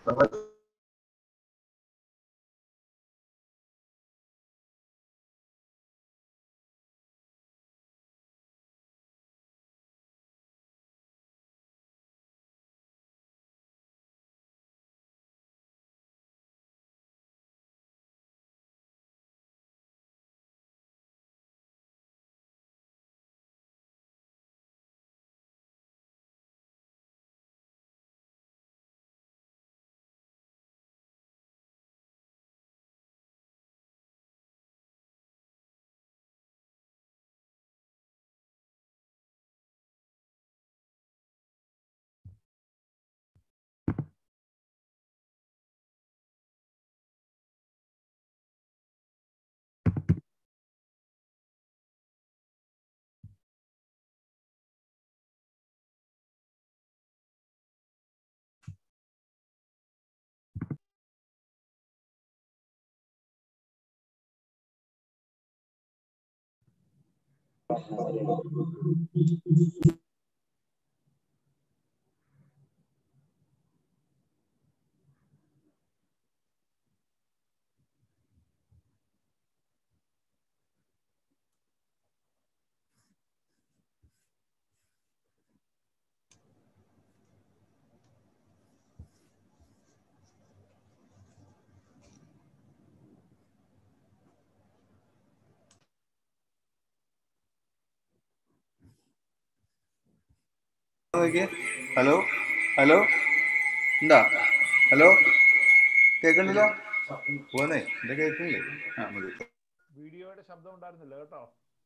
നോക്കിയേ hello hello എന്താ hello കേൾക്കണില്ല പോന്നേ എന്റെ കേൾക്കണില്ലേ ആ മതി വീഡിയോയുടെ ശബ്ദം ഉണ്ടായിരുന്നില്ല കേട്ടോ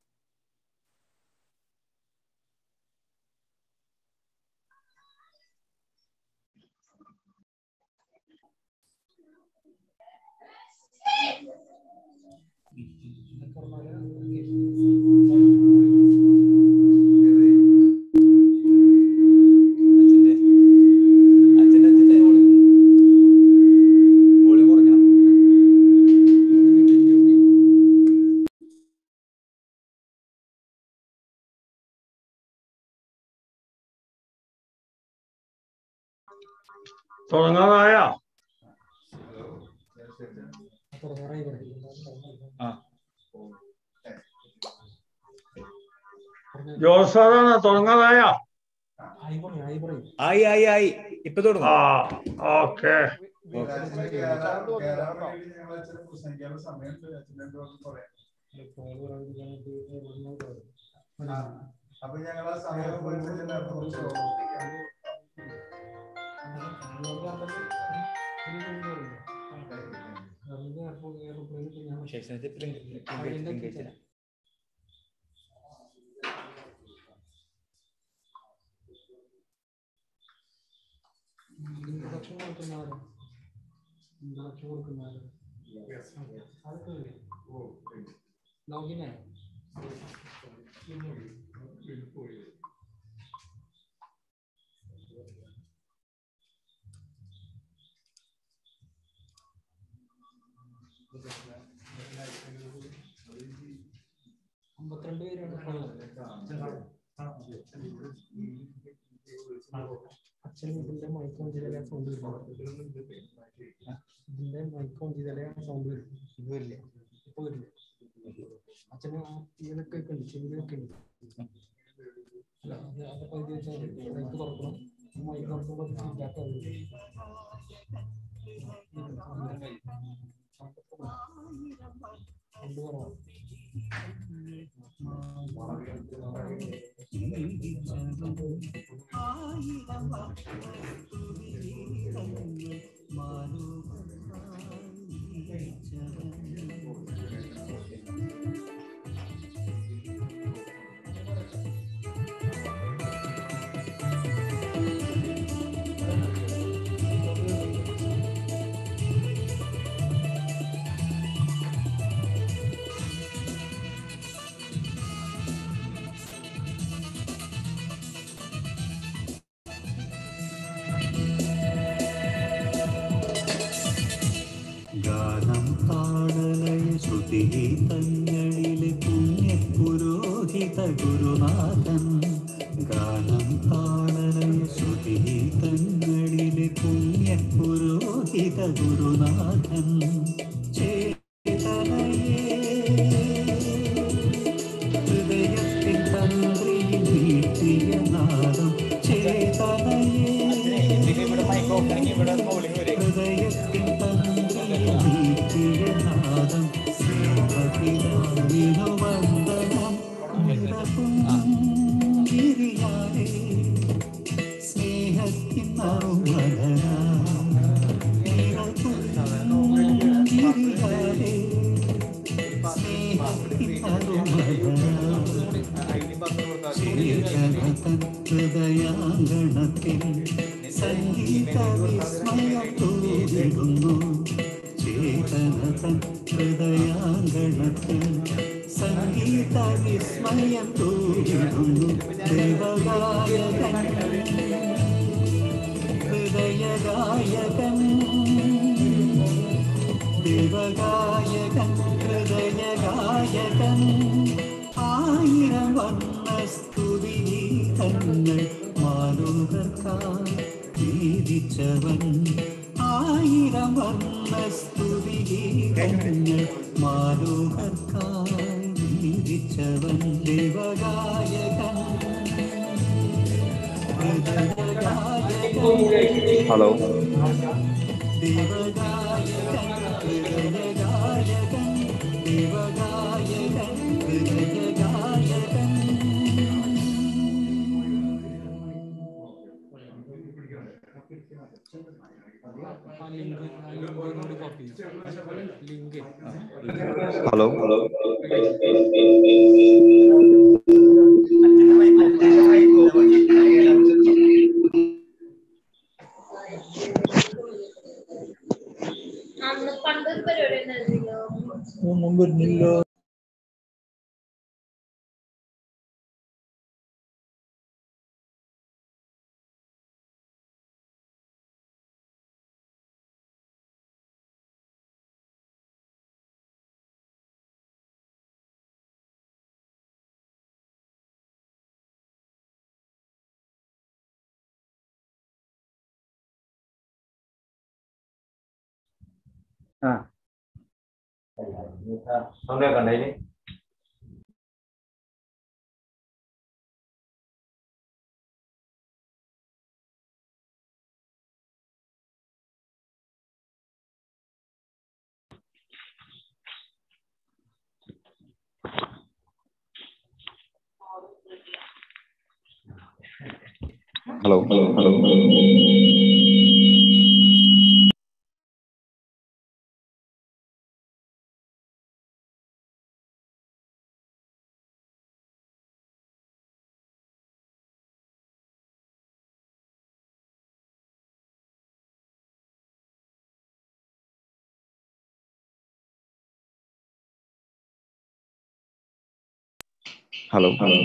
അച്ഛന്റെ അച്ഛന്റെ അച്ഛന്റെ വോളിയം കുറയ്ക്കണം തുടങ്ങാനായ ആ ജോസാറാണ് തുടങ്ങാനായ ആയി ആയി ആയി ഇപ്പൊ തുടങ്ങും ആ ഓക്കെ അപ്പൊ ഞങ്ങൾ ആ സമയം ശേഷനത്തിൽ പ്രിന്റ് പ്രിന്റ് പ്രിന്റ് കഴിച്ചില്ല അമ്പത്തിരണ്ട് പേരാണ് അച്ഛൻ ഇതിന്റെ മൈക്ക് ഓൺ ചെയ്താലേ സൗണ്ട് വരും ഇതിന്റെ മൈക്ക് ഓൺ ചെയ്താലേ സൗണ്ട് വരും ഇത് വരില്ലേ ഇപ്പൊ വരില്ല അച്ഛന് ആ ഇതിലൊക്കെ ഒക്കെ ഉണ്ട് ചെവിയിലൊക്കെ ഉണ്ട് അല്ല അത് അതൊക്കെ ഇത് വെച്ചാൽ മൈക്ക് തുറക്കണം മൈക്ക് തുറക്കുമ്പോൾ ഫീഡ്ബാക്ക് ആവില്ല സൗണ്ട് കുറവാണ് ഗാനം താളലയ ശ്രുതിഗീതങ്ങളിലെ പുണ്യപുരോഹിത ഗുരുനാഥൻ ഗാനം താളലയ ശ്രുതിഗീതങ്ങളിലെ പുണ്യപുരോഹിത ഗുരുനാഥൻ ചേതനയേ ഹൃദയത്തിൻ തന്ത്രിയിൽ വീട്ടിയ നാദം ചേതനയേ ഇവിടെ മൈക്ക് ഓഫ് ആണെങ്കിൽ ഇവിടെ മൗലിക വരെ ഹൃദയത്തിൻ തന്ത്രിയിൽ വീട്ടിയ നാദം സ്നേഹത്തിലാവിനു വന്ദനം നിറപുഞ്ചിരിയാലേ സ്നേഹത്തിൻ നറുമലരാ നിറപുഞ്ചിരിയാലേ സ്നേഹത്തിൻ നറുമലരാ ഹൃദയാങ്കണത്തിൽ സംഗീത വിസ്മയം തൂവിടുന്നു ചേതനതൻ ഹൃദയാങ്കണത്തിൽ സംഗീത വിസ്മയം തൂവിടുന്നു ദേവഗായകൻ ഹൃദയഗായകൻ ദേവഗായകൻ ഹൃദയഗായകൻ ആയിരം വന്ന സ്തുതിഗീതങ്ങൾ മാലോകർക്കായി വീതിച്ചവൻ ആയിരം വന്ന സ്തുതിഗീതങ്ങൾ മാലോകർക്കായി വീതിച്ചവൻ ദേവഗായകൻ ഹൃദയഗായകൻ ഹലോ ദേവഗായകൻ ഹൃദയഗായകൻ ദേവഗായകൻ ഹൃദയഗായകൻ ആ ലിങ്ക് ആ ലിങ്ക് കൂടി കോപ്പി ലിങ്ക് ഹലോ അന്ന് പണ്ടൊരു പരിപാടി ഉണ്ടായിരുന്നല്ലോ ഒന്നും വരുന്നില്ലോ hello hello hello hello hello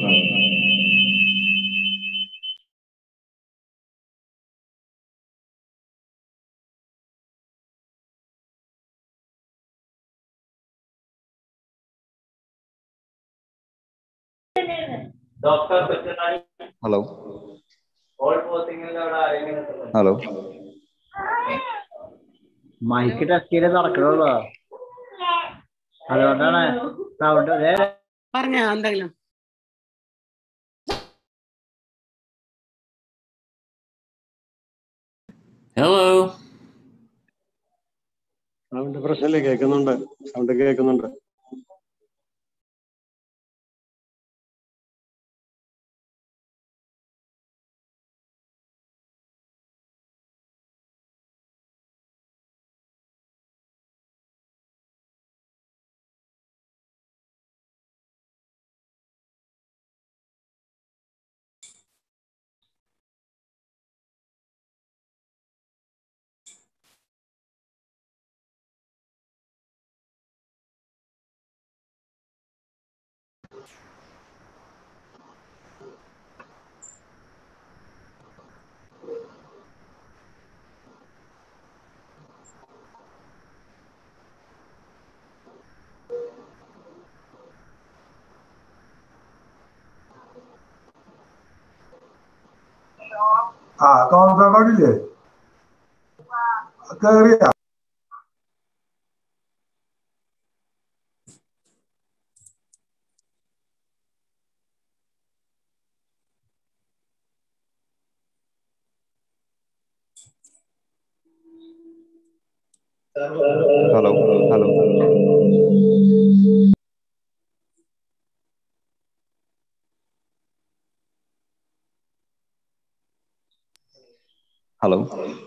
hello hello mike test ചെയ്ത് നടക്കണുള്ളൂ അതുകൊണ്ടാണ് സൗണ്ട് പറഞ്ഞോ എന്തെങ്കിലും ഹലോ സൗണ്ട് പ്രശ്നമില്ല കേൾക്കുന്നുണ്ട് സൗണ്ട് കേൾക്കുന്നുണ്ട് ആ തോന്നത്തോടില്ലേ കേറിയ ഹലോ ഹലോ ഹലോ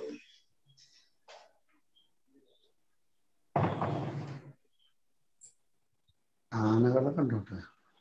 ആനകളെ കണ്ടോട്ടെ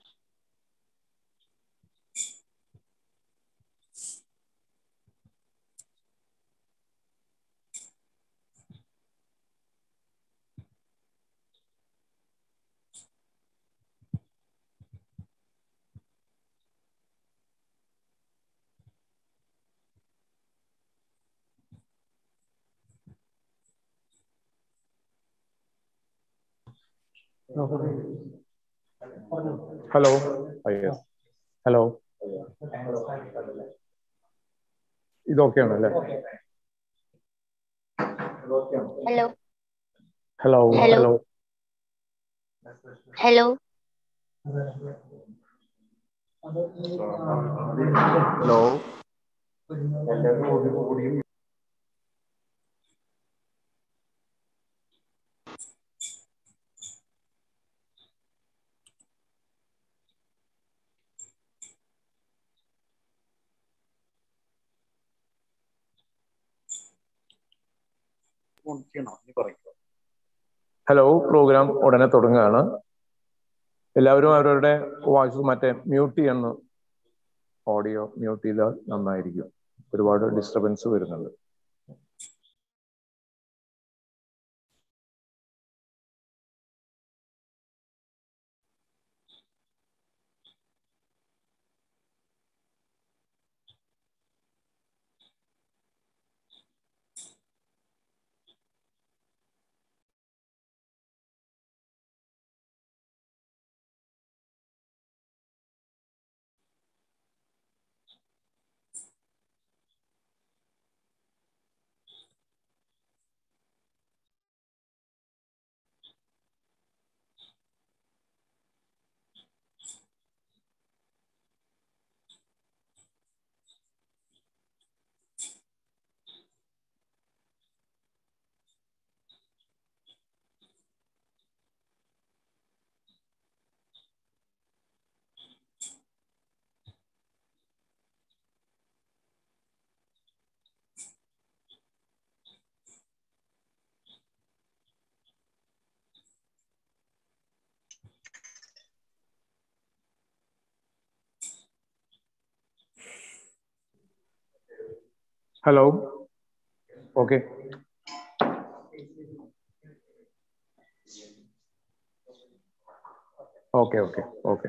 ഹലോ ഹലോ ഇതൊക്കെയാണ് അല്ലേ hello hello Hello. Hello hello hello hello programme ഉടനെ തുടങ്ങുകയാണ് എല്ലാവരും അവരവരുടെ വോയിസ് മറ്റേ മ്യൂട്ട് ചെയ്യുന്ന ഓഡിയോ മ്യൂട്ട് ചെയ്താൽ നന്നായിരിക്കും ഒരുപാട് ഡിസ്റ്റർബൻസ് വരുന്നുണ്ട് hello okay okay okay okay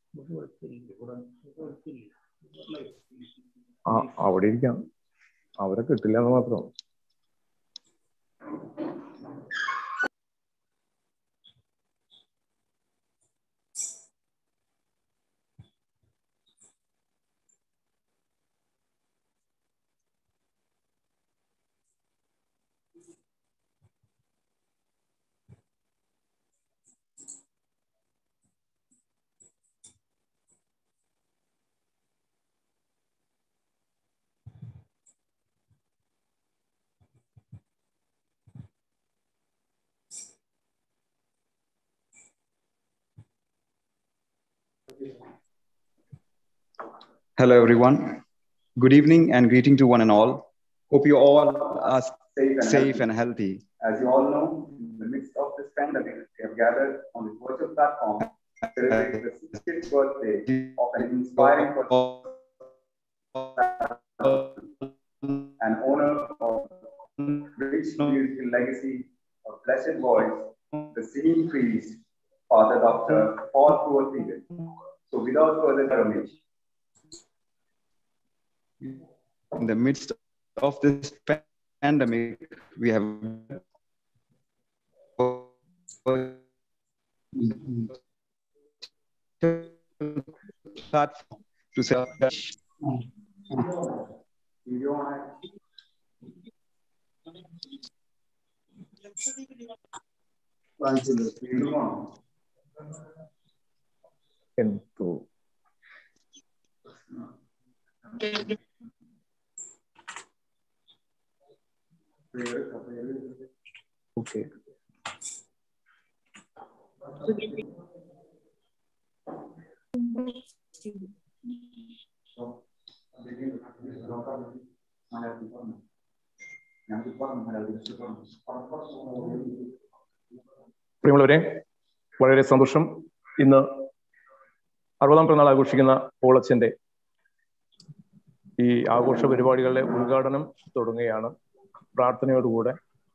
ആ അവിടെ ഇരിക്കാം അവരെ കിട്ടില്ല എന്ന് മാത്രം Hello, everyone. Good evening and greeting to one and all. Hope you all are safe and, healthy. As you all know, in the midst of this pandemic, we have gathered on this virtual platform to celebrate the 60th birthday of an inspiring person and owner of rich musical legacy of blessed voice, the singing priest, Father Dr. Paul Puathige. So without further ado, in the midst of this pandemic, we have platform to say എന്തോ okay പ്രിയമുള്ളവരെ വളരെ സന്തോഷം ഇന്ന് അറുപതാം പിറന്നാൾ ആഘോഷിക്കുന്ന പോളച്ചന്റെ ഈ ആഘോഷ പരിപാടികളുടെ ഉദ്ഘാടനം തുടങ്ങുകയാണ് പ്രാർത്ഥനയോടുകൂടെ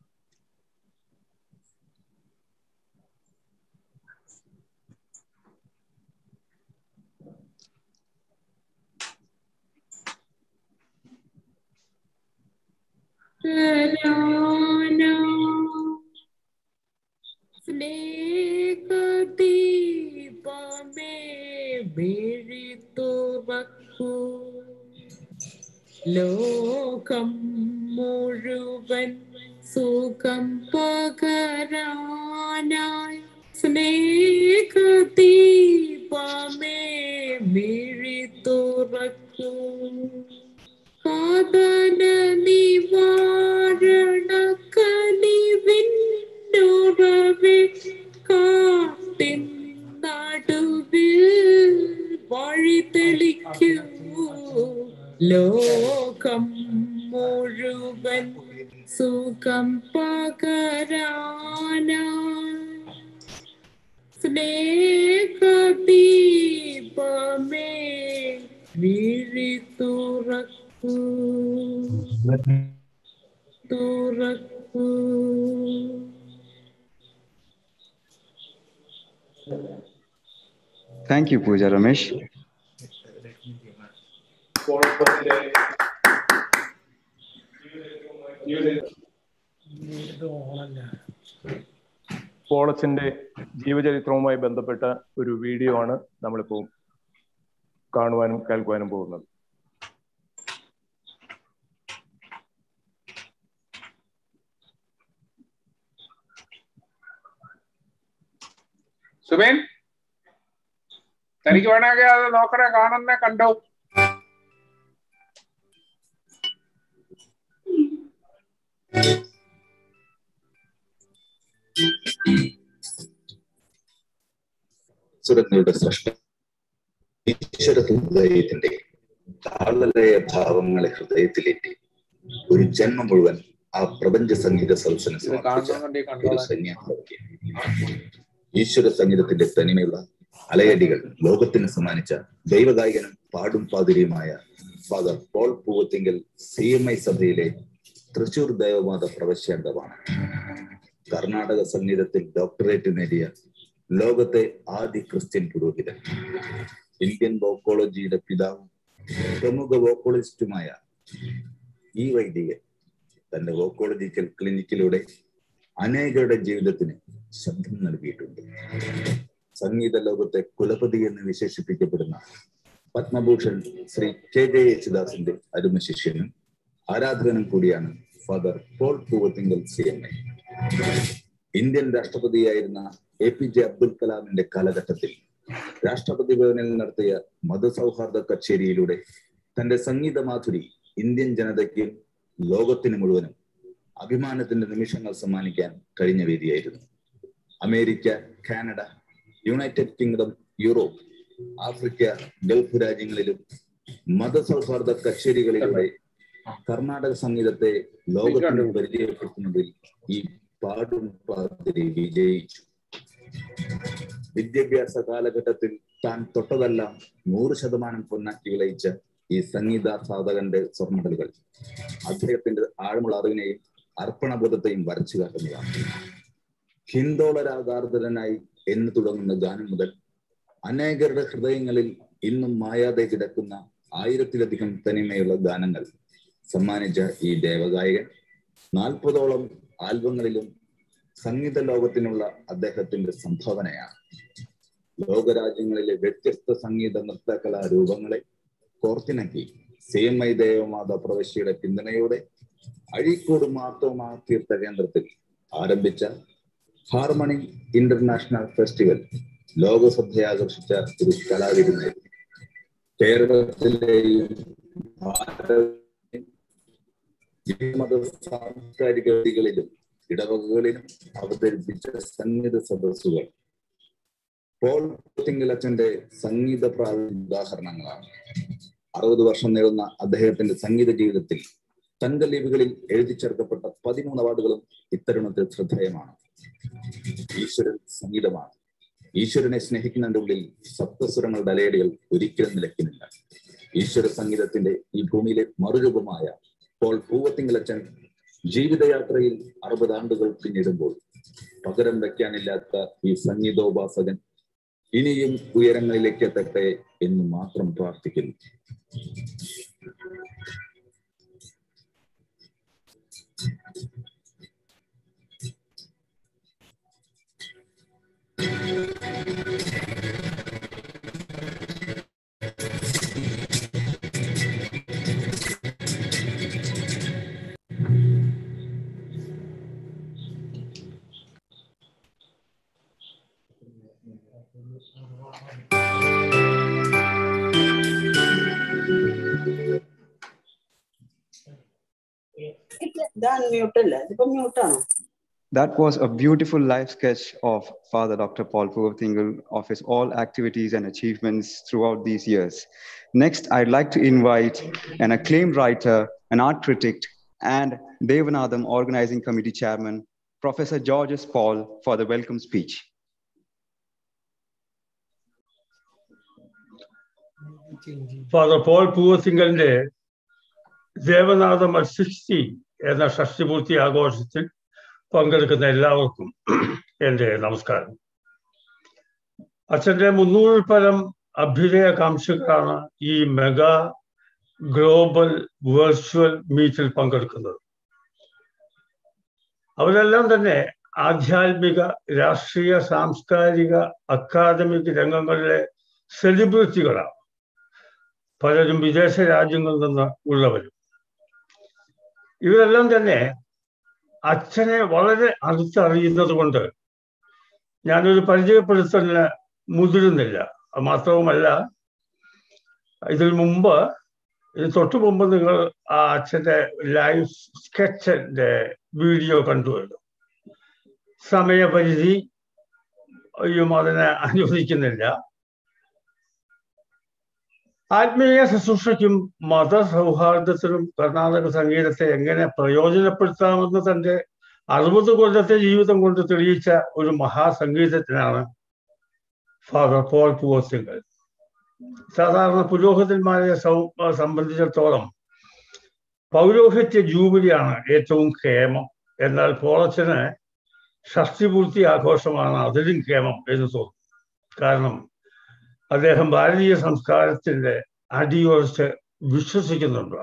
സ്നേഹദീപമേ മിഴി തുറക്കൂ ലോകം മുഴുവൻ സുഖം പകരാനായി സ്നേഹദീപമേ മിഴി തുറക്കൂ കാതന നിവാരണ കനിവിന്നുറവെ കാട്ടിൻ നടുവിൽ വഴി തെളിക്കൂ ലോകം മുഴുവൻ സുഖം പകരാനായി സ്നേഹദീപമേ വിഴി തുറക്കൂ തുറക്കൂ Thank you, Pooja Ramesh. പോളച്ചന്റെ ജീവചരിത്രവുമായി ബന്ധപ്പെട്ട ഒരു വീഡിയോ ആണ് നമ്മളിപ്പോൾ കാണുവാനും കേൾക്കുവാനും പോകുന്നത് സുബേൻ തനിക്ക് വേണമെങ്കിൽ അത് നോക്കണേ കാണുന്നേ കണ്ടോ സുരങ്ങളുടെ സൃഷ്ടി ഈശ്വര ഹൃദയത്തിന്റെ താളലയ ഭാവങ്ങളെ ഹൃദയത്തിലേറ്റി ഒരു ജന്മം മുഴുവൻ ആ പ്രപഞ്ച സംഗീത സദസ്സിന് ഇത് സമർപ്പിച്ച കാണുന്നുണ്ടെങ്കിൽ ഒരു കണ്ടോളാം സന്യാസി ഈശ്വര സംഗീതത്തിന്റെ തനിമയുള്ള അലയടികൾ ലോകത്തിന് സമ്മാനിച്ച ദൈവഗായകനും പാടും പാതിരിയുമായ Father Paul Poovathingal C M I സഭയിലെ തൃശൂർ ദേവമാത പ്രവശ്യാന്തമാണ് കർണാടക സംഗീതത്തിൽ ഡോക്ടറേറ്റ് നേടിയ ലോകത്തെ ആദ്യ ക്രിസ്ത്യൻ പുരോഹിതൻ ഇന്ത്യൻ വോക്കോളജിയുടെ പിതാവും പ്രമുഖ വോക്കോളജിസ്റ്റുമായ ഈ വൈദികൻ തന്റെ വോക്കോളജിക്കൽ ക്ലിനിക്കിലൂടെ അനേകരുടെ ജീവിതത്തിന് ശബ്ദം നൽകിയിട്ടുണ്ട് സംഗീത ലോകത്തെ കുലപതി എന്ന് വിശേഷിപ്പിക്കപ്പെടുന്ന പത്മഭൂഷൺ ശ്രീ കെ ജെ യേശുദാസിന്റെ അരുമ ശിഷ്യനും ആരാധകനും കൂടിയാണ് Father Paul Poovathingal C M A Indian രാഷ്ട്രപതിയായിരുന്ന എ പി ജെ അബ്ദുൽ കലാമിന്റെ കാലഘട്ടത്തിൽ രാഷ്ട്രപതി ഭവനിൽ നടത്തിയ മതസൗഹാർദ്ദ കച്ചേരിയിലൂടെ തന്റെ സംഗീത മാധുരി ഇന്ത്യൻ ജനതയ്ക്കും ലോകത്തിന് മുഴുവനും അഭിമാനത്തിന്റെ നിമിഷങ്ങൾ സമ്മാനിക്കാൻ കഴിഞ്ഞ വേദിയായിരുന്നു America Canada United Kingdom Europe Africa Gulf രാജ്യങ്ങളിലും മതസൗഹാർദ്ദ കച്ചേരികളിലൂടെ കർണാടക സംഗീതത്തെ ലോകത്തിന് പരിചയപ്പെടുത്തുന്നതിൽ ഈ പാടും പാതിരി വിജയിച്ചു വിദ്യാഭ്യാസ കാലഘട്ടത്തിൽ താൻ തൊട്ടതെല്ലാം നൂറ് ശതമാനം പൊന്നാക്കി വിളയിച്ച ഈ സംഗീതാസാധകന്റെ സ്വർണ്ണടലുകൾ അദ്ദേഹത്തിന്റെ ആഴമുള്ള അറിവിനെയും അർപ്പണബോധത്തെയും വരച്ചു കാട്ടുന്നതാണ് ഹിന്ദോളരാഗാർദ്രനായി എന്ന് തുടങ്ങുന്ന ഗാനം മുതൽ അനേകരുടെ ഹൃദയങ്ങളിൽ ഇന്നും മായാതെ കിടക്കുന്ന ആയിരത്തിലധികം തനിമയുള്ള ഗാനങ്ങൾ സമ്മാനിച്ച ഈ ദേവഗായകൻ നാൽപ്പതോളം ആൽബങ്ങളിലും സംഗീത ലോകത്തിനുള്ള അദ്ദേഹത്തിന്റെ സംഭാവനയാണ് ലോകരാജ്യങ്ങളിലെ വ്യത്യസ്ത സംഗീത നൃത്ത കലാരൂപങ്ങളെ കോർത്തിണക്കി സി എം ഐ ദേവമാത പ്രവശ്യയുടെ പിന്തുണയോടെ അഴീക്കോട് മാർത്തോമാ തീർത്ഥ കേന്ദ്രത്തിൽ ആരംഭിച്ച ഹാർമണി ഇന്റർനാഷണൽ ഫെസ്റ്റിവൽ ലോക ശ്രദ്ധയാകർഷിച്ച ഒരു കലാവിരുന്നായിരുന്നു കേരളത്തിലെയും ഭാരത മത സാംസ്കാരിക വേദികളിലും ഇടവകകളിലും അവതരിപ്പിച്ച സംഗീത സദസ്സുകൾ പോൾ തിങ്കലച്ചന്റെ സംഗീത പ്രാവീണ്യ ഉദാഹരണങ്ങളാണ് അറുപത് വർഷം നീളുന്ന അദ്ദേഹത്തിന്റെ സംഗീത ജീവിതത്തിൽ തങ്കലിപികളിൽ എഴുതി ചേർക്കപ്പെട്ട പതിമൂന്ന് അവാർഡുകളും ഇത്തരുണത്തിൽ ശ്രദ്ധേയമാണ് ഈശ്വരൻ സംഗീതമാണ് ഈശ്വരനെ സ്നേഹിക്കുന്നതിന്റെ ഉള്ളിൽ സപ്തസ്വരങ്ങളുടെ അലയടികൾ ഒരിക്കലും നിലയ്ക്കുന്നില്ല ഈശ്വര സംഗീതത്തിന്റെ ഈ ഭൂമിയിലെ മറുരൂപമായ പോൾ പൂവത്തിങ്കലച്ചൻ ജീവിതയാത്രയിൽ അറുപത് ആണ്ടുകൾ പിന്നിടുമ്പോൾ പകരം വെക്കാനില്ലാത്ത ഈ സംഗീതോപാസകൻ ഇനിയും ഉയരങ്ങളിലേക്ക് എത്തട്ടെ എന്ന് മാത്രം പ്രാർത്ഥിക്കുന്നു ഇത് അൺമ്യൂട്ട് അല്ലേ ഇതിപ്പോ മ്യൂട്ടാണോ That was a beautiful life sketch of Father Dr. Paul Puvatingal of his all activities and achievements throughout these years. Next, I'd like to invite an acclaimed writer, an art critic, and Devanadam Organizing Committee Chairman, Professor Georges Paul, for the welcome speech. Father Paul പൂവസിംഗലിന്റെ Devanadam sixty എന്ന ഷഷ്ടിപൂർത്തി ആഘോഷത്തിൽ പങ്കെടുക്കുന്ന എല്ലാവർക്കും എൻ്റെ നമസ്കാരം അച്ഛൻ്റെ മുന്നൂറിൽ പരം അഭ്യുദയകാംക്ഷികളാണ് ഈ മെഗാ ഗ്ലോബൽ വെർച്വൽ മീറ്റിൽ പങ്കെടുക്കുന്നത് അവരെല്ലാം തന്നെ ആധ്യാത്മിക രാഷ്ട്രീയ സാംസ്കാരിക അക്കാദമിക് രംഗങ്ങളിലെ സെലിബ്രിറ്റികളാണ് പലരും വിദേശ രാജ്യങ്ങളിൽ നിന്ന് ഉള്ളവരും ഇവരെല്ലാം തന്നെ അച്ഛനെ വളരെ അടുത്തറിയുന്നത് കൊണ്ട് ഞാനൊരു പരിചയപ്പെടുത്തലിന് മുതിരുന്നില്ല മാത്രവുമല്ല ഇതിൽ മുമ്പ് ഇത് തൊട്ടു മുമ്പ് നിങ്ങൾ ആ അച്ഛൻ്റെ ലൈവ് സ്കെച്ചിന്റെ വീഡിയോ കണ്ടുവല്ലോ സമയപരിധി യും അതിനെ അനുവദിക്കുന്നില്ല ആത്മീയ ശുശ്രൂഷയ്ക്കും മതസൗഹാർദ്ദത്തിനും കർണാടക സംഗീതത്തെ എങ്ങനെ പ്രയോജനപ്പെടുത്താമെന്ന് തന്റെ അറുപത് കൊല്ലത്തെ ജീവിതം കൊണ്ട് തെളിയിച്ച ഒരു മഹാസംഗീതജ്ഞനാണ് ഫാദർ പോൾ പൂവസിംഗൽ സാധാരണ പുരോഹിതന്മാരെ സംബന്ധിച്ചിടത്തോളം പൗരോഹിത്യ ജൂബിലിയാണ് ഏറ്റവും ക്ഷേമം എന്നാൽ പോളച്ചന് ഷഷ്ടിപൂർത്തി ആഘോഷമാണ് അതിലും ക്ഷേമം എന്ന് തോന്നുന്നു കാരണം അദ്ദേഹം ഭാരതീയ സംസ്കാരത്തിന്റെ അടിയുറച്ച് വിശ്വസിക്കുന്നുണ്ട്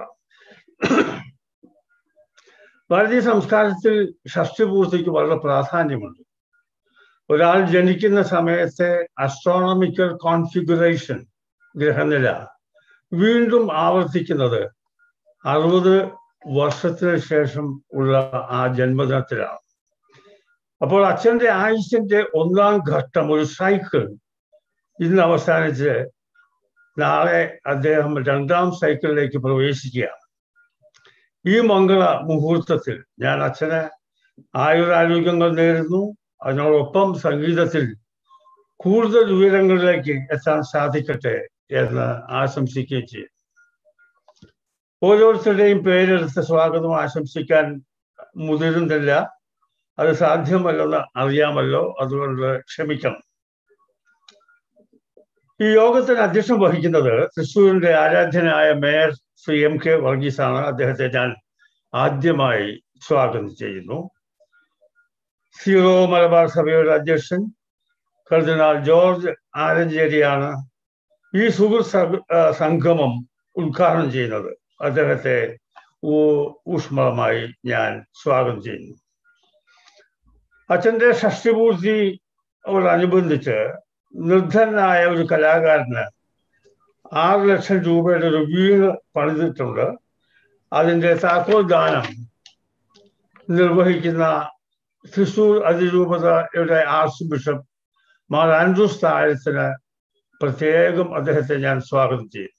ഭാരതീയ സംസ്കാരത്തിൽ ഷഷ്ടിപൂർത്തിക്ക് വളരെ പ്രാധാന്യമുണ്ട് ഒരാൾ ജനിക്കുന്ന സമയത്തെ അസ്ട്രോണമിക്കൽ കോൺഫിഗറേഷൻ ഗ്രഹനില വീണ്ടും ആവർത്തിക്കുന്നത് അറുപത് വർഷത്തിന് ശേഷം ഉള്ള ആ ജന്മദിനത്തിലാണ് അപ്പോൾ അച്ഛന്റെ ആയുസിന്റെ ഒന്നാം ഘട്ടം ഒരു സൈക്കിൾ ഇന്ന് അവസാനിച്ച് നാളെ അദ്ദേഹം രണ്ടാം സൈക്കിളിലേക്ക് പ്രവേശിക്കുകയാണ് ഈ മംഗള മുഹൂർത്തത്തിൽ ഞാൻ അച്ഛന് ആയുരാരോഗ്യങ്ങൾ നേരുന്നു അതിനോടൊപ്പം സംഗീതത്തിൽ കൂടുതൽ ഉയരങ്ങളിലേക്ക് എത്താൻ സാധിക്കട്ടെ എന്ന് ആശംസിക്കുകയും ചെയ്യും ഓരോരുത്തരുടെയും പേരെടുത്ത് സ്വാഗതം ആശംസിക്കാൻ മുതിരുന്നില്ല അത് സാധ്യമല്ലെന്ന് അറിയാമല്ലോ അതുകൊണ്ട് ക്ഷമിക്കണം ഈ യോഗത്തിന് അധ്യക്ഷം വഹിക്കുന്നത് തൃശ്ശൂരിന്റെ ആരാധ്യനായ മേയർ ശ്രീ എം കെ വർഗീസാണ് അദ്ദേഹത്തെ ഞാൻ ആദ്യമായി സ്വാഗതം ചെയ്യുന്നു സീറോ മലബാർ സഭയുടെ അധ്യക്ഷൻ കർദിനാൾ ജോർജ് ആലഞ്ചേരിയാണ് ഈ സുഹൃത്ത് സംഗമം ഉദ്ഘാടനം ചെയ്യുന്നത് അദ്ദേഹത്തെ ഊഷ്മളമായി ഞാൻ സ്വാഗതം ചെയ്യുന്നു അച്ഛന്റെ ഷഷ്ടിപൂർത്തിയോടനുബന്ധിച്ച് നിർദ്ധനായ ഒരു കലാകാരന് ആറ് ലക്ഷം രൂപയുടെ ഒരു വീട് പണിതിട്ടുണ്ട് അതിന്റെ താക്കോൽ ദാനം നിർവഹിക്കുന്ന തൃശൂർ അതിരൂപതയുടെ ആർച്ച് ബിഷപ്പ് മാർ ആൻഡ്രൂസ് താഴത്തിന് പ്രത്യേകം അദ്ദേഹത്തെ ഞാൻ സ്വാഗതം ചെയ്യും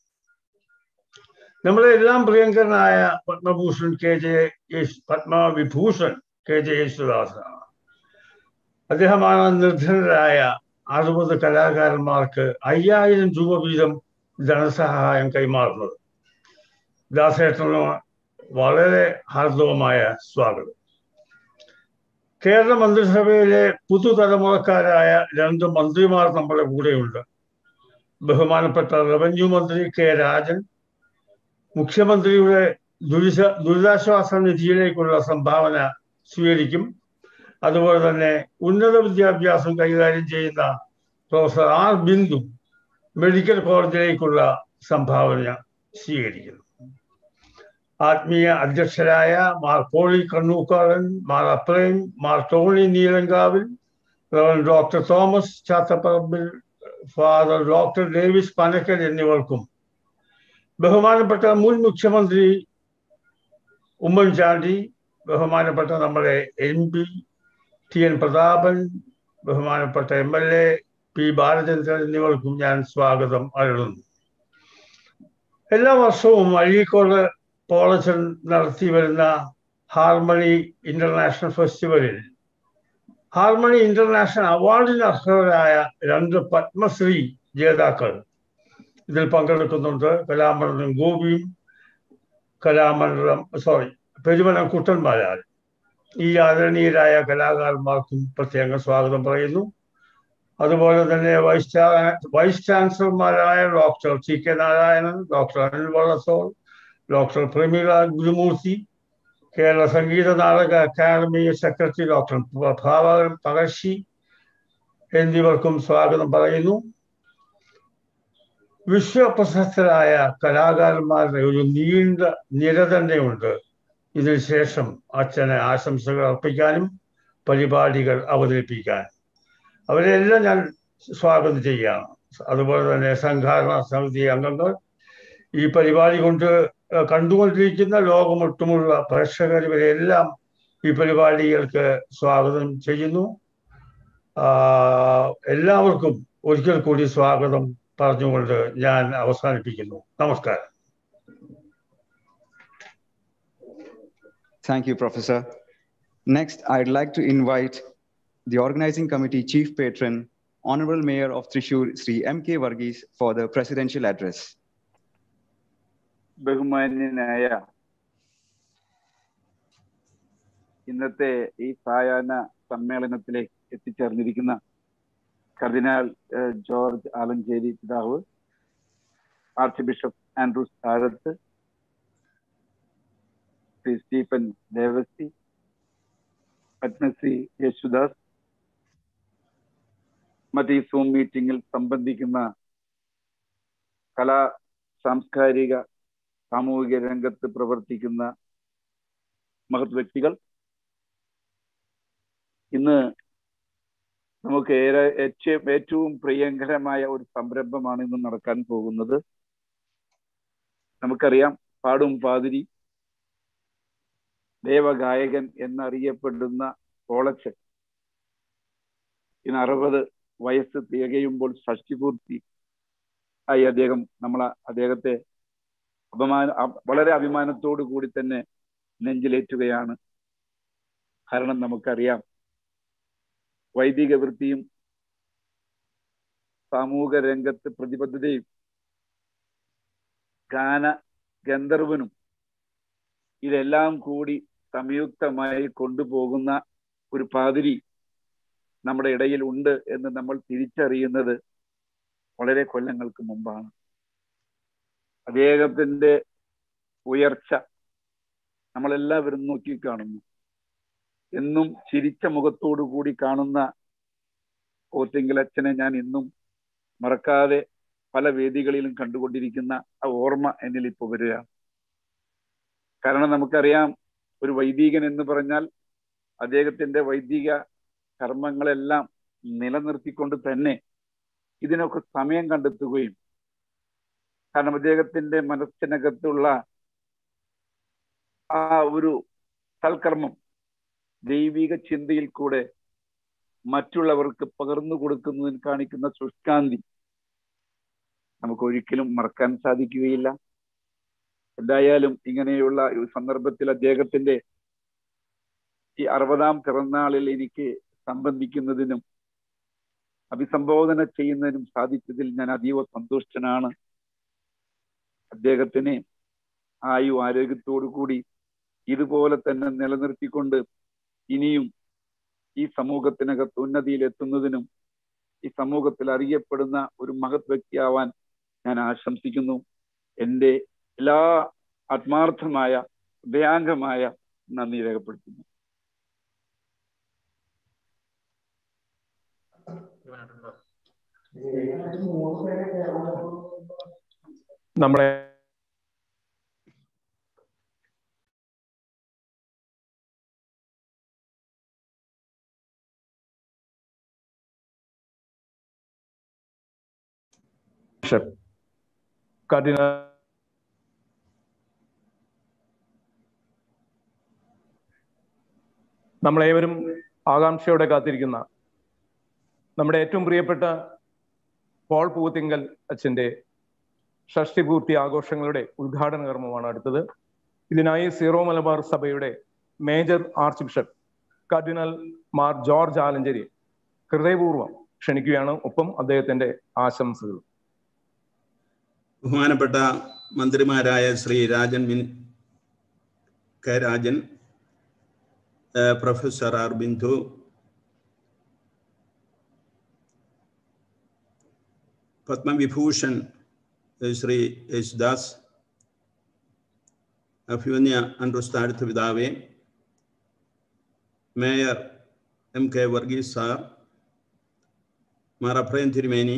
നമ്മുടെ എല്ലാം പ്രിയങ്കരനായ Padma Bhushan K J Padma Vibhushan K J യേശുദാസാണ് അദ്ദേഹമാണ് നിർധനരായ അറുപത് കലാകാരന്മാർക്ക് അയ്യായിരം രൂപ വീതം ധനസഹായം കൈമാറുന്നത് ദാസേട്ടന് വളരെ ഹാർദവമായ സ്വാഗതം കേരള മന്ത്രിസഭയിലെ പുതുതലമുറക്കാരായ രണ്ട് മന്ത്രിമാർ നമ്മുടെ കൂടെയുണ്ട് ബഹുമാനപ്പെട്ട റവന്യൂ മന്ത്രി കെ രാജൻ മുഖ്യമന്ത്രിയുടെ ദുരിത ദുരിതാശ്വാസ നിധിയിലേക്കുള്ള സംഭാവന സ്വീകരിക്കും അതുപോലെ തന്നെ ഉന്നത വിദ്യാഭ്യാസം കൈകാര്യം ചെയ്യുന്ന പ്രൊഫസർ ആർ ബിന്ദു മെഡിക്കൽ കോളേജിലേക്കുള്ള സംഭാവന സ്വീകരിക്കുന്നു ആത്മീയ അധ്യക്ഷരായ Mar Poly Kannookadan Mar Aprem Mar Tony Neelankavil Reverend Doctor Thomas Chathaparambil Father Doctor Davis Panakkal എന്നിവർക്കും ബഹുമാനപ്പെട്ട മുൻ മുഖ്യമന്ത്രി ഉമ്മൻചാണ്ടി ബഹുമാനപ്പെട്ട നമ്മുടെ M P T N Prathapan ബഹുമാനപ്പെട്ട M L A P Balachandran എന്നിവർക്കും ഞാൻ സ്വാഗതം അരുളുന്നു എല്ലാ വർഷവും അഴീക്കോട് പോളച്ചൻ നടത്തി വരുന്ന ഹാർമണി ഇന്റർനാഷണൽ ഫെസ്റ്റിവലിൽ ഹാർമണി ഇന്റർനാഷണൽ അവാർഡിന് അർഹരായ രണ്ട് പത്മശ്രീ ജേതാക്കൾ ഇതിൽ പങ്കെടുക്കുന്നുണ്ട് കലാമണ്ഡലം ഗോപിയും കലാമണ്ഡലം സോറി പെരുമനം കുട്ടന്മാരാൽ ഈ ആദരണീയരായ കലാകാരന്മാർക്കും പ്രത്യേക സ്വാഗതം പറയുന്നു അതുപോലെ തന്നെ വൈസ് ചാ- വൈസ് ചാൻസലർമാരായ Doctor C K Narayanan Doctor Anil Vallathol Doctor Pramila Gurumurthy Kerala Sangeetha Nataka Academy secretary Doctor ഭാവകൻ പകർശി എന്നിവർക്കും സ്വാഗതം പറയുന്നു വിശ്വപ്രശസ്തരായ കലാകാരന്മാരുടെ ഒരു നീണ്ട നിര തന്നെയുണ്ട് ഇതിനു ശേഷം അച്ഛന് ആശംസകൾ അർപ്പിക്കാനും പരിപാടികൾ അവതരിപ്പിക്കാനും അവരെല്ലാം ഞാൻ സ്വാഗതം ചെയ്യുകയാണ് അതുപോലെ തന്നെ സംഘാടന സമിതി അംഗങ്ങൾ ഈ പരിപാടി കൊണ്ട് ഏഹ് കണ്ടുകൊണ്ടിരിക്കുന്ന ലോകമൊട്ടുമുള്ള പ്രേക്ഷകർ ഇവരെല്ലാം ഈ പരിപാടികൾക്ക് സ്വാഗതം ചെയ്യുന്നു ആഹ് എല്ലാവർക്കും ഒരിക്കൽ കൂടി സ്വാഗതം പറഞ്ഞുകൊണ്ട് ഞാൻ അവസാനിപ്പിക്കുന്നു നമസ്കാരം Thank you, Professor. Next, I'd like to invite the organizing committee chief patron, Honorable Mayor of Trishur, Sri M.K. Varghese, for the presidential address. ബഹുമാന്യനായ ഇന്നത്തെ ഈ സായാഹ്ന സമ്മേളനത്തിലേക്ക് എത്തിച്ചേർന്നിരിക്കുന്ന കർദിനാൾ ഏഹ്, ജോർജ് ആലഞ്ചേരി പിതാവ് arch archbishop Andrews Thazhath Shri Stephen Devassy Padma Shri Yesudas മറ്റ് ഈ സൂം മീറ്റിംഗിൽ സംബന്ധിക്കുന്ന കലാ സാംസ്കാരിക സാമൂഹിക രംഗത്ത് പ്രവർത്തിക്കുന്ന മഹത് വ്യക്തികൾ ഇന്ന് നമുക്ക് ഏറെ ഏറ്റവും ഏറ്റവും പ്രിയങ്കരമായ ഒരു സംരംഭമാണ് ഇന്ന് നടക്കാൻ പോകുന്നത് നമുക്കറിയാം പാടും പാതിരി ദേവഗായകൻ എന്നറിയപ്പെടുന്ന പോളച്ചൻ ഇന്ന് അറുപത് വയസ്സ് തികയുമ്പോൾ ഷഷ്ടിപൂർത്തി ആയി അദ്ദേഹം നമ്മൾ അദ്ദേഹത്തെ അപമാന അ- വളരെ അഭിമാനത്തോടു കൂടി തന്നെ നെഞ്ചിലേറ്റുകയാണ് കാരണം നമുക്കറിയാം വൈദിക വൃത്തിയും സാമൂഹിക രംഗത്ത് പ്രതിബദ്ധതയും ഗാന ഗന്ധർവനും ഇതെല്ലാം കൂടി സംയുക്തമായി കൊണ്ടുപോകുന്ന ഒരു പാതിരി നമ്മുടെ ഇടയിൽ ഉണ്ട് എന്ന് നമ്മൾ തിരിച്ചറിയുന്നത് വളരെ കൊല്ലങ്ങൾക്ക് മുമ്പാണ് അദ്ദേഹത്തിന്റെ ഉയർച്ച നമ്മളെല്ലാവരും നോക്കി കാണുന്നു എന്നും ചിരിച്ച മുഖത്തോടു കൂടി കാണുന്ന പോത്തിങ്കൽ അച്ഛനെ ഞാൻ ഇന്നും മറക്കാതെ പല വേദികളിലും കണ്ടുകൊണ്ടിരിക്കുന്ന ആ ഓർമ്മ എന്നിൽ ഇപ്പോൾ വരികയാണ് കാരണം നമുക്കറിയാം ഒരു വൈദികൻ എന്ന് പറഞ്ഞാൽ അദ്ദേഹത്തിന്റെ വൈദിക കർമ്മങ്ങളെല്ലാം നിലനിർത്തിക്കൊണ്ട് തന്നെ ഇതിനൊക്കെ സമയം കണ്ടെത്തുകയും കാരണം അദ്ദേഹത്തിന്റെ മനസ്സിനകത്തുള്ള ആ ഒരു സൽക്കർമ്മം ദൈവിക ചിന്തയിൽ കൂടെ മറ്റുള്ളവർക്ക് പകർന്നു കൊടുക്കുന്നതിന് കാണിക്കുന്ന ശുഷ്കാന്തി നമുക്ക് ഒരിക്കലും മറക്കാൻ സാധിക്കുകയില്ല എന്തായാലും ഇങ്ങനെയുള്ള ഒരു സന്ദർഭത്തിൽ അദ്ദേഹത്തിന്റെ ഈ അറുപതാം പിറന്നാളിൽ എനിക്ക് സംബന്ധിക്കുന്നതിനും അഭിസംബോധന ചെയ്യുന്നതിനും സാധിച്ചതിൽ ഞാൻ അതീവ സന്തുഷ്ടനാണ് അദ്ദേഹത്തിന് ആയു ആരോഗ്യത്തോടു കൂടി ഇതുപോലെ തന്നെ നിലനിർത്തിക്കൊണ്ട് ഇനിയും ഈ സമൂഹത്തിനകത്ത് ഉന്നതിയിൽ എത്തുന്നതിനും ഈ സമൂഹത്തിൽ അറിയപ്പെടുന്ന ഒരു മഹത് വ്യക്തിയാവാൻ ഞാൻ ആശംസിക്കുന്നു എൻ്റെ എല്ലാ ആത്മാർത്ഥമായ ഹൃദയാംഗമായ നന്ദി രേഖപ്പെടുത്തുന്നു നമ്മളെ ബിഷപ്പ് കർദിനാൾ നമ്മളേവരും ആകാംക്ഷയോടെ കാത്തിരിക്കുന്ന നമ്മുടെ ഏറ്റവും പ്രിയപ്പെട്ട പോൾ പൂത്തിങ്കൽ അച്ഛന്റെ ഷഷ്ടിപൂർത്തി ആഘോഷങ്ങളുടെ ഉദ്ഘാടന കർമ്മമാണ് അടുത്തത് ഇതിനായി സീറോ മലബാർ സഭയുടെ major archbishop Cardinal Mar George Alencherry ഹൃദയപൂർവ്വം ക്ഷണിക്കുകയാണ് ഒപ്പം അദ്ദേഹത്തിന്റെ ആശംസകൾ ബഹുമാനപ്പെട്ട മന്ത്രിമാരായ ശ്രീ രാജൻ മിൻ കെ രാജൻ ഏഹ് പ്രൊഫസർ ആർ ബിന്ദു പത്മവിഭൂഷൺ ഏഹ് ശ്രീ യേശുദാസ് അഭ്യുന്യ അൻറുസ്ഥാടുത്ത പിതാവേ mayor M K Varghese sir Mar അഭ്രയം തിരുമേനി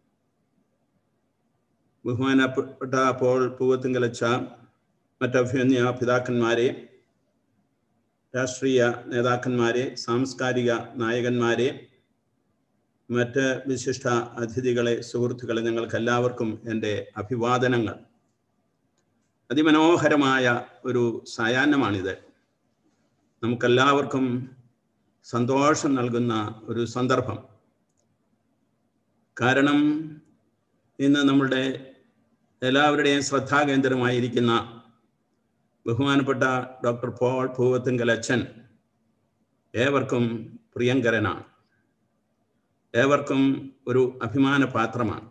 ബഹുമാനപ്പെട്ട പോൾ പൂവത്തിങ്കലച്ച മറ്റഭ്യുന്യ പിതാക്കന്മാരെ രാഷ്ട്രീയ നേതാക്കന്മാരെ സാംസ്കാരിക നായകന്മാരെ മറ്റ് വിശിഷ്ട അതിഥികളെ സുഹൃത്തുക്കളെ നിങ്ങൾക്ക് എല്ലാവർക്കും എൻ്റെ അഭിവാദനങ്ങൾ അതിമനോഹരമായ ഒരു സായാഹ്നമാണിത് നമുക്കെല്ലാവർക്കും സന്തോഷം നൽകുന്ന ഒരു സന്ദർഭം കാരണം ഇന്ന് നമ്മളുടെ എല്ലാവരുടെയും ശ്രദ്ധാകേന്ദ്രമായിരിക്കുന്ന ബഹുമാനപ്പെട്ട ഡോക്ടർ പോൾ പൂവത്തുങ്കൽ അച്ഛൻ ഏവർക്കും പ്രിയങ്കരനാണ് ഏവർക്കും ഒരു അഭിമാന പാത്രമാണ്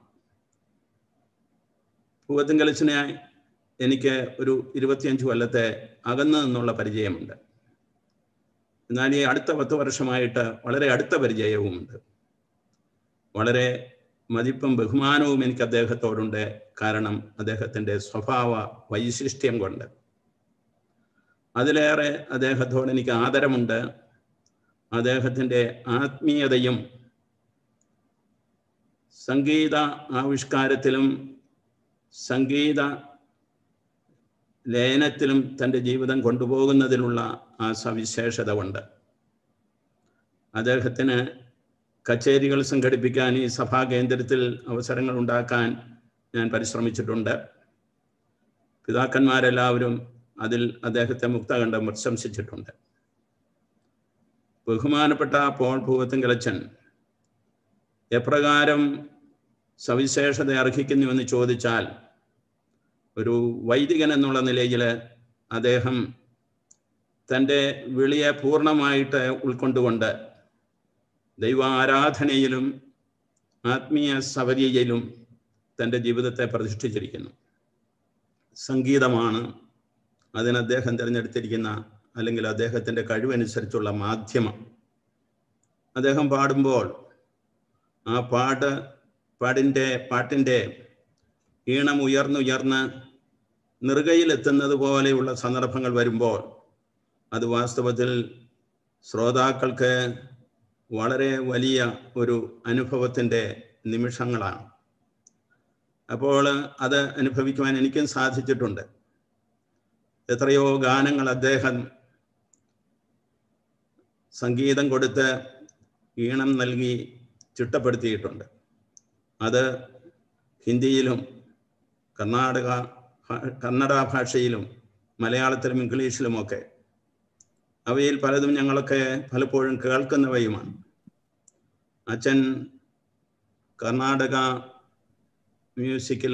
പൂവത്തുങ്കൽ അച്ഛനെ എനിക്ക് ഒരു ഇരുപത്തിയഞ്ച് കൊല്ലത്തെ അകന്നു നിന്നുള്ള പരിചയമുണ്ട് എന്നാൽ ഈ അടുത്ത പത്ത് വർഷമായിട്ട് വളരെ അടുത്ത പരിചയവുമുണ്ട് വളരെ മതിപ്പും ബഹുമാനവും എനിക്ക് അദ്ദേഹത്തോടുണ്ട് കാരണം അദ്ദേഹത്തിൻ്റെ സ്വഭാവ വൈശിഷ്ട്യം കൊണ്ട് അതിലേറെ അദ്ദേഹത്തോട് എനിക്ക് ആദരമുണ്ട് അദ്ദേഹത്തിൻ്റെ ആത്മീയതയും സംഗീത ആവിഷ്കാരത്തിലും സംഗീത ലയനത്തിലും തൻ്റെ ജീവിതം കൊണ്ടുപോകുന്നതിനുള്ള ആ സവിശേഷത കൊണ്ട് അദ്ദേഹത്തിന് കച്ചേരികൾ സംഘടിപ്പിക്കാൻ ഈ സഭാ കേന്ദ്രത്തിൽ അവസരങ്ങൾ ഉണ്ടാക്കാൻ ഞാൻ പരിശ്രമിച്ചിട്ടുണ്ട് പിതാക്കന്മാരെല്ലാവരും അതിൽ അദ്ദേഹത്തെ മുക്തകണ്ഠം പ്രശംസിച്ചിട്ടുണ്ട് ബഹുമാനപ്പെട്ട പോൾ ഭൂവത്തിങ്കലച്ചൻ എപ്രകാരം സവിശേഷത അർഹിക്കുന്നുവെന്ന് ചോദിച്ചാൽ ഒരു വൈദികൻ എന്നുള്ള നിലയിൽ അദ്ദേഹം തൻ്റെ വിളിയെ പൂർണ്ണമായിട്ട് ഉൾക്കൊണ്ടുകൊണ്ട് ദൈവാരാധനയിലും ആത്മീയ സവര്യയിലും തൻ്റെ ജീവിതത്തെ പ്രതിഷ്ഠിച്ചിരിക്കുന്നു സംഗീതമാണ് അതിന് അദ്ദേഹം തിരഞ്ഞെടുത്തിരിക്കുന്ന അല്ലെങ്കിൽ അദ്ദേഹത്തിൻ്റെ കഴിവനുസരിച്ചുള്ള മാധ്യമം അദ്ദേഹം പാടുമ്പോൾ ആ പാട്ട് പാടിൻ്റെ പാട്ടിൻ്റെ ഈണം ഉയർന്നുയർന്ന് നെറുകയിലെത്തുന്നത് പോലെയുള്ള സന്ദർഭങ്ങൾ വരുമ്പോൾ അത് വാസ്തവത്തിൽ ശ്രോതാക്കൾക്ക് വളരെ വലിയ ഒരു അനുഭവത്തിൻ്റെ നിമിഷങ്ങളാണ് അപ്പോൾ അത് അനുഭവിക്കുവാൻ എനിക്കും സാധിച്ചിട്ടുണ്ട് എത്രയോ ഗാനങ്ങൾ അദ്ദേഹം സംഗീതം കൊടുത്ത് ഈണം നൽകി ചിട്ടപ്പെടുത്തിയിട്ടുണ്ട് അത് ഹിന്ദിയിലും കർണാടക കന്നഡ ഭാഷയിലും മലയാളത്തിലും ഇംഗ്ലീഷിലുമൊക്കെ അവയിൽ പലതും ഞങ്ങളൊക്കെ പലപ്പോഴും കേൾക്കുന്നവയുമാണ് അച്ഛൻ കർണാടക മ്യൂസിക്കിൽ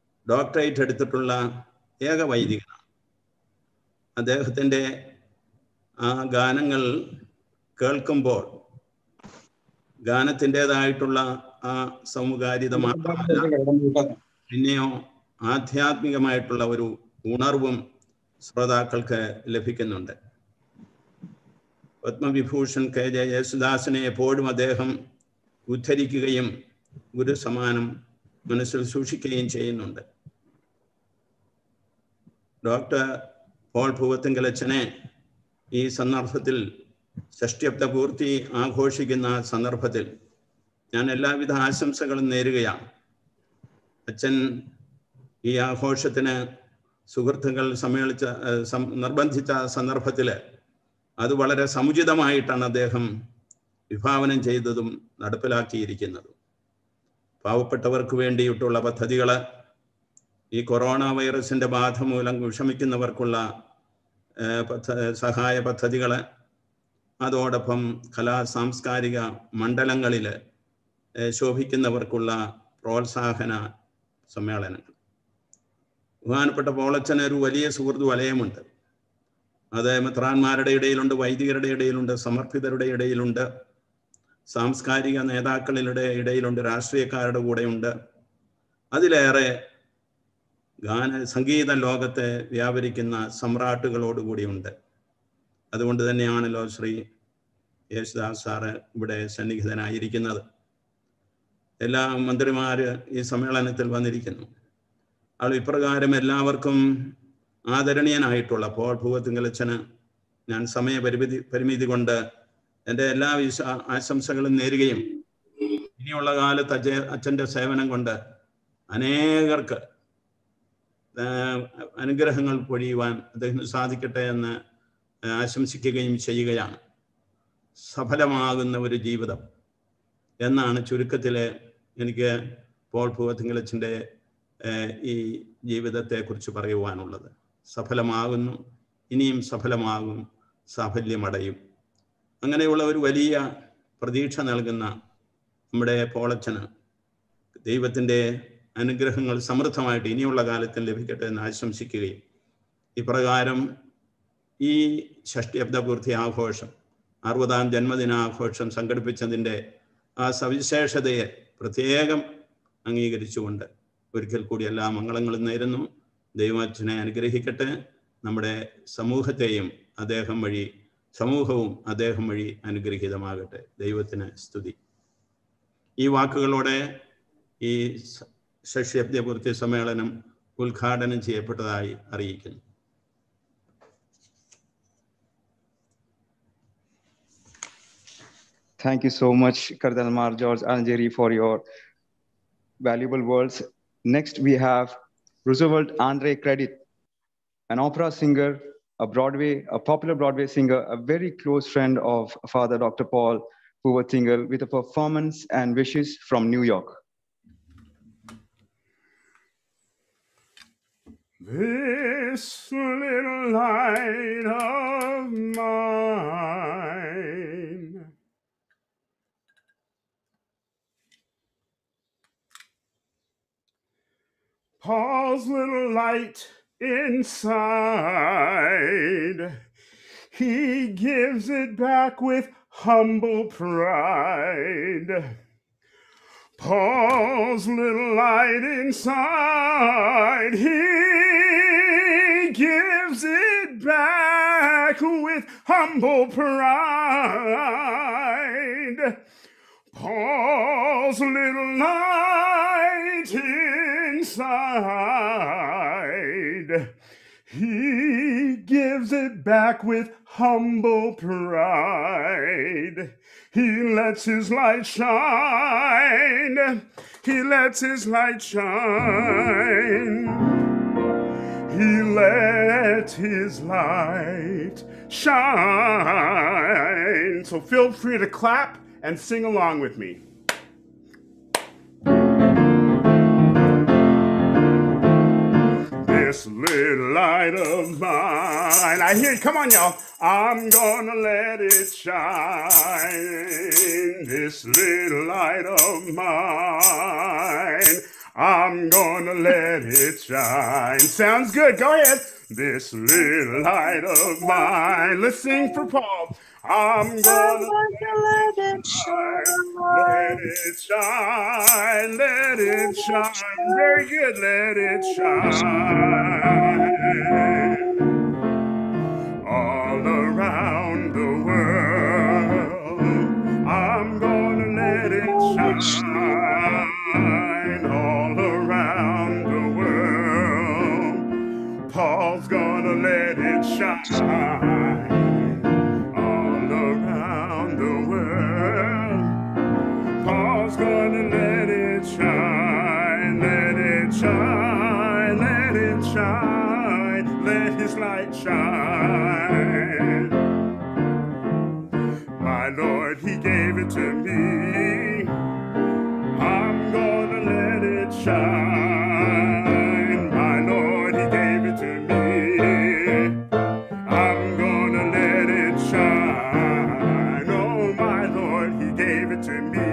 ഡോക്ടറേറ്റ് എടുത്തിട്ടുള്ള ഏക വൈദികനാണ് അദ്ദേഹത്തിൻ്റെ ആ ഗാനങ്ങൾ കേൾക്കുമ്പോൾ ഗാനത്തിൻ്റെതായിട്ടുള്ള ആ സൗകാര്യത മാത്രമല്ല പിന്നെയോ ആധ്യാത്മികമായിട്ടുള്ള ഒരു ഉണർവും ശ്രോതാക്കൾക്ക് ലഭിക്കുന്നുണ്ട് പത്മവിഭൂഷൺ കെ ജെ യേശുദാസിനെ എപ്പോഴും അദ്ദേഹം ഉദ്ധരിക്കുകയും ഗുരു സമാനം മനസ്സിൽ സൂക്ഷിക്കുകയും ചെയ്യുന്നുണ്ട് ഡോക്ടർ പോൾ പൂവത്തിങ്കലച്ചനെ ഈ സന്ദർഭത്തിൽ ഷഷ്ടിയബ്ദ പൂർത്തി ആഘോഷിക്കുന്ന സന്ദർഭത്തിൽ ഞാൻ എല്ലാവിധ ആശംസകളും നേരുകയാണ് അച്ഛൻ ഈ ആഘോഷത്തിന് സുഹൃത്തുക്കൾ സമ്മേളിച്ച ഏഹ്, സം- നിർബന്ധിച്ച സന്ദർഭത്തിൽ അത് വളരെ സമുചിതമായിട്ടാണ് അദ്ദേഹം വിഭാവനം ചെയ്തതും നടപ്പിലാക്കിയിരിക്കുന്നതും പാവപ്പെട്ടവർക്ക് വേണ്ടിയിട്ടുള്ള പദ്ധതികൾ ഈ കൊറോണ വൈറസിന്റെ ബാധ മൂലം വിഷമിക്കുന്നവർക്കുള്ള ഏഹ്, പദ്ധ- സഹായ പദ്ധതികൾ അതോടൊപ്പം കലാ സാംസ്കാരിക മണ്ഡലങ്ങളിൽ ശോഭിക്കുന്നവർക്കുള്ള പ്രോത്സാഹന സമ്മേളനങ്ങൾ ബഹുമാനപ്പെട്ട പോളച്ചന് ഒരു വലിയ സുഹൃത്ത് വലയമുണ്ട് അത് മെത്രാന്മാരുടെ ഇടയിലുണ്ട് വൈദികരുടെ ഇടയിലുണ്ട് സമർപ്പിതരുടെ ഇടയിലുണ്ട് സാംസ്കാരിക നേതാക്കളുടെ ഇടയിലുണ്ട് രാഷ്ട്രീയക്കാരുടെ കൂടെയുണ്ട് അതിലേറെ ഗാന സംഗീത ലോകത്തെ വ്യാപരിക്കുന്ന സമ്രാട്ടുകളോടുകൂടിയുണ്ട് അതുകൊണ്ട് തന്നെയാണല്ലോ ശ്രീ യേശുദാസ് സാറ് ഇവിടെ സന്നിഹിതനായിരിക്കുന്നത് എല്ലാ മന്ത്രിമാര് ഈ സമ്മേളനത്തിൽ വന്നിരിക്കുന്നു ആൾ ഇപ്രകാരം എല്ലാവർക്കും ആദരണീയനായിട്ടുള്ള പോൾ ഭൂവത്തിങ്കലച്ചന് ഞാൻ സമയപരിമിതി പരിമിതി കൊണ്ട് എൻ്റെ എല്ലാ വിശ ആശംസകളും നേരുകയും ഇനിയുള്ള കാലത്ത് അച്ഛ അച്ഛൻ്റെ സേവനം കൊണ്ട് അനേകർക്ക് ആഹ് അനുഗ്രഹങ്ങൾ പൊഴിയുവാൻ അദ്ദേഹത്തിന് സാധിക്കട്ടെ എന്ന് ആശംസിക്കുകയും ചെയ്യുകയാണ് സഫലമാകുന്ന ഒരു ജീവിതം എന്നാണ് ചുരുക്കത്തിൽ എനിക്ക് പോൾ ഭൂവത്തിങ്കലച്ചൻ്റെ ഈ ജീവിതത്തെക്കുറിച്ച് പറയുവാനുള്ളത് സഫലമാകുന്നു ഇനിയും സഫലമാകും സാഫല്യമടയും അങ്ങനെയുള്ള ഒരു വലിയ പ്രതീക്ഷ നൽകുന്ന നമ്മുടെ പോളച്ചന് ദൈവത്തിൻ്റെ അനുഗ്രഹങ്ങൾ സമൃദ്ധമായിട്ട് ഇനിയുള്ള കാലത്തിൽ ലഭിക്കട്ടെ എന്ന് ആശംസിക്കുകയും ഇപ്രകാരം ഈ ഷഷ്ടിയബ്ദപൂർത്തി ആഘോഷം അറുപതാം ജന്മദിനാഘോഷം സംഘടിപ്പിച്ചതിൻ്റെ ആ സവിശേഷതയെ പ്രത്യേകം അംഗീകരിച്ചുകൊണ്ട് ഒരിക്കൽ കൂടി എല്ലാ മംഗളങ്ങളും നേരുന്നു ദൈവത്തിനെ അനുഗ്രഹിക്കട്ടെ നമ്മുടെ സമൂഹത്തെയും അദ്ദേഹം വഴി സമൂഹവും അദ്ദേഹം വഴി അനുഗ്രഹീതമാകട്ടെ ദൈവത്തിന് സ്തുതി ഈ വാക്കുകളോടെ ഈ ഷഷ്യബ്ദപൂർത്തി സമ്മേളനം ഉദ്ഘാടനം ചെയ്യപ്പെട്ടതായി അറിയിക്കുന്നു Thank you so much, Cardinal Mar George Alanjeri, for your valuable words. Next, we have Roosevelt Andre Credit, an opera singer, a Broadway, a popular Broadway singer, a very close friend of Father Dr. Paul Hoover-Tingle, with a performance and wishes from New York. This little light of mine Paul's little light inside. He gives it back with humble pride. Paul's little light inside. He gives it back with humble pride. Paul's little light inside. He gives it back with humble pride. He lets his light shine. He lets his light shine. He let his light shine. So feel free to clap and sing along with me. This little light of mine. I hear you. Come on, y'all. I'm gonna let it shine. This little light of mine. I'm gonna let it shine. Sounds good. Go ahead. this little light of mine. Let's sing for Paul. I'm gonna let it shine, let it shine, let it shine. Very good, let it shine. All around the world, I'm gonna let it shine. All around the world, Paul's gonna let it shine. All around the world, Paul's gonna let it shine, let it shine, let it shine, let his light shine. My Lord, He gave it to me. I'm gonna let it shine. My Lord, He gave it to me. I'm gonna let it shine. Oh, my Lord, He gave it to me.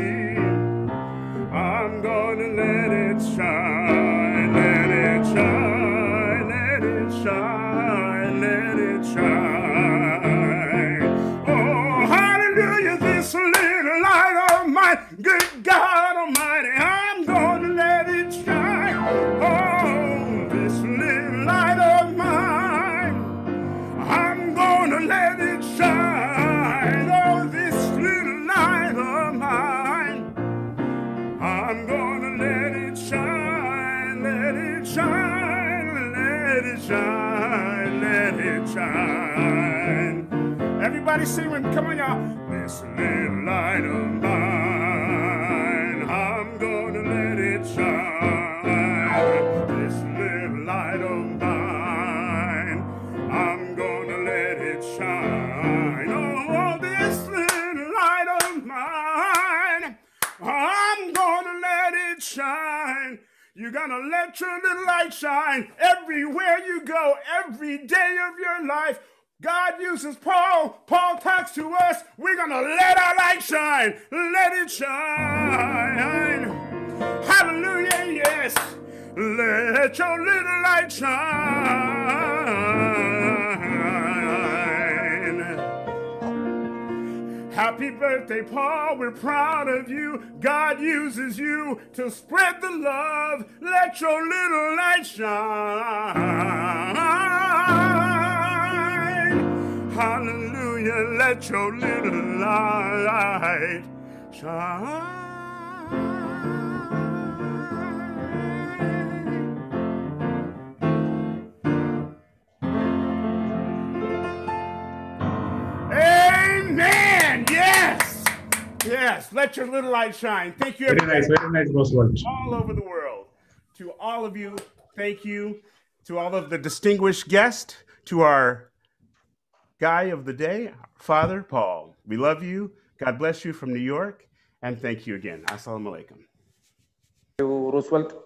I'm gonna let it shine, let it shine, let it shine, let it shine. Oh, hallelujah, this little light of mine, good God Almighty, I'm gonna let it shine. Oh, this little light of mine, I'm gonna let it shine. Oh, this little light of mine. I'm gonna let it shine, let it shine, let it shine, let it shine. Everybody sing with me, come on, y'all. This little light of mine, I'm gonna let it shine. This little light of mine, I'm gonna let it shine. Oh, this little light of mine. I'm gonna let it shine. You're gonna let your little light shine everywhere you go, every day of your life. God uses Paul. Paul talks to us. We're gonna let our light shine. Let it shine. Hallelujah, yes. Let your little light shine. Happy birthday, Paul. We're proud of you. God uses you to spread the love. Let your little light shine. Hallelujah. Let your little light shine. Amen. Yes. Yes. Let your little light shine. Thank you, Very everybody. nice, very nice, Oswald. All over the world. To all of you, thank you. To all of the distinguished guests, to our guy of the day, Father Paul. We love you. God bless you from New York. And thank you again. Assalamu alaikum. Roosevelt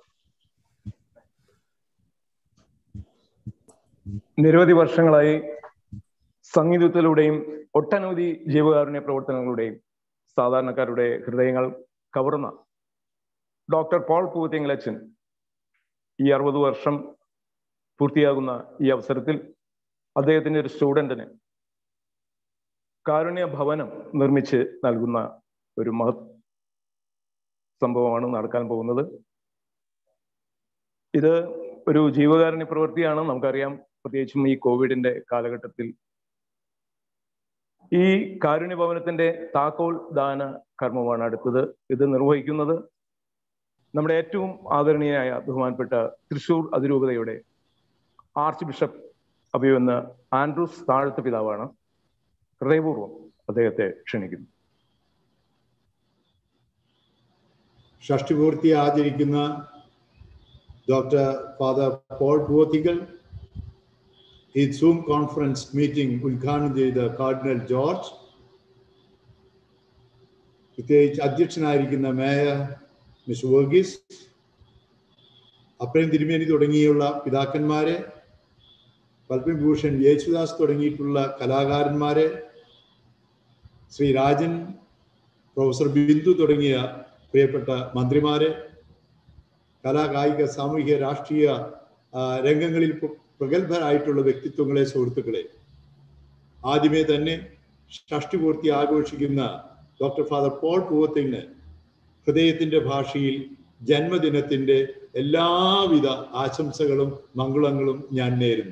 നിരവധി വർഷങ്ങളായി സംഗീതത്തിലൂടെയും ഒട്ടനവധി ജീവകാരുണ്യ പ്രവർത്തനങ്ങളുടെയും സാധാരണക്കാരുടെ ഹൃദയങ്ങൾ കവർന്ന doctor Paul പൂവത്തിയങ്ങളച്ചൻ ഈ അറുപത് വർഷം പൂർത്തിയാകുന്ന ഈ അവസരത്തിൽ അദ്ദേഹത്തിന്റെ ഒരു സ്റ്റുഡന്റിന് കാരുണ്യ ഭവനം നിർമ്മിച്ച് നൽകുന്ന ഒരു മഹത് സംഭവമാണ് നടക്കാൻ പോകുന്നത് ഇത് ഒരു ജീവകാരുണ്യ പ്രവൃത്തിയാണ് നമുക്കറിയാം പ്രത്യേകിച്ചും ഈ കോവിഡിന്റെ കാലഘട്ടത്തിൽ ഈ കാരുണ്യ ഭവനത്തിന്റെ താക്കോൽ ദാന കർമ്മമാണ് അടുത്തത് ഇത് നിർവഹിക്കുന്നത് നമ്മുടെ ഏറ്റവും ആദരണീയനായ ബഹുമാനപ്പെട്ട തൃശൂർ അതിരൂപതയുടെ ആർച്ച് ബിഷപ്പ് അഭിവന്ന ആൻഡ്രൂസ് താഴത്തെ പിതാവാണ് ഹൃദയപൂർവ്വം അദ്ദേഹത്തെ ക്ഷണിക്കുന്നു ഷഷ്ടിപൂർത്തി ആചരിക്കുന്ന ഡോക്ടർ ഫാദർ പോൾ പൂവത്തികൾ ഈ സൂം കോൺഫറൻസ് മീറ്റിംഗ് ഉദ്ഘാടനം ചെയ്ത കാർഡിനൽ ജോർജ് പ്രത്യേകിച്ച് അധ്യക്ഷനായിരിക്കുന്ന മേയർ മിസ് വർഗീസ് അപ്രേം തിരുമേനി തുടങ്ങിയുള്ള പിതാക്കന്മാരെ പത്മവിഭൂഷൺ യേശുദാസ് തുടങ്ങിയിട്ടുള്ള കലാകാരന്മാരെ ശ്രീ രാജൻ പ്രൊഫസർ ബിന്ദു തുടങ്ങിയ പ്രിയപ്പെട്ട മന്ത്രിമാരെ കലാ കായിക സാമൂഹിക രാഷ്ട്രീയ ആ, രംഗങ്ങളിൽ പ്ര- പ്രഗത്ഭരായിട്ടുള്ള വ്യക്തിത്വങ്ങളെ സുഹൃത്തുക്കളെ ആദ്യമേ തന്നെ ഷഷ്ടിപൂർത്തി ആഘോഷിക്കുന്ന ഡോക്ടർ ഫാദർ പോൾ പൂവത്തിന് ഹൃദയത്തിന്റെ ഭാഷയിൽ ജന്മദിനത്തിന്റെ എല്ലാവിധ ആശംസകളും മംഗളങ്ങളും ഞാൻ നേരുന്നു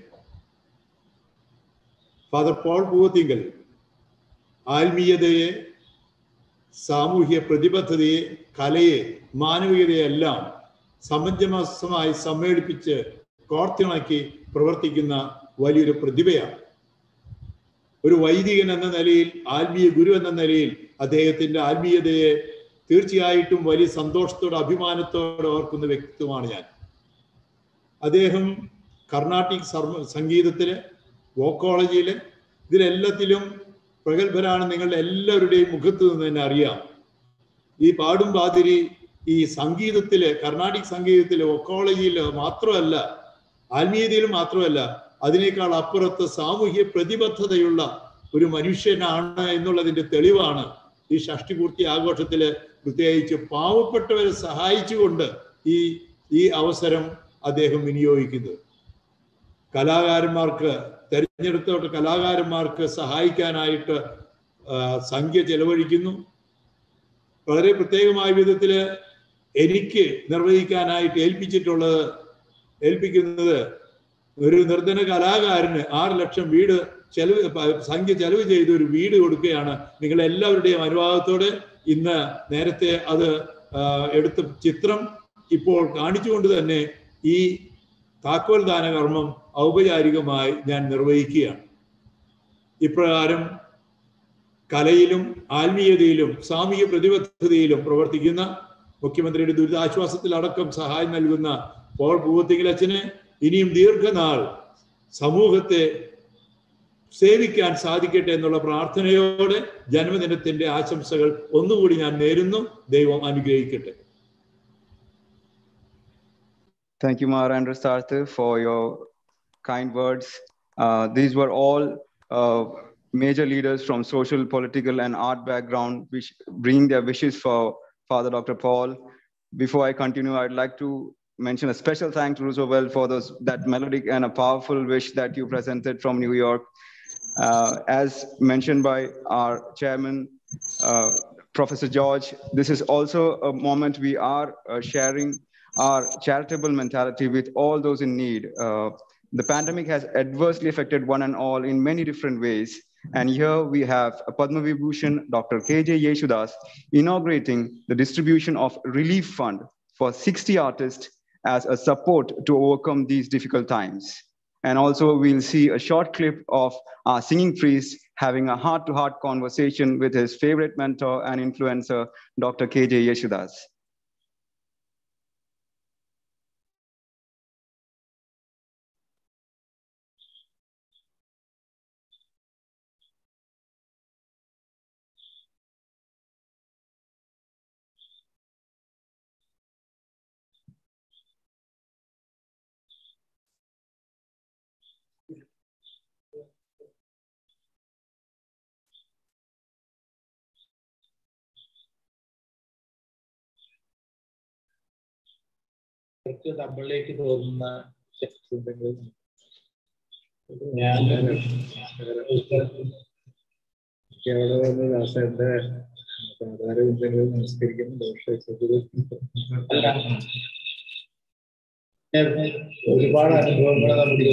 ഫാദർ പോൾ പൂവത്തിങ്കൽ ആത്മീയതയെ സാമൂഹ്യ പ്രതിബദ്ധതയെ കലയെ മാനവികതയെല്ലാം സമഞ്ജസമായി സമ്മേളിപ്പിച്ച് കോർത്തിണക്കി പ്രവർത്തിക്കുന്ന വലിയൊരു പ്രതിഭയാണ് ഒരു വൈദികൻ എന്ന നിലയിൽ ആത്മീയ ഗുരു എന്ന നിലയിൽ അദ്ദേഹത്തിന്റെ ആത്മീയതയെ തീർച്ചയായിട്ടും വലിയ സന്തോഷത്തോടെ അഭിമാനത്തോടെ ഓർക്കുന്ന വ്യക്തിത്വമാണ് ഞാൻ അദ്ദേഹം കർണാട്ടിക് സർവ സംഗീതത്തില് വോക്കോളജിയില് ഇതിലെല്ലാത്തിലും പ്രഗത്ഭരാണ് നിങ്ങളുടെ എല്ലാവരുടെയും മുഖത്ത് നിന്ന് തന്നെ അറിയാം ഈ പാടും പാതിരി ഈ സംഗീതത്തില് കർണാടിക് സംഗീതത്തില് ഒക്കോളജിയില് മാത്രമല്ല ആത്മീയതയിലും മാത്രമല്ല അതിനേക്കാൾ അപ്പുറത്ത് സാമൂഹ്യ പ്രതിബദ്ധതയുള്ള ഒരു മനുഷ്യനാണ് എന്നുള്ളതിന്റെ തെളിവാണ് ഈ ഷഷ്ടിപൂർത്തി ആഘോഷത്തില് പ്രത്യേകിച്ച് പാവപ്പെട്ടവരെ സഹായിച്ചുകൊണ്ട് ഈ ഈ അവസരം അദ്ദേഹം വിനിയോഗിക്കുന്നത് കലാകാരന്മാർക്ക് തെരഞ്ഞെടുത്തോട്ട് കലാകാരന്മാർക്ക് സഹായിക്കാനായിട്ട് ആ, സംഖ്യ ചെലവഴിക്കുന്നു വളരെ പ്രത്യേകമായ വിധത്തില് എനിക്ക് നിർവഹിക്കാനായിട്ട് ഏൽപ്പിച്ചിട്ടുള്ളത് ഏൽപ്പിക്കുന്നത് ഒരു നിർധന കലാകാരന് ആറ് ലക്ഷം വീട് ചെലവ് പ- സംഖ്യ ചെലവ് ചെയ്ത് ഒരു വീട് കൊടുക്കുകയാണ് നിങ്ങൾ എല്ലാവരുടെയും അനുവാദത്തോടെ ഇന്ന് നേരത്തെ അത് ആ, എടുത്ത ചിത്രം ഇപ്പോൾ കാണിച്ചുകൊണ്ട് തന്നെ ഈ താക്കോൽ ദാന കർമ്മം ഔപചാരികമായി ഞാൻ നിർവഹിക്കുകയാണ് ഇപ്രകാരം കലയിലും ആത്മീയതയിലും സാമൂഹിക പ്രതിബദ്ധതയിലും പ്രവർത്തിക്കുന്ന മുഖ്യമന്ത്രിയുടെ ദുരിതാശ്വാസത്തിലടക്കം സഹായം നൽകുന്ന പോൾ പൂവത്തിങ്കിലച്ഛന് ഇനിയും ദീർഘനാൾ സമൂഹത്തെ സേവിക്കാൻ സാധിക്കട്ടെ എന്നുള്ള പ്രാർത്ഥനയോടെ ജന്മദിനത്തിന്റെ ആശംസകൾ ഒന്നുകൂടി ഞാൻ നേരുന്നു ദൈവം അനുഗ്രഹിക്കട്ടെ Thank you, Maharandra Sarthar, for your kind words. Uh, these were all uh, major leaders from social, political, and art background, which bring their wishes for Father Dr. Paul. Before I continue, I'd like to mention a special thanks to Roosevelt for those that melodic and a powerful wish that you presented from New York. Uh, as mentioned by our chairman, uh, Professor George, this is also a moment we are uh, sharing our charitable mentality with all those in need. Uh, the pandemic has adversely affected one and all in many different ways. And here we have Padma Vibhushan, Dr. KJ Yeshudas, inaugurating the distribution of relief fund for 60 artists as a support to overcome these difficult times. And also we'll see a short clip of our singing priest having a heart-to-heart conversation with his favorite mentor and influencer, Dr. KJ Yeshudas. അവർക്ക് നമ്മളിലേക്ക് തോന്നുന്ന ശക്തി ഉണ്ടെങ്കിൽ ഞാൻ അവിടെ വന്ന് ദാസന്റെ സാധാരണ എന്തെങ്കിലും നമസ്കരിക്കുന്നു അല്ല ഒരുപാട് അനുഭവങ്ങൾ നമുക്ക്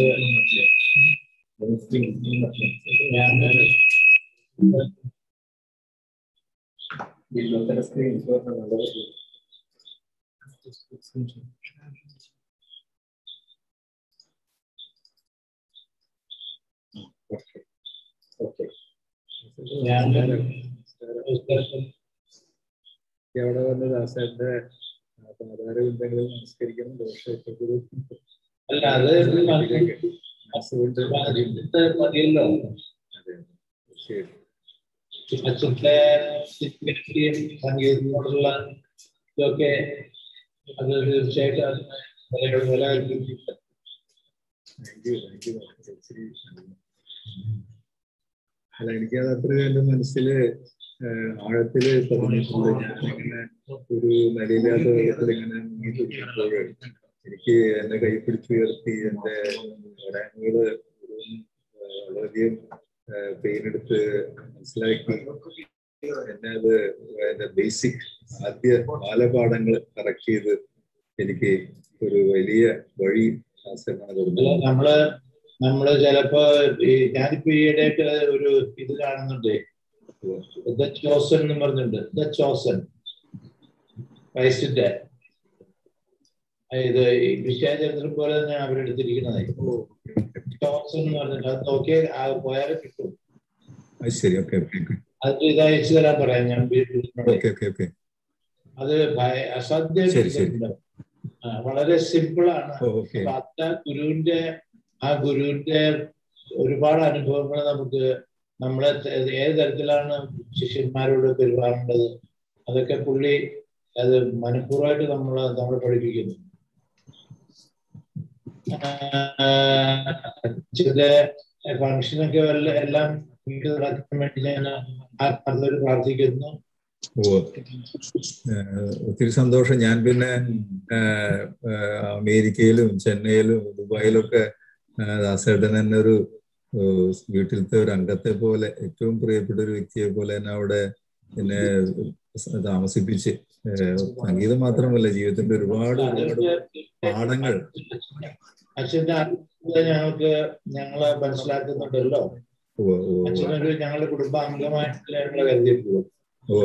ഞാൻ ഞാൻ അവിടെ വന്ന് ദാസന്റെ സാധാരണ എന്തെങ്കിലും നമസ്കരിക്കുന്നു ദോഷ അല്ല അത് മനസ്സുകൊണ്ട് മനസ്സിട്ട് മതിയല്ലോ ശരി അച്ഛന്റെ സിഗ്നിഫിക്കൻസിയും സംഗീതത്തിനോടുള്ള ഇതൊക്കെ അത് തീർച്ചയായിട്ടും അത് വില വില കൽപ്പിക്കും താങ്ക് യു താങ്ക് യു ശരി അല്ല എനിക്കത് അത്ര എന്റെ മനസ്സില് ഏഹ്, ആഴത്തില് തോന്നിയിട്ടുണ്ട് ഞാൻ ഇങ്ങനെ ഒരു നിലയില്ലാത്ത വെള്ളത്തിൽ ഇങ്ങനെ മുങ്ങി തുടിക്കുമ്പോൾ എനിക്ക് എന്നെ കൈപ്പിടിച്ചുയർത്തി എൻ്റെ വരാനുകള് വളരെയധികം പെയിൻ എടുത്ത് മനസ്സിലാക്കി എന്നെ അത് എന്റെ ബേസിക് ആദ്യ ബാലപാഠങ്ങൾ കറക്റ്റ് ചെയ്ത് എനിക്ക് ഒരു വലിയ വഴി ആശ്രമാണ് അല്ല, കൊടുത്തത് നമ്മള് നമ്മള് ചിലപ്പോ ഈ ഞാനിപ്പോ ഈയിടെയായിട്ട് ഒരു ഇത് കാണുന്നുണ്ട് ദ ചോസൻ എന്ന് പറഞ്ഞിട്ടുണ്ട് ദ ചോസൻ ക്രൈസ്റ്റിന്റെ ഇത് ഈ ക്രിസ്ത്യാനി ചരിത്രം പോലെ തന്നെ അവരെടുത്തിരിക്കുന്നത് ചോസൻ എന്ന് പറഞ്ഞിട്ട് അത് നോക്കിയാൽ ആ പോയാലും കിട്ടും അത് ശരി ഓക്കെ ഓക്കെ ഓക്കെ അത് ഇത് അയച്ചു തരാൻ പറയാം ഞാൻ വീട്ടിൽ ഓക്കെ ഓക്കെ ഓക്കെ അത് ഭയ- അസാധ്യം ശരി, ശരി. ആ, വളരെ സിമ്പിൾ ആണ് ഓ, ഓക്കെ. അപ്പൊ അത് ആ ഗുരുവിന്റെ ആ ഗുരുവിന്റെ ഒരുപാട് അനുഭവങ്ങൾ നമുക്ക് നമ്മളെ ത- ഏത് തരത്തിലാണ് ശിഷ്യന്മാരോട് പെരുമാറേണ്ടത് അതൊക്കെ പുള്ളി അത് മനഃപൂർവ്വമായിട്ട് നമ്മൾ നമ്മളെ പഠിപ്പിക്കുന്നു അച്ഛന്റെ ഫംഗ്ഷനൊക്കെ വല്ല- എല്ലാം വീട്ടിൽ നടക്കാൻ വേണ്ടി ഞാൻ ആത്മാർത്ഥമായിട്ട് പ്രാർത്ഥിക്കുന്നു ഓ ഏഹ് ഒത്തിരി സന്തോഷം ഞാൻ പിന്നെ ഏഹ് ഏഹ് അമേരിക്കയിലും ചെന്നൈയിലും ദുബായിലൊക്കെ ഏഹ് ദാസേട്ടൻ എന്നെ ഒരു ഏഹ് വീട്ടിലത്തെ ഒരു അംഗത്തെ പോലെ ഏറ്റവും പ്രിയപ്പെട്ട ഒരു വ്യക്തിയെ പോലെ എന്നെ അവിടെ എന്നെ താമസിപ്പിച്ച് ഏഹ് സംഗീതം മാത്രമല്ല ജീവിതത്തിന്റെ ഒരുപാട് ഒരുപാട് പാഠങ്ങൾ അച്ഛന്റെ ആത്മീയത ഞങ്ങൾക്ക് ഞങ്ങളെ മനസ്സിലാക്കുന്നുണ്ടല്ലോ ഓ ഓ അച്ഛനൊരു ഞങ്ങളുടെ കുടുംബാംഗമായിട്ട് ഞങ്ങളെ കരുതിയിട്ടുള്ളൂ ഓ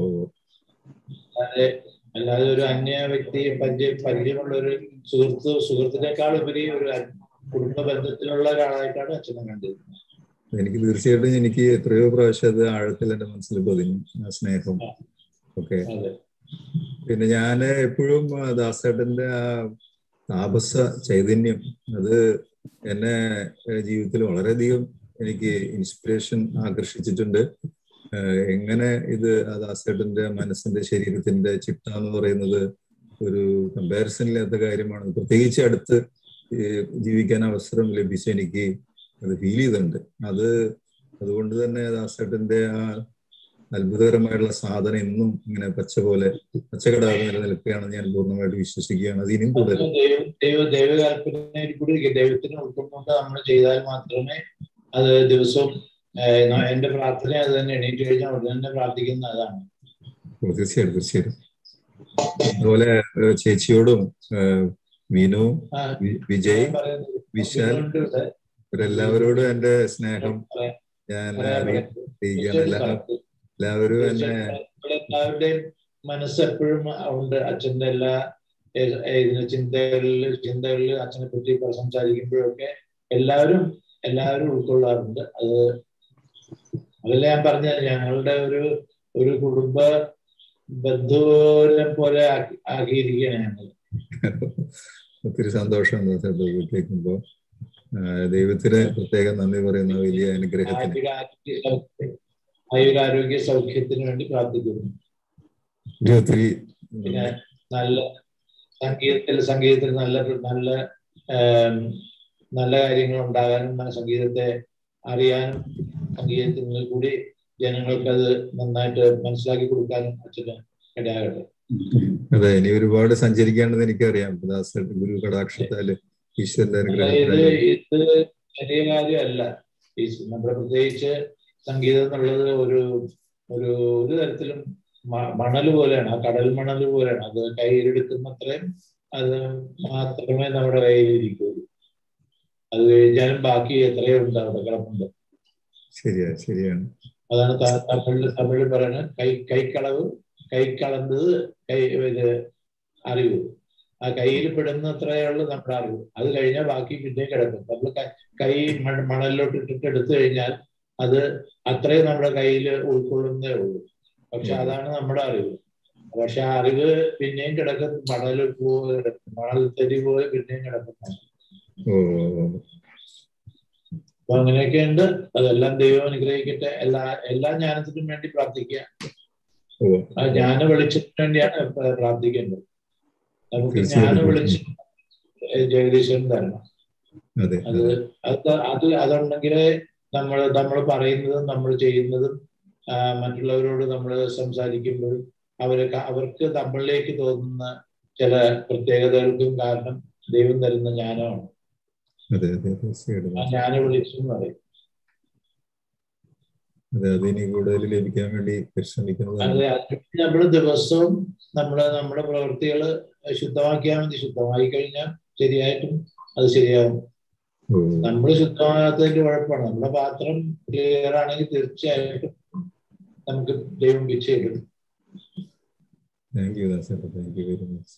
അല്ലാതെ അല്ലാതെ ഒരു അന്യ വ്യക്തി പരിചയ പരിചയമുള്ള ഒരു സുഹൃത്ത് സുഹൃത്തിനേക്കാൾ ഉപരി ഒരു അ- കുടുംബ ബന്ധത്തിലുള്ള ഒരാളായിട്ടാണ് അച്ഛനെ കണ്ടിരുന്നത് എനിക്ക് തീർച്ചയായിട്ടും എനിക്ക് എത്രയോ പ്രാവശ്യം അത് ആഴത്തിൽ എൻ്റെ മനസ്സിൽ പതിഞ്ഞു ആ സ്നേഹം ഓക്കെ അതെ പിന്നെ ഞാൻ എപ്പോഴും ആ ദാസേട്ടന്റെ ആ താപസ ചൈതന്യം അത് എന്നെ ഏഹ് ജീവിതത്തിൽ വളരെയധികം എനിക്ക് ഇൻസ്പിറേഷൻ ആകർഷിച്ചിട്ടുണ്ട് ഏഹ് എങ്ങനെ ഇത് ആ ദാസേട്ടന്റെ മനസ്സിന്റെ ശരീരത്തിന്റെ ചിട്ട എന്ന് പറയുന്നത് ഒരു കമ്പാരിസൺ ഇല്ലാത്ത കാര്യമാണ് പ്രത്യേകിച്ച് അടുത്ത് ഈ ജീവിക്കാൻ അവസരം ലഭിച്ച എനിക്ക് അത് ഫീൽ ചെയ്തിട്ടുണ്ട് അത് അതുകൊണ്ട് തന്നെ ദാസേട്ടന്റെ ആ അത്ഭുതകരമായിട്ടുള്ള സാധനം ഇന്നും ഇങ്ങനെ പച്ച പോലെ പച്ചകടാതെ നിലനിൽക്കുകയാണെന്ന് ഞാൻ പൂർണ്ണമായിട്ട് വിശ്വസിക്കുകയാണ് അത് ഇനിയും തുടരും ദൈവ ദൈവ ദൈവകൽപ്പനയിൽ കൂടി ദൈവത്തിന് ഉൾക്കൊണ്ടുകൊണ്ട് നമ്മൾ ചെയ്താൽ മാത്രമേ അത് ദിവസവും ഏഹ്, ന- എന്റെ പ്രാർത്ഥന അത് തന്നെ എണീറ്റ് കഴിഞ്ഞാൽ ഉടനെ തന്നെ പ്രാർത്ഥിക്കുന്ന അതാണ് ഓ, തീർച്ചയായിട്ടും തീർച്ചയായിട്ടും അതുപോലെ ഏഹ്, ചേച്ചിയോടും ഏഹ്, മീനു ആ, വി- വിജയ് ഞാൻ പറയുന്നത് വിശാൽ ഇതിനുണ്ട് ഇവിടെ. ഇവരെല്ലാവരോടും എന്റെ സ്നേഹം പറയാം. ഞാൻ പറയാം, പറയാം. അറിയിക്കുകയാണ് എല്ലാ തീർച്ചയായിട്ടും എല്ലാവരും എന്നെ ഇവിടെ എല്ലാവരുടെയും മനസ്സ് എപ്പോഴും ഉണ്ട് അച്ഛന്റെ എല്ലാ ഏ- ഏ- ചിന്തകളിൽ ചിന്തകളിൽ അച്ഛനെ പറ്റി സംസാരിക്കുമ്പോഴൊക്കെ എല്ലാവരും എല്ലാവരും ഉൾക്കൊള്ളാറുണ്ട് അത് അതല്ല ഞാൻ പറഞ്ഞത് ഞങ്ങളുടെ ഒരു ഒരു കുടുംബ ബന്ധുവിനെ പോലെ ആക്കി- ആക്കിയിരിക്കുകയാണ് ഞങ്ങൾ ഒത്തിരി സന്തോഷമുണ്ട് ചേട്ടാ കേൾക്കുമ്പോ ആഹ് ദൈവത്തിന് പ്രത്യേകം നന്ദി പറയുന്ന വലിയ അനുഗ്രഹത്തിന് ആയുരാരോഗ്യ സൗഖ്യം ആയുരാരോഗ്യ സൗഖ്യത്തിന് വേണ്ടി പ്രാർത്ഥിക്കുന്നു ഒത്തിരി ഒത്തിരി പിന്നെ നല്ല സംഗീതത്തിൽ സംഗീതത്തിൽ നല്ല നല്ല ഏം, നല്ല കാര്യങ്ങൾ ഉണ്ടാകാനും ആ സംഗീതത്തെ അറിയാനും സംഗീതത്തിൽ കൂടി ജനങ്ങൾക്ക് അത് നന്നായിട്ട് മനസ്സിലാക്കി കൊടുക്കാനും അച്ഛന് ഇടയാകട്ടെ അതെ ഇനി ഒരുപാട് സഞ്ചരിക്കേണ്ടത് എനിക്കറിയാം ദാസ ഗുരു കടാക്ഷത്താല് ഈശ്വരന്റെ അല്ല, ഇത് അനുഗ്രഹത്താല് ഇത് ചെറിയ കാര്യമല്ല ഈ നമ്മുടെ പ്രത്യേകിച്ച് സംഗീതം എന്നുള്ളത് ഒരു ഒരു ഒരു തരത്തിലും മ- മണൽ പോലെയാണ് ആ കടൽ മണൽ പോലെയാണ് അത് കയ്യിലെടുക്കുന്നത്രയും അത് മാത്രമേ നമ്മുടെ കയ്യിലിരിക്കുള്ളൂ അത് കഴിഞ്ഞാലും ബാക്കി എത്രയോ ഉണ്ട് അവിടെ കിടപ്പുണ്ട് ശരിയാ ശരിയാണ് അതാണ് ത- തമിഴിൽ തമിഴിൽ പറയുന്നത് കൈ കൈക്കളവ് കൈക്കളന്നത് കൈ ഇത് അറിവ് ആ കയ്യിൽ പെടുന്നത്രയേ ഉള്ളൂ നമ്മുടെ അറിവ് അത് കഴിഞ്ഞാൽ ബാക്കി പിന്നെ കിടക്കും നമ്മൾ ക- കൈ മ- മണലിലോട്ട് ഇട്ടിട്ട് എടുത്തു കഴിഞ്ഞാൽ അത് അത്രയും നമ്മുടെ കയ്യിൽ ഉൾക്കൊള്ളുന്നേ ഉള്ളൂ പക്ഷെ അതാണ് നമ്മുടെ അറിവ് പക്ഷെ ആ അറിവ് പിന്നെയും കിടക്കും മണൽ പോലെ കിടക്കും മണൽ തരി പോലെ പിന്നെയും കിടക്കുന്നു ഓ അപ്പൊ അങ്ങനെയൊക്കെ ഉണ്ട് അതെല്ലാം ദൈവം അനുഗ്രഹിക്കട്ടെ എല്ലാ എല്ലാ ജ്ഞാനത്തിനും വേണ്ടി പ്രാർത്ഥിക്കുക ഓ ആ ജ്ഞാന വെളിച്ചത്തിന് വേണ്ടിയാണ് പ്ര- പ്രാർത്ഥിക്കേണ്ടത് നമുക്ക് ജ്ഞാന തീർച്ചയായിട്ടും. വെളിച്ചം ഏ, ജഗദീശ്വരൻ തരണം അതെ അത് അത് അത് അതുണ്ടെങ്കിലേ നമ്മൾ നമ്മൾ പറയുന്നതും നമ്മൾ ചെയ്യുന്നതും ആ, മറ്റുള്ളവരോട് നമ്മൾ സംസാരിക്കുമ്പോൾ അവർക്ക് അവർക്ക് നമ്മളിലേക്ക് തോന്നുന്ന ചില പ്രത്യേകതകൾക്കും കാരണം ദൈവം തരുന്ന ജ്ഞാനമാണ് അതെ അതെ തീർച്ചയായിട്ടും ആ ജ്ഞാന വെളിച്ചം എന്ന് പറയും അതെ അതിനി കൂടുതൽ ലഭിക്കാൻ വേണ്ടി പരിശ്രമിക്കുന്നതാണ് അതെ നമ്മൾ ദിവസവും നമ്മള് നമ്മുടെ പ്രവൃത്തികൾ ശുദ്ധമാക്കിയാൽ മതി ശുദ്ധമായി കഴിഞ്ഞാൽ ശരിയായിട്ടും അത് ശരിയാവും ഓ നമ്മൾ ശുദ്ധമാകാത്തതിന്റെ കുഴപ്പമാണ് നമ്മുടെ പാത്രം ക്ലിയർ ആണെങ്കിൽ തീർച്ചയായിട്ടും നമുക്ക് ദൈവം ഭിക്ഷ ഇടും താങ്ക് യു ദാസേട്ടാ താങ്ക് യു വെരി മച്ച്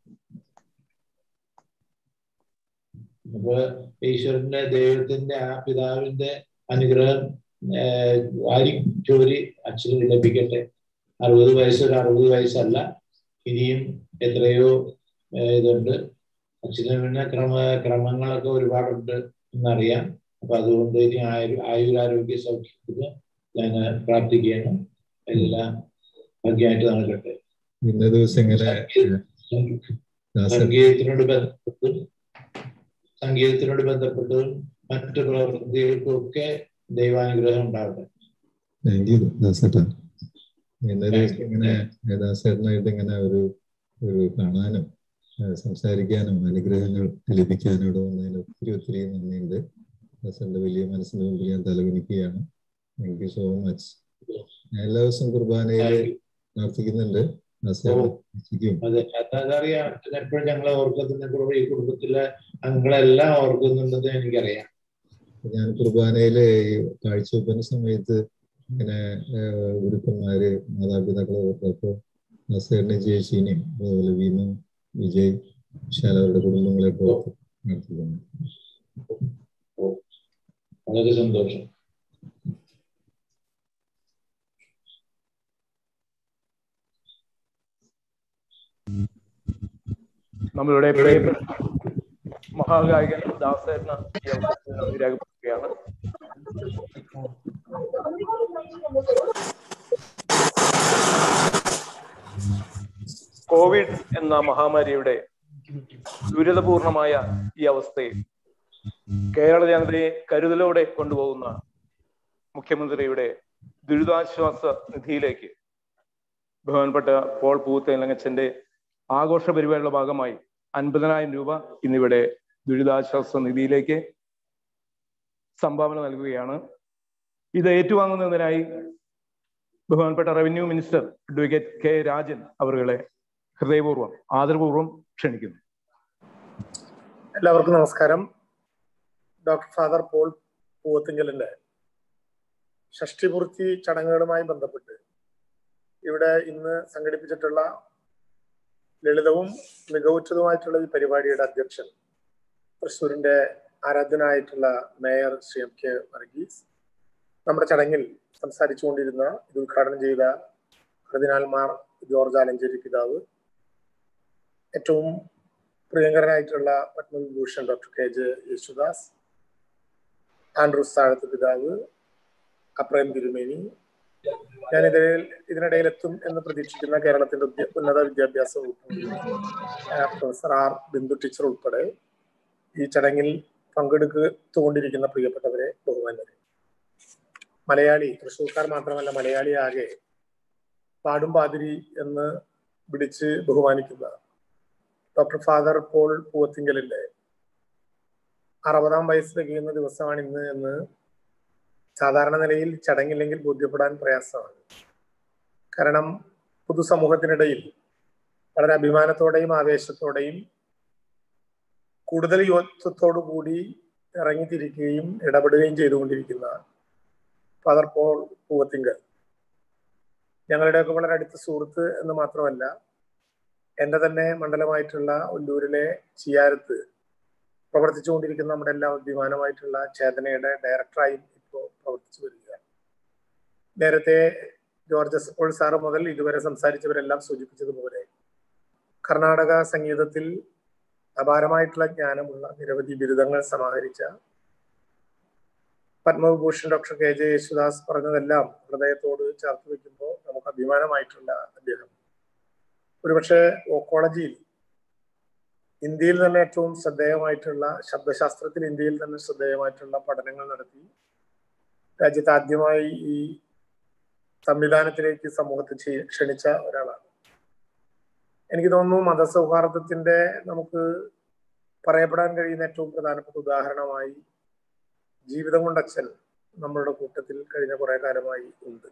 അപ്പൊ ഈശ്വരന്റെ ദൈവത്തിന്റെ ആ പിതാവിന്റെ അനുഗ്രഹം ഏഹ്, വാരി ചോരി അച്ഛന് ലഭിക്കട്ടെ അറുപത് വയസ്സ് ഒരു അറുപത് വയസ്സല്ല ഇനിയും എത്രയോ ഏഹ്, ഇതുണ്ട് അച്ഛന് പിന്നെ ക്രമ ക്രമങ്ങളൊക്കെ ഒരുപാടുണ്ട് എന്നറിയാം അപ്പൊ അതുകൊണ്ട് ഇനി ആയു ആയുരാരോഗ്യ സൗഖ്യത്തിന് ഞാൻ പ്രാർത്ഥിക്കുകയാണ് എല്ലാം ഭംഗിയായിട്ട് നടക്കട്ടെ ഇന്ന ദിവസം ഇങ്ങനെ ദാസേട്ടൻ സംഗീതത്തിനോട് ബന്ധപ്പെട്ടും സംഗീതത്തിനോട് ബന്ധപ്പെട്ടും മറ്റു പ്രവൃത്തികൾക്കും ഒക്കെ ദൈവാനുഗ്രഹം ഉണ്ടാവട്ടെ താങ്ക് യു ദാസേട്ടാ ഇന്ന ദിവസം ഇങ്ങനെ ദാസേട്ടനായിട്ട് ഇങ്ങനെ ഒരു ഒരു കാണാനും ഏഹ് സംസാരിക്കാനും അനുഗ്രഹങ്ങൾ ലഭിക്കാനും ഇവിടെ വന്നതിന് ഒത്തിരി ഒത്തിരി നന്ദിയുണ്ട് ദാസേട്ടന്റെ വലിയ മനസ്സിന് മുമ്പിൽ ഞാൻ തലകുനിക്കുകയാണ് താങ്ക് യു സോ മച്ച് ഞാൻ എല്ലാ ദിവസവും കുർബാനയിൽ പ്രാർത്ഥിക്കുന്നുണ്ട് ദാസേട്ടൻ അതെ അത് അതറിയാം അച്ഛൻ എപ്പോഴും ഞങ്ങളെ ഓർക്കത്തിന് ഈ കുടുംബത്തിലെ അംഗങ്ങളെല്ലാം ഓർക്കുന്നുണ്ടെന്ന് എനിക്കറിയാം ഞാൻ കുർബാനയില് ഈ കാഴ്ചവെപ്പിന്റെ സമയത്ത് ഇങ്ങനെ ഏഹ്, ഗുരുക്കന്മാര് മാതാപിതാക്കളെ ഓർത്തപ്പോ നസേറിനെയും ചേച്ചീനെയും അതുപോലെ വീനും വിജയ് വിശാൽ അവരുടെ കുടുംബങ്ങളെ ഓർത്ത് പ്രാർത്ഥിക്കുന്നു വളരെ സന്തോഷം നമ്മളുടെ പ്രിയപ്പെട്ട മഹാഗായകൻ ദാസേട്ടന ഈ അവസരത്തിൽ നന്ദി രേഖപ്പെടുത്തുകയാണ് കോവിഡ് എന്ന മഹാമാരിയുടെ ദുരിതപൂർണമായ ഈ അവസ്ഥയിൽ കേരള ജനതയെ കരുതലോടെ കൊണ്ടുപോകുന്ന മുഖ്യമന്ത്രിയുടെ ദുരിതാശ്വാസ നിധിയിലേക്ക് ബഹുമാനപ്പെട്ട പോൾ പൂത്തേലങ്ങച്ചന്റെ ആഘോഷ പരിപാടിയുടെ ഭാഗമായി അൻപതിനായിരം രൂപ ഇന്നിവിടെ ദുരിതാശ്വാസ നിധിയിലേക്ക് സംഭാവന നൽകുകയാണ് ഇത് ഏറ്റുവാങ്ങുന്നതിനായി ബഹുമാനപ്പെട്ട revenue minister advocate K Rajan അവരുടെ ഹൃദയപൂർവ്വം ആദരപൂർവ്വം ക്ഷണിക്കുന്നു എല്ലാവർക്കും നമസ്കാരം ഡോക്ടർ ഫാദർ പോൾ പൂവത്തിങ്കലിന്റെ ഷഷ്ടിപൂർത്തി ചടങ്ങുകളുമായി ബന്ധപ്പെട്ട് ഇവിടെ ഇന്ന് സംഘടിപ്പിച്ചിട്ടുള്ള ലളിതവും മികവുറ്റതുമായിട്ടുള്ള ഈ പരിപാടിയുടെ അധ്യക്ഷൻ തൃശ്ശൂരിന്റെ ആരാധ്യനായിട്ടുള്ള mayor Shri M K Varghese നമ്മുടെ ചടങ്ങിൽ സംസാരിച്ചുകൊണ്ടിരുന്ന ഇത് ഉദ്ഘാടനം ചെയ്ത കർദിനാൽമാർ ജോർജ് ആലഞ്ചേരി പിതാവ് ഏറ്റവും പ്രിയങ്കരനായിട്ടുള്ള Padma Vibhushan doctor K J Yesudas Andrews Thazhath പിതാവ് അപ്രേം തിരുമേനി ഞാൻ ഇതിൽ ഇതിനിടയിൽ എത്തും എന്ന് പ്രതീക്ഷിക്കുന്ന കേരളത്തിന്റെ ഉദ്യ- ഉന്നത വിദ്യാഭ്യാസ വകുപ്പ് മന്ത്രി, ആ, പ്രൊഫസർ ആർ ബിന്ദു ടീച്ചർ ഉൾപ്പെടെ ഈ ചടങ്ങിൽ പങ്കെടുത്തുകൊണ്ടിരിക്കുന്ന പ്രിയപ്പെട്ടവരെ ബഹുമാനരെ മലയാളി തൃശ്ശൂർക്കാർ മാത്രമല്ല മലയാളി ആകെ പാടും പാതിരി എന്ന് വിളിച്ച് ബഹുമാനിക്കുന്ന ഡോക്ടർ ഫാദർ പോൾ പൂവത്തിങ്കലിന്റെ അറുപതാം വയസ്സ് തികയുന്ന ദിവസമാണ് ഇന്ന് എന്ന് സാധാരണ നിലയിൽ ചടങ്ങില്ലെങ്കിൽ ബോധ്യപ്പെടാൻ പ്രയാസമാണ് കാരണം പൊതുസമൂഹത്തിനിടയിൽ വളരെ അഭിമാനത്തോടെയും ആവേശത്തോടെയും കൂടുതൽ യുവത്വത്തോടു കൂടി ഇറങ്ങിത്തിരിക്കുകയും ഇടപെടുകയും ചെയ്തുകൊണ്ടിരിക്കുന്ന ഫാദർ പോൾ പൂവത്തിങ്കൽ ഞങ്ങളുടെയൊക്കെ വളരെ അടുത്ത സുഹൃത്ത് എന്ന് മാത്രമല്ല എന്റെ തന്നെ മണ്ഡലമായിട്ടുള്ള ഒല്ലൂരിലെ ചിയാരത്ത് പ്രവർത്തിച്ചുകൊണ്ടിരിക്കുന്ന നമ്മുടെ എല്ലാ അഭിമാനമായിട്ടുള്ള ചേതനയുടെ ഡയറക്ടറായും ഇപ്പോൾ പ്രവർത്തിച്ചു വരികയാണ് നേരത്തെ ജോർജ് എസ് പോൾ സാറ് മുതൽ ഇതുവരെ സംസാരിച്ചവരെല്ലാം സൂചിപ്പിച്ചതുപോലെ കർണാടക സംഗീതത്തിൽ അപാരമായിട്ടുള്ള ജ്ഞാനമുള്ള നിരവധി ബിരുദങ്ങൾ സമാഹരിച്ച Padma Vibhushan doctor K J Yesudas പറഞ്ഞതെല്ലാം ഹൃദയത്തോട് ചേർത്ത് വെക്കുമ്പോൾ നമുക്ക് അഭിമാനമായിട്ടുള്ള അദ്ദേഹം ഒരുപക്ഷെ ഓക്കോളജിയിൽ ഇന്ത്യയിൽ തന്നെ ഏറ്റവും ശ്രദ്ധേയമായിട്ടുള്ള ശബ്ദശാസ്ത്രത്തിൽ ഇന്ത്യയിൽ തന്നെ ശ്രദ്ധേയമായിട്ടുള്ള പഠനങ്ങൾ നടത്തി രാജ്യത്ത് ആദ്യമായി ഈ സംവിധാനത്തിലേക്ക് സമൂഹത്തെ ചെയ്യ- ക്ഷണിച്ച ഒരാളാണ് എനിക്ക് തോന്നുന്നു മതസൗഹാർദ്ദത്തിന്റെ നമുക്ക് പറയപ്പെടാൻ കഴിയുന്ന ഏറ്റവും പ്രധാനപ്പെട്ട ഉദാഹരണമായി ജീവിതം കൊണ്ട് അച്ഛൻ നമ്മളുടെ കൂട്ടത്തിൽ കഴിഞ്ഞ കുറെ കാലമായി ഉണ്ട്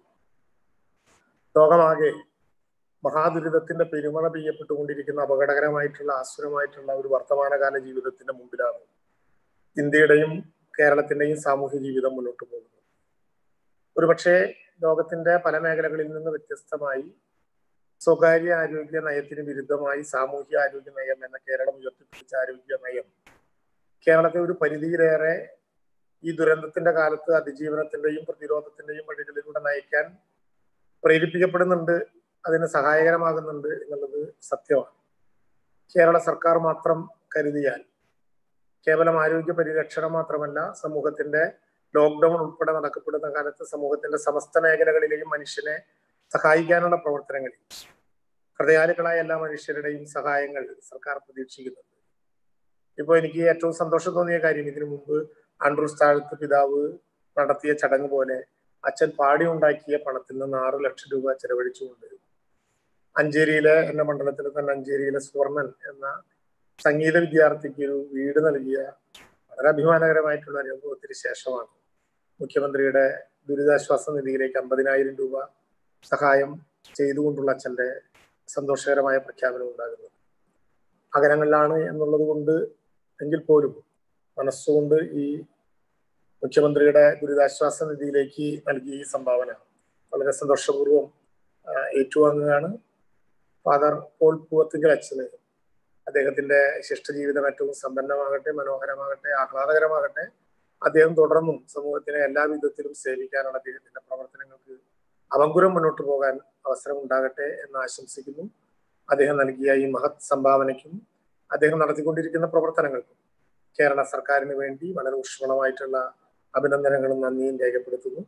ലോകമാകെ മഹാദുരിതത്തിന്റെ പെരുമഴ പെയ്യപ്പെട്ടുകൊണ്ടിരിക്കുന്ന അപകടകരമായിട്ടുള്ള ആസുരമായിട്ടുള്ള ഒരു വർത്തമാനകാല ജീവിതത്തിന്റെ മുമ്പിലാണ് ഇന്ത്യയുടെയും കേരളത്തിന്റെയും സാമൂഹ്യ ജീവിതം മുന്നോട്ട് പോകുന്നത് ഒരുപക്ഷെ ലോകത്തിന്റെ പല മേഖലകളിൽ നിന്ന് വ്യത്യസ്തമായി സ്വകാര്യ ആരോഗ്യ നയത്തിന് വിരുദ്ധമായി സാമൂഹ്യ ആരോഗ്യ നയം എന്ന കേരളം ഉയർത്തിപ്പിടിച്ച ആരോഗ്യ നയം കേരളത്തെ ഒരു പരിധിയിലേറെ ഈ ദുരന്തത്തിന്റെ കാലത്ത് അതിജീവനത്തിന്റെയും പ്രതിരോധത്തിന്റെയും വഴികളിലൂടെ നയിക്കാൻ പ്രേരിപ്പിക്കപ്പെടുന്നുണ്ട് അതിന് സഹായകരമാകുന്നുണ്ട് എന്നുള്ളത് സത്യമാണ് കേരള സർക്കാർ മാത്രം കരുതിയാൽ കേവലം ആരോഗ്യ പരിരക്ഷണ മാത്രമല്ല സമൂഹത്തിന്റെ ലോക്ക്ഡൌൺ ഉൾപ്പെടെ നടക്കപ്പെടുന്ന കാലത്ത് സമൂഹത്തിന്റെ സമസ്ത മേഖലകളിലെയും മനുഷ്യനെ സഹായിക്കാനുള്ള പ്രവർത്തനങ്ങളിൽ ഹൃദയാലുക്കളായ എല്ലാ മനുഷ്യരുടെയും സഹായങ്ങൾ സർക്കാർ പ്രതീക്ഷിക്കുന്നുണ്ട് ഇപ്പൊ എനിക്ക് ഏറ്റവും സന്തോഷം തോന്നിയ കാര്യം ഇതിനു മുമ്പ് ആൻഡ്രൂസ് താഴത്ത് പിതാവ് നടത്തിയ ചടങ്ങ് പോലെ അച്ഛൻ പാടി ഉണ്ടാക്കിയ പണത്തിൽ നിന്ന് ആറു ലക്ഷം രൂപ ചെലവഴിച്ചുകൊണ്ട് അഞ്ചേരിയിലെ എന്റെ മണ്ഡലത്തിൽ തന്നെ അഞ്ചേരിയിലെ സുവർണൻ എന്ന സംഗീത വിദ്യാർത്ഥിക്ക് ഒരു വീട് നൽകിയ വളരെ അഭിമാനകരമായിട്ടുള്ള ഒരു അനുഭവത്തിന് ശേഷമാണ് മുഖ്യമന്ത്രിയുടെ ദുരിതാശ്വാസ നിധിയിലേക്ക് അമ്പതിനായിരം രൂപ സഹായം ചെയ്തുകൊണ്ടുള്ള അച്ഛന്റെ സന്തോഷകരമായ പ്രഖ്യാപനം ഉണ്ടാകുന്നത് അകലങ്ങളിലാണ് എന്നുള്ളത് കൊണ്ട് എങ്കിൽ പോലും മനസ്സുകൊണ്ട് ഈ മുഖ്യമന്ത്രിയുടെ ദുരിതാശ്വാസ നിധിയിലേക്ക് നൽകിയ ഈ സംഭാവന വളരെ സന്തോഷപൂർവ്വം ആ, ഏറ്റുവാങ്ങുകയാണ് ഫാദർ പോൾ പൂവത്തിങ്കൽ അച്ഛന് അദ്ദേഹത്തിന്റെ ശിഷ്ടജീവിതം ഏറ്റവും സമ്പന്നമാകട്ടെ മനോഹരമാകട്ടെ ആഹ്ലാദകരമാകട്ടെ അദ്ദേഹം തുടർന്നും സമൂഹത്തിനെ എല്ലാ വിധത്തിലും സേവിക്കാനുള്ള അദ്ദേഹത്തിന്റെ പ്രവർത്തനങ്ങൾക്ക് അവങ്കുരം മുന്നോട്ട് പോകാൻ അവസരം ഉണ്ടാകട്ടെ എന്ന് ആശംസിക്കുന്നു അദ്ദേഹം നൽകിയ ഈ മഹത് സംഭാവനയ്ക്കും അദ്ദേഹം നടത്തിക്കൊണ്ടിരിക്കുന്ന പ്രവർത്തനങ്ങൾക്കും കേരള സർക്കാരിന് വേണ്ടി വളരെ ഊഷ്മളമായിട്ടുള്ള അഭിനന്ദനങ്ങളും നന്ദിയും രേഖപ്പെടുത്തുന്നു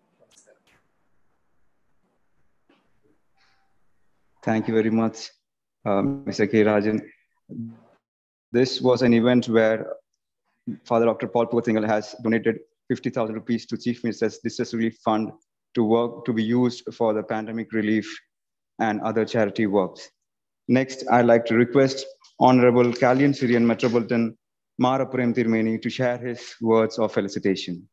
Thank you very much, uh, Mr. K. Rajan. This was an event where Father Dr. Paul Pothingal has donated 50,000 rupees to Chief Minister's Distress Relief Fund to work to be used for the pandemic relief and other charity works. Next, I'd like to request Honorable Kalian Syrian Metropolitan Mara Prem Tirmeni to share his words of felicitation.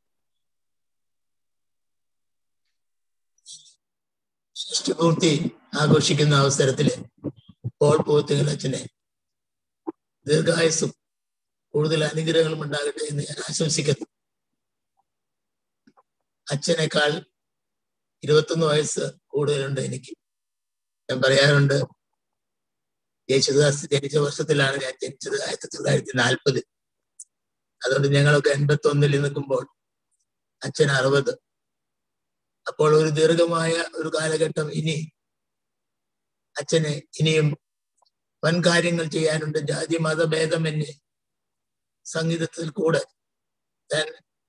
ഷഷ്ടിപൂർത്തി ആഘോഷിക്കുന്ന അവസരത്തില് Paul പോത്തുകൾ അച്ഛനെ ദീർഘായുസും കൂടുതൽ അനുഗ്രഹങ്ങളും ഉണ്ടാകട്ടെ എന്ന് ഞാൻ ആശംസിക്കുന്നു അച്ഛനേക്കാൾ ഇരുപത്തൊന്ന് വയസ്സ് കൂടുതലുണ്ട് എനിക്ക് ഞാൻ പറയാറുണ്ട് യേശുദാസ് ജനിച്ച വർഷത്തിലാണ് ഞാൻ ജനിച്ചത് ആയിരത്തി തൊള്ളായിരത്തി നാൽപ്പത് അതുകൊണ്ട് ഞങ്ങളൊക്കെ എൺപത്തി ഒന്നിൽ നിൽക്കുമ്പോൾ അച്ഛൻ അറുപത് അപ്പോൾ ഒരു ദീർഘമായ ഒരു കാലഘട്ടം ഇനി അച്ഛന് ഇനിയും വൻ കാര്യങ്ങൾ ചെയ്യാനുണ്ട് ജാതി മതഭേദമന്യേ സംഗീതത്തിൽ കൂടെ താൻ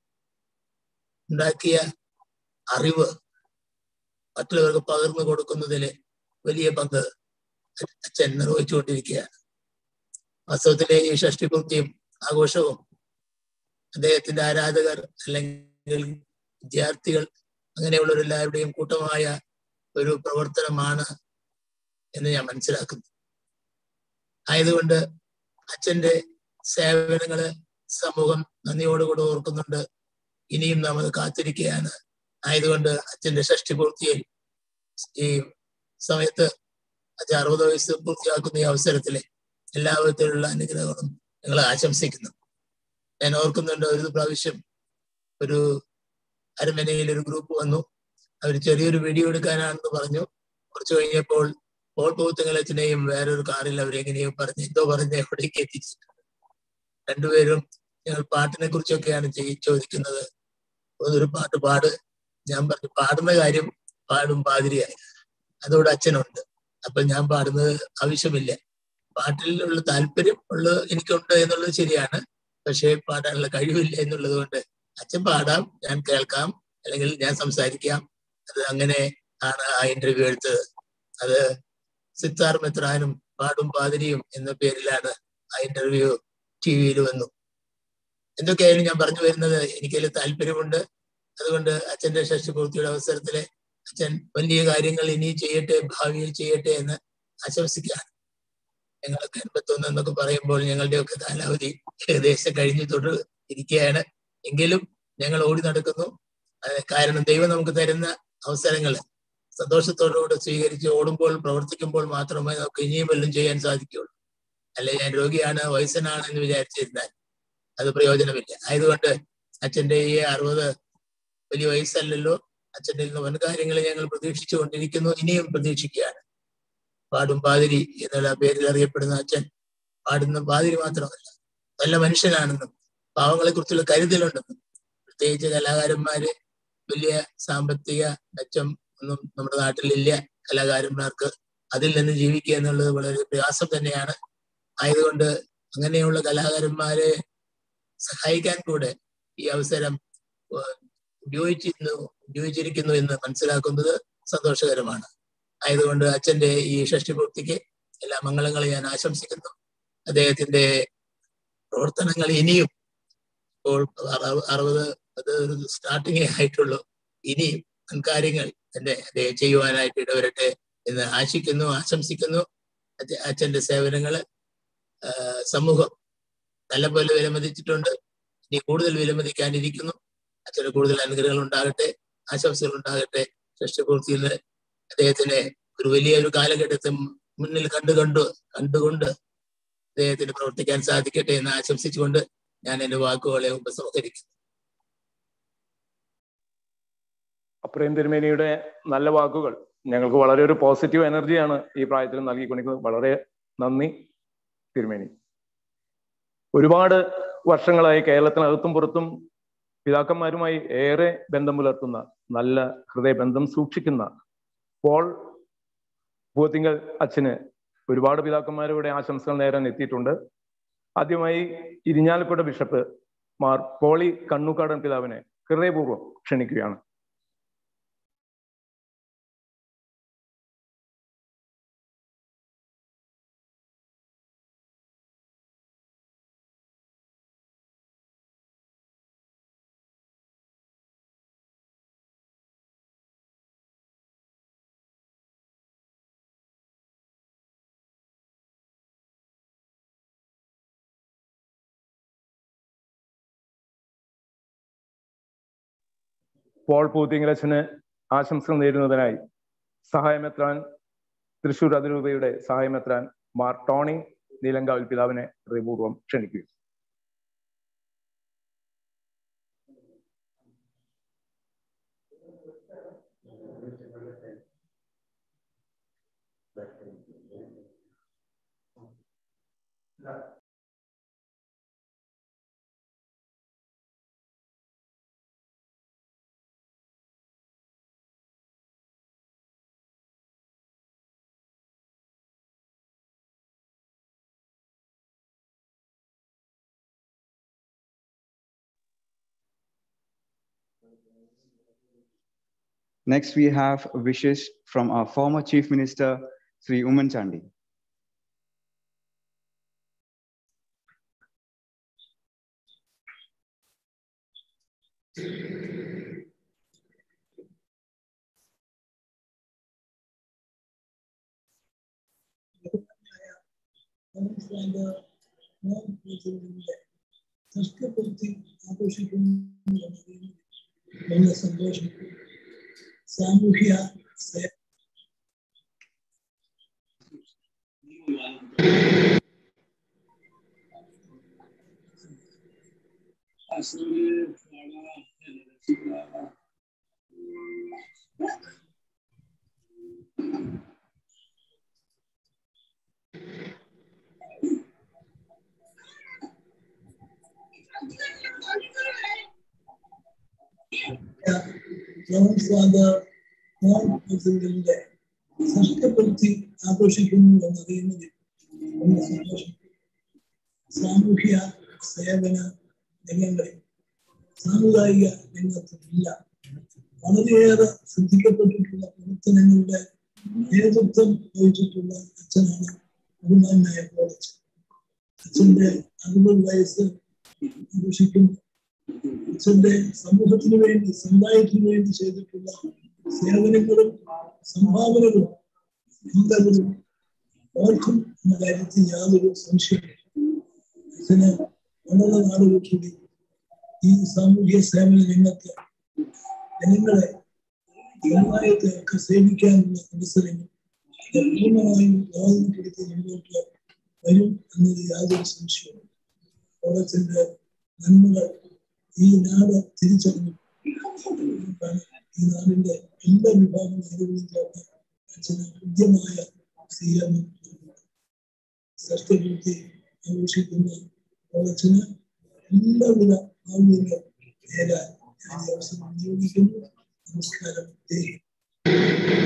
ഉണ്ടാക്കിയ അറിവ് മറ്റുള്ളവർക്ക് പകർന്നു കൊടുക്കുന്നതിൽ വലിയ പങ്ക് അച്ഛൻ നിർവഹിച്ചുകൊണ്ടിരിക്കുകയാണ് വാസ്തവത്തിലെ ഈ ഷഷ്ടിപൂർത്തിയും ആഘോഷവും അദ്ദേഹത്തിന്റെ ആരാധകർ അല്ലെങ്കിൽ വിദ്യാർത്ഥികൾ അങ്ങനെയുള്ളവരെല്ലാവരുടെയും കൂട്ടമായ ഒരു പ്രവർത്തനമാണ് എന്ന് ഞാൻ മനസ്സിലാക്കുന്നു ആയതുകൊണ്ട് അച്ഛന്റെ സേവനങ്ങള് സമൂഹം നന്ദിയോടുകൂടെ ഓർക്കുന്നുണ്ട് ഇനിയും നാം അത് കാത്തിരിക്കുകയാണ് ആയതുകൊണ്ട് അച്ഛന്റെ ഷഷ്ടി പൂർത്തിയിൽ ഈ സമയത്ത് അച്ഛൻ അറുപത് വയസ്സ് പൂർത്തിയാക്കുന്ന ഈ അവസരത്തില് എല്ലാ വിധത്തിലുള്ള അനുഗ്രഹങ്ങളും ഞങ്ങൾ ആശംസിക്കുന്നു ഞാൻ ഓർക്കുന്നുണ്ട് ഒരു പ്രാവശ്യം ഒരു അരമനയിൽ ഒരു ഗ്രൂപ്പ് വന്നു അവർ ചെറിയൊരു വീഡിയോ എടുക്കാനാണെന്ന് പറഞ്ഞു കുറച്ച് കഴിഞ്ഞപ്പോൾ പോൾ പോത്തുങ്ങളച്ചനെയും വേറൊരു കാറിൽ അവരെങ്ങനെയോ പറഞ്ഞ് എന്തോ പറഞ്ഞ് എവിടേക്ക് എത്തിച്ചിട്ടുണ്ട് രണ്ടുപേരും ഞങ്ങൾ പാട്ടിനെ കുറിച്ചൊക്കെയാണ് ചെയ്- ചോദിക്കുന്നത് ഒരു പാട്ട് പാട് ഞാൻ പറഞ്ഞു പാടുന്ന കാര്യം പാടും പാതിരിയായി അതോടെ അച്ഛനുണ്ട് അപ്പൊ ഞാൻ പാടുന്നത് ആവശ്യമില്ല പാട്ടിലുള്ള താല്പര്യം ഉള്ള എനിക്കുണ്ട് എന്നുള്ളത് ശരിയാണ് പക്ഷേ പാടാനുള്ള കഴിവില്ല എന്നുള്ളത് കൊണ്ട് അച്ഛൻ പാടാം ഞാൻ കേൾക്കാം അല്ലെങ്കിൽ ഞാൻ സംസാരിക്കാം അത് അങ്ങനെ ആണ് ആ ഇന്റർവ്യൂ എടുത്തത് അത് സിത്താർ മെത്രാനും പാടും പാതിരിയും എന്ന പേരിലാണ് ആ ഇന്റർവ്യൂ ടി വിയിൽ വന്നു എന്തൊക്കെയായാലും ഞാൻ പറഞ്ഞു വരുന്നത് എനിക്കതിൽ താല്പര്യമുണ്ട് അതുകൊണ്ട് അച്ഛന്റെ ഷഷ്ടിപൂർത്തിയുടെ അവസരത്തില് അച്ഛൻ വലിയ കാര്യങ്ങൾ ഇനി ചെയ്യട്ടെ ഭാവിയിൽ ചെയ്യട്ടെ എന്ന് ആശംസിക്കുകയാണ് ഞങ്ങളൊക്കെ എൺപത്തൊന്ന് എന്നൊക്കെ പറയുമ്പോൾ ഞങ്ങളുടെയൊക്കെ കാലാവധി ഏകദേശം കഴിഞ്ഞു തൊട്ട് ഇരിക്കുകയാണ് എങ്കിലും ഞങ്ങൾ ഓടി നടക്കുന്നു അത് കാരണം ദൈവം നമുക്ക് തരുന്ന അവസരങ്ങൾ സന്തോഷത്തോടുകൂടി സ്വീകരിച്ച് ഓടുമ്പോൾ പ്രവർത്തിക്കുമ്പോൾ മാത്രമേ നമുക്ക് ഇനിയും വല്ലതും ചെയ്യാൻ സാധിക്കുകയുള്ളൂ അല്ലെ ഞാൻ രോഗിയാണ് വയസ്സനാണ് എന്ന് വിചാരിച്ചിരുന്നാൽ അത് പ്രയോജനമില്ല ആയതുകൊണ്ട് അച്ഛന്റെ ഈ അറുപത് വലിയ വയസ്സല്ലല്ലോ അച്ഛൻ്റെ നിന്ന് വൻ കാര്യങ്ങൾ ഞങ്ങൾ പ്രതീക്ഷിച്ചു കൊണ്ടിരിക്കുന്നു ഇനിയും പ്രതീക്ഷിക്കുകയാണ് പാടും പാതിരി എന്നുള്ള പേരിൽ അറിയപ്പെടുന്ന അച്ഛൻ പാടുന്ന പാതിരി മാത്രമല്ല നല്ല മനുഷ്യനാണെന്നും പാവങ്ങളെ കുറിച്ചുള്ള കരുതലുണ്ടെന്നും പ്രത്യേകിച്ച് കലാകാരന്മാര് വലിയ സാമ്പത്തിക മെച്ചം ഒന്നും നമ്മുടെ നാട്ടിലില്ല കലാകാരന്മാർക്ക് അതിൽ നിന്ന് ജീവിക്കുക എന്നുള്ളത് വളരെ പ്രയാസം തന്നെയാണ് ആയതുകൊണ്ട് അങ്ങനെയുള്ള കലാകാരന്മാരെ സഹായിക്കാൻ കൂടെ ഈ അവസരം ഏഹ്, ഉപയോഗിച്ചിരുന്നു ഉപയോഗിച്ചിരിക്കുന്നു എന്ന് മനസ്സിലാക്കുന്നത് സന്തോഷകരമാണ് ആയതുകൊണ്ട് അച്ഛന്റെ ഈ ഷഷ്ടിപൂർത്തിക്ക് എല്ലാ മംഗളങ്ങളും ഞാൻ ആശംസിക്കുന്നു അദ്ദേഹത്തിന്റെ പ്രവർത്തനങ്ങൾ ഇനിയും ഇപ്പോൾ അറു- അറുപത് അത് ഒരു സ്റ്റാർട്ടിങ്ങേ ആയിട്ടുള്ളൂ ഇനിയും കാര്യങ്ങൾ എന്റെ അദ്ദേഹം ചെയ്യുവാനായിട്ട് ഇടവരട്ടെ എന്ന് ആശിക്കുന്നു ആശംസിക്കുന്നു അച്ഛ- അച്ഛന്റെ സേവനങ്ങള് ആ, സമൂഹം നല്ലപോലെ വിലമതിച്ചിട്ടുണ്ട് ഇനി കൂടുതൽ വിലമതിക്കാനിരിക്കുന്നു അച്ഛന് കൂടുതൽ അനുഗ്രഹങ്ങൾ ഉണ്ടാകട്ടെ ആശംസകൾ ഉണ്ടാകട്ടെ ഷഷ്ടിപൂർത്തിയിൽ അദ്ദേഹത്തിന് ഒരു വലിയ ഒരു കാലഘട്ടത്തെ മുന്നിൽ കണ്ടു കണ്ടു കണ്ടുകൊണ്ട് അദ്ദേഹത്തിന് പ്രവർത്തിക്കാൻ സാധിക്കട്ടെ എന്ന് ആശംസിച്ചുകൊണ്ട് ഞാൻ എന്റെ വാക്കുകളെ ഉപസംഹരിക്കുന്നു അപ്രേം തിരുമേനിയുടെ നല്ല വാക്കുകൾ ഞങ്ങൾക്ക് വളരെ ഒരു പോസിറ്റീവ് എനർജിയാണ് ഈ പ്രായത്തിൽ നൽകിക്കൊണ്ടിരിക്കുന്നത് വളരെ നന്ദി തിരുമേനി ഒരുപാട് വർഷങ്ങളായി കേരളത്തിനകത്തും പുറത്തും പിതാക്കന്മാരുമായി ഏറെ ബന്ധം പുലർത്തുന്ന നല്ല ഹൃദയബന്ധം സൂക്ഷിക്കുന്ന പോൾ പൂത്തിങ്കൽ അച്ഛന് ഒരുപാട് പിതാക്കന്മാരുടെ ആശംസകൾ നേരാൻ എത്തിയിട്ടുണ്ട് ആദ്യമായി ഇരിഞ്ഞാലക്കുട ബിഷപ്പ് മാർ പോളി കണ്ണുകാടൻ പിതാവിനെ ഹൃദയപൂർവ്വം ക്ഷണിക്കുകയാണ് പോൾ പൂത്തിങ്കലച്ചന് ആശംസകൾ നേരുന്നതിനായി സഹായമെത്രാൻ തൃശൂർ അതിരൂപയുടെ സഹായമെത്രാൻ മാർ ടോണി നീലങ്കാവിൽ പിതാവിനെ ഹൃദയപൂർവ്വം ക്ഷണിക്കുക Next, we have wishes from our former Chief Minister, Sri Uman Chandi. സൃഷ്ടിപ്പെടുത്തി ആഘോഷിക്കുന്നു എന്നതിൽ നല്ല സന്തോഷം സാമൂഹ്യ സേ- ജോൺ ഫാദർ മോൻ പ്രസിഡന്റിന്റെ സൃഷ്ടിപ്പെടുത്തി ആഘോഷിക്കുന്നു എന്നറിയുന്നതിൽ നല്ല സന്തോഷം സാമൂഹ്യ സേവന രംഗങ്ങളിൽ സാമുദായിക രംഗത്തില്ല വളരെയേറെ ശ്രദ്ധിക്കപ്പെട്ടിട്ടുള്ള പ്രവർത്തനങ്ങളുടെ നേതൃത്വം വഹിച്ചിട്ടുള്ള അച്ഛനാണ് ബഹുമാനായ കോളേജ് അച്ഛന്റെ അറുപത് വയസ്സ് ആഘോഷിക്കുന്നു അച്ഛന്റെ സമൂഹത്തിന് വേണ്ടി സമുദായത്തിന് വേണ്ടി ചെയ്തിട്ടുള്ള സേവനങ്ങളും സംഭാവനകളും ചിന്തകളും ഓർക്കും എന്ന കാര്യത്തിൽ യാതൊരു സംശയമില്ല അച്ഛന് വളരെ നാടുകൂടി ഈ സാമൂഹ്യ സേവന രംഗത്ത് ജനങ്ങളെ സമുദായത്തെ ഒക്കെ സേവിക്കാനുള്ള അവസരങ്ങൾ ഇത് പൂർണ്ണമായും പ്രയോജനപ്പെടുത്തി മുന്നോട്ട് വരും എന്നത് യാതൊരു സംശയവും ഓണത്തിന്റെ നന്മകൾ ഈ നാട് തിരിച്ചറിഞ്ഞു അതുകൊണ്ടാണ് ഈ നാടിന്റെ എല്ലാ വിഭാഗങ്ങളും ചേർന്ന് അച്ഛന് കൃത്യമായ സ്വീകരണം ഷഷ്ടിപൂർത്തി ആഘോഷിക്കുന്ന ഓണത്തിന് എല്ലാവിധ ആളുകളും നേരാൻ ഞാൻ ഈ അവസരം വിനിയോഗിക്കുന്നു നമസ്കാരം ജയ് ഹിന്ദ്.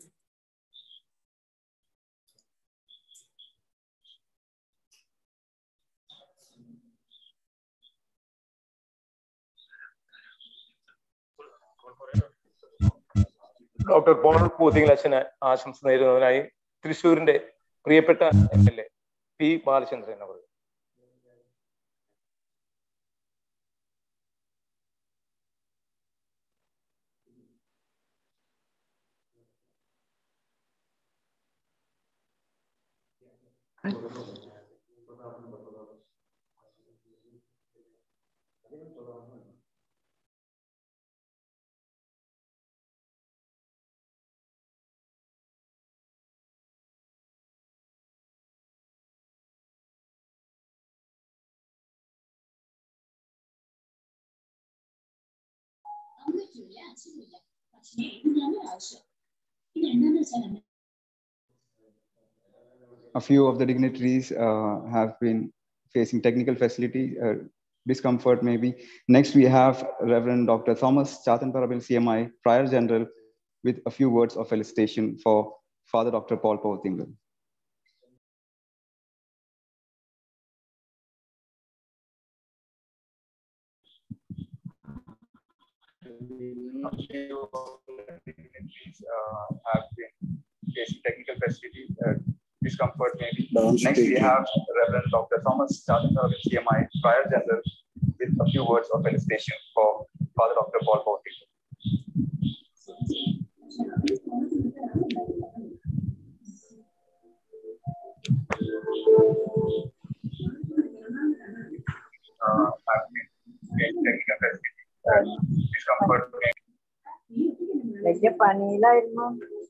ഡോക്ടർ പോൾ പൂത്തിങ്കൽ അച്ഛന് ആശംസ നേരുന്നതിനായി തൃശ്ശൂരിന്റെ പ്രിയപ്പെട്ട M L A P Balachandran അവർ A few of the dignitaries uh, have been facing technical facility uh, discomfort maybe. Next, we have Reverend Dr. Thomas Chatanparabil CMI, Prior General, with a few words of felicitation for Father Dr. Paul Portingal. uh, have been facing technical facility uh, discomfort maybe. Dance Next, we taking. have Reverend Dr. Thomas Chatanparabil CMI, Prior General, with a few words of felicitation for Father Dr. Paul Portingal. uh, have been facing technical facility uh, discomfort maybe. വലിയ പണിയിലായിരുന്നു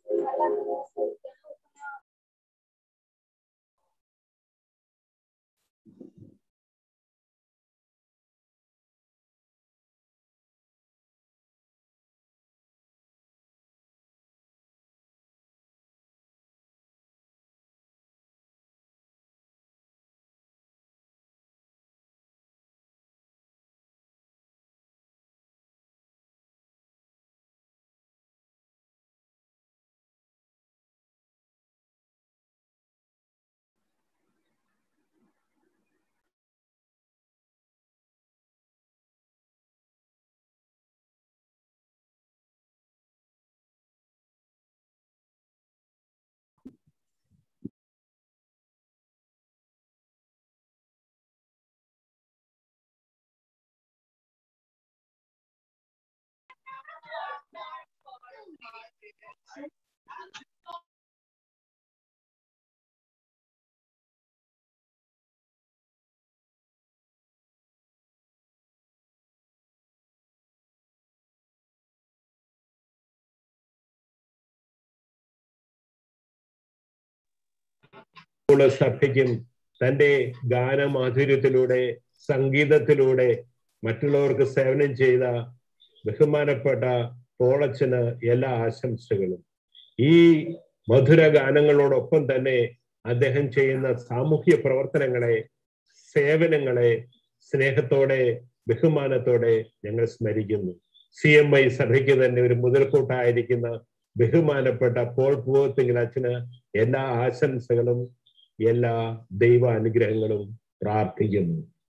ഉള്ള സഭയ്ക്കും തന്റെ ഗാനമാധുര്യത്തിലൂടെ സംഗീതത്തിലൂടെ മറ്റുള്ളവർക്ക് സേവനം ചെയ്ത ബഹുമാനപ്പെട്ട പോളച്ചന് എല്ലാ ആശംസകളും ഈ മധുര ഗാനങ്ങളോടൊപ്പം തന്നെ അദ്ദേഹം ചെയ്യുന്ന സാമൂഹ്യ പ്രവർത്തനങ്ങളെ സേവനങ്ങളെ സ്നേഹത്തോടെ ബഹുമാനത്തോടെ ഞങ്ങൾ സ്മരിക്കുന്നു സി എം ഐ സഭയ്ക്ക് തന്നെ ഒരു മുതൽക്കൂട്ടായിരിക്കുന്ന ബഹുമാനപ്പെട്ട പോൾ പൂവത്തിങ്കൽ അച്ഛന് എല്ലാ ആശംസകളും എല്ലാ ദൈവ അനുഗ്രഹങ്ങളും പ്രാർത്ഥിക്കുന്നു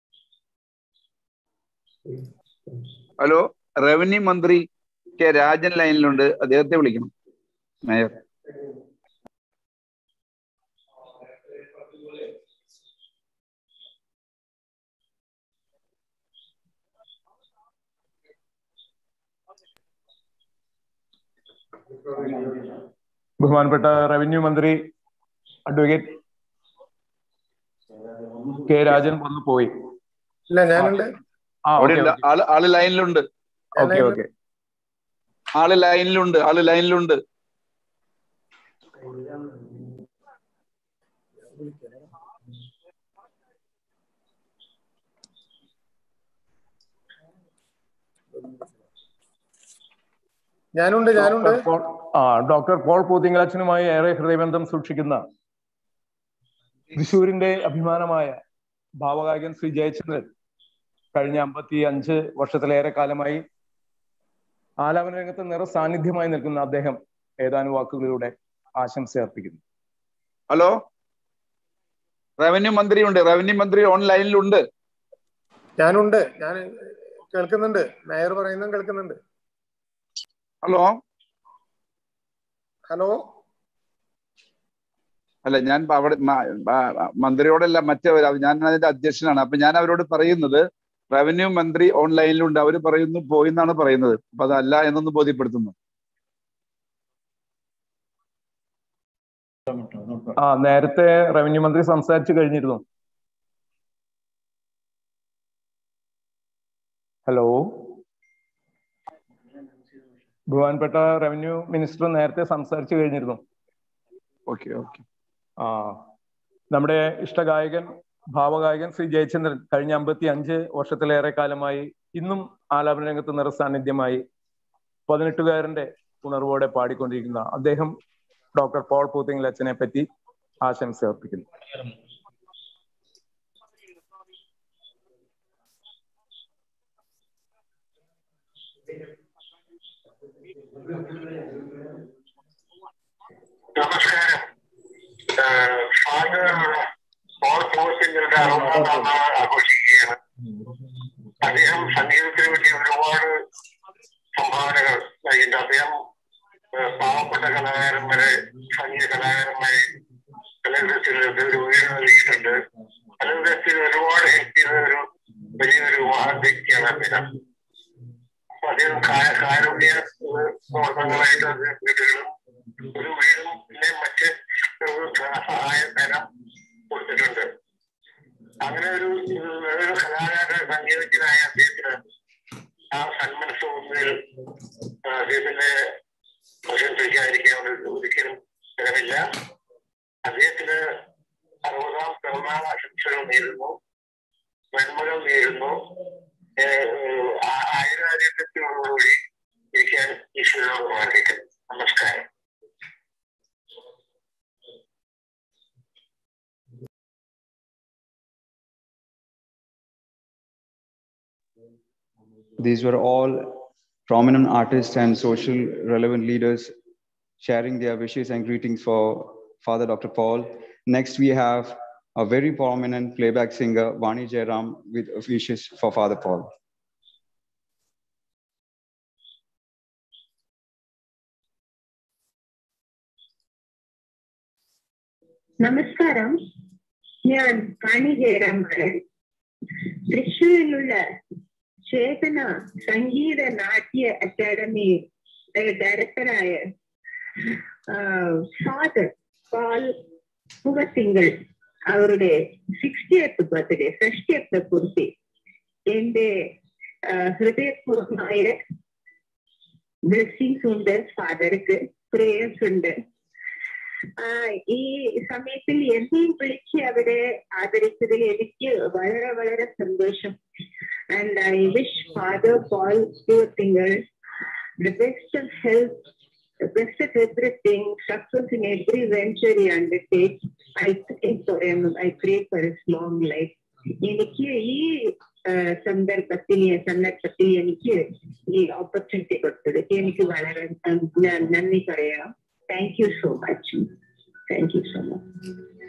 ഹലോ റവന്യൂ മന്ത്രി കെ രാജൻ ലൈനിലുണ്ട് അദ്ദേഹത്തെ വിളിക്കണം മേയർ ബഹുമാനപ്പെട്ട റവന്യൂ മന്ത്രി അഡ്വക്കേറ്റ് കെ രാജൻ വന്നു പോയി ഇല്ല ഞാനുണ്ട് ആ അവിടെ ഓക്കെ ഉണ്ട് ആള് ആള് ലൈനിലുണ്ട് ഓക്കെ ഓക്കെ ആള് ലൈനിലുണ്ട് ആള് ലൈനിലുണ്ട് ഞാനുണ്ട് ഞാനുണ്ട് ഡോക്ടർ പോൾ ആ ഡോക്ടർ പോൾ പൂത്തിങ്കളച്ചനുമായി ഏറെ ഹൃദയബന്ധം സൂക്ഷിക്കുന്ന തൃശൂരിന്റെ അഭിമാനമായ ഭാവഗായകൻ ശ്രീ ജയചന്ദ്രൻ കഴിഞ്ഞ അമ്പത്തി അഞ്ച് വർഷത്തിലേറെ കാലമായി ആലാപന രംഗത്ത് നിറ സാന്നിധ്യമായി നിൽക്കുന്ന അദ്ദേഹം ഏതാനും വാക്കുകളിലൂടെ ആശംസ അർപ്പിക്കുന്നു ഹലോ റവന്യൂ മന്ത്രിയുണ്ട് റവന്യൂ മന്ത്രി ഓൺലൈനിലുണ്ട് ഞാനുണ്ട് ഞാൻ കേൾക്കുന്നുണ്ട് മേയർ പറയുന്നതും കേൾക്കുന്നുണ്ട് ഹലോ ഹലോ അല്ല ഞാൻ പ- അവിടെ മ- മ- മന്ത്രിയോടല്ല മറ്റവർ ഞാൻ അതിന്റെ അധ്യക്ഷനാണ് അപ്പൊ ഞാൻ അവരോട് പറയുന്നത് റവന്യൂ മന്ത്രി ഓൺലൈനിലുണ്ട് അവർ പറയുന്നു പോയി എന്നാണ് പറയുന്നത് അപ്പൊ അതല്ല എന്നൊന്ന് ബോധ്യപ്പെടുത്തുന്നു ആ നേരത്തെ റവന്യൂ മന്ത്രി സംസാരിച്ചു കഴിഞ്ഞിരുന്നു ഹലോ ബഹുമാനപ്പെട്ട റവന്യൂ മിനിസ്റ്റർ നേരത്തെ സംസാരിച്ചു കഴിഞ്ഞിരുന്നു ഓക്കെ ഓക്കെ ആ നമ്മുടെ ഇഷ്ടഗായകൻ ഭാവഗായകൻ ശ്രീ ജയചന്ദ്രൻ കഴിഞ്ഞ അമ്പത്തി അഞ്ച് വർഷത്തിലേറെ കാലമായി ഇന്നും ആലാപന രംഗത്ത് നിറ സാന്നിധ്യമായി പതിനെട്ടുകാരന്റെ ഉണർവോടെ പാടിക്കൊണ്ടിരിക്കുന്ന അദ്ദേഹം ഡോക്ടർ പോൾ പൂത്തിങ്കൽ അച്ഛനെ പറ്റി ആശംസ അർപ്പിക്കുന്നു നമസ്കാരം ഫാദർ പോൾ പോസിന്റെ അറുപതാം നാൾ ആഘോഷിക്കുകയാണ് അദ്ദേഹം സംഗീതത്തിന് വേണ്ടി ഒരുപാട് സംഭാവനകൾ നൽകിയിട്ടുണ്ട് അദ്ദേഹം ഏഹ്, പാവപ്പെട്ട കലാകാരന്മാരെ സംഗീത കലാകാരന്മാരെ കലവിധത്തിൽ ഒരു ഉയർന്നു നൽകിയിട്ടുണ്ട് കലവിധത്തിൽ ഒരുപാട് ഹെൽപ്പ് ചെയ്ത ഒരു വലിയൊരു മഹാൻ വ്യക്തിയാണ് അദ്ദേഹം അപ്പൊ അദ്ദേഹം കാ- കാരുണ്യ ഏഹ്, പ്രവർത്തനങ്ങളായിട്ട് അദ്ദേഹം വീടുകളും ഒരു വീടും പിന്നെ മറ്റ് ഒരു സഹായ ധനം കൊടുത്തിട്ടുണ്ട് അങ്ങനെ ഒരു ഏഹ്, ഒരു കലാകാര സംഗീതജ്ഞനായ അദ്ദേഹത്തിന് ആ സന്മനസ് ഒന്നിൽ അദ്ദേഹത്തിന്റെ പ്രശംസിക്കാതിരിക്കാൻ ഒരു- ഒരിക്കലും തരമില്ല അദ്ദേഹത്തിന് അറുപതാം പിറന്നാൾ ആശംസകൾ നേരുന്നു നന്മകൾ നേരുന്നു ഏഹ്, ആ- ആയുരാരോഗ്യത്തോടുകൂടി ഇരിക്കാൻ ഈശ്വരനോട് പ്രാർത്ഥിക്കുന്നു നമസ്കാരം These were all prominent artists and social relevant leaders sharing their wishes and greetings for Father Dr. Paul. Next, we have a very prominent playback singer, Vani Jairam, with wishes for Father Paul. നമസ്കാരം ഞാൻ കാണി ജയരാമാണ് തൃശ്ശൂരിലുള്ള ചേതന സംഗീത നാട്യ academy ഡയറക്ടറായ father പാൽ മുഖസിംഗൾ അവരുടെ sixtieth birthday ഷഷ്ടിയത്തെ കുറിച്ച് എന്റെ ആ, ഹൃദയപൂർവമായ blessings ഉണ്ട് ഫാദർക്ക് പ്രേയേഴ്സ് ഉണ്ട് ആ, ഈ സമയത്തിൽ എന്നെയും വിളിച്ച് അവരെ ആദരിച്ചതിൽ എനിക്ക് വളരെ വളരെ സന്തോഷം and I wish father Paul തിങ്കൾ the best of health the best of everything, success in every venture he undertakes. I pray for him. I pray for his long life. എനിക്ക് ഈ ആ, സന്ദർഭത്തിൽ സന്ദർഭത്തിൽ എനിക്ക് ഈ ഓപ്പർച്യൂണിറ്റി കൊടുത്തത് എനിക്ക് വളരെ ഉം, ഞാൻ നന്ദി പറയാം thank you so much thank you so much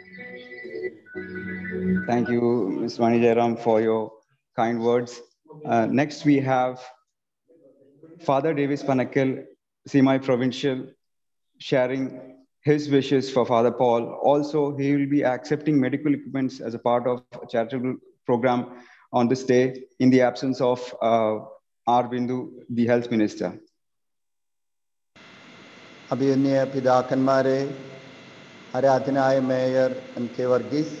Thank you, Ms. Vani Jairam, for your kind words. Uh, next, we have Father Davis Panakil, Simai Provincial, sharing his wishes for Father Paul. Also, he will be accepting medical equipments as a part of a charitable program on this day in the absence of uh, R. Bindu, the health minister. അഭിയന്യ പിതാക്കന്മാരെ ആരാധനായ mayor M K Varghese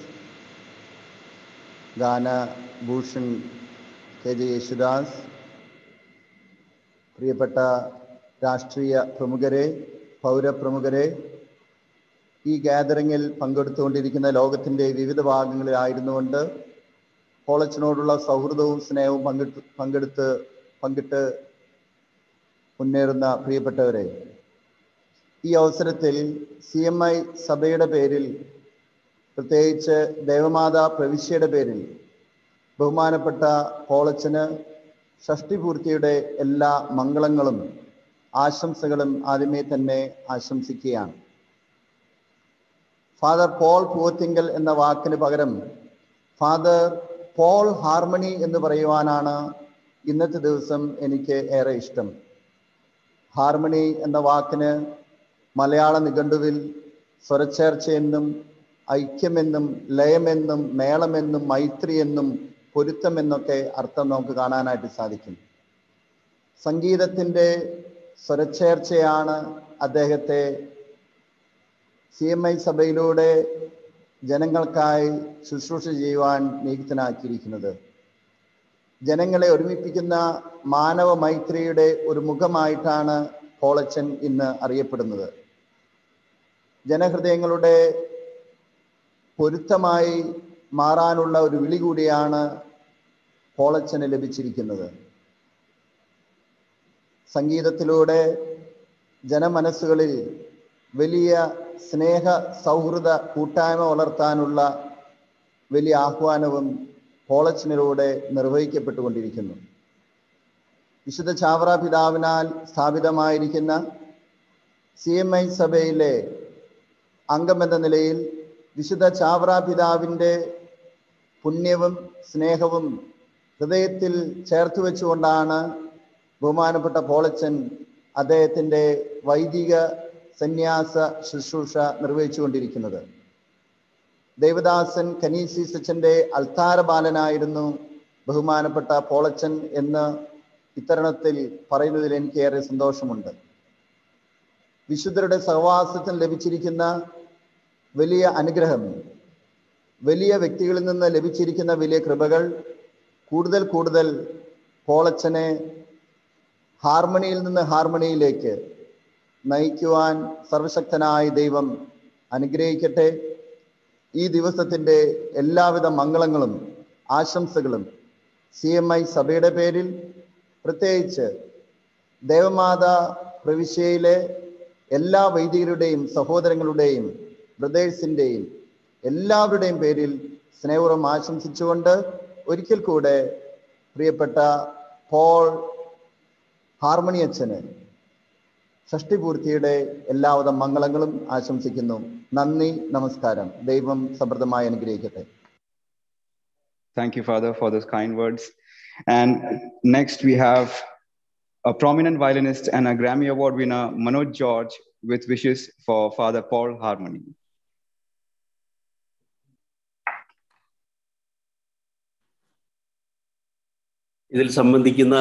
Ganabhushan K J Yesudas പ്രിയപ്പെട്ട രാഷ്ട്രീയ പ്രമുഖരെ പൗരപ്രമുഖരെ ഈ ഗാദറിങ്ങിൽ പങ്കെടുത്തുകൊണ്ടിരിക്കുന്ന ലോകത്തിൻ്റെ വിവിധ ഭാഗങ്ങളിലായിരുന്നുകൊണ്ട് കോളേജിനോടുള്ള സൗഹൃദവും സ്നേഹവും പങ്കിട്ട് പങ്കെടുത്ത് പങ്കിട്ട് മുന്നേറുന്ന പ്രിയപ്പെട്ടവരെ ഈ അവസരത്തിൽ സി എം ഐ സഭയുടെ പേരിൽ പ്രത്യേകിച്ച് ദേവമാതാ പ്രവിശ്യയുടെ പേരിൽ ബഹുമാനപ്പെട്ട കോളച്ചന് ഷഷ്ടിപൂർത്തിയുടെ എല്ലാ മംഗളങ്ങളും ആശംസകളും ആദ്യമേ തന്നെ ആശംസിക്കുകയാണ് ഫാദർ പോൾ പൂവത്തിങ്കൽ എന്ന വാക്കിന് പകരം ഫാദർ പോൾ ഹാർമണി എന്ന് പറയുവാനാണ് ഇന്നത്തെ ദിവസം എനിക്ക് ഏറെ ഇഷ്ടം ഹാർമണി എന്ന വാക്കിന് മലയാള നിഘണ്ടുവിൽ സ്വരച്ചേർച്ചയെന്നും ഐക്യമെന്നും ലയമെന്നും മേളമെന്നും മൈത്രി എന്നും പൊരുത്തമെന്നൊക്കെ അർത്ഥം നമുക്ക് കാണാനായിട്ട് സാധിക്കും സംഗീതത്തിൻ്റെ സ്വരച്ചേർച്ചയാണ് അദ്ദേഹത്തെ സി എം ഐ സഭയിലൂടെ ജനങ്ങൾക്കായി ശുശ്രൂഷ ചെയ്യുവാൻ നിയുക്തനാക്കിയിരിക്കുന്നത് ജനങ്ങളെ ഒരുമിപ്പിക്കുന്ന മാനവ മൈത്രിയുടെ ഒരു മുഖമായിട്ടാണ് കോളച്ചൻ ഇന്ന് അറിയപ്പെടുന്നത് ജനഹൃദയങ്ങളുടെ പൊരുത്തമായി മാറാനുള്ള ഒരു വിളി കൂടിയാണ് കോളച്ചന് ലഭിച്ചിരിക്കുന്നത് സംഗീതത്തിലൂടെ ജനമനസ്സുകളിൽ വലിയ സ്നേഹ സൗഹൃദ കൂട്ടായ്മ വളർത്താനുള്ള വലിയ ആഹ്വാനവും കോളച്ചിനിലൂടെ നിർവഹിക്കപ്പെട്ടുകൊണ്ടിരിക്കുന്നു വിശുദ്ധ ചാവറ പിതാവിനാൽ സ്ഥാപിതമായിരിക്കുന്ന സി എം ഐ സഭയിലെ അംഗമെന്ന നിലയിൽ വിശുദ്ധ ചാവറ പിതാവിൻ്റെ പുണ്യവും സ്നേഹവും ഹൃദയത്തിൽ ചേർത്ത് വെച്ചുകൊണ്ടാണ് ബഹുമാനപ്പെട്ട പോളച്ചൻ അദ്ദേഹത്തിൻ്റെ വൈദിക സന്യാസ ശുശ്രൂഷ നിർവഹിച്ചുകൊണ്ടിരിക്കുന്നത് ദേവദാസൻ കനീസി സച്ചൻ്റെ അൽത്താര ബാലനായിരുന്നു ബഹുമാനപ്പെട്ട പോളച്ചൻ എന്ന് ഇത്തരണത്തിൽ പറയുന്നതിൽ എനിക്ക് ഏറെ സന്തോഷമുണ്ട് വിശുദ്ധരുടെ സഹവാസത്തിൽ ലഭിച്ചിരിക്കുന്ന വലിയ അനുഗ്രഹം വലിയ വ്യക്തികളിൽ നിന്ന് ലഭിച്ചിരിക്കുന്ന വലിയ കൃപകൾ കൂടുതൽ കൂടുതൽ പോളച്ചനെ ഹാർമണിയിൽ നിന്ന് ഹാർമണിയിലേക്ക് നയിക്കുവാൻ സർവശക്തനായ ദൈവം അനുഗ്രഹിക്കട്ടെ ഈ ദിവസത്തിൻ്റെ എല്ലാവിധ മംഗളങ്ങളും ആശംസകളും സി എം ഐ സഭയുടെ പേരിൽ പ്രത്യേകിച്ച് ദേവമാത പ്രവിശ്യയിലെ എല്ലാ വൈദികരുടെയും സഹോദരങ്ങളുടെയും ബ്രദേഴ്സിൻ്റെയും എല്ലാവരുടെയും പേരിൽ സ്നേഹപൂർവ്വം ആശംസിച്ചുകൊണ്ട് ഒരിക്കൽ കൂടെ പ്രിയപ്പെട്ട പോൾ ഹാർമണി അച്ഛന് ഷഷ്ടിപൂർത്തിയുടെ എല്ലാവിധ മംഗളങ്ങളും ആശംസിക്കുന്നു നന്ദി നമസ്കാരം ദൈവം സമൃദ്ധമായി അനുഗ്രഹിക്കട്ടെ Thank you, Father, for those kind words. And next, we have a prominent violinist and a Grammy Award winner, Manoj George, with wishes for Father Paul Harmony. ഇതിൽ സംബന്ധിക്കുന്ന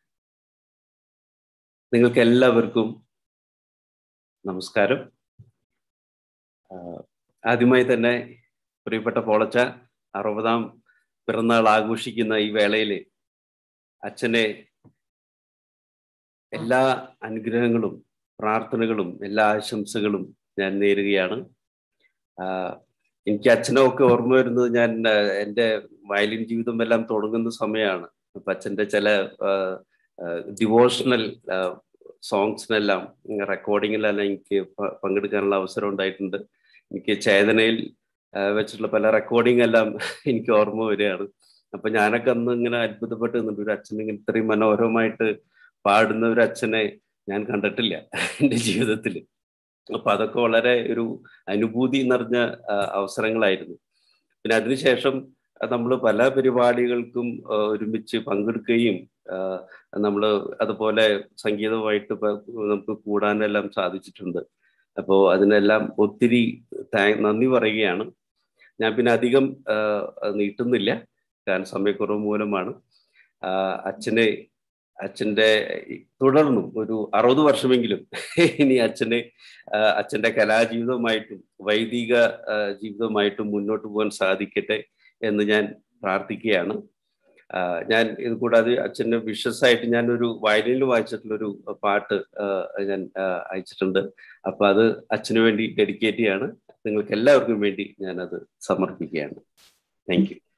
നിങ്ങൾക്ക് എല്ലാവർക്കും നമസ്കാരം ആഹ് ആദ്യമായി തന്നെ പ്രിയപ്പെട്ട പോളച്ച അറുപതാം പിറന്നാൾ ആഘോഷിക്കുന്ന ഈ വേളയിൽ അച്ഛനെ എല്ലാ അനുഗ്രഹങ്ങളും പ്രാർത്ഥനകളും എല്ലാ ആശംസകളും ഞാൻ നേരുകയാണ് ആഹ് എനിക്ക് അച്ഛനൊക്കെ ഓർമ്മ വരുന്നത് ഞാൻ ആഹ് എൻ്റെ വയലിൻ ജീവിതം എല്ലാം തുടങ്ങുന്ന സമയമാണ് അപ്പൊ അച്ഛൻ്റെ ചില ഡിവോഷണൽ സോങ്സിനെല്ലാം റെക്കോർഡിങ്ങിലെല്ലാം എനിക്ക് പ- പങ്കെടുക്കാനുള്ള അവസരം ഉണ്ടായിട്ടുണ്ട് എനിക്ക് ചേതനയിൽ ആ, വെച്ചിട്ടുള്ള പല റെക്കോർഡിംഗ് എല്ലാം എനിക്ക് ഓർമ്മ വരികയാണ് അപ്പൊ ഞാനൊക്കെ അന്ന് ഇങ്ങനെ അത്ഭുതപ്പെട്ട് നിന്നിട്ട് ഒരു അച്ഛൻ ഇങ്ങനെ ഇത്രയും മനോഹരമായിട്ട് പാടുന്ന ഒരു അച്ഛനെ ഞാൻ കണ്ടിട്ടില്ല എൻ്റെ ജീവിതത്തിൽ അപ്പൊ അതൊക്കെ വളരെ ഒരു അനുഭൂതി നിറഞ്ഞ ആ, അവസരങ്ങളായിരുന്നു പിന്നെ അതിനുശേഷം നമ്മൾ പല പരിപാടികൾക്കും ആ, ഒരുമിച്ച് പങ്കെടുക്കുകയും നമ്മൾ അതുപോലെ സംഗീതവുമായിട്ട് പ- നമുക്ക് കൂടാനെല്ലാം സാധിച്ചിട്ടുണ്ട് അപ്പോൾ അതിനെല്ലാം ഒത്തിരി താ- നന്ദി പറയുകയാണ് ഞാൻ പിന്നെ അധികം ആ, നീട്ടുന്നില്ല കാരണം സമയക്കുറവ് മൂലമാണ് ആ, അച്ഛനെ അച്ഛൻ്റെ തുടർന്നും ഒരു അറുപത് വർഷമെങ്കിലും ഇനി അച്ഛന് ആ, അച്ഛൻ്റെ കലാജീവിതവുമായിട്ടും വൈദിക ആ, ജീവിതവുമായിട്ടും മുന്നോട്ട് പോകാൻ സാധിക്കട്ടെ എന്ന് ഞാൻ പ്രാർത്ഥിക്കുകയാണ് ആ, ഞാൻ ഇത് കൂടാതെ അച്ഛൻ്റെ വിഷസ് ആയിട്ട് ഞാൻ ഒരു വയലിനിൽ വായിച്ചിട്ടുള്ളൊരു പാട്ട് ആ, ഞാൻ ആ, അയച്ചിട്ടുണ്ട് അപ്പൊ അത് അച്ഛന് വേണ്ടി ഡെഡിക്കേറ്റ് ചെയ്യാണ് നിങ്ങൾക്ക് എല്ലാവർക്കും വേണ്ടി ഞാൻ അത് സമർപ്പിക്കുകയാണ് താങ്ക് യു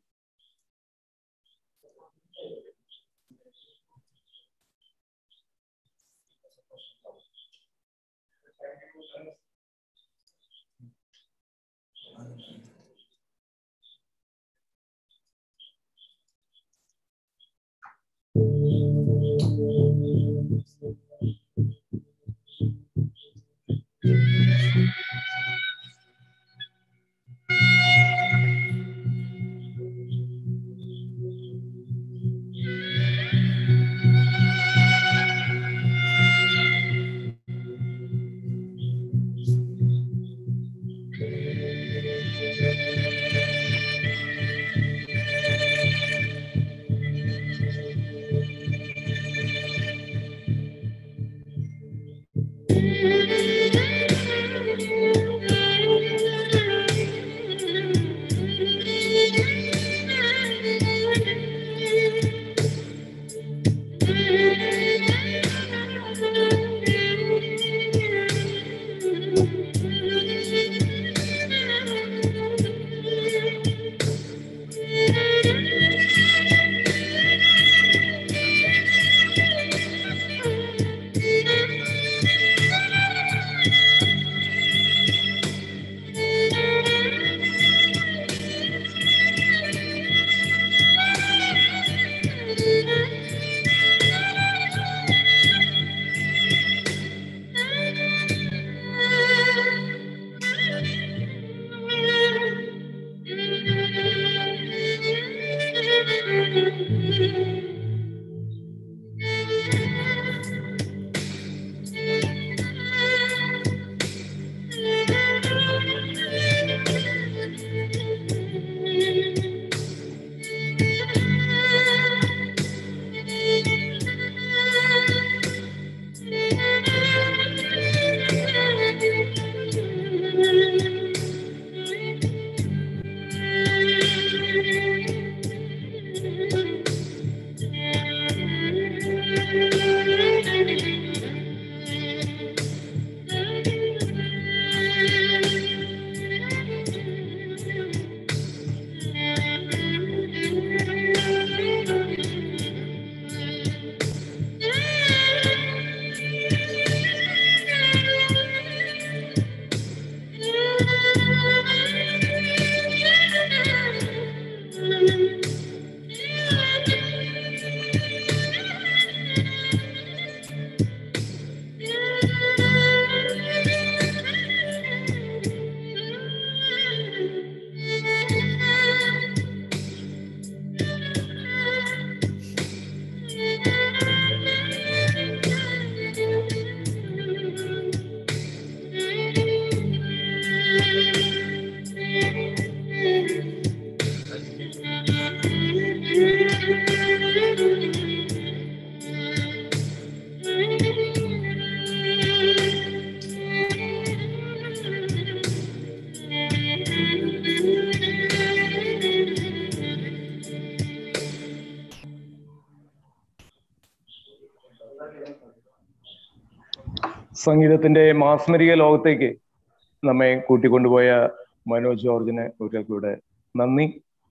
സംഗീതത്തിന്റെ മാസ്മരിക ലോകത്തേക്ക് നമ്മെ കൂട്ടിക്കൊണ്ടുപോയ മനോജ് ജോർജിന് ഒരിക്കൽ കൂടെ നന്ദി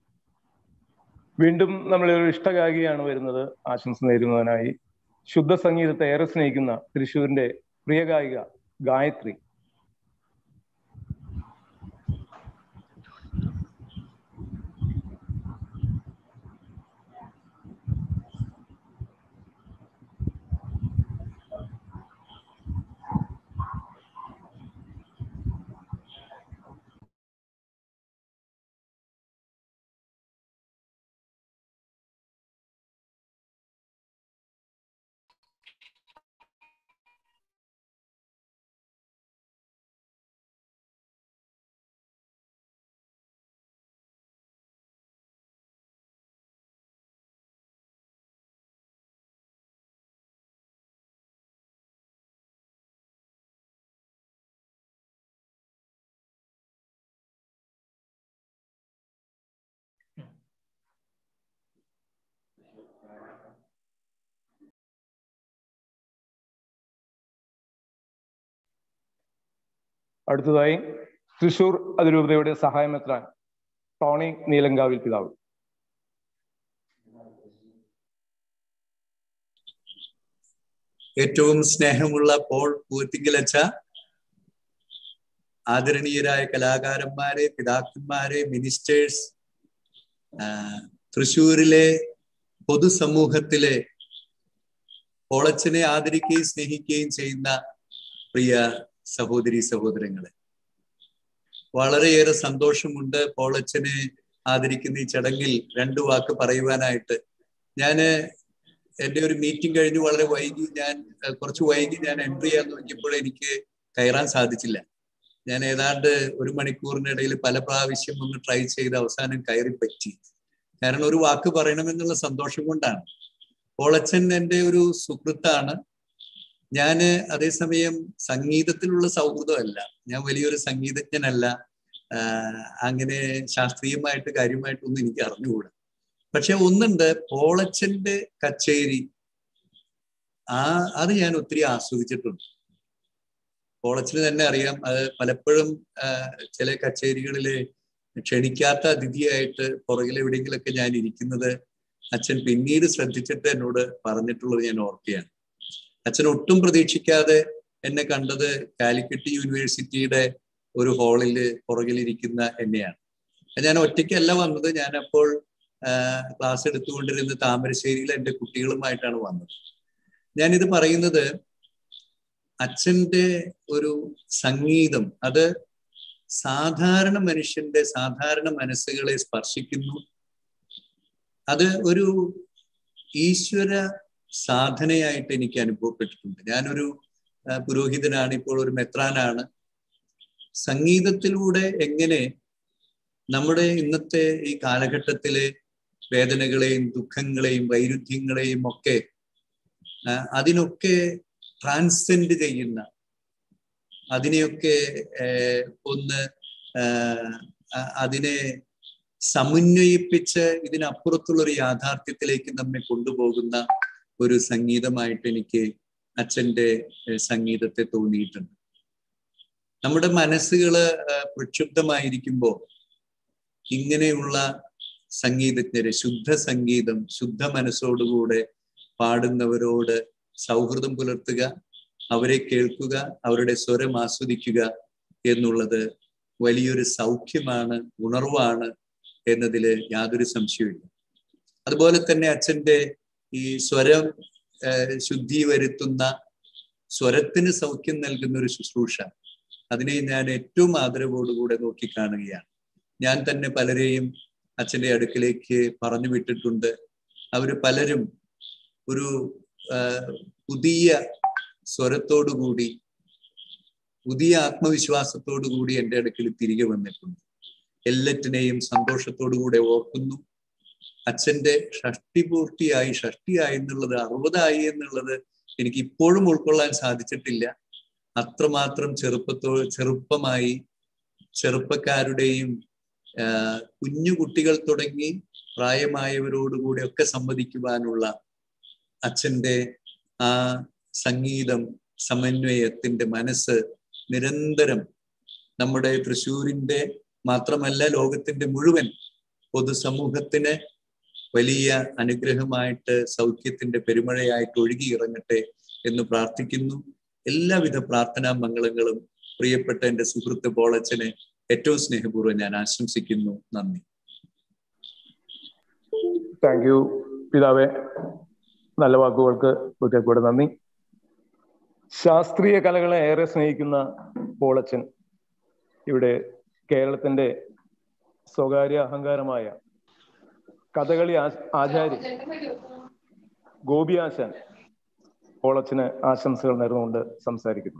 വീണ്ടും നമ്മൾ ഒരു ഇഷ്ടഗായികയാണ് വരുന്നത് ആശംസ നേരുന്നതിനായി ശുദ്ധ സംഗീതത്തെ ഏറെ സ്നേഹിക്കുന്ന തൃശ്ശൂരിന്റെ പ്രിയ ഗായിക ഗായത്രി അടുത്തതായി തൃശൂർ അതിരൂപതയുടെ സഹായമെത്രാൻ ടോണി നീലങ്കാവിൽ പിതാവ് ഏറ്റവും സ്നേഹമുള്ള പോൾ പൂത്തിങ്കലച്ച ആദരണീയരായ കലാകാരന്മാരെ പിതാക്കന്മാരെ മിനിസ്റ്റേഴ്സ് തൃശ്ശൂരിലെ പൊതുസമൂഹത്തിലെ പോളച്ചനെ ആദരിക്കുകയും സ്നേഹിക്കുകയും ചെയ്യുന്ന പ്രിയ സഹോദരി സഹോദരങ്ങളെ വളരെയേറെ സന്തോഷമുണ്ട് പോളച്ചനെ ആദരിക്കുന്ന ഈ ചടങ്ങിൽ രണ്ടു വാക്ക് പറയുവാനായിട്ട് ഞാന് എൻ്റെ ഒരു മീറ്റിംഗ് കഴിഞ്ഞ് വളരെ വൈകി ഞാൻ കുറച്ച് വൈകി ഞാൻ എൻട്രി ചെയ്യാൻ നോക്കിയപ്പോൾ എനിക്ക് കയറാൻ സാധിച്ചില്ല ഞാൻ ഏതാണ്ട് ഒരു മണിക്കൂറിനിടയിൽ പല പ്രാവശ്യം ഒന്ന് ട്രൈ ചെയ്ത് അവസാനം കയറി പറ്റി കാരണം ഒരു വാക്ക് പറയണമെന്നുള്ള സന്തോഷം കൊണ്ടാണ് പോളച്ചൻ എൻ്റെ ഒരു സുഹൃത്താണ് ഞാന് അതേസമയം സംഗീതത്തിലുള്ള സൗഹൃദമല്ല ഞാൻ വലിയൊരു സംഗീതജ്ഞനല്ല അങ്ങനെ ശാസ്ത്രീയമായിട്ട് കാര്യമായിട്ടൊന്നും എനിക്ക് അറിഞ്ഞുകൂടാ പക്ഷെ ഒന്നുണ്ട് പോളച്ചന്റെ കച്ചേരി ആ അത് ഞാൻ ഒത്തിരി ആസ്വദിച്ചിട്ടുണ്ട് പോളച്ചന് തന്നെ അറിയാം അത് പലപ്പോഴും ചില കച്ചേരികളില് ക്ഷണിക്കാത്ത അതിഥിയായിട്ട് പുറകിൽ എവിടെയെങ്കിലൊക്കെ ഞാൻ ഇരിക്കുന്നത് അച്ഛൻ പിന്നീട് ശ്രദ്ധിച്ചിട്ട് എന്നോട് പറഞ്ഞിട്ടുള്ളത് ഞാൻ ഓർക്കുകയാണ് അച്ഛൻ ഒട്ടും പ്രതീക്ഷിക്കാതെ എന്നെ കണ്ടത് കാലിക്കറ്റ് യൂണിവേഴ്സിറ്റിയുടെ ഒരു ഹാളിൽ പുറകിലിരിക്കുന്ന എന്നെയാണ് ഞാൻ ഒറ്റയ്ക്കല്ല വന്നത് ഞാൻ അപ്പോൾ ക്ലാസ് എടുത്തുകൊണ്ടിരുന്ന താമരശ്ശേരിയിൽ എൻ്റെ കുട്ടികളുമായിട്ടാണ് വന്നത് ഞാനിത് പറയുന്നത് അച്ഛൻ്റെ ഒരു സംഗീതം അത് സാധാരണ മനുഷ്യന്റെ സാധാരണ മനസ്സുകളെ സ്പർശിക്കുന്നു അത് ഒരു ഈശ്വര സാധനയായിട്ട് എനിക്ക് അനുഭവപ്പെട്ടിട്ടുണ്ട് ഞാനൊരു പുരോഹിതനാണ് ഇപ്പോൾ ഒരു മെത്രാനാണ് സംഗീതത്തിലൂടെ എങ്ങനെ നമ്മുടെ ഇന്നത്തെ ഈ കാലഘട്ടത്തിലെ വേദനകളെയും ദുഃഖങ്ങളെയും വൈരുദ്ധ്യങ്ങളെയും ഒക്കെ അതിനൊക്കെ ട്രാൻസെൻഡ് ചെയ്യുന്ന അതിനെയൊക്കെ ഒന്ന് അതിനെ സമന്വയിപ്പിച്ച് ഇതിനപ്പുറത്തുള്ള ഒരു യാഥാർത്ഥ്യത്തിലേക്ക് നമ്മെ കൊണ്ടുപോകുന്ന ഒരു സംഗീതമായിട്ട് എനിക്ക് അച്ഛൻ്റെ സംഗീതത്തെ തോന്നിയിട്ടുണ്ട് നമ്മുടെ മനസ്സുകള് പ്രക്ഷുബ്ധമായിരിക്കുമ്പോൾ ഇങ്ങനെയുള്ള സംഗീതജ്ഞരെ ശുദ്ധ സംഗീതം ശുദ്ധ മനസ്സോടുകൂടെ പാടുന്നവരോട് സൗഹൃദം പുലർത്തുക അവരെ കേൾക്കുക അവരുടെ സ്വരം ആസ്വദിക്കുക എന്നുള്ളത് വലിയൊരു സൗഖ്യമാണ് ഉണർവാണ് എന്നതിൽ യാതൊരു സംശയമില്ല അതുപോലെ തന്നെ അച്ഛൻ്റെ ഈ സ്വരം ശുദ്ധി വരുത്തുന്ന സ്വരത്തിന് സൗഖ്യം നൽകുന്ന ഒരു ശുശ്രൂഷ അതിനെ ഞാൻ ഏറ്റവും ആദരവോടുകൂടെ നോക്കിക്കാണുകയാണ് ഞാൻ തന്നെ പലരെയും അച്ഛൻ്റെ അടുക്കിലേക്ക് പറഞ്ഞു വിട്ടിട്ടുണ്ട് അവര് പലരും ഒരു പുതിയ സ്വരത്തോടുകൂടി പുതിയ ആത്മവിശ്വാസത്തോടു കൂടി എൻ്റെ അടുക്കൽ തിരികെ വന്നിട്ടുണ്ട് എല്ലാറ്റിനെയും സന്തോഷത്തോടുകൂടെ ഓർക്കുന്നു അച്ഛൻ്റെ ഷഷ്ടി പൂർത്തിയായി ഷഷ്ടിയായി എന്നുള്ളത് അറുപതായി എന്നുള്ളത് എനിക്ക് ഇപ്പോഴും ഉൾക്കൊള്ളാൻ സാധിച്ചിട്ടില്ല അത്രമാത്രം ചെറുപ്പത്തോ ചെറുപ്പമായി ചെറുപ്പക്കാരുടെയും കുഞ്ഞു കുട്ടികൾ തുടങ്ങി പ്രായമായവരോടുകൂടി ഒക്കെ സംവദിക്കുവാനുള്ള അച്ഛൻ്റെ ആ സംഗീതം സമന്വയത്തിന്റെ മനസ്സ് നിരന്തരം നമ്മുടെ തൃശ്ശൂരിന്റെ മാത്രമല്ല ലോകത്തിന്റെ മുഴുവൻ പൊതുസമൂഹത്തിന് വലിയ അനുഗ്രഹമായിട്ട് സൗഖ്യത്തിന്റെ പെരുമഴയായിട്ട് ഒഴുകി ഇറങ്ങട്ടെ എന്ന് പ്രാർത്ഥിക്കുന്നു എല്ലാവിധ പ്രാർത്ഥനാ മംഗളങ്ങളും പ്രിയപ്പെട്ട എൻ്റെ സുഹൃത്ത് ബോളച്ചനെ ഏറ്റവും സ്നേഹപൂർവ്വം ഞാൻ ആശംസിക്കുന്നു നന്ദി താങ്ക് യു പിതാവെ നല്ല വാക്കുകൾക്ക് ഒരിക്കൽ കൂടെ നന്ദി ശാസ്ത്രീയ കലകളെ ഏറെ സ്നേഹിക്കുന്ന പോളച്ചൻ ഇവിടെ കേരളത്തിന്റെ സ്വകാര്യ അഹങ്കാരമായ കഥകളി ആചാര്യ ഗോപിയാശാൻ പോളച്ചന് ആശംസകൾ നേർന്നുകൊണ്ട് സംസാരിക്കുന്നു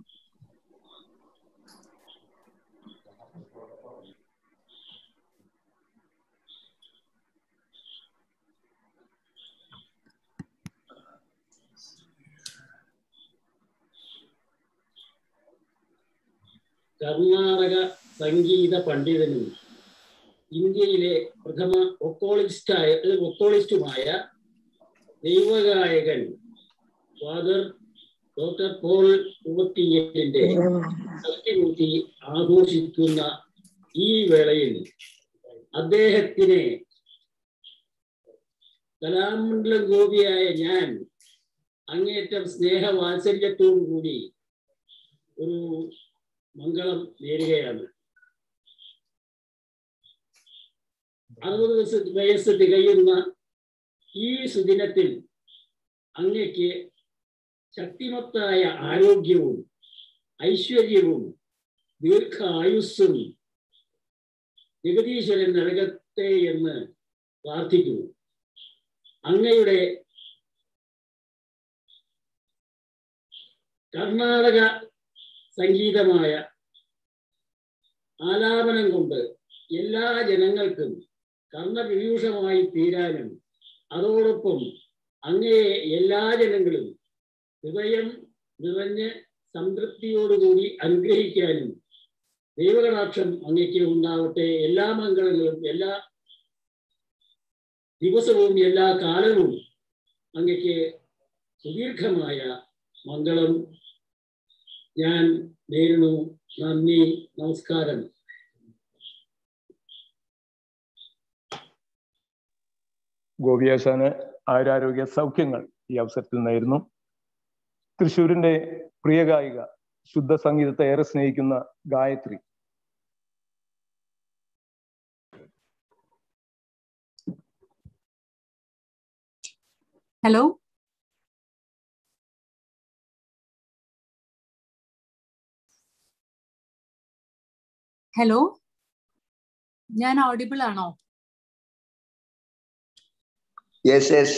കർണാടക സംഗീത പണ്ഡിതനും ഇന്ത്യയിലെ പ്രഥമ ഒക്കോളിസ്റ്റായ ഒക്കോളിസ്റ്റുമായ ദൈവഗായകൻ ഫാദർ ഡോക്ടർ പോൾ കുവത്തിയലിന്റെ ശക്തിപൂർത്തി ആഘോഷിക്കുന്ന ഈ വേളയിൽ അദ്ദേഹത്തിനെ കലാമണ്ഡലം ഗോപിയായ ഞാൻ അങ്ങേറ്റം സ്നേഹവാത്സല്യത്തോടു കൂടി ഒരു മംഗളം നേരുകയാണ് അറുപത് വയസ്സ് വയസ്സ് തികയുന്ന ഈ സുദിനത്തിൽ അങ്ങയ്ക്ക് ശക്തിമത്തായ ആരോഗ്യവും ഐശ്വര്യവും ദീർഘായുസ്സും ജഗദീശ്വരൻ നൽകട്ടെ എന്ന് പ്രാർത്ഥിക്കുന്നു അങ്ങയുടെ കർണാടക സംഗീതമായ ആലാപനം കൊണ്ട് എല്ലാ ജനങ്ങൾക്കും കർണവിഭൂഷമായി തീരാനും അതോടൊപ്പം അങ്ങയെ എല്ലാ ജനങ്ങളും ഹൃദയം നിറഞ്ഞ് സംതൃപ്തിയോടുകൂടി അനുഗ്രഹിക്കാനും ദൈവകടാക്ഷം അങ്ങയ്ക്ക് ഉണ്ടാവട്ടെ എല്ലാ മംഗളങ്ങളും എല്ലാ ദിവസവും എല്ലാ കാലവും അങ്ങയ്ക്ക് സുദീർഘമായ മംഗളം ഞാൻ നേരുന്നു നന്ദി നമസ്കാരം ഗോപിയാശാന് ആയുരാരോഗ്യ സൗഖ്യങ്ങൾ ഈ അവസരത്തിൽ നേരുന്നു തൃശ്ശൂരിന്റെ പ്രിയ ഗായിക ശുദ്ധ സംഗീതത്തെ ഏറെ സ്നേഹിക്കുന്ന ഗായത്രി ഹലോ ഹലോ ഞാൻ ഓഡിബിൾ ആണോ യെസ് യെസ്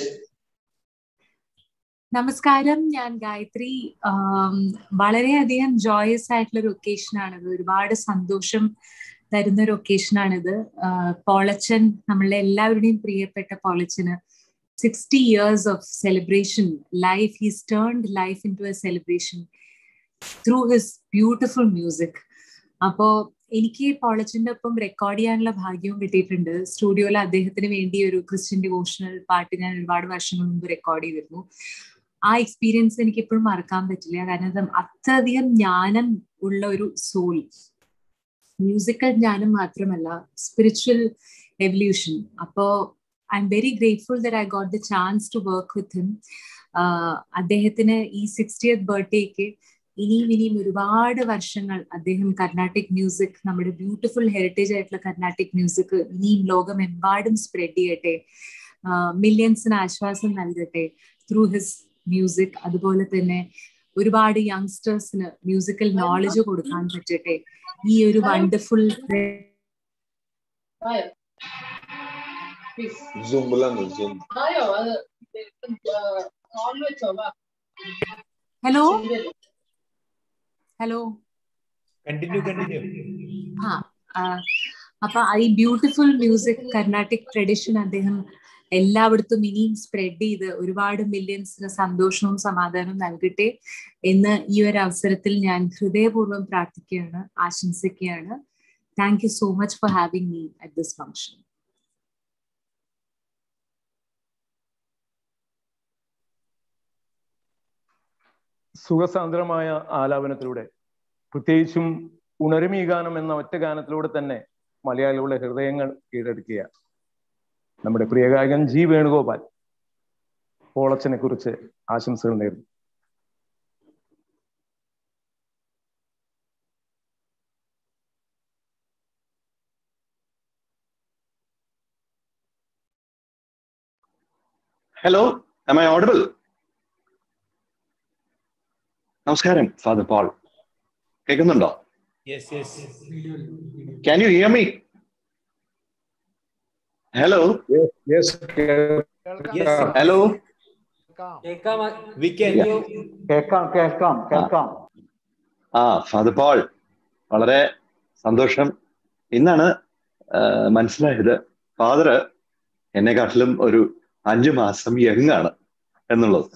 നമസ്കാരം ഞാൻ ഗായത്രി ആം, വളരെയധികം ജോയസ് ആയിട്ടുള്ള ഒരു ഒക്കേഷൻ ആണിത് ഒരുപാട് സന്തോഷം തരുന്ന ഒരു ഒക്കേഷൻ ആണിത് ആഹ് പോളച്ചൻ നമ്മളെ എല്ലാവരുടെയും പ്രിയപ്പെട്ട പോളച്ചന് sixty years of celebration life his turned life into a celebration through his beautiful music അപ്പോ എനിക്ക് പോളച്ചന്റെ ഒപ്പം റെക്കോർഡ് ചെയ്യാനുള്ള ഭാഗ്യവും കിട്ടിയിട്ടുണ്ട് സ്റ്റുഡിയോയിൽ അദ്ദേഹത്തിന് വേണ്ടി ഒരു ക്രിസ്ത്യൻ ഡിവോഷണൽ പാട്ട് ഞാൻ ഒരുപാട് വർഷങ്ങൾ മുമ്പ് റെക്കോർഡ് ചെയ്തിരുന്നു ആ എക്സ്പീരിയൻസ് എനിക്ക് ഇപ്പോഴും മറക്കാൻ പറ്റില്ല കാരണം അത് അത്രയധികം ജ്ഞാനം ഉള്ള ഒരു സോൾ മ്യൂസിക്കൽ ജ്ഞാനം മാത്രമല്ല സ്പിരിച്വൽ എവല്യൂഷൻ അപ്പോ I'm very grateful that I got the chance to work with him അദ്ദേഹത്തിന് ഈ സിക്സ്റ്റിയത്ത് ബർത്ത്ഡേക്ക് ഇനിയും ഇനിയും ഒരുപാട് വർഷങ്ങൾ അദ്ദേഹം കർണാട്ടിക് മ്യൂസിക് നമ്മുടെ ബ്യൂട്ടിഫുൾ ഹെറിറ്റേജ് ആയിട്ടുള്ള കർണാട്ടിക് മ്യൂസിക് ഇനിയും ലോകമെമ്പാടും സ്പ്രെഡ് ചെയ്യട്ടെ മില്യൺസിന് ആശ്വാസം നൽകട്ടെ ത്രൂ ഹിസ് മ്യൂസിക് അതുപോലെ തന്നെ ഒരുപാട് യങ്സ്റ്റേഴ്സിന് മ്യൂസിക്കൽ നോളജ് കൊടുക്കാൻ പറ്റട്ടെ ഈ ഒരു വണ്ടർഫുൾ ജുംബിലാണ് ജും ഹലോ ഹലോ കണ്ടിന്യൂ കണ്ടിന്യൂ ആ ആ, അപ്പൊ ഈ ബ്യൂട്ടിഫുൾ മ്യൂസിക് കർണാട്ടിക് ട്രഡിഷൻ അദ്ദേഹം എല്ലായിടത്തും ഇനിയും സ്പ്രെഡ് ചെയ്ത് ഒരുപാട് മില്യൺസിന് സന്തോഷവും സമാധാനവും നൽകട്ടെ എന്ന് ഈ ഒരു അവസരത്തിൽ ഞാൻ ഹൃദയപൂർവ്വം പ്രാർത്ഥിക്കുകയാണ് ആശംസിക്കുകയാണ് thank you so much for having me at this function സുഖസാന്ദ്രമായ ആലാപനത്തിലൂടെ പ്രത്യേകിച്ചും ഉണരുമീ ഗാനം എന്ന ഒറ്റ ഗാനത്തിലൂടെ തന്നെ മലയാളികളുടെ ഹൃദയങ്ങൾ കീഴടക്കുക നമ്മുടെ പ്രിയ ഗായകൻ ജി വേണുഗോപാൽ പോളച്ചനെ കുറിച്ച് ആശംസകൾ നേരുന്നു ഹലോ am I audible? നമസ്കാരം ഫാദർ പോൾ കേൾക്കുന്നുണ്ടോ yes yes can you hear me hello hello we can കേൾക്കാം കേൾക്കാം കേൾക്കാം ആ ഫാദർ പോൾ വളരെ സന്തോഷം ഇന്നാണ് ആ, മനസ്സിലായത് ഫാദർ എന്നെക്കാട്ടിലും ഒരു അഞ്ചു മാസം യങ് ആണ് എന്നുള്ളത്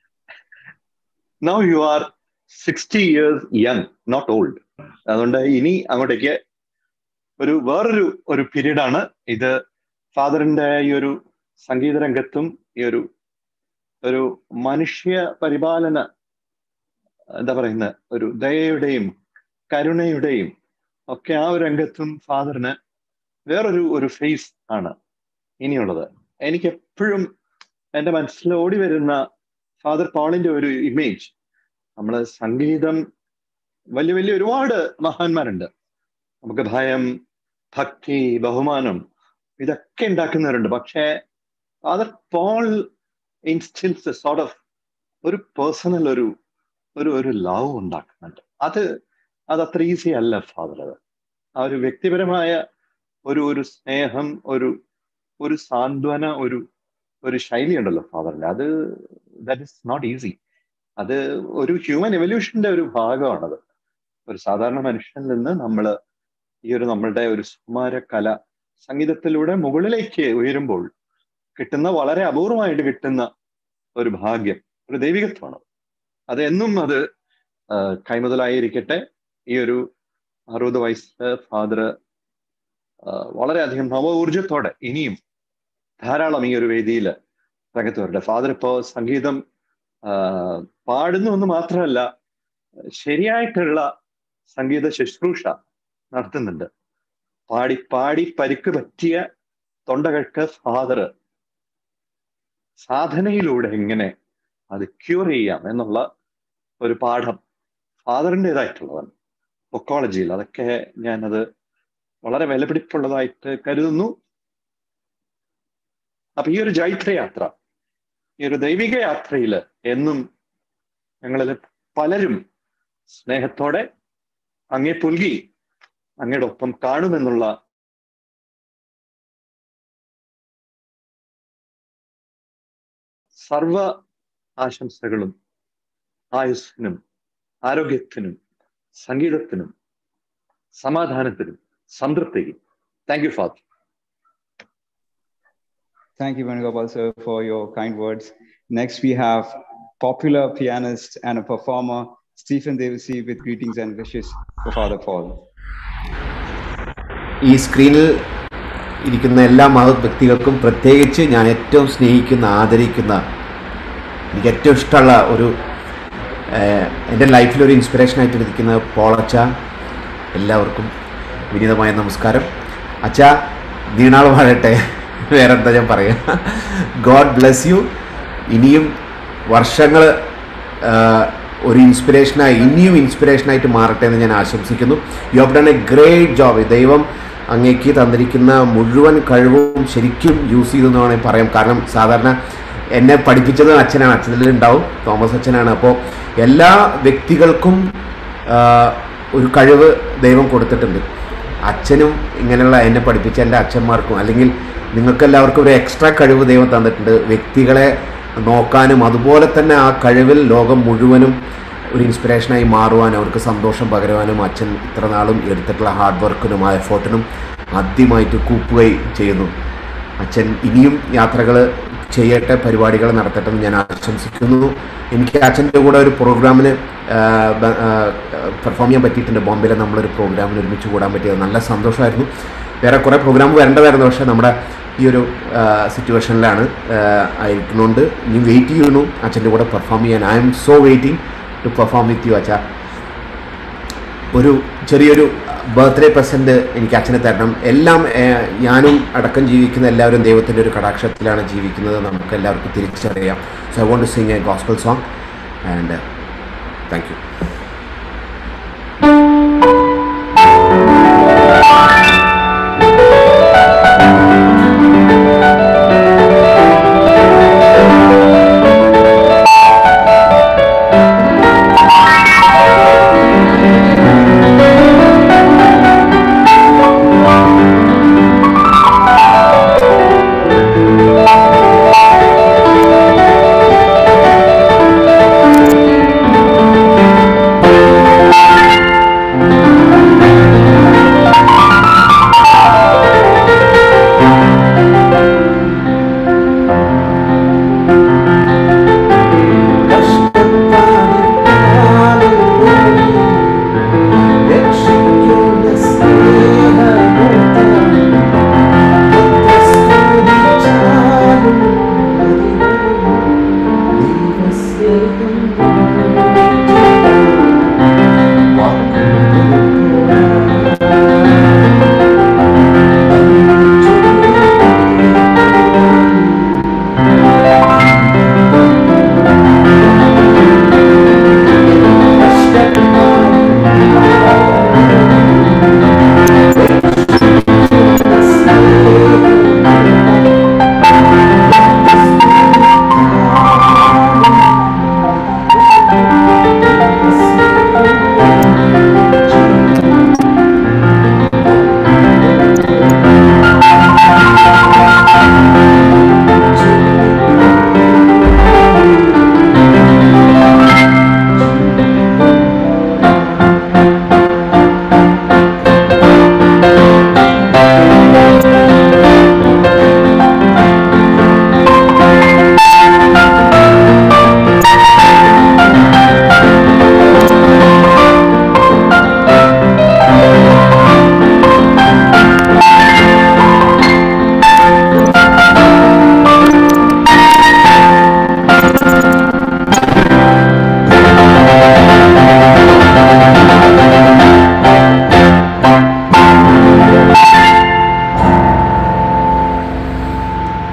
now you are sixty years young not old അതുകൊണ്ട് ഇനി അങ്ങോട്ടേക്ക് ഒരു വേറൊരു ഒരു പീരീഡ് ആണ് ഇത് ഫാദറിന്റെ ഈ ഒരു സംഗീത രംഗത്തും ഈ ഒരു ഒരു മനുഷ്യ പരിപാലന എന്താ പറയുന്ന ഒരു ദയയുടെയും കരുണയുടെയും ഒക്കെ ആ ഒരു രംഗത്തും ഫാദറിന് വേറൊരു ഒരു ഫേസ് ആണ് ഇനിയുള്ളത് എനിക്ക് എപ്പോഴും എൻ്റെ മനസ്സിൽ ഓടി വരുന്ന ഫാദർ പോളിന്റെ ഒരു ഇമേജ് നമ്മൾ സംഗീതം വലിയ വലിയ ഒരുപാട് മഹാന്മാരുണ്ട് നമുക്ക് ഭയം ഭക്തി ബഹുമാനം ഇതൊക്കെ ഉണ്ടാക്കുന്നവരുണ്ട് പക്ഷേ father Paul instils sort of ഒരു പേഴ്സണൽ ഒരു ഒരു ഒരു ലവ് ഉണ്ടാക്കുന്നുണ്ട് അത് അത് അത്ര ഈസി അല്ല ഫാദർ അത് ആ ഒരു വ്യക്തിപരമായ ഒരു ഒരു സ്നേഹം ഒരു ഒരു സാന്ത്വന ഒരു ഒരു ശൈലി ഉണ്ടല്ലോ ഫാദറിന്റെ അത് ദാറ്റ് ഇസ് നോട്ട് ഈസി അത് ഒരു ഹ്യൂമൻ എവല്യൂഷന്റെ ഒരു ഭാഗമാണത് ഒരു സാധാരണ മനുഷ്യനിൽ നിന്ന് നമ്മൾ ഈ ഒരു നമ്മളുടെ ഒരു സുകുമാര കല സംഗീതത്തിലൂടെ മുകളിലേക്ക് ഉയരുമ്പോൾ കിട്ടുന്ന വളരെ അപൂർവമായിട്ട് കിട്ടുന്ന ഒരു ഭാഗ്യം ഒരു ദൈവികത്വമാണ് അത് എന്നും അത് കൈമുതലായിരിക്കട്ടെ ഈ ഒരു അറുപത് വയസ്സ് ഫാദർ വളരെയധികം നവോർജത്തോടെ ഇനിയും ധാരാളം ഈ ഒരു വേദിയിൽ രംഗത്ത് വരട്ടെ ഫാദർ ഇപ്പോ സംഗീതം പാടുന്നു എന്ന് മാത്രമല്ല ശരിയായിട്ടുള്ള സംഗീത ശുശ്രൂഷ നടത്തുന്നുണ്ട് പാടി പാടി പരിക്ക് പറ്റിയ തൊണ്ടകൾക്ക് ഫാദർ സാധനയിലൂടെ എങ്ങനെ അത് ക്യൂർ ചെയ്യാം എന്നുള്ള ഒരു പാഠം ഫാദറിൻ്റെതായിട്ടുള്ളതാണ് ഒക്കോളജിയിൽ അതൊക്കെ ഞാനത് വളരെ വിലപിടിപ്പുള്ളതായിട്ട് കരുതുന്നു അപ്പൊ ഈ ഒരു ജൈത്രയാത്ര ഈ ഒരു ദൈവിക യാത്രയിൽ എന്നും ഞങ്ങളിൽ പലരും സ്നേഹത്തോടെ അങ്ങേ പുൽകി അങ്ങയുടെ ഒപ്പം കാണുമെന്നുള്ള സർവ ആശംസകളും ആയുസ്സിനും ആരോഗ്യത്തിനും സംഗീതത്തിനും സമാധാനത്തിനും സംതൃപ്തിക്കും thank you father Thank you, Venugopal sir, for your kind words. Next, we have popular pianist and a performer, Stephen Devasi, with greetings and wishes for Father Paul. ഈ സ്ക്രീനിൽ ഇരിക്കുന്ന എല്ലാ മഹത് വ്യക്തികൾക്കും പ്രത്യേകിച്ച് ഞാൻ ഏറ്റവും സ്നേഹിക്കുന്ന ആദരിക്കുന്ന എനിക്ക് ഏറ്റവും ഇഷ്ടമുള്ള ഒരു എൻ്റെ ലൈഫിൽ ഒരു ഇൻസ്പിറേഷനായിട്ട് ഇരിക്കുന്ന പോളച്ച എല്ലാവർക്കും വിനീതമായ നമസ്കാരം അച്ഛ നീണാൾ വാഴട്ടെ വേറെ എന്താ ഞാൻ പറയാം ഗോഡ് ബ്ലെസ് യു ഇനിയും വർഷങ്ങൾ ഒരു ഇൻസ്പിറേഷനായി ഇനിയും ഇൻസ്പിറേഷനായിട്ട് മാറട്ടെ എന്ന് ഞാൻ ആശംസിക്കുന്നു you have done a great job ദൈവം അങ്ങേക്ക് തന്നിരിക്കുന്ന മുഴുവൻ കഴിവും ശരിക്കും യൂസ് ചെയ്തെന്ന് വേണമെങ്കിൽ പറയാം കാരണം സാധാരണ എന്നെ പഠിപ്പിച്ചത് അച്ഛനാണ് അച്ഛനിൽ ഉണ്ടാവും തോമസ് അച്ഛനാണ് അപ്പോൾ എല്ലാ വ്യക്തികൾക്കും ഒരു കഴിവ് ദൈവം കൊടുത്തിട്ടുണ്ട് അച്ഛനും ഇങ്ങനെയുള്ള എന്നെ പഠിപ്പിച്ച എൻ്റെ അച്ഛന്മാർക്കും അല്ലെങ്കിൽ നിങ്ങൾക്കെല്ലാവർക്കും ഒരു എക്സ്ട്രാ കഴിവ് ദൈവം തന്നിട്ടുണ്ട് വ്യക്തികളെ നോക്കാനും അതുപോലെ തന്നെ ആ കഴിവിൽ ലോകം മുഴുവനും ഒരു ഇൻസ്പിറേഷനായി മാറുവാനും അവർക്ക് സന്തോഷം പകരുവാനും അച്ഛൻ ഇത്ര നാളും എടുത്തിട്ടുള്ള ഹാർഡ് വർക്കിനും ആ എഫേർട്ടിനും ആദ്യമായിട്ട് കൂപ്പുകയും ചെയ്യുന്നു അച്ഛൻ ഇനിയും യാത്രകൾ ചെയ്യട്ടെ പരിപാടികൾ നടത്തട്ടെ എന്ന് ഞാൻ ആശംസിക്കുന്നു എനിക്ക് അച്ഛൻ്റെ കൂടെ ഒരു പ്രോഗ്രാമിന് പെർഫോം ചെയ്യാൻ പറ്റിയിട്ടുണ്ട് ബോംബെയിലെ നമ്മളൊരു പ്രോഗ്രാമിന് ഒരുമിച്ച് കൂടാൻ പറ്റിയത് നല്ല സന്തോഷമായിരുന്നു വേറെ കുറേ പ്രോഗ്രാം വരേണ്ടതായിരുന്നു പക്ഷേ നമ്മുടെ ഈ ഒരു സിറ്റുവേഷനിലാണ് ആയിരിക്കുന്നുണ്ട് ഇനി വെയിറ്റ് ചെയ്യുന്നു അച്ഛൻ്റെ കൂടെ പെർഫോം ചെയ്യാൻ I'm so waiting to perform with you അച്ഛ ഒരു ചെറിയൊരു ബർത്ത്ഡേ പ്രസൻറ്റ് എനിക്ക് അച്ഛനെ തരണം എല്ലാം ഞാനും അടക്കം ജീവിക്കുന്ന എല്ലാവരും ദൈവത്തിൻ്റെ ഒരു കടാക്ഷത്തിലാണ് ജീവിക്കുന്നത് നമുക്ക് എല്ലാവർക്കും തിരിച്ചറിയാം so I want to sing a gospel song and thank you Thank you.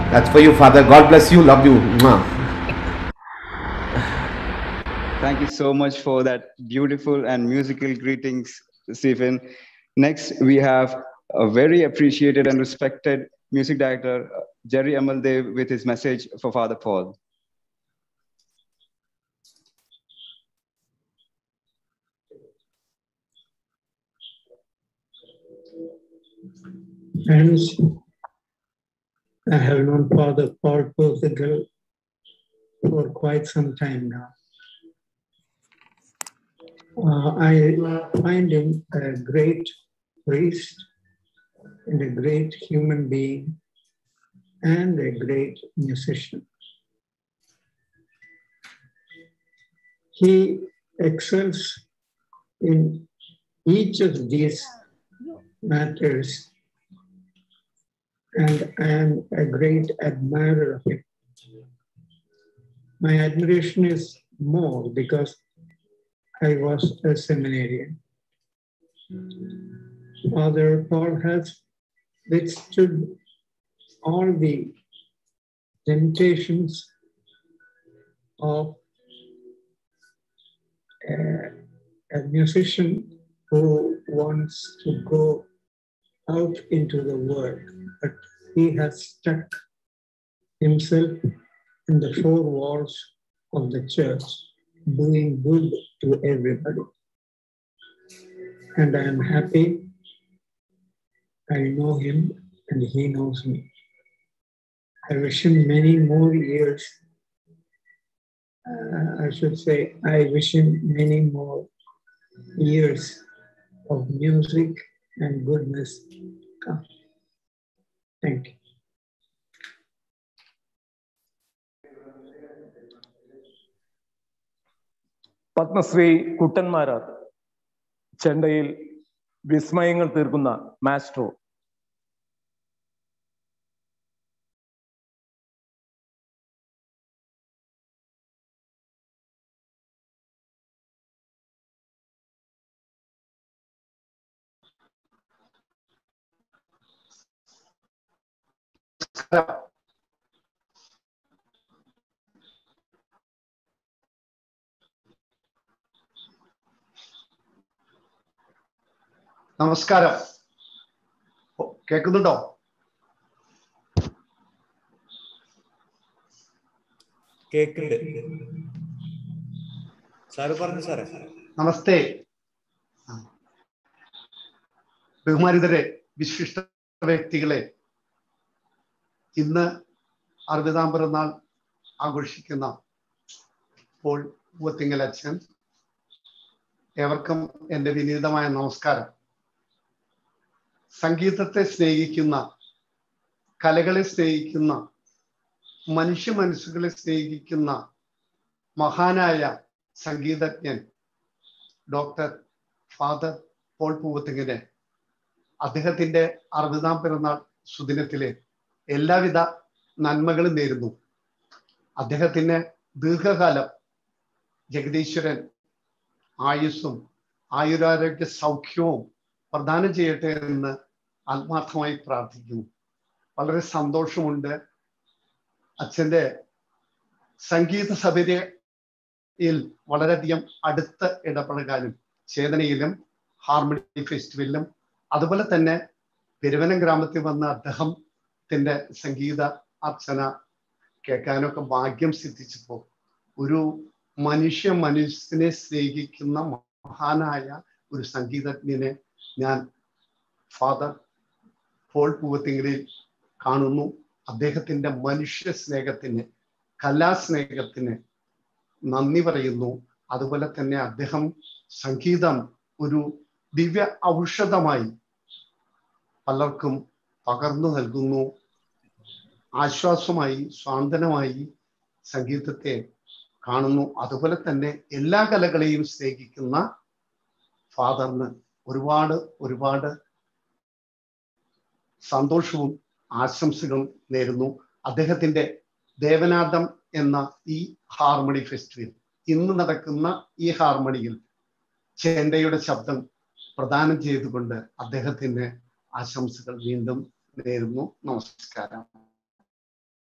That's for you, Father. God bless you. Love you. Mwah. Thank you so much for that beautiful and musical greetings, Stephen. Next, we have a very appreciated and respected music director, Jerry Amaldev, with his message for Father Paul. Friends, I have known Father Paul Portugal for quite some time now. Uh, I find him a great priest and a great human being and a great musician. He excels in each of these matters, and I am a great admirer of him. My admiration is more because I was a seminarian. Father Paul has withstood all the temptations of a, a musician who wants to go out into the world, but he has stuck himself in the four walls of the church, doing good to everybody. And I am happy. I know him and he knows me. I wish him many more years. Uh, I should say, I wish him many more years of music and goodness come. Thank you. Padma Shri Kuttan Marar ചെണ്ടയിൽ വിസ്മയങ്ങൾ തീർക്കുന്ന maestro നമസ്കാരം ഓ, കേൾക്കുന്നുണ്ടോ കേക്കുണ്ട് sir പറഞ്ഞു സാറേ നമസ്തേ ആ. ബഹുമാനിതരെ വിശിഷ്ട വ്യക്തികളെ ഇന്ന് അറുപതാം പിറന്നാൾ ആഘോഷിക്കുന്ന പോൾ പൂവത്തിങ്കൽ അച്ഛൻ ഏവർക്കും എൻ്റെ വിനീതമായ നമസ്കാരം സംഗീതത്തെ സ്നേഹിക്കുന്ന കലകളെ സ്നേഹിക്കുന്ന മനുഷ്യ മനസ്സുകളെ സ്നേഹിക്കുന്ന മഹാനായ സംഗീതജ്ഞൻ ഡോക്ടർ ഫാദർ പോൾ പൂവത്തിങ്ങനെ അദ്ദേഹത്തിന്റെ അറുപതാം പിറന്നാൾ സുദിനത്തിലെ എല്ലാവിധ നന്മകളും നേരുന്നു അദ്ദേഹത്തിന് ദീർഘകാലം ജഗദീശ്വരൻ ആയുസ്സും ആയുരാരോഗ്യ സൗഖ്യവും പ്രദാനം ചെയ്യട്ടെ എന്ന് ആത്മാർത്ഥമായി പ്രാർത്ഥിക്കുന്നു വളരെ സന്തോഷമുണ്ട് അച്ഛൻ്റെ സംഗീത സഭയിൽ വളരെയധികം അടുത്ത് ഇടപഴകാനും ചേതനയിലും ഹാർമണി ഫെസ്റ്റിവലിലും അതുപോലെ തന്നെ പെരുവനം ഗ്രാമത്തിൽ വന്ന അദ്ദേഹത്തിന്റെ സംഗീത അർച്ചന കേൾക്കാനൊക്കെ ഭാഗ്യം സിദ്ധിച്ചപ്പോൾ ഒരു മനുഷ്യ മനുഷ്യനെ സ്നേഹിക്കുന്ന മഹാനായ ഒരു സംഗീതജ്ഞനെ ഞാൻ ഫാദർ പോൾ പൂവത്തിങ്ങളിൽ കാണുന്നു അദ്ദേഹത്തിന്റെ മനുഷ്യ സ്നേഹത്തിന് കലാസ്നേഹത്തിന് നന്ദി പറയുന്നു അതുപോലെ തന്നെ അദ്ദേഹം സംഗീതം ഒരു ദിവ്യ ഔഷധമായി പലർക്കും പകർന്നു നൽകുന്നു ആശ്വാസമായി സ്വാന്തനമായി സംഗീതത്തെ കാണുന്നു അതുപോലെ തന്നെ എല്ലാ കലകളെയും സ്നേഹിക്കുന്ന ഫാദറിന് ഒരുപാട് ഒരുപാട് സന്തോഷവും ആശംസകളും നേരുന്നു അദ്ദേഹത്തിന്റെ ദേവനാഥം എന്ന ഈ ഹാർമണി ഫെസ്റ്റിവൽ ഇന്ന് നടക്കുന്ന ഈ ഹാർമണിയിൽ ചെണ്ടയുടെ ശബ്ദം പ്രദാനം ചെയ്തുകൊണ്ട് അദ്ദേഹത്തിന് ആശംസകൾ വീണ്ടും നേരുന്നു നമസ്കാരം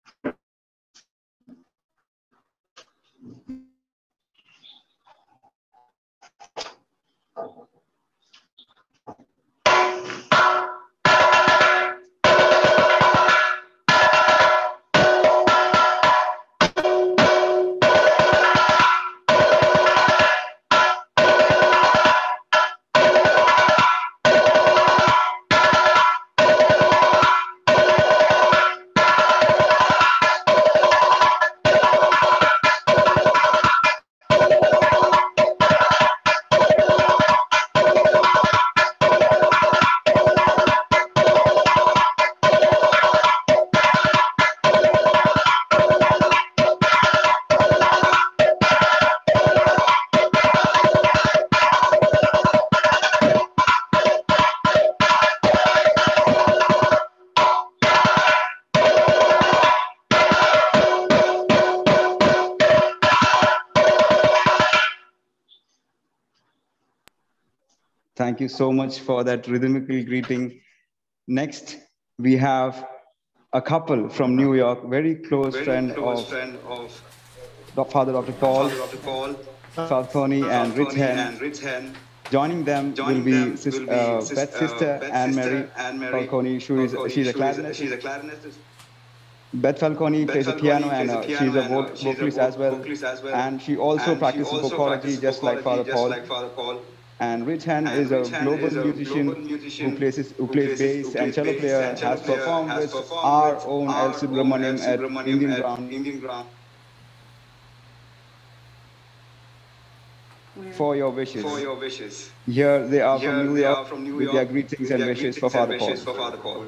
Thank you so much for that rhythmical greeting. Next, we have a couple from New York, very close Very friend close of friend of Doc- Father Dr. Paul Father Dr. Paul Falcone and Rich Falcone Hen. and Rich Hen. Joining them Joining will be, them sis- will be uh, sis- Beth's uh, sister, Beth's Anne sister, Mary Anne Mary Falcone. She is, Falcone. she's a Who is clarinetist. She's a clarinetist. Beth Falcone Beth plays the Falcone piano plays and the uh, piano she's a and, vo- uh, she's a vocalist vo- as well. vocalist as well. And she also And she practices also vocalogy practices just like vocalogy Father just Paul. like Father Paul. And Rich Hen And is a Rich Hen global is a musician, global musician who plays, who who plays plays- bass who and plays cello bass player, and cello has player, performed has with performed our with own our El own Subramaniam El at Subramaniam Indian at Ground Indian Ground. for your wishes. For your wishes. Here they are Here from New they York are from New with York their greetings with and their wishes for greetings and Father Paul. wishes for Father Paul.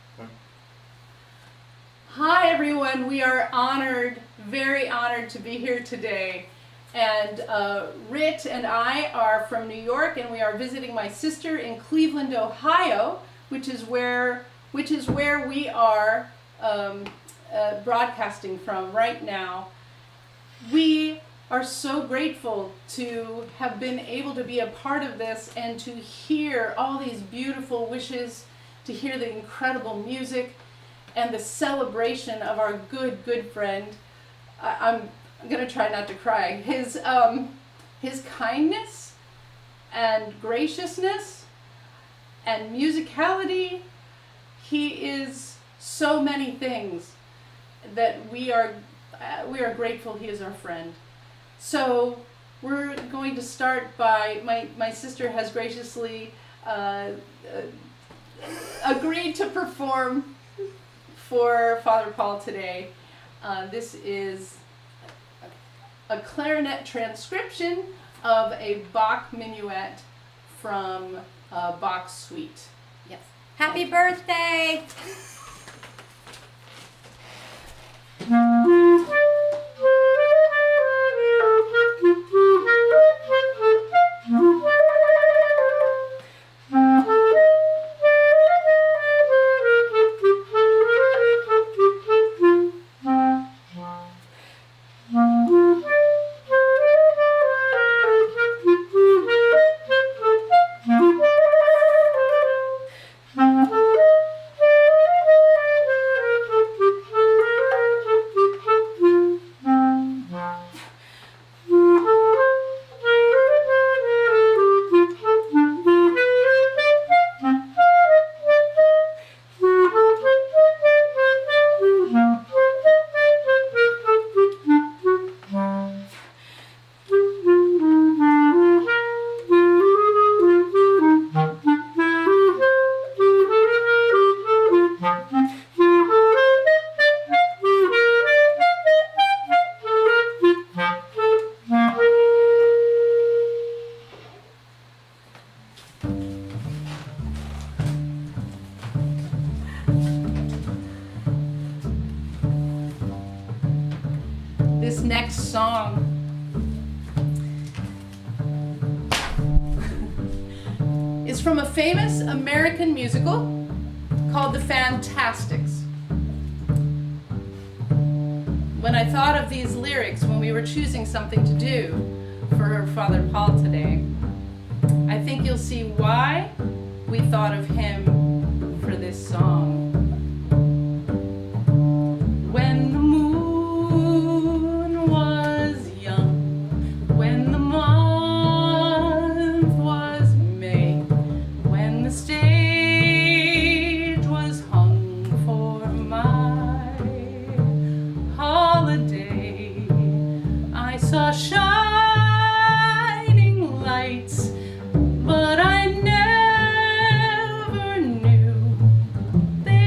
Hi, everyone. We are honored, very honored to be here today. And uh, Rit and I are from New York, and we are visiting my sister in Cleveland, Ohio, which is where which is where we are um, uh, broadcasting from right now. We are so grateful to have been able to be a part of this and to hear all these beautiful wishes, to hear the incredible music and the celebration of our good, good friend. I, I'm, I'm gonna try not to cry. His, um, his kindness and graciousness and musicality, he is so many things that we are, uh, we are grateful he is our friend. So we're going to start by, my, my sister has graciously uh, uh, agreed to perform for Father Paul today. Uh, this is a clarinet transcription of a Bach minuet from uh, Bach's suite. Yes. Happy birthday! This next song is from a famous American musical called The Fantastics. When I thought of these lyrics when we were choosing something to do for Father Paul today, I think you'll see why we thought of him for this song. When the moon was young, when the month was May, when the stage was hung for my holiday, I saw shining lights, but I never knew they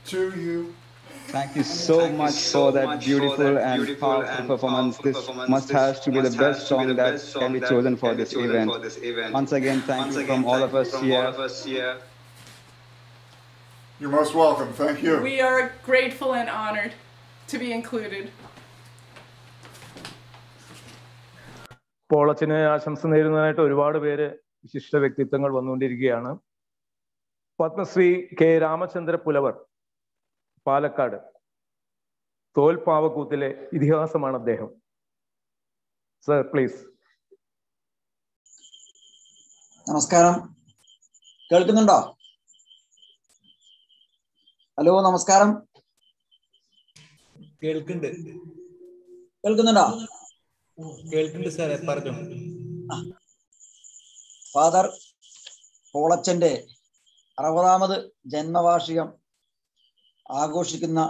to you. Thank you so much for that beautiful and powerful performance. This must have to be the best song that can be chosen for this event. Once again, thank you from all of us here. You're most welcome. Thank you. We are grateful and honored to be included. പോളച്ചിന് ആശംസ നേരുന്നതിനായിട്ട് ഒരുപാട് പേര് വിശിഷ്ട വ്യക്തിത്വങ്ങൾ വന്നുകൊണ്ടിരിക്കുകയാണ് Padma Shri K Ramachandra Pulavar Palakkad തോൽപ്പാവക്കൂത്തിലെ ഇതിഹാസമാണ് അദ്ദേഹം sir please നമസ്കാരം കേൾക്കുന്നുണ്ടോ ഹലോ നമസ്കാരം കേൾക്കുന്നുണ്ട് കേൾക്കുന്നുണ്ടോ കേൾക്കുന്നുണ്ട് സാറേ പറഞ്ഞു ഫാദർ പോളച്ചന്റെ അറുപതാമത് ജന്മവാർഷികം ആഘോഷിക്കുന്ന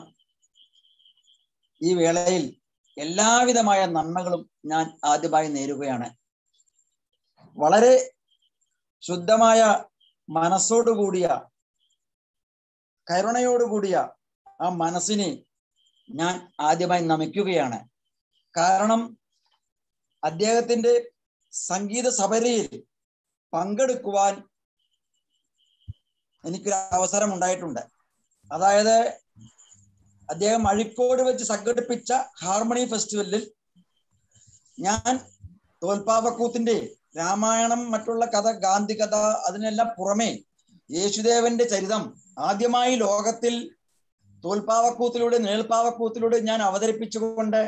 ഈ വേളയിൽ എല്ലാവിധമായ നന്മകളും ഞാൻ ആദ്യമായി നേരുകയാണ് വളരെ ശുദ്ധമായ മനസ്സോടുകൂടിയ കരുണയോടുകൂടിയ ആ മനസ്സിനെ ഞാൻ ആദ്യമായി നമിക്കുകയാണ് കാരണം അദ്ദേഹത്തിന്റെ സംഗീത സഭരയിൽ പങ്കെടുക്കുവാൻ എനിക്കൊരു അവസരം ഉണ്ടായിട്ടുണ്ട് അതായത് അദ്ദേഹം അഴിക്കോട് വെച്ച് സംഘടിപ്പിച്ച ഹാർമണി ഫെസ്റ്റിവലിൽ ഞാൻ തോൽപ്പാവക്കൂത്തിന്റെ രാമായണം മറ്റുള്ള കഥ ഗാന്ധി കഥ അതിനെല്ലാം പുറമെ യേശുദേവന്റെ ചരിതം ആദ്യമായി ലോകത്തിൽ തോൽപ്പാവക്കൂത്തിലൂടെ നേൽപ്പാവക്കൂത്തിലൂടെ ഞാൻ അവതരിപ്പിച്ചുകൊണ്ട്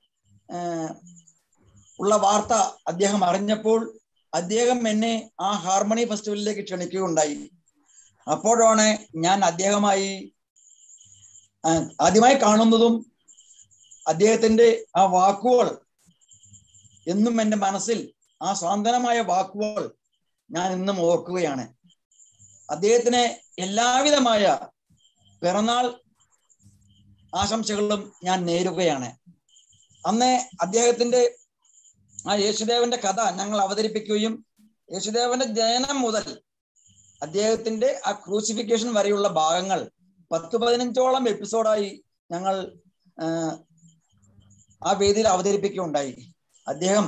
ഉള്ള വാർത്ത അദ്ദേഹം അറിഞ്ഞപ്പോൾ അദ്ദേഹം എന്നെ ആ ഹാർമണി ഫെസ്റ്റിവലിലേക്ക് ക്ഷണിക്കുകയുണ്ടായി അപ്പോഴാണ് ഞാൻ അദ്ദേഹമായി ആദ്യമായി കാണുന്നതും അദ്ദേഹത്തിന്റെ ആ വാക്കുകൾ എന്നും എൻ്റെ മനസ്സിൽ ആ സാന്ത്വനമായ വാക്കുകൾ ഞാൻ ഇന്നും ഓർക്കുകയാണ് അദ്ദേഹത്തിന് എല്ലാവിധമായ പിറന്നാൾ ആശംസകളും ഞാൻ നേരുകയാണ് അന്ന് അദ്ദേഹത്തിന്റെ ആ യേശുദേവന്റെ കഥ ഞങ്ങൾ അവതരിപ്പിക്കുകയും യേശുദേവന്റെ ജനനം മുതൽ അദ്ദേഹത്തിന്റെ ആ ക്രൂസിഫിക്കേഷൻ വരെയുള്ള ഭാഗങ്ങൾ പത്ത് പതിനഞ്ചോളം എപ്പിസോഡായി ഞങ്ങൾ ആ വേദിയിൽ അവതരിപ്പിക്കുകയുണ്ടായി അദ്ദേഹം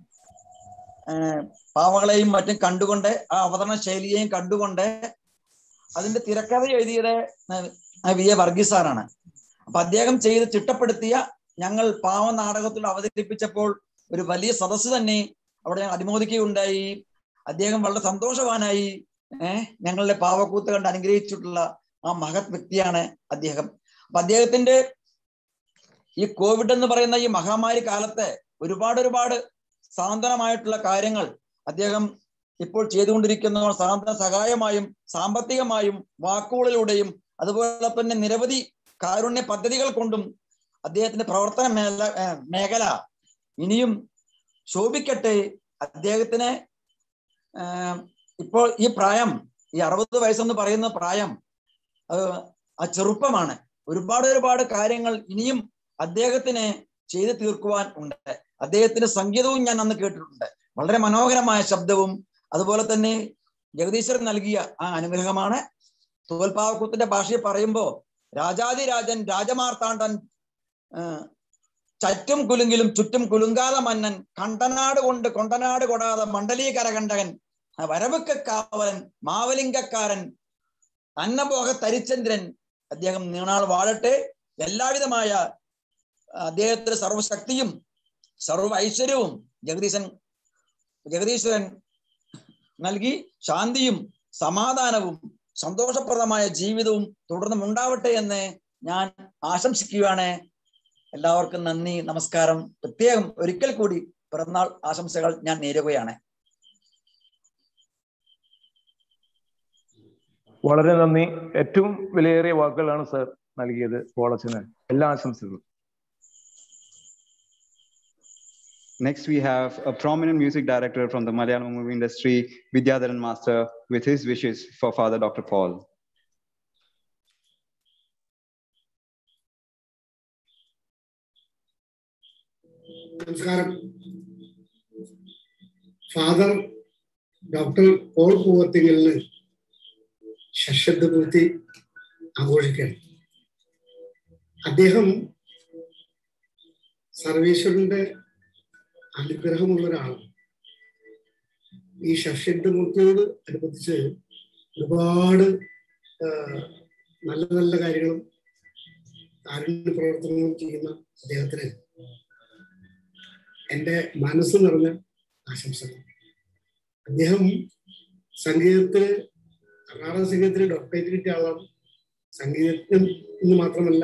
പാവകളെയും മറ്റും കണ്ടുകൊണ്ട് ആ അവതരണ ശൈലിയെയും കണ്ടുകൊണ്ട് അതിന്റെ തിരക്കഥ എഴുതിയത് വി എ വർഗീസ് സാറാണ് അപ്പൊ അദ്ദേഹം ചെയ്ത് ചിട്ടപ്പെടുത്തിയ ഞങ്ങൾ പാവ നാടകത്തിൽ അവതരിപ്പിച്ചപ്പോൾ ഒരു വലിയ സദസ്സ് തന്നെ അവിടെ അനുമോദിക്കുകയുണ്ടായി അദ്ദേഹം വളരെ സന്തോഷവാനായി ഏഹ് ഞങ്ങളുടെ പാവക്കൂത്ത് കണ്ട് അനുഗ്രഹിച്ചിട്ടുള്ള ആ മഹത് വ്യക്തിയാണ് അദ്ദേഹം അപ്പൊ അദ്ദേഹത്തിന്റെ ഈ കോവിഡ് എന്ന് പറയുന്ന ഈ മഹാമാരി കാലത്ത് ഒരുപാട് ഒരുപാട് സാന്ത്വനമായിട്ടുള്ള കാര്യങ്ങൾ അദ്ദേഹം ഇപ്പോൾ ചെയ്തുകൊണ്ടിരിക്കുന്ന സാന്ത്വന സഹായമായും സാമ്പത്തികമായും വാക്കുകളിലൂടെയും അതുപോലെ തന്നെ നിരവധി കാരുണ്യ പദ്ധതികൾ കൊണ്ടും അദ്ദേഹത്തിന്റെ പ്രവർത്തന മേഖല മേഖല ഇനിയും ശോഭിക്കട്ടെ അദ്ദേഹത്തിന് ഇപ്പോൾ ഈ പ്രായം ഈ അറുപത് വയസ്സെന്ന് പറയുന്ന പ്രായം ആ ചെറുപ്പമാണ് ഒരുപാട് ഒരുപാട് കാര്യങ്ങൾ ഇനിയും അദ്ദേഹത്തിന് ചെയ്തു തീർക്കുവാൻ ഉണ്ട് അദ്ദേഹത്തിന്റെ സംഗീതവും ഞാൻ അന്ന് കേട്ടിട്ടുണ്ട് വളരെ മനോഹരമായ ശബ്ദവും അതുപോലെ തന്നെ ജഗദീശ്വരൻ നൽകിയ ആ അനുഗ്രഹമാണ് തോൽപ്പാവക്കൂത്തിന്റെ ഭാഷയിൽ പറയുമ്പോ രാജാതിരാജൻ രാജമാർത്താണ്ഡൻ ചറ്റും കുലുങ്കിലും ചുറ്റും കുലുങ്കാതെ മന്നൻ കണ്ടനാട് കൊണ്ട് കൊണ്ടനാട് കൊടാതെ മണ്ഡലീകര കണ്ടകൻ വരവുക്ക കാവലൻ മാവലിംഗക്കാരൻ അന്നഭോഗ തരിചന്ദ്രൻ അദ്ദേഹം നീണാൾ വാഴട്ടെ എല്ലാവിധമായ അദ്ദേഹത്തിന്റെ സർവശക്തിയും സർവ ഐശ്വര്യവും ജഗദീശൻ ജഗദീശ്വരൻ നൽകി ശാന്തിയും സമാധാനവും സന്തോഷപ്രദമായ ജീവിതവും തുടർന്നും ഉണ്ടാവട്ടെ എന്ന് ഞാൻ ആശംസിക്കുകയാണ് എല്ലാവർക്കും നന്ദി നമസ്കാരം പ്രത്യേകം ഒരിക്കൽ കൂടി പിറന്നാൾ ആശംസകൾ ഞാൻ നേരുകയാണ് വളരെ നന്ദി ഏറ്റവും വിലയേറിയ വാക്കുകളാണ് സർ നൽകിയത് പോളച്ചന് എല്ലാ ആശംസകളും Next, we have a prominent music director from the Malayalam movie industry, Vidyadharan Master, with his wishes for Father Dr. Paul. നമസ്കാരം ഫാദർ ഡോക്ടർ പോൾ പൂവത്തിങ്ങലിന് ഷഷബ്ദപൂർത്തി ആഘോഷിക്കുകയാണ് അദ്ദേഹം സർവേശ്വരന്റെ അനുഗ്രഹമുള്ള ഒരാളാണ് ഈ ഷഷ്യന്തമൂർത്തിയോട് അനുബന്ധിച്ച് ഒരുപാട് ആ, നല്ല നല്ല കാര്യങ്ങളും കാരുണ്യ പ്രവർത്തനങ്ങളും ചെയ്യുന്ന അദ്ദേഹത്തിന് എൻ്റെ മനസ്സ് നിറഞ്ഞ ആശംസകൾ അദ്ദേഹം സംഗീതത്തിന് കർണാടക സംഗീതത്തിന് ഡോക്ടറേറ്റ് കിട്ടിയ ആളാണ് സംഗീതജ്ഞൻ എന്ന് മാത്രമല്ല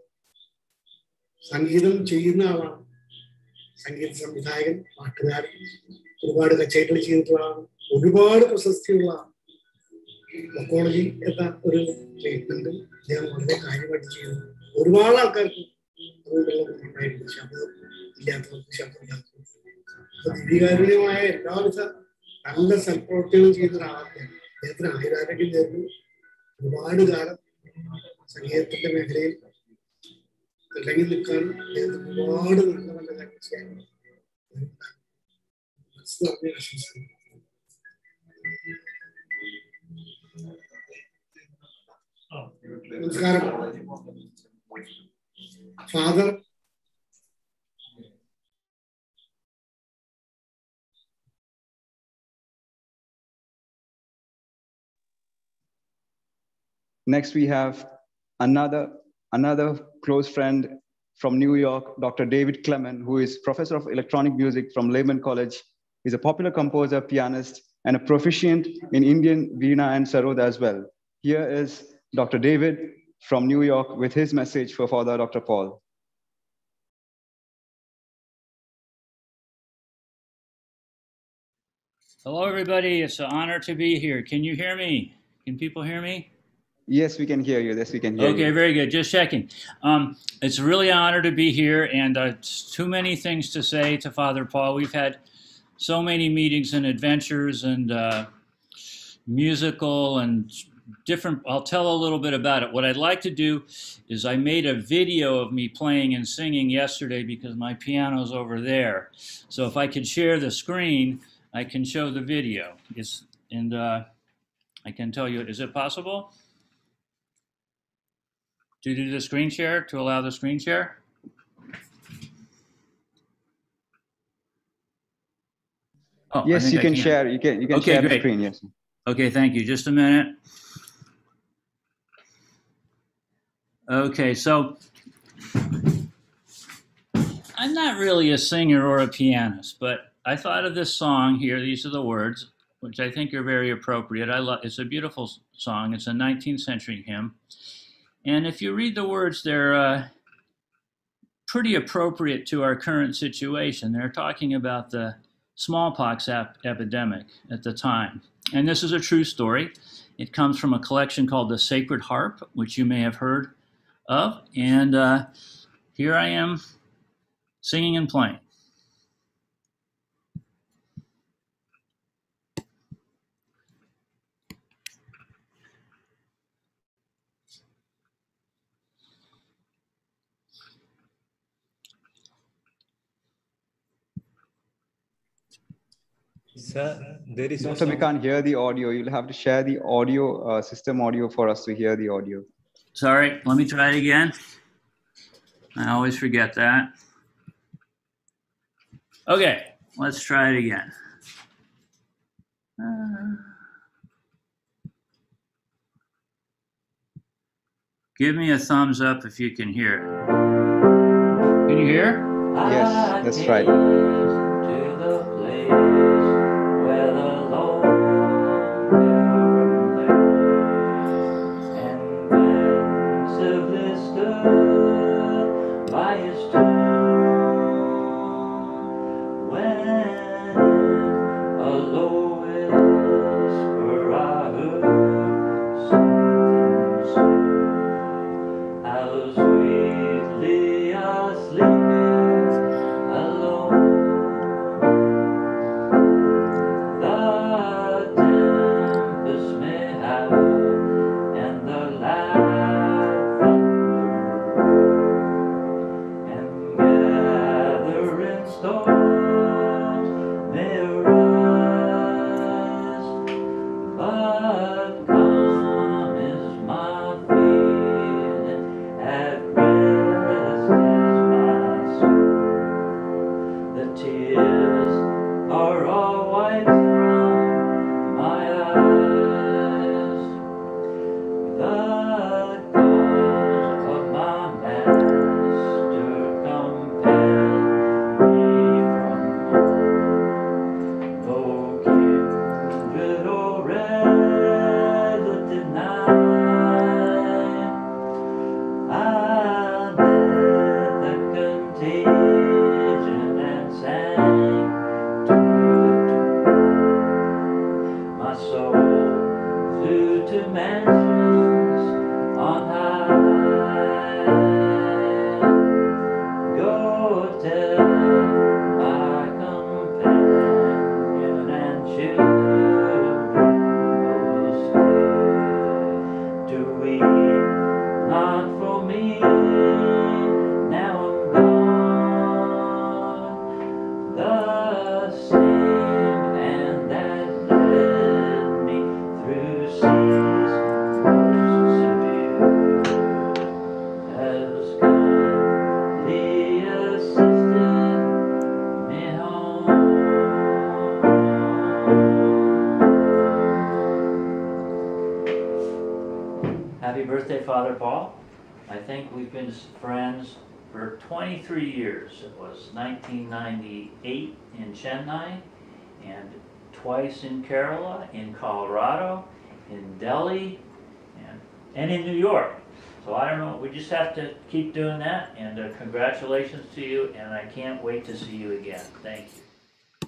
സംഗീതം ചെയ്യുന്ന ആളാണ് സംഗീത സംവിധായകൻ പാട്ടുകാരൻ ഒരുപാട് കച്ചേരികൾ ചെയ്തിട്ടുള്ള ആളാണ് ഒരുപാട് പ്രശസ്തിയുള്ള മൊക്കോളജി എന്ന ഒരു ട്രീറ്റ്മെന്റ് അദ്ദേഹം വളരെ കാര്യമായിട്ട് ചെയ്യുന്നു ഒരുപാട് ആൾക്കാർക്ക് അതുകൊണ്ടുള്ള ബുദ്ധിമുട്ടായിരുന്നു ശബ്ദം ഇല്ലാത്തവർക്ക് ശബ്ദമില്ലാത്തവർക്ക് അപ്പൊ ദിവ്യകാരുണ്യമായ എല്ലാവിധ നല്ല സൽപ്രവർത്തികളും ചെയ്യുന്ന ഒരാളാണ് അദ്ദേഹത്തിന് ആയുരാരോഗ്യം നേർന്നു ഒരുപാട് കാലം സംഗീതത്തിന്റെ മേഖലയിൽ ഇറങ്ങി നിൽക്കാൻ അദ്ദേഹത്തിന് ഒരുപാട് നല്ല നല്ല കാര്യങ്ങൾ ചെയ്യാൻ മനസ്സ് നിറഞ്ഞ ആശംസകൾ നമസ്കാരം father Next, we have another, another close friend from New York, Dr. David Clement, who is professor of electronic music from Lehman College. He's a popular composer, pianist, and a proficient in Indian Veena and Sarod as well. Here is Dr. David from New York with his message for Father Dr. Paul. Hello, everybody. It's an honor to be here. Can you hear me? Can people hear me? Yes, we can hear you. Yes, we can hear Okay, you. very good. Just checking. Um, it's really an honor to be here, and uh, it's too many things to say to Father Paul. We've had so many meetings and adventures and uh, musical and different. I'll tell a little bit about it. What I'd like to do is I made a video of me playing and singing yesterday because my piano's over there. So if I could share the screen, I can show the video. It's, and uh, I can tell you, is it possible? to do the screen share, to allow the screen share? Oh, I yes, think you I can share. You can you can Okay, share the great. screen. Yes. Okay, thank you. Just a minute. Okay, so I'm not really a singer or a pianist, but I thought of this song here. These are the words, which I think are very appropriate. I love. It's a beautiful s- song. It's a 19th century hymn, and if you read the words, they're uh, pretty appropriate to our current situation. They're talking about the smallpox ep- epidemic at the time. And this is a true story. It comes from a collection called The Sacred Harp, which you may have heard of. And uh, here I am singing and playing. Sir, there is no Doctor, we sound. can't hear the audio. You'll have to share the audio, uh, system audio for us to hear the audio. Sorry, let me try it again. I always forget that. Okay, let's try it again. Uh, give me a thumbs up if you can hear it. Can you hear? Yes, that's right. by his tomb when a low whisper I heard something sweet how sweetly I sleep alone birthday, Father Paul. I think we've been friends for 23 years. It was 1998 in Chennai, and twice in Kerala, in Colorado, in Delhi, and, and in New York. So I don't know, we just have to keep doing that, and uh, congratulations to you, and I can't wait to see you again. Thank you.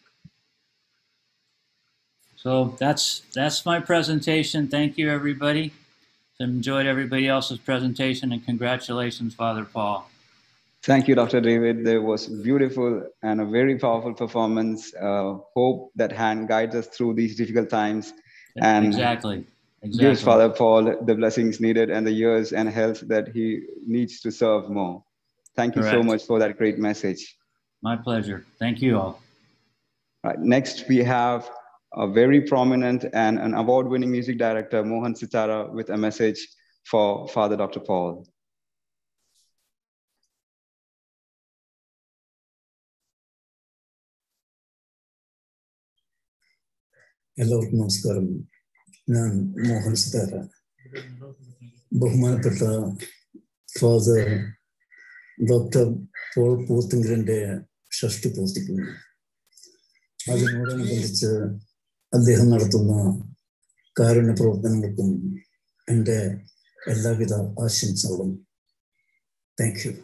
So that's that's my presentation. Thank you, everybody. Enjoyed everybody else's presentation, and congratulations, Father Paul. Thank you, Dr. David. There was beautiful and a very powerful performance. Uh, hope that hand guides us through these difficult times and Exactly. gives Exactly. Father Paul the blessings needed and the years and health that he needs to serve more. Thank you so Correct. much for that great message. My pleasure. Thank you all. Right. Next, we have a very prominent and an award-winning music director, Mohan Sitara, with a message for Father Dr. Paul. എല്ലാവർക്കും നമസ്കാരം ഞാൻ മോഹൻ സിതാര ബഹുമാനപ്പെട്ട father doctor Paul പോത്തിങ്കരന്റെ ഷഷ്ടി പൂർത്തിക്കുന്നു അതിനോടനുബന്ധിച്ച് അദ്ദേഹം നടത്തുന്ന കാരുണ്യ പ്രവർത്തനങ്ങൾക്കും എൻ്റെ എല്ലാവിധ ആശംസകളും താങ്ക് യു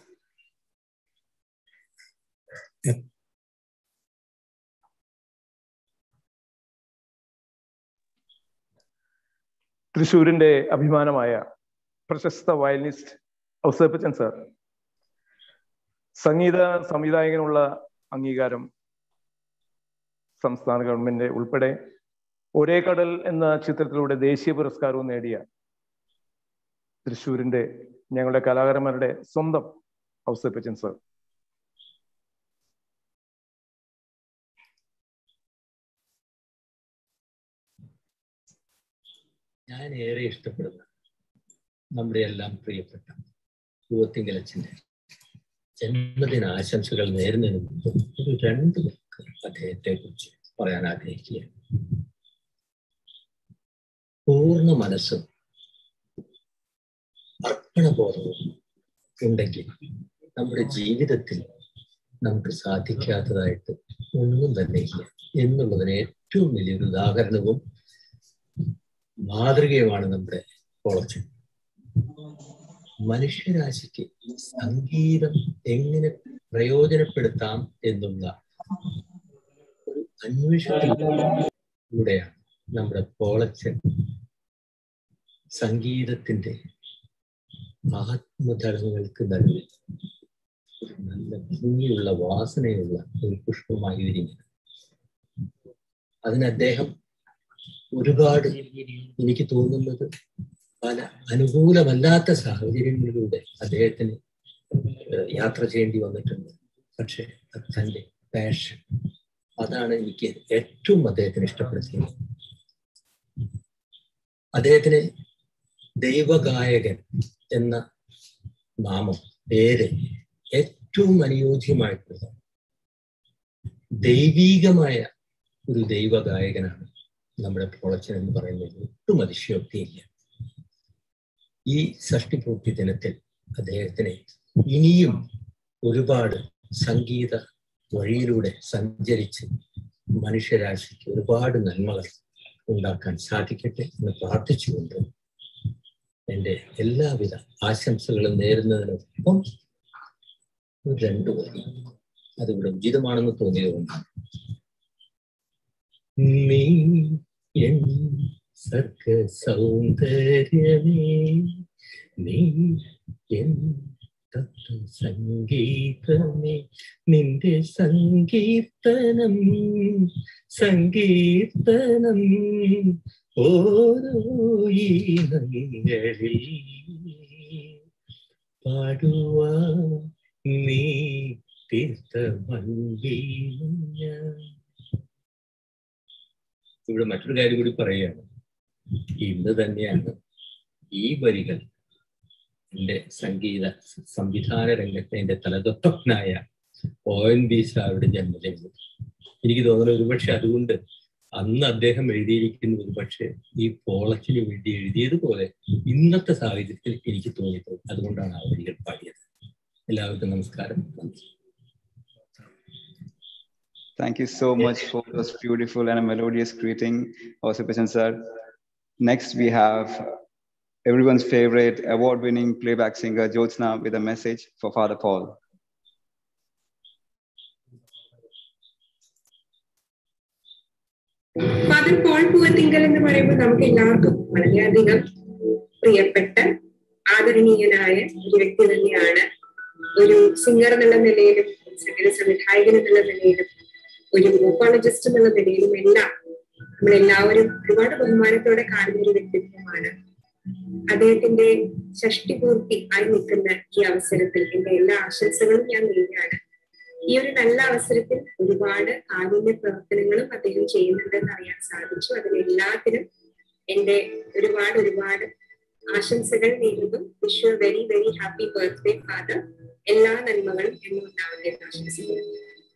തൃശ്ശൂരിന്റെ അഭിമാനമായ പ്രശസ്ത വയലിനിസ്റ്റ് ഔസേപ്പച്ചൻ സാർ സംഗീത സംവിധായകനുള്ള അംഗീകാരം സംസ്ഥാന ഗവൺമെന്റ് ഉൾപ്പെടെ ഒരേ കടൽ എന്ന ചിത്രത്തിലൂടെ ദേശീയ പുരസ്കാരവും നേടിയ തൃശ്ശൂരിന്റെ ഞങ്ങളുടെ കലാകാരന്മാരുടെ സ്വന്തം ഔസേപ്പച്ചൻ സാർ ഞാൻ ഏറെ ഇഷ്ടപ്പെടുന്ന നമ്മുടെ എല്ലാം പ്രിയപ്പെട്ട പൂവത്തിങ്കലച്ചൻ്റെ ജന്മദിന ആശംസകൾ നേരുന്നതിന് മുമ്പ് ഒരു രണ്ട് വാക്ക് അദ്ദേഹത്തെ കുറിച്ച് പറയാൻ ആഗ്രഹിക്കുകയാണ് പൂർണ്ണ മനസ്സും അർപ്പണബോധവും ഉണ്ടെങ്കിൽ നമ്മുടെ ജീവിതത്തിൽ നമുക്ക് സാധിക്കാത്തതായിട്ട് ഒന്നും തന്നെ ഇല്ല എന്നുള്ളതിന് ഏറ്റവും വലിയൊരു ഉദാഹരണവും മാതൃകയുമാണ് നമ്മുടെ കോളേജ് മനുഷ്യരാശിക്ക് സംഗീതം എങ്ങനെ പ്രയോജനപ്പെടുത്താം എന്നുള്ള ഒരു അന്വേഷണത്തിലൂടെയാണ് നമ്മുടെ കോളേജ് സംഗീതത്തിന്റെ ആത്മതലങ്ങൾക്ക് നടുവിൽ ഒരു നല്ല ഭംഗിയുള്ള വാസനയുള്ള ഒരു പുഷ്പമായി വിരിഞ്ഞത് അതിന് അദ്ദേഹം ഒരുപാട് എനിക്ക് തോന്നുന്നത് പല അനുകൂലമല്ലാത്ത സാഹചര്യങ്ങളിലൂടെ അദ്ദേഹത്തിന് ഏഹ് യാത്ര ചെയ്യേണ്ടി വന്നിട്ടുണ്ട് പക്ഷെ അത് തൻ്റെ പാഷൻ അതാണ് എനിക്ക് ഏറ്റവും അദ്ദേഹത്തിന് ഇഷ്ടപ്പെടുത്തിയത് അദ്ദേഹത്തിന് ദൈവഗായകൻ എന്ന നാമം പേര് ഏറ്റവും അനുയോജ്യമായിട്ടുള്ള ദൈവീകമായ ഒരു ദൈവഗായകനാണ് നമ്മുടെ പോളച്ചൻ എന്ന് പറയുന്നത് ഒട്ടും അതിശയോക്തിയില്ല ഈ ഷഷ്ടിപൂർത്തി ദിനത്തിൽ അദ്ദേഹത്തിന് ഇനിയും ഒരുപാട് സംഗീത വഴിയിലൂടെ സഞ്ചരിച്ച് മനുഷ്യരാശിക്ക് ഒരുപാട് നന്മകൾ ഉണ്ടാക്കാൻ സാധിക്കട്ടെ എന്ന് പ്രാർത്ഥിച്ചുകൊണ്ട് എൻ്റെ എല്ലാവിധ ആശംസകളും നേരുന്നതിനൊപ്പം ഒരു രണ്ടു വരി അതിവിടെ ഉചിതമാണെന്ന് തോന്നിയതുകൊണ്ടാണ് നീ എൻ സർഗ സൗന്ദര്യമേ നീ എൻ തത്വ സംഗീതമേ നിന്റെ സങ്കീർത്തനം സങ്കീർത്തനം ഓരോ ഈണങ്ങളിൽ പാടുവാ നീ തീർത്ത മൺവീണ ഇവിടെ മറ്റൊരു കാര്യം കൂടി പറയുകയാണ് ഇന്ന് തന്നെയാണ് ഈ വരികൾ എൻ്റെ സംഗീത സംവിധാന രംഗത്തെ എൻ്റെ തലതൊട്ടപ്പനായ ഒ എൻ ബി സാറുടെ ജന്മദിനം എനിക്ക് തോന്നുന്നു ഒരുപക്ഷെ അതുകൊണ്ട് അന്ന് അദ്ദേഹം എഴുതിയിരിക്കുന്നത് പക്ഷേ ഈ പോളച്ചിന് വേണ്ടി എഴുതിയതുപോലെ ഇന്നത്തെ സാഹചര്യത്തിൽ എനിക്ക് തോന്നിയിട്ടുണ്ട് അതുകൊണ്ടാണ് ആ വരികൾ പാടിയത് എല്ലാവർക്കും നമസ്കാരം നന്ദി Thank you so much for this beautiful and melodious greeting, Osipachan sir. Next, we have everyone's favorite award-winning playback singer, Jyotsna, with a message for Father Paul. Father Paul Poovathinkal എന്ന് പറയുമ്പോൾ നമുക്ക് എല്ലാവർക്കും വളരെയധികം പ്രിയപ്പെട്ട ആദരണീയനായ ഒരു വ്യക്തി തന്നെയാണ് ഒരു സിംഗർ എന്നുള്ള നിലയിലും സംഗീത സംവിധായകൻ എന്നുള്ള നിലയിലും ഒരു വോക്കോളജിസ്റ്റ് എന്നുള്ള നിലയിലും എല്ലാം നമ്മളെല്ലാവരും ഒരുപാട് ബഹുമാനത്തോടെ കാണുന്ന ഒരു വ്യക്തിത്വമാണ് അദ്ദേഹത്തിന്റെ ഷഷ്ടി പൂർത്തി ആയി നിൽക്കുന്ന ഈ അവസരത്തിൽ എന്റെ എല്ലാ ആശംസകളും ഞാൻ നേരുകയാണ് ഈ ഒരു നല്ല അവസരത്തിൽ ഒരുപാട് കാരുണ്യ പ്രവർത്തനങ്ങളും അദ്ദേഹം ചെയ്യുന്നുണ്ടെന്ന് അറിയാൻ സാധിച്ചു അതിലെല്ലാത്തിനും എന്റെ ഒരുപാട് ഒരുപാട് ആശംസകൾ നേരുന്നു wish you very very happy birthday father എല്ലാ നന്മകളും എന്നും ഉണ്ടാവട്ടെ എന്ന് ആശംസിക്കുന്നു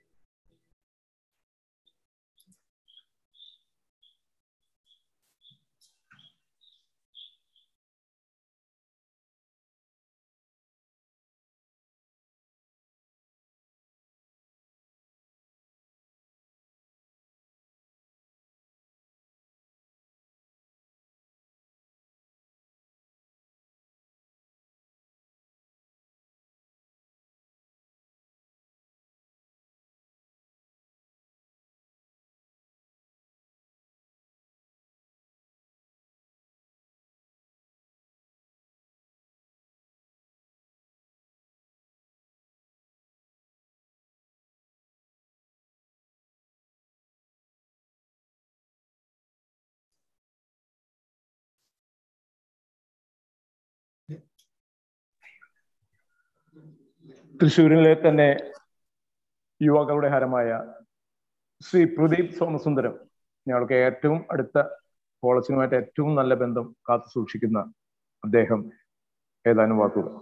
തൃശ്ശൂരിലെ തന്നെ യുവാക്കളുടെ ഹരമായ ശ്രീ പ്രദീപ് സോമസുന്ദരം ഞങ്ങൾക്ക് ഏറ്റവും അടുത്ത കോളേജിനുമായിട്ട് ഏറ്റവും നല്ല ബന്ധം കാത്തു സൂക്ഷിക്കുന്ന അദ്ദേഹം ഏതാനും വാക്കുകൾ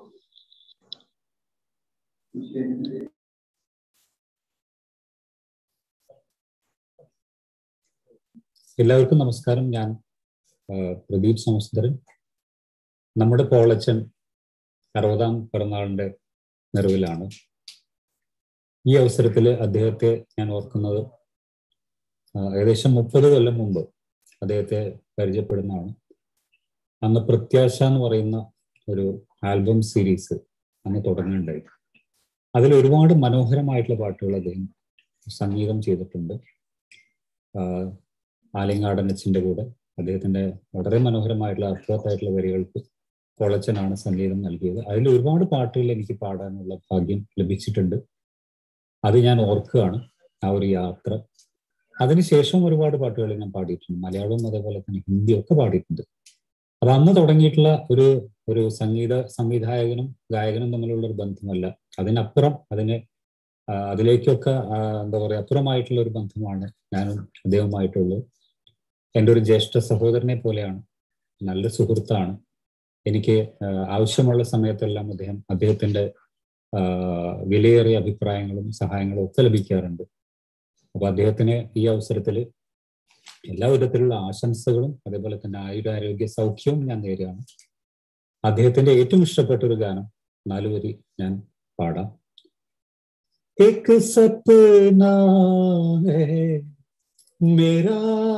എല്ലാവർക്കും നമസ്കാരം ഞാൻ ആ, പ്രദീപ് സമസ്തരൻ നമ്മുടെ പോളച്ചൻ അറുപതാം പിറന്നാളിന്റെ നിറവിലാണ് ഈ അവസരത്തിൽ അദ്ദേഹത്തെ ഞാൻ ഓർക്കുന്നത് ആ, ഏകദേശം മുപ്പത് കൊല്ലം മുമ്പ് അദ്ദേഹത്തെ പരിചയപ്പെടുന്നതാണ് അന്ന് പ്രത്യാശ എന്ന് പറയുന്ന ഒരു ആൽബം സീരീസ് അന്ന് തുടങ്ങുന്നുണ്ടായി അതിൽ ഒരുപാട് മനോഹരമായിട്ടുള്ള പാട്ടുകൾ അദ്ദേഹം സംഗീതം ചെയ്തിട്ടുണ്ട് ആ, ആലിങ്ങാടനച്ചിന്റെ കൂടെ അദ്ദേഹത്തിന്റെ വളരെ മനോഹരമായിട്ടുള്ള അർത്ഥവത്തായിട്ടുള്ള വരികൾക്ക് കോളച്ചനാണ് സംഗീതം നൽകിയത് അതിൽ ഒരുപാട് പാട്ടുകൾ എനിക്ക് പാടാനുള്ള ഭാഗ്യം ലഭിച്ചിട്ടുണ്ട് അത് ഞാൻ ഓർക്കുകയാണ് ആ ഒരു യാത്ര അതിനുശേഷം ഒരുപാട് പാട്ടുകൾ ഞാൻ പാടിയിട്ടുണ്ട് മലയാളവും അതേപോലെ തന്നെ ഹിന്ദിയും ഒക്കെ പാടിയിട്ടുണ്ട് അപ്പൊ അന്ന് തുടങ്ങിയിട്ടുള്ള ഒരു ഒരു സംഗീത സംവിധായകനും ഗായകനും തമ്മിലുള്ള ഒരു ബന്ധമല്ല അതിനപ്പുറം അതിന് ആ, അതിലേക്കൊക്കെ ആ, എന്താ പറയാ അപ്പുറമായിട്ടുള്ള ഒരു ബന്ധമാണ് ഞാനും അദ്ദേഹവുമായിട്ടുള്ളത് എൻ്റെ ഒരു ജ്യേഷ്ഠ സഹോദരനെ പോലെയാണ് നല്ല സുഹൃത്താണ് എനിക്ക് ആ, ആവശ്യമുള്ള സമയത്തെല്ലാം അദ്ദേഹം അദ്ദേഹത്തിന്റെ ആ, വിലയേറിയ അഭിപ്രായങ്ങളും സഹായങ്ങളും ഒക്കെ ലഭിക്കാറുണ്ട് അപ്പൊ അദ്ദേഹത്തിന് ഈ അവസരത്തിൽ എല്ലാ വിധത്തിലുള്ള ആശംസകളും അതേപോലെ തന്നെ ആയുരാരോഗ്യ സൗഖ്യവും ഞാൻ നേരുകയാണ് അദ്ദേഹത്തിന്റെ ഏറ്റവും ഇഷ്ടപ്പെട്ട ഒരു ഗാനം നാലുവരി ഞാൻ പാടാം एक सपना है मेरा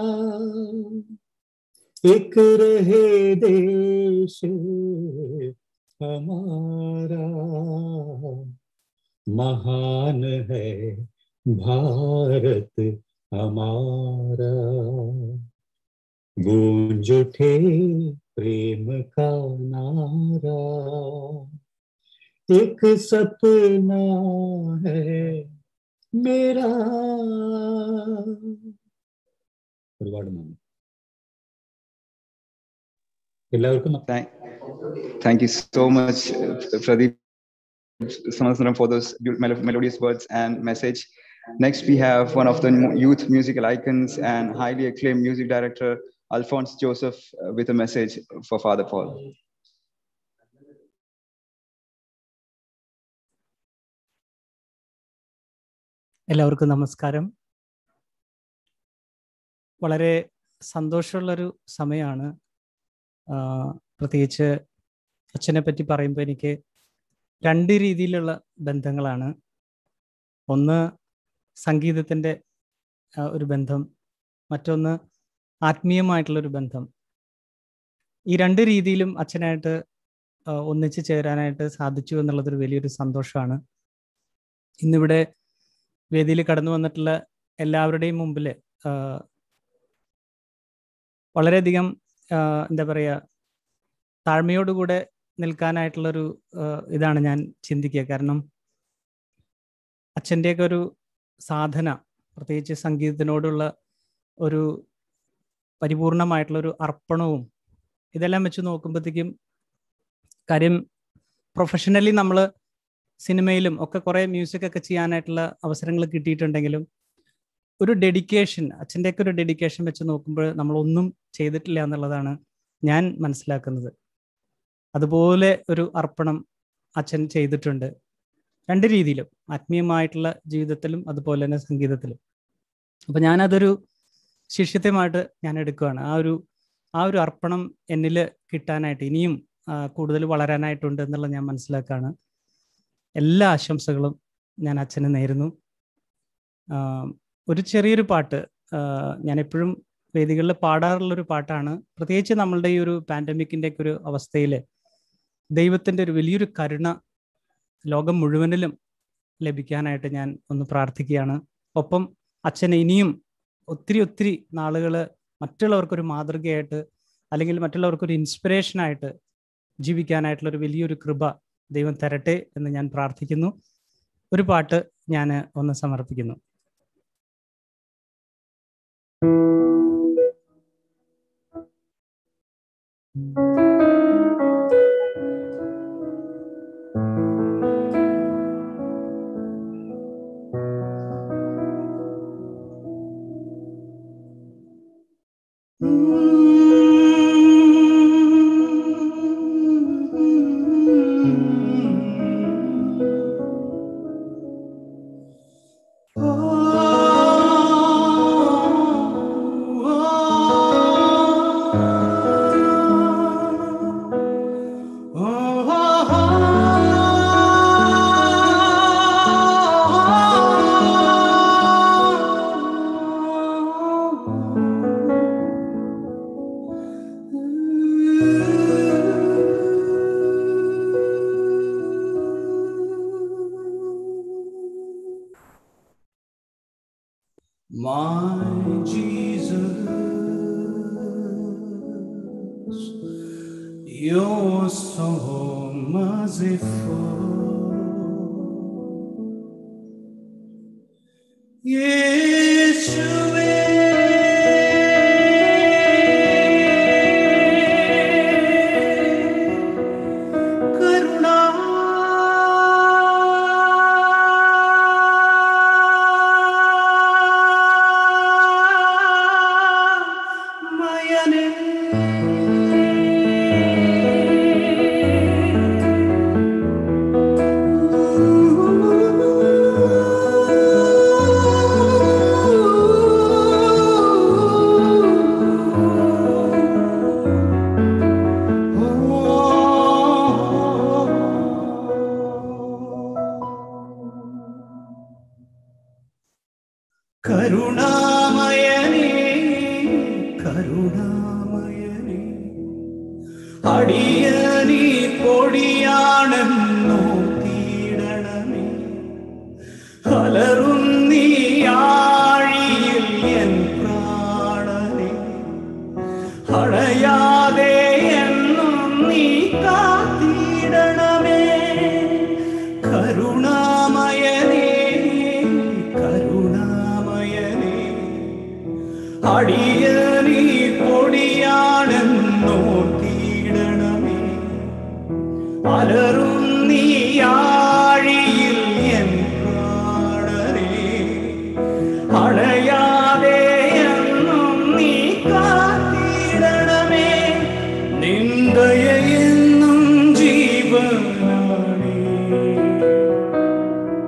एक रहे देश हमारा महान है भारत हमारा गूंज उठे प्रेम का नारा एक सपना है मेरा ഒരുപാട് നന്ദി എല്ലാവർക്കും Thank you so much, uh, Pradeep Samasaram, for those beau- melo- melodious words and message. Next, we have one of the mu- youth musical icons and highly acclaimed music director, Alphonse Joseph, uh, with a message for Father Paul. എല്ലാവർക്കും നമസ്കാരം വളരെ സന്തോഷമുള്ളൊരു സമയമാണ് പ്രത്യേകിച്ച് അച്ഛനെ പറ്റി പറയുമ്പോൾ എനിക്ക് രണ്ട് രീതിയിലുള്ള ബന്ധങ്ങളാണ് ഒന്ന് സംഗീതത്തിൻ്റെ ഒരു ബന്ധം മറ്റൊന്ന് ആത്മീയമായിട്ടുള്ളൊരു ബന്ധം ഈ രണ്ട് രീതിയിലും അച്ഛനായിട്ട് ഒന്നിച്ചു ചേരാനായിട്ട് സാധിച്ചു എന്നുള്ളതൊരു വലിയൊരു സന്തോഷമാണ് ഇന്നിവിടെ വേദിയിൽ കടന്നു വന്നിട്ടുള്ള എല്ലാവരുടെയും മുമ്പിൽ വളരെയധികം എന്താ പറയുക താഴ്മയോടുകൂടെ നിൽക്കാനായിട്ടുള്ളൊരു ഇതാണ് ഞാൻ ചിന്തിക്കുക കാരണം അച്ഛൻ്റെയൊക്കെ ഒരു സാധന പ്രത്യേകിച്ച് സംഗീതത്തിനോടുള്ള ഒരു പരിപൂർണമായിട്ടുള്ള ഒരു അർപ്പണവും ഇതെല്ലാം വെച്ച് നോക്കുമ്പോഴത്തേക്കും കാര്യം പ്രൊഫഷണലി നമ്മൾ സിനിമയിലും ഒക്കെ കുറേ മ്യൂസിക് ഒക്കെ ചെയ്യാനായിട്ടുള്ള അവസരങ്ങൾ കിട്ടിയിട്ടുണ്ടെങ്കിലും ഒരു ഡെഡിക്കേഷൻ അച്ഛൻ്റെയൊക്കെ ഒരു ഡെഡിക്കേഷൻ വെച്ച് നോക്കുമ്പോൾ നമ്മളൊന്നും ചെയ്തിട്ടില്ല എന്നുള്ളതാണ് ഞാൻ മനസ്സിലാക്കുന്നത് അതുപോലെ ഒരു അർപ്പണം അച്ഛൻ ചെയ്തിട്ടുണ്ട് രണ്ട് രീതിയിലും ആത്മീയമായിട്ടുള്ള ജീവിതത്തിലും അതുപോലെ തന്നെ സംഗീതത്തിലും അപ്പം ഞാനതൊരു ശിഷ്യത്വമായിട്ട് ഞാൻ എടുക്കുകയാണ് ആ ഒരു ആ ഒരു അർപ്പണം എന്നിൽ കിട്ടാനായിട്ട് ഇനിയും കൂടുതൽ വളരാനായിട്ടുണ്ട് എന്നുള്ളത് ഞാൻ മനസ്സിലാക്കുകയാണ് എല്ലാ ആശംസകളും ഞാൻ അച്ഛന് നേരുന്നു ഒരു ചെറിയൊരു പാട്ട് ഞാൻ എപ്പോഴും വേദികളിൽ പാടാറുള്ളൊരു പാട്ടാണ് പ്രത്യേകിച്ച് നമ്മളുടെ ഈ ഒരു പാൻഡമിക്കിൻ്റെ ഒക്കെ ഒരു അവസ്ഥയിൽ ദൈവത്തിൻ്റെ ഒരു വലിയൊരു കരുണ ലോകം മുഴുവനിലും ലഭിക്കാനായിട്ട് ഞാൻ ഒന്ന് പ്രാർത്ഥിക്കുകയാണ് ഒപ്പം അച്ഛനെ ഇനിയും ഒത്തിരി ഒത്തിരി നാളുകൾ മറ്റുള്ളവർക്കൊരു മാതൃകയായിട്ട് അല്ലെങ്കിൽ മറ്റുള്ളവർക്കൊരു ഇൻസ്പിറേഷനായിട്ട് ജീവിക്കാനായിട്ടുള്ള ഒരു വലിയൊരു കൃപ ദൈവം തരട്ടെ എന്ന് ഞാൻ പ്രാർത്ഥിക്കുന്നു ഒരു പാട്ട് ഞാൻ ഒന്ന് സമർപ്പിക്കുന്നു My Jesus, you're so merciful. യേശുവേ കരുണാ മയനേ കരുണാമയനേ കരുണാമയനേ അടിയനീ പൊടിയാണെന്നോ തീടണമേ അലറുന്നീ ആഴിയിൽ എൻ പ്രാണനെ അടയാതെ എന്നും നീ കാത്തിടണമേ കരുണാമയനേ കരുണാമയനേ അടിയനീ പൊടിയാണെന്നോ തീടണമേ അലറുന്നീ ആഴിയിൽ എൻ പ്രാണനെ അടയാതെ എന്നും നീ കാത്തിടണമേ നിന്ദയെന്നും ജീവനാണേ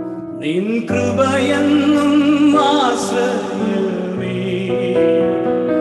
നിൻ കൃപയെന്നും ആശ്രയമേ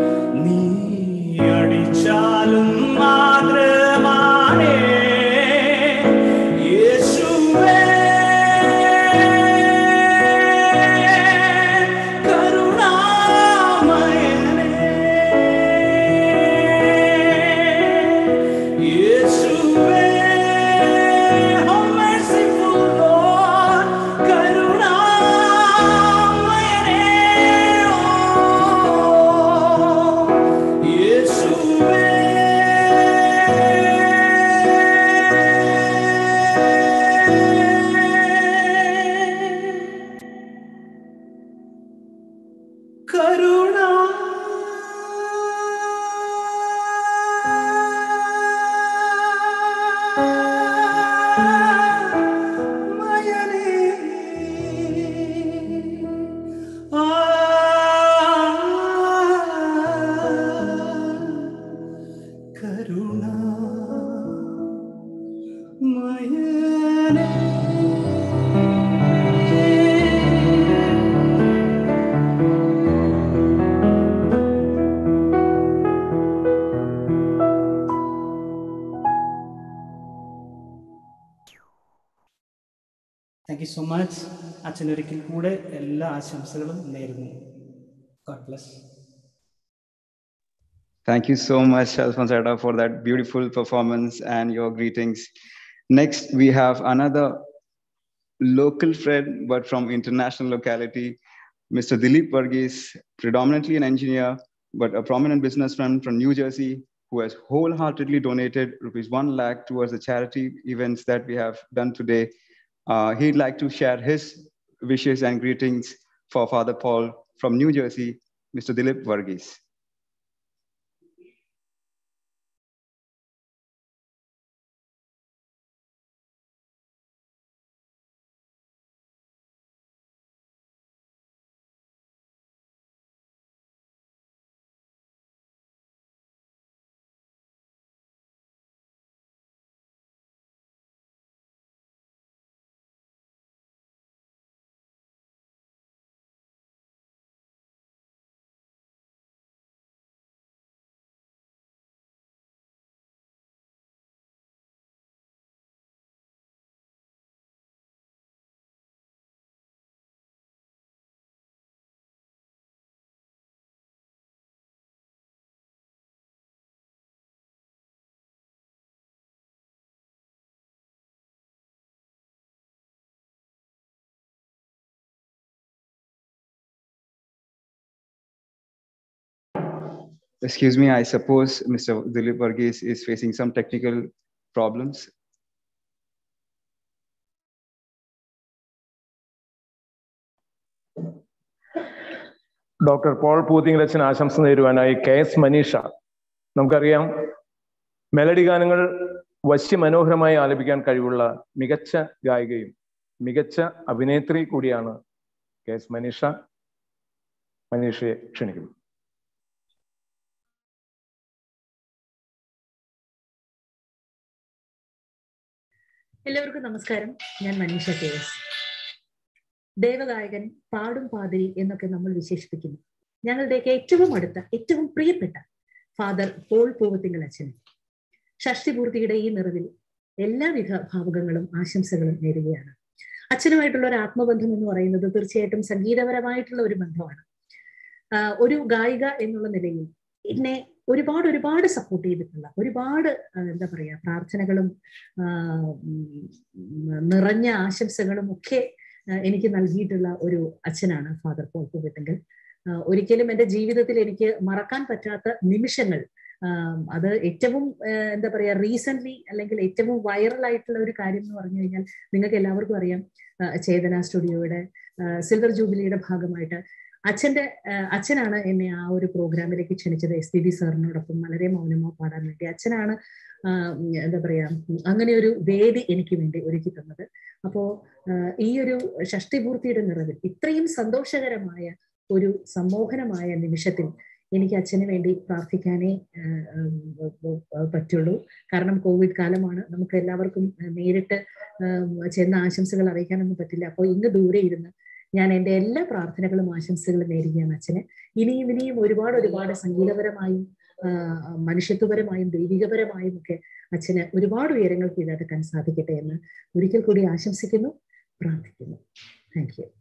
താങ്ക് യു സോ മച്ച് അച്ഛൻ ഒരിക്കൽ കൂടെ എല്ലാ ആശംസകളും നേരുന്നു God bless Thank you so much, Alphonsetta, for that beautiful performance and your greetings. Next, we have another local friend, but from international locality, Mr. Dilip Varghese, predominantly an engineer, but a prominent businessman from New Jersey who has wholeheartedly donated rupees 1 lakh towards the charity events that we have done today. Uh, he'd like to share his wishes and greetings for Father Paul from New Jersey, Mr. Dilip Varghese. Excuse me, I suppose Mr. Dilip Varghese is facing some technical problems. Doctor Paul പൂത്തിങ്കലച്ചൻ ആശംസ നേരുവാനായി K S Manisha നമുക്കറിയാം melody ഗാനങ്ങൾ വശ്യ മനോഹരമായി ആലപിക്കാൻ കഴിവുള്ള മികച്ച ഗായികയും മികച്ച അഭിനേത്രി കൂടിയാണ് കെ എസ് മനീഷ മനീഷയെ ക്ഷണിക്കുന്നു എല്ലാവർക്കും നമസ്കാരം ഞാൻ മനീഷ കെ എസ് ദേവഗായകൻ പാടും പാതിരി എന്നൊക്കെ നമ്മൾ വിശേഷിപ്പിക്കുന്നു ഞങ്ങളുടെയൊക്കെ ഏറ്റവും അടുത്ത ഏറ്റവും പ്രിയപ്പെട്ട ഫാദർ പോൾ പൂവത്തിങ്കൽ അച്ഛന് ഷഷ്ടിപൂർത്തിയുടെ ഈ നിറവിൽ എല്ലാവിധ ഭാവുകങ്ങളും ആശംസകളും നേരുകയാണ് അച്ഛനുമായിട്ടുള്ള ഒരു ആത്മബന്ധം എന്ന് പറയുന്നത് തീർച്ചയായിട്ടും സംഗീതപരമായിട്ടുള്ള ഒരു ബന്ധമാണ് ആഹ് ഒരു ഗായിക എന്നുള്ള നിലയിൽ എന്നെ ഒരുപാട് ഒരുപാട് സപ്പോർട്ട് ചെയ്തിട്ടുള്ള ഒരുപാട് ആഹ് എന്താ പറയാ പ്രാർത്ഥനകളും ആഹ് ഉം നിറഞ്ഞ ആശംസകളും ഒക്കെ ആഹ് എനിക്ക് നൽകിയിട്ടുള്ള ഒരു അച്ഛനാണ് ഫാദർ പോൾ പൂവത്തിങ്കൽ ആഹ് ഒരിക്കലും എൻ്റെ ജീവിതത്തിൽ എനിക്ക് മറക്കാൻ പറ്റാത്ത നിമിഷങ്ങൾ ആഹ് അത് ഏറ്റവും ആഹ് എന്താ പറയാ റീസെന്റ് അല്ലെങ്കിൽ ഏറ്റവും വൈറൽ ആയിട്ടുള്ള ഒരു കാര്യം എന്ന് പറഞ്ഞു കഴിഞ്ഞാൽ നിങ്ങൾക്ക് എല്ലാവർക്കും അറിയാം ആഹ് ചേതന സ്റ്റുഡിയോയുടെ ആഹ് സിൽവർ ജൂബിലിയുടെ ഭാഗമായിട്ട് അച്ഛന്റെ ആഹ് അച്ഛനാണ് എന്നെ ആ ഒരു പ്രോഗ്രാമിലേക്ക് ക്ഷണിച്ചത് എസ് പി ബി സാറിനോടൊപ്പം വളരെ മൗനമോ പാടാൻ വേണ്ടി അച്ഛനാണ് ആഹ് എന്താ പറയാ അങ്ങനെ ഒരു വേദി എനിക്ക് വേണ്ടി ഒരുക്കി തന്നത് അപ്പോ ആഹ് ഈ ഒരു ഷഷ്ടിപൂർത്തിയുടെ നിറവിൽ ഇത്രയും സന്തോഷകരമായ ഒരു സമ്മോഹനമായ നിമിഷത്തിൽ എനിക്ക് അച്ഛന് വേണ്ടി പ്രാർത്ഥിക്കാനേ ആഹ് ആഹ് പറ്റുള്ളൂ കാരണം കോവിഡ് കാലമാണ് നമുക്ക് എല്ലാവർക്കും നേരിട്ട് ആഹ് ചെന്ന ആശംസകൾ അറിയിക്കാനൊന്നും പറ്റില്ല അപ്പോൾ ഇങ്ങ് ദൂരെ ഇരുന്ന് ഞാൻ എൻ്റെ എല്ലാ പ്രാർത്ഥനകളും ആശംസകളും നേരുകയാണ് അച്ഛന് ഇനിയും ഇനിയും ഒരുപാട് ഒരുപാട് സംഗീതപരമായും ആഹ് മനുഷ്യത്വപരമായും ദൈവികപരമായും ഒക്കെ അച്ഛന് ഒരുപാട് ഉയരങ്ങൾ കീഴടക്കാൻ സാധിക്കട്ടെ എന്ന് ഒരിക്കൽ കൂടി ആശംസിക്കുന്നു പ്രാർത്ഥിക്കുന്നു thank you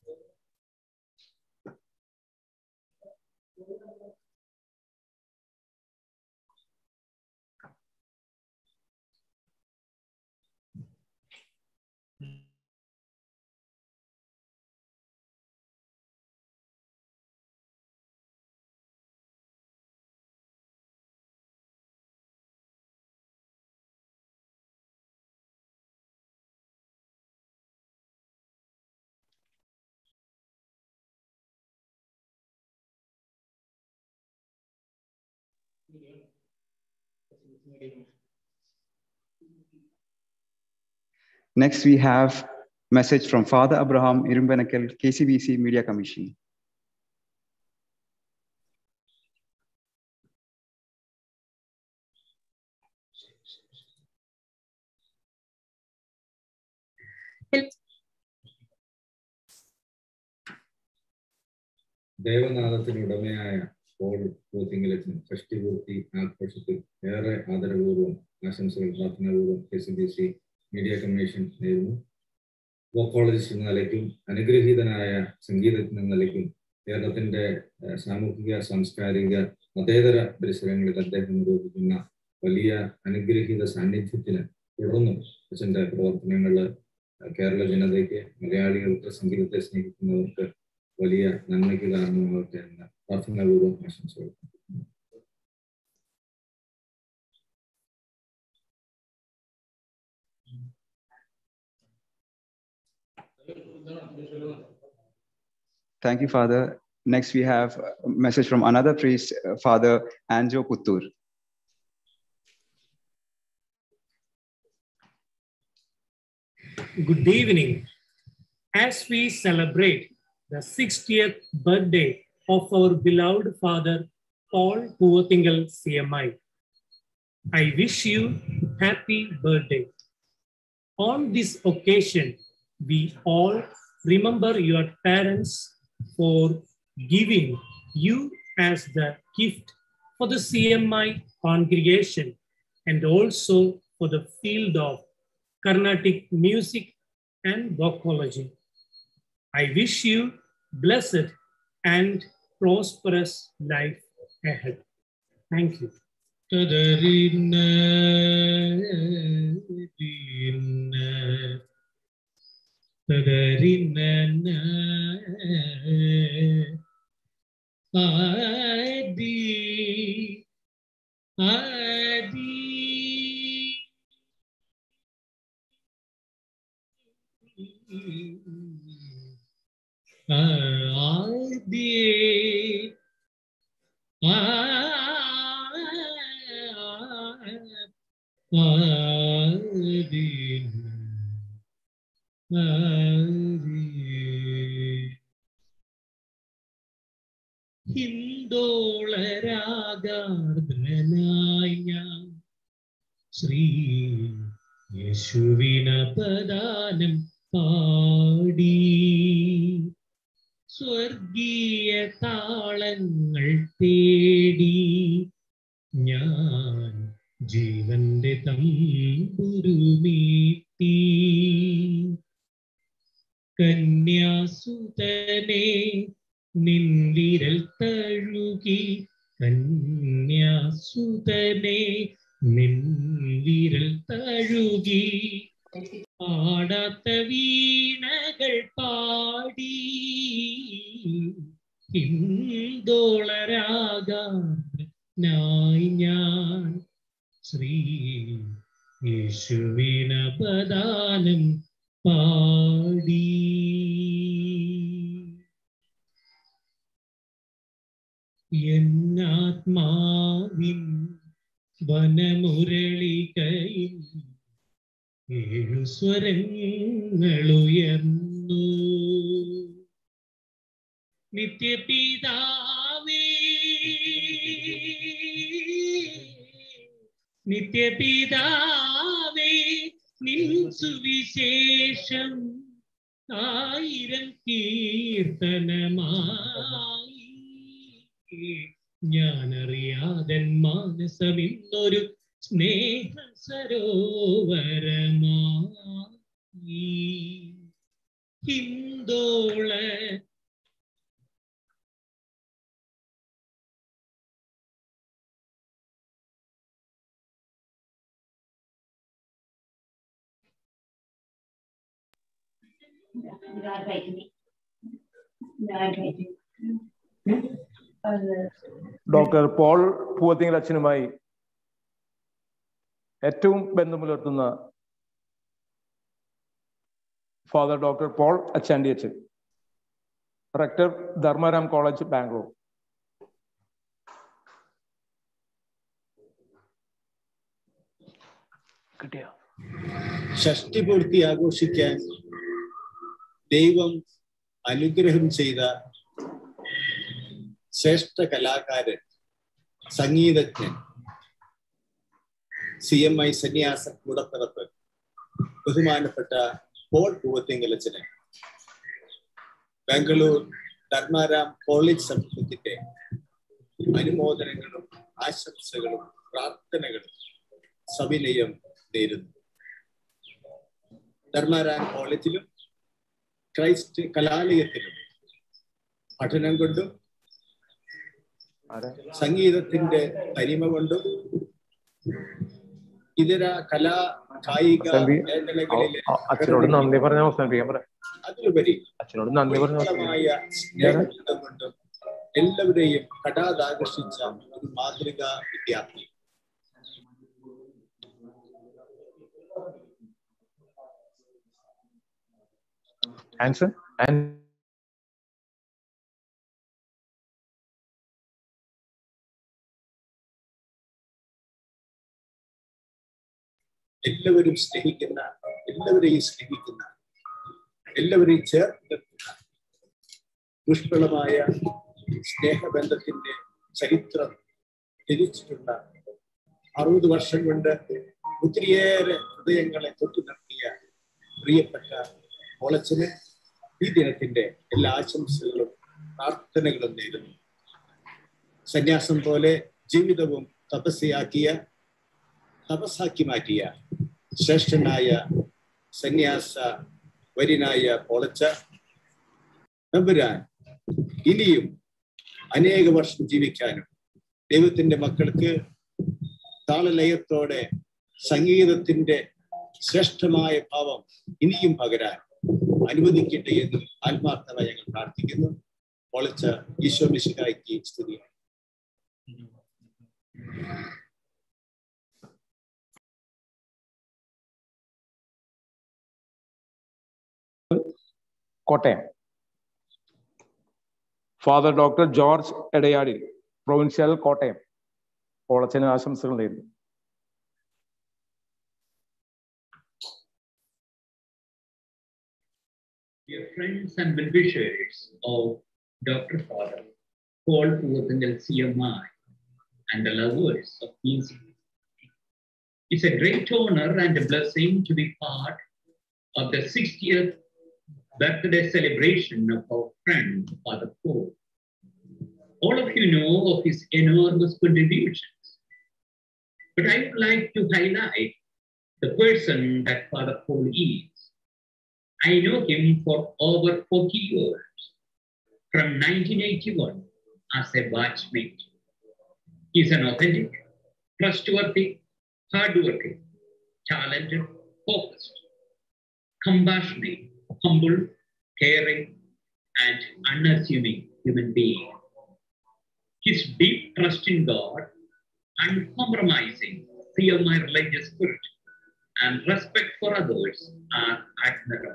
Next, we have message from Father Abraham Irumbenakel, KCBC Media Commission. ദേവനാഥത്തിനുടമയായ പോൾ പൂത്തിങ്കലച്ചൻ ഷഷ്ടിപൂർത്തി ആഘോഷത്തിൽ ഏറെ ആദരപൂർവ്വം ആശംസകൾ പ്രാർത്ഥനാപൂർവ്വം K C B C media commission നേരുന്നു വോക്കോളജിസ്റ്റ് എന്ന നിലയ്ക്കും അനുഗ്രഹീതനായ സംഗീതജ്ഞ എന്ന നിലയ്ക്കും കേരളത്തിന്റെ ഏഹ്, സാമൂഹിക സാംസ്കാരിക മതേതര പരിസരങ്ങളിൽ അദ്ദേഹം നിരൂപിക്കുന്ന വലിയ അനുഗ്രഹീത സാന്നിധ്യത്തിന് തുടർന്നും അച്ഛൻ്റെ പ്രവർത്തനങ്ങൾ കേരള ജനതയ്ക്ക് മലയാളികൾക്ക് സംഗീതത്തെ സ്നേഹിക്കുന്നവർക്ക് വലിയ നന്മയ്ക്ക് കാരണമാകട്ടെ എന്ന് പ്രാർത്ഥനാപൂർവ്വം ആശംസകൾ Thank you, Father. Next, we have a message from another priest, uh, Father Anjo Puttur. Good evening. As we celebrate the 60th birthday of our beloved father, Paul Puvatingal CMI, I wish you happy birthday. On this occasion, we all remember your parents for giving you as the gift for the CMI congregation and also for the field of Carnatic music and vocology. I wish you blessed and prosperous life ahead. Thank you. Adi, Adi. Adi, Adi, Adi. ഹിന്ദോളരാഗാർദ്രനായി ഞാൻ ശ്രീ യേശുവിനപദാനം പാടി സ്വർഗീയ താളങ്ങൾ തേടി ഞാൻ ജീവന്റെ തമ്പുരുമീട്ടി കന്യാസുതനെ നിൻവിരൽ തഴുകി കന്യാസുതനെ നിൻവിരൽ തഴുകി പാടാത്ത വീണകൾ പാടി ഹിന്ദോളരാഗായി ഞാൻ ശ്രീ യേശുവിനപദാനം പാടി എന്നാത്മാവിൻ വനമുരളികയിൽ ഏഴു സ്വരങ്ങളുയർന്നു നിത്യപിതാവേ നിത്യപിതാവേ നിൻ സുവിശേഷം ആയിരം കീർത്തനമായി ഞാനറിയാതൻ മാനസമിന്നൊരു സ്നേഹ സരോവരമായി ഹിന്ദോള ഡോക്ടർ പോൾ പൂവത്തിങ്കൽ അച്ഛനുമായി ഏറ്റവും ബന്ധം പുലർത്തുന്ന ഫാദർ ഡോക്ടർ പോൾ അച്ചാണ്ടി അച്ഛൻ റെക്ടർ ധർമ്മരാം കോളേജ് ബാംഗ്ലൂർ കിട്ടിയോ ഷഷ്ടിപൂർത്തി ആഘോഷിക്കാൻ ദൈവം അനുഗ്രഹം ചെയ്ത ശ്രേഷ്ഠ കലാകാരൻ സംഗീതജ്ഞൻ സി എം ഐ സന്യാസ കൂടപ്പിറപ്പ് ബഹുമാനപ്പെട്ട പോൾ പൂവത്തിങ്കലച്ചന് ബാംഗ്ലൂർ ധർമാരാം കോളേജ് സമൂഹത്തിന്റെ അനുമോദനങ്ങളും ആശംസകളും പ്രാർത്ഥനകളും സവിനയം നേരുന്നു ധർമാരാം കോളേജിലും ക്രൈസ്റ്റ് കലാലയത്തിലും പഠനം കൊണ്ടും സംഗീതത്തിന്റെ തനിമ കൊണ്ടും ഇതര കലാ കായിക മേഖലകളിലെ അച്ഛനോട് നന്ദി പറഞ്ഞ അവസാനിപ്പിക്കാൻ പറയാം അതിലുപരി അച്ഛനോട് നന്ദി പറഞ്ഞ ഉജ്ജ്വലമായ സ്നേഹബന്ധം കൊണ്ടും എല്ലാവരെയും കടാതാകർഷിച്ച ഒരു മാതൃകാ വിദ്യാർത്ഥി ആൻസർ എല്ലാവരും സ്നേഹിക്കുന്ന എല്ലാവരെയും സ്നേഹിക്കുന്ന എല്ലാവരെയും ചേർത്ത് നിർത്തുന്ന പുഷ്പളമായ സ്നേഹബന്ധത്തിന്റെ ചരിത്രം രചിച്ചിട്ടുള്ള അറുപത് വർഷം കൊണ്ട് ഒത്തിരിയേറെ ഹൃദയങ്ങളെ തൊട്ടു നിർത്തിയ പ്രിയപ്പെട്ട കോളച്ചന് ഈ ദിനത്തിന്റെ എല്ലാ ആശംസകളും പ്രാർത്ഥനകളും നേരുന്നു സന്യാസം പോലെ ജീവിതവും തപസ്യയാക്കിയ തപസ്സാക്കി മാറ്റിയ ശ്രേഷ്ഠനായ സന്യാസ വരിനായ പോളച്ച നമ്പുരാൻ ഇനിയും അനേക വർഷം ജീവിക്കാനും ദൈവത്തിന്റെ മക്കൾക്ക് താളലയത്തോടെ സംഗീതത്തിന്റെ ശ്രേഷ്ഠമായ ഭാവം ഇനിയും പകരാൻ അനുവദിക്കട്ടെ എന്നും ആത്മാർത്ഥമായി ഞങ്ങൾ പ്രാർത്ഥിക്കുന്നു പൊളിച്ച ഈശോ മിശിഹായ്ക്ക് സ്തുതി Kottayam father doctor George Edayadi provincial Kottayam ഓളച്ചന് ആശംസകൾ നേരുന്നു Dear friends and well-wishers of Dr. Father Paul Puvathangal CMI and the lovers of music. It's a great honor and a blessing to be part of the 60th birthday celebration of our friend Father Paul. All of you know of his enormous contributions, but I would like to highlight the person that Father Paul is. I know him for over 40 years, from 1981 as a batchmate. He's an authentic, trustworthy, hardworking, talented, focused, compassionate, humble, caring, and unassuming human being. His deep trust in God, uncompromising CMI religious spirit, and respect for others are admirable.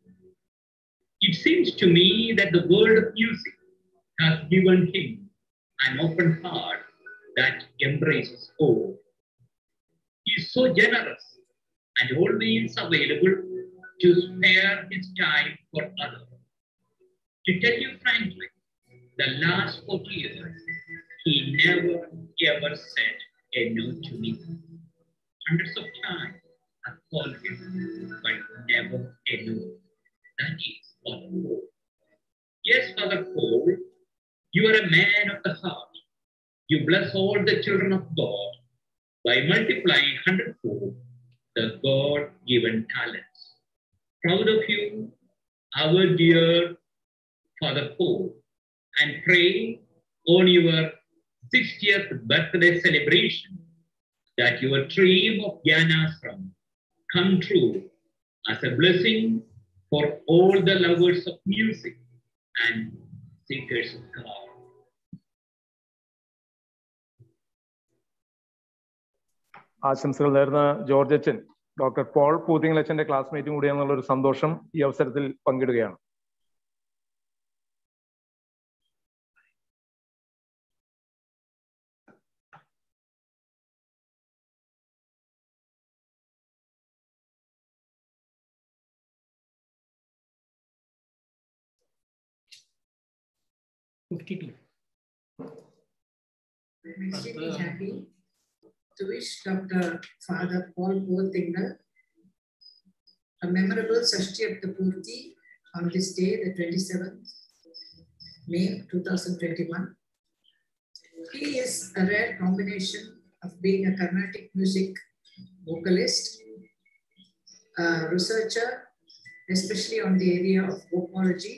It seems to me that the world of music has given him an open heart that embraces all. He is so generous and always available to spare his time for others. To tell you frankly, the last 40 years, he never ever said a no to me. Hundreds of times I've called him, but never a no. That is Father Paul. Yes, Father Paul, you are a man of the heart. You bless all the children of God by multiplying hundredfold the God given talents. Proud of you, our dear Father Paul, and pray on your 60th birthday celebration that your dream of Jnanashram come true as a blessing for all the lovers of music and seekers of God. ആശംസകൾ നേർന്ന George അച്ഛൻ doctor Paul പൂത്തിങ്ങളച്ചന്റെ ക്ലാസ്മേറ്റും കൂടിയാണെന്നുള്ള ഒരു സന്തോഷം ഈ അവസരത്തിൽ പങ്കിടുകയാണ് Fifty-two. I'm extremely happy to wish Dr. Father Paul Boathingal a memorable Sashti of the Purti on this day, the 27th May 2021. He is a rare combination of being a Carnatic music vocalist, a researcher, especially on the area of vocology.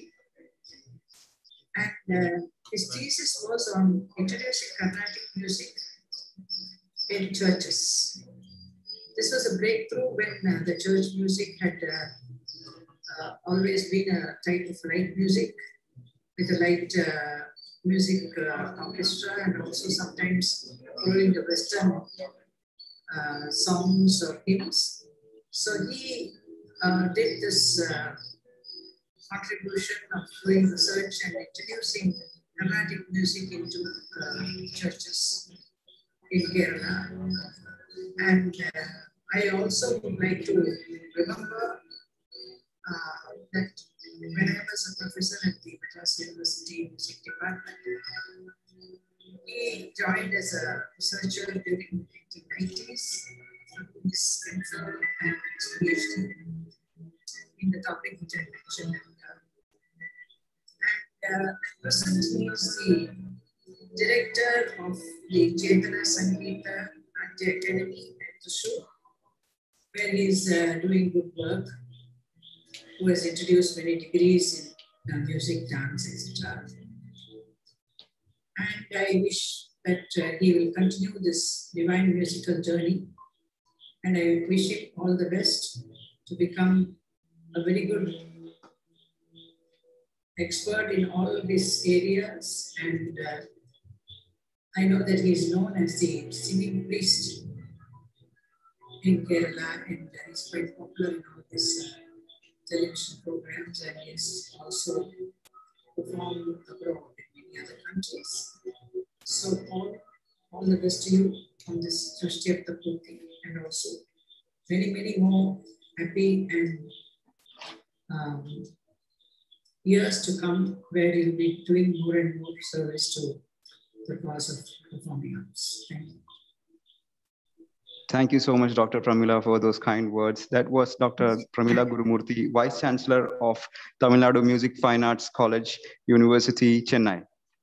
And uh, his thesis was on introducing Carnatic music in churches. This was a breakthrough when uh, the church music had uh, uh, always been a type of light music with a light uh, music uh, orchestra and also sometimes following the Western uh, songs or hymns. So he uh, did this uh, contribution of doing research and introducing Carnatic music into uh, churches in Kerala. And uh, I also would like to remember uh, that when I was a professor at the Madras University Music Department, he joined as a researcher during the 1990s. His MPhil and his PhD in the topic which I mentioned. And uh, at present, he is the director of the Chetana Sangeeta Academy at Thrissur, where he's uh, doing good work who has introduced many degrees in uh, music, dance, etc. And I wish that uh, he will continue this divine musical journey. And I wish him all the best to become a very good expert in all these areas. And uh, I know that he is known as the singing priest in Kerala, and uh, he's quite popular in all these uh, television programs and he has also performed abroad in many other countries. So all, all the best to you on this Srishti of the Purti and also many, many more happy and um, years to come where you'll be doing more and more service to the cause of performing arts. Thank you. Thank you so much, Dr. Pramila, for those kind words. That was Dr. Pramila Gurumurthy, Vice Chancellor of Tamil Nadu Music Fine Arts College, University, Chennai.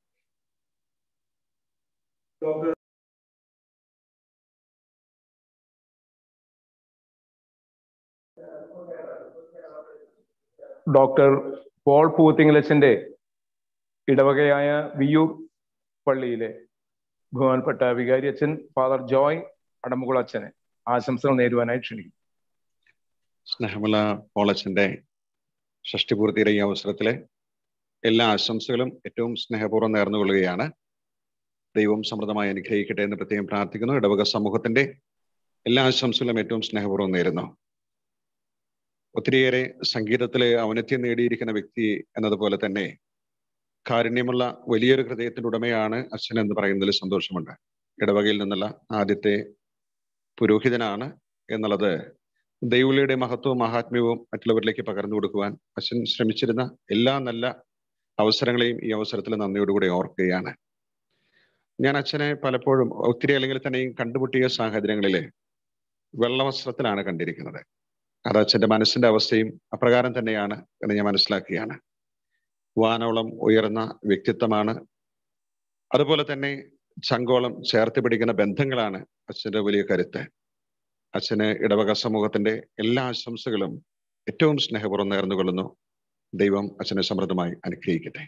Doctor Paul പൂത്തിങ്കലച്ചന്റെ ഇടവകയായ വിയൂർ പള്ളിയിലെ ബഹുമാനപ്പെട്ട വികാരി അച്ഛൻ father Joy അടമുകുള അച്ഛനെ ആശംസകൾ നേരുവാനായി ക്ഷണിക്കും സ്നേഹമുള്ള പോളച്ചന്റെ ഷഷ്ടിപൂർത്തിയുടെ ഈ അവസരത്തിലെ എല്ലാ ആശംസകളും ഏറ്റവും സ്നേഹപൂർവ്വം നേർന്നുകൊള്ളുകയാണ് ദൈവം സമൃദ്ധമായി അനുഗ്രഹിക്കട്ടെ എന്ന് പ്രത്യേകം പ്രാർത്ഥിക്കുന്നു ഇടവക സമൂഹത്തിന്റെ എല്ലാ ആശംസകളും ഏറ്റവും സ്നേഹപൂർവ്വം നേരുന്നു ഒത്തിരിയേറെ സംഗീതത്തിലെ ഔന്നത്യം നേടിയിരിക്കുന്ന വ്യക്തി എന്നതുപോലെ തന്നെ കാരുണ്യമുള്ള വലിയൊരു ഹൃദയത്തിന്റെ ഉടമയാണ് അച്ഛൻ എന്ന് പറയുന്നതിൽ സന്തോഷമുണ്ട് ഇടവകയിൽ നിന്നുള്ള ആദ്യത്തെ പുരോഹിതനാണ് എന്നുള്ളത് ദൈവളിയുടെ മഹത്വവും മഹാത്മ്യവും മറ്റുള്ളവരിലേക്ക് പകർന്നു കൊടുക്കുവാൻ അച്ഛൻ ശ്രമിച്ചിരുന്ന എല്ലാ നല്ല അവസരങ്ങളെയും ഈ അവസരത്തിൽ നന്ദിയോടുകൂടി ഓർക്കുകയാണ് ഞാൻ അച്ഛനെ പലപ്പോഴും ഒത്തിരി അല്ലെങ്കിൽ തന്നെയും കണ്ടുമുട്ടിയ സാഹചര്യങ്ങളിൽ വെള്ളവസ്ത്രത്തിലാണ് കണ്ടിരിക്കുന്നത് അത് അച്ഛന്റെ മനസ്സിന്റെ അവസ്ഥയും അപ്രകാരം തന്നെയാണ് എന്ന് ഞാൻ മനസ്സിലാക്കുകയാണ് വാനോളം ഉയർന്ന വ്യക്തിത്വമാണ് അതുപോലെ തന്നെ ചങ്കോളം ചേർത്ത് പിടിക്കുന്ന ബന്ധങ്ങളാണ് അച്ഛന്റെ വലിയ കരുത്ത് അച്ഛന് ഇടവക സമൂഹത്തിന്റെ എല്ലാ ആശംസകളും ഏറ്റവും സ്നേഹപൂർവ്വം നേർന്നുകൊള്ളുന്നു ദൈവം അച്ഛനെ സമൃദ്ധമായി അനുഗ്രഹിക്കട്ടെ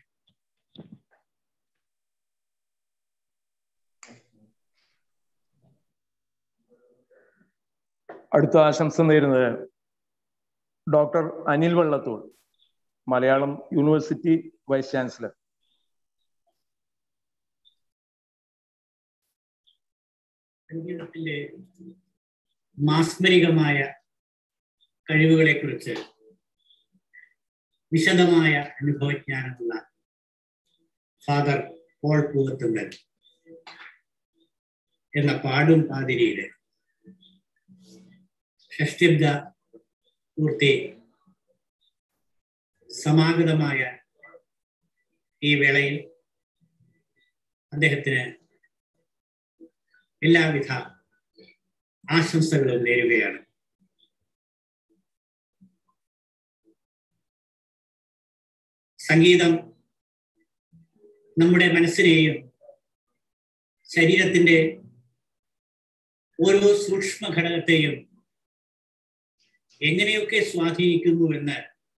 അടുത്ത ആശംസ നേരുന്നത് doctor Anil Vallathol Malayalam university vice chancellor സംഗീതത്തിന്റെ മാസ്മരികമായ കഴിവുകളെക്കുറിച്ച് വിശദമായ അനുഭവജ്ഞാനമുള്ള ഫാദർ പോൾ പൂവത്തുങ്കൽ എന്ന പാടും പാതിരിയിലെ ഷഷ്ടിബ്ദ പൂർത്തി സമാഗതമായ ഈ വേളയിൽ അദ്ദേഹത്തിന് എല്ലാവിധ ആശംസകളും നേരുകയാണ് സംഗീതം നമ്മുടെ മനസ്സിനെയും ശരീരത്തിന്റെ ഓരോ സൂക്ഷ്മ ഘടകത്തെയും എങ്ങനെയൊക്കെ സ്വാധീനിക്കുന്നു എന്ന്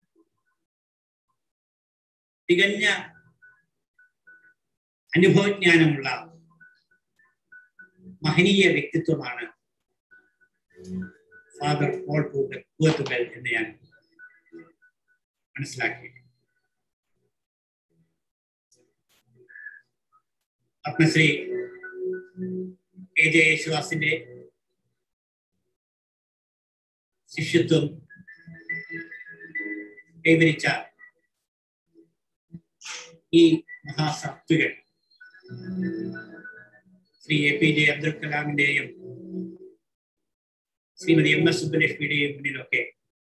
തികഞ്ഞ അനുഭവജ്ഞാനമുള്ള മഹനീയ വ്യക്തിത്വമാണ് ഫാദർ പോൾ പൂവത്തുകൽ എന്ന് ഞാൻ മനസ്സിലാക്കി പത്മശ്രീ കെ ജെ യേശുദാസിന്റെ ശിഷ്യത്വം കൈവരിച്ച ഈ മഹാസാത്വികൻ Shri A P J Abdul കലാമിന്റെയും ശ്രീമതി എം എസ് സുബ്ബലക്ഷ്മിയുടെയും മുന്നിലൊക്കെ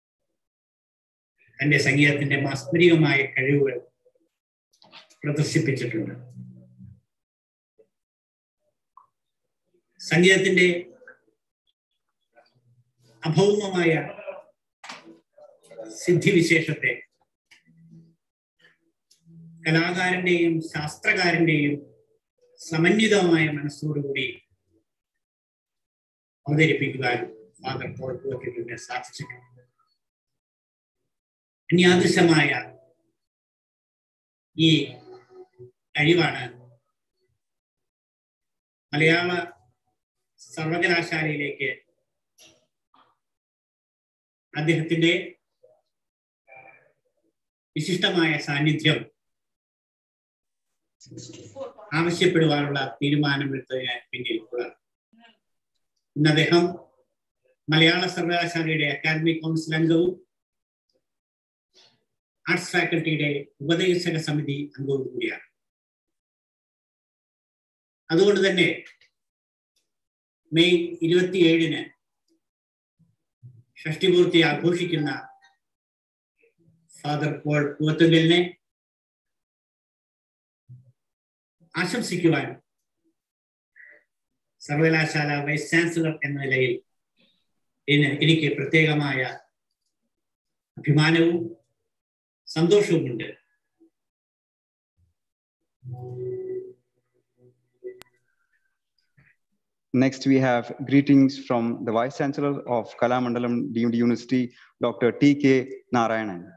തന്റെ സംഗീതത്തിന്റെ മാസ്മരികമായ കഴിവുകൾ പ്രദർശിപ്പിച്ചിട്ടുണ്ട് സംഗീതത്തിന്റെ അഭൗമമായ സിദ്ധിവിശേഷത്തെ കലാകാരന്റെയും ശാസ്ത്രകാരന്റെയും സമന്വിതമായ മനസ്സോടുകൂടി അവതരിപ്പിക്കുവാൻ ഫാദർ പോൾ പോക്കിന് സാധിച്ചിട്ടുണ്ട് അന്യാദൃശമായ ഈ കഴിവാണ് മലയാള സർവകലാശാലയിലേക്ക് അദ്ദേഹത്തിന്റെ വിശിഷ്ടമായ സാന്നിധ്യം ആവശ്യപ്പെടുവാനുള്ള തീരുമാനമെടുത്തതിന് പിന്നിൽ ഉള്ളത് ഇന്ന് അദ്ദേഹം മലയാള സർവകലാശാലയുടെ അക്കാദമിക് കൗൺസിൽ അംഗവും ആർട്സ് ഫാക്കൽറ്റിയുടെ ഉപദേശക സമിതി അംഗവും കൂടിയാണ് അതുകൊണ്ട് തന്നെ മെയ് ഇരുപത്തിയേഴിന് ഷഷ്ടിപൂർത്തി ആഘോഷിക്കുന്ന ഫാദർ പോൾ പൂവത്തുങ്കലിനെ ആശംസിക്കുവാൻ സർവകലാശാല വൈസ് ചാൻസലർ എന്ന നിലയിൽ ഇന്ന് എനിക്ക് പ്രത്യേകമായ അഭിമാനവും സന്തോഷവുമുണ്ട് Next, we have greetings from the Vice Chancellor of Kalamandalam Deemed University, Dr. T.K. Narayanan.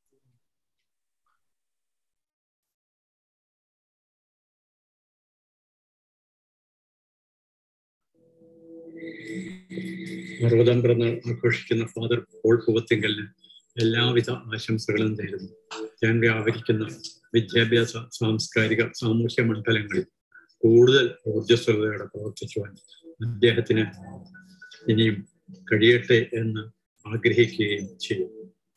അറുപതാം പിറന്നാൾ ആഘോഷിക്കുന്ന ഫാദർ പോൾ പൂവത്തിങ്കലിന് എല്ലാവിധ ആശംസകളും നേരുന്നു ഞാൻ വ്യാപരിക്കുന്ന വിദ്യാഭ്യാസ സാംസ്കാരിക സാമൂഹ്യ മണ്ഡലങ്ങളിൽ കൂടുതൽ ഊർജ്ജസ്വലതയോടെ പ്രവർത്തിക്കുവാൻ അദ്ദേഹത്തിന് ഇനിയും കഴിയട്ടെ എന്ന് ആഗ്രഹിക്കുകയും ചെയ്യും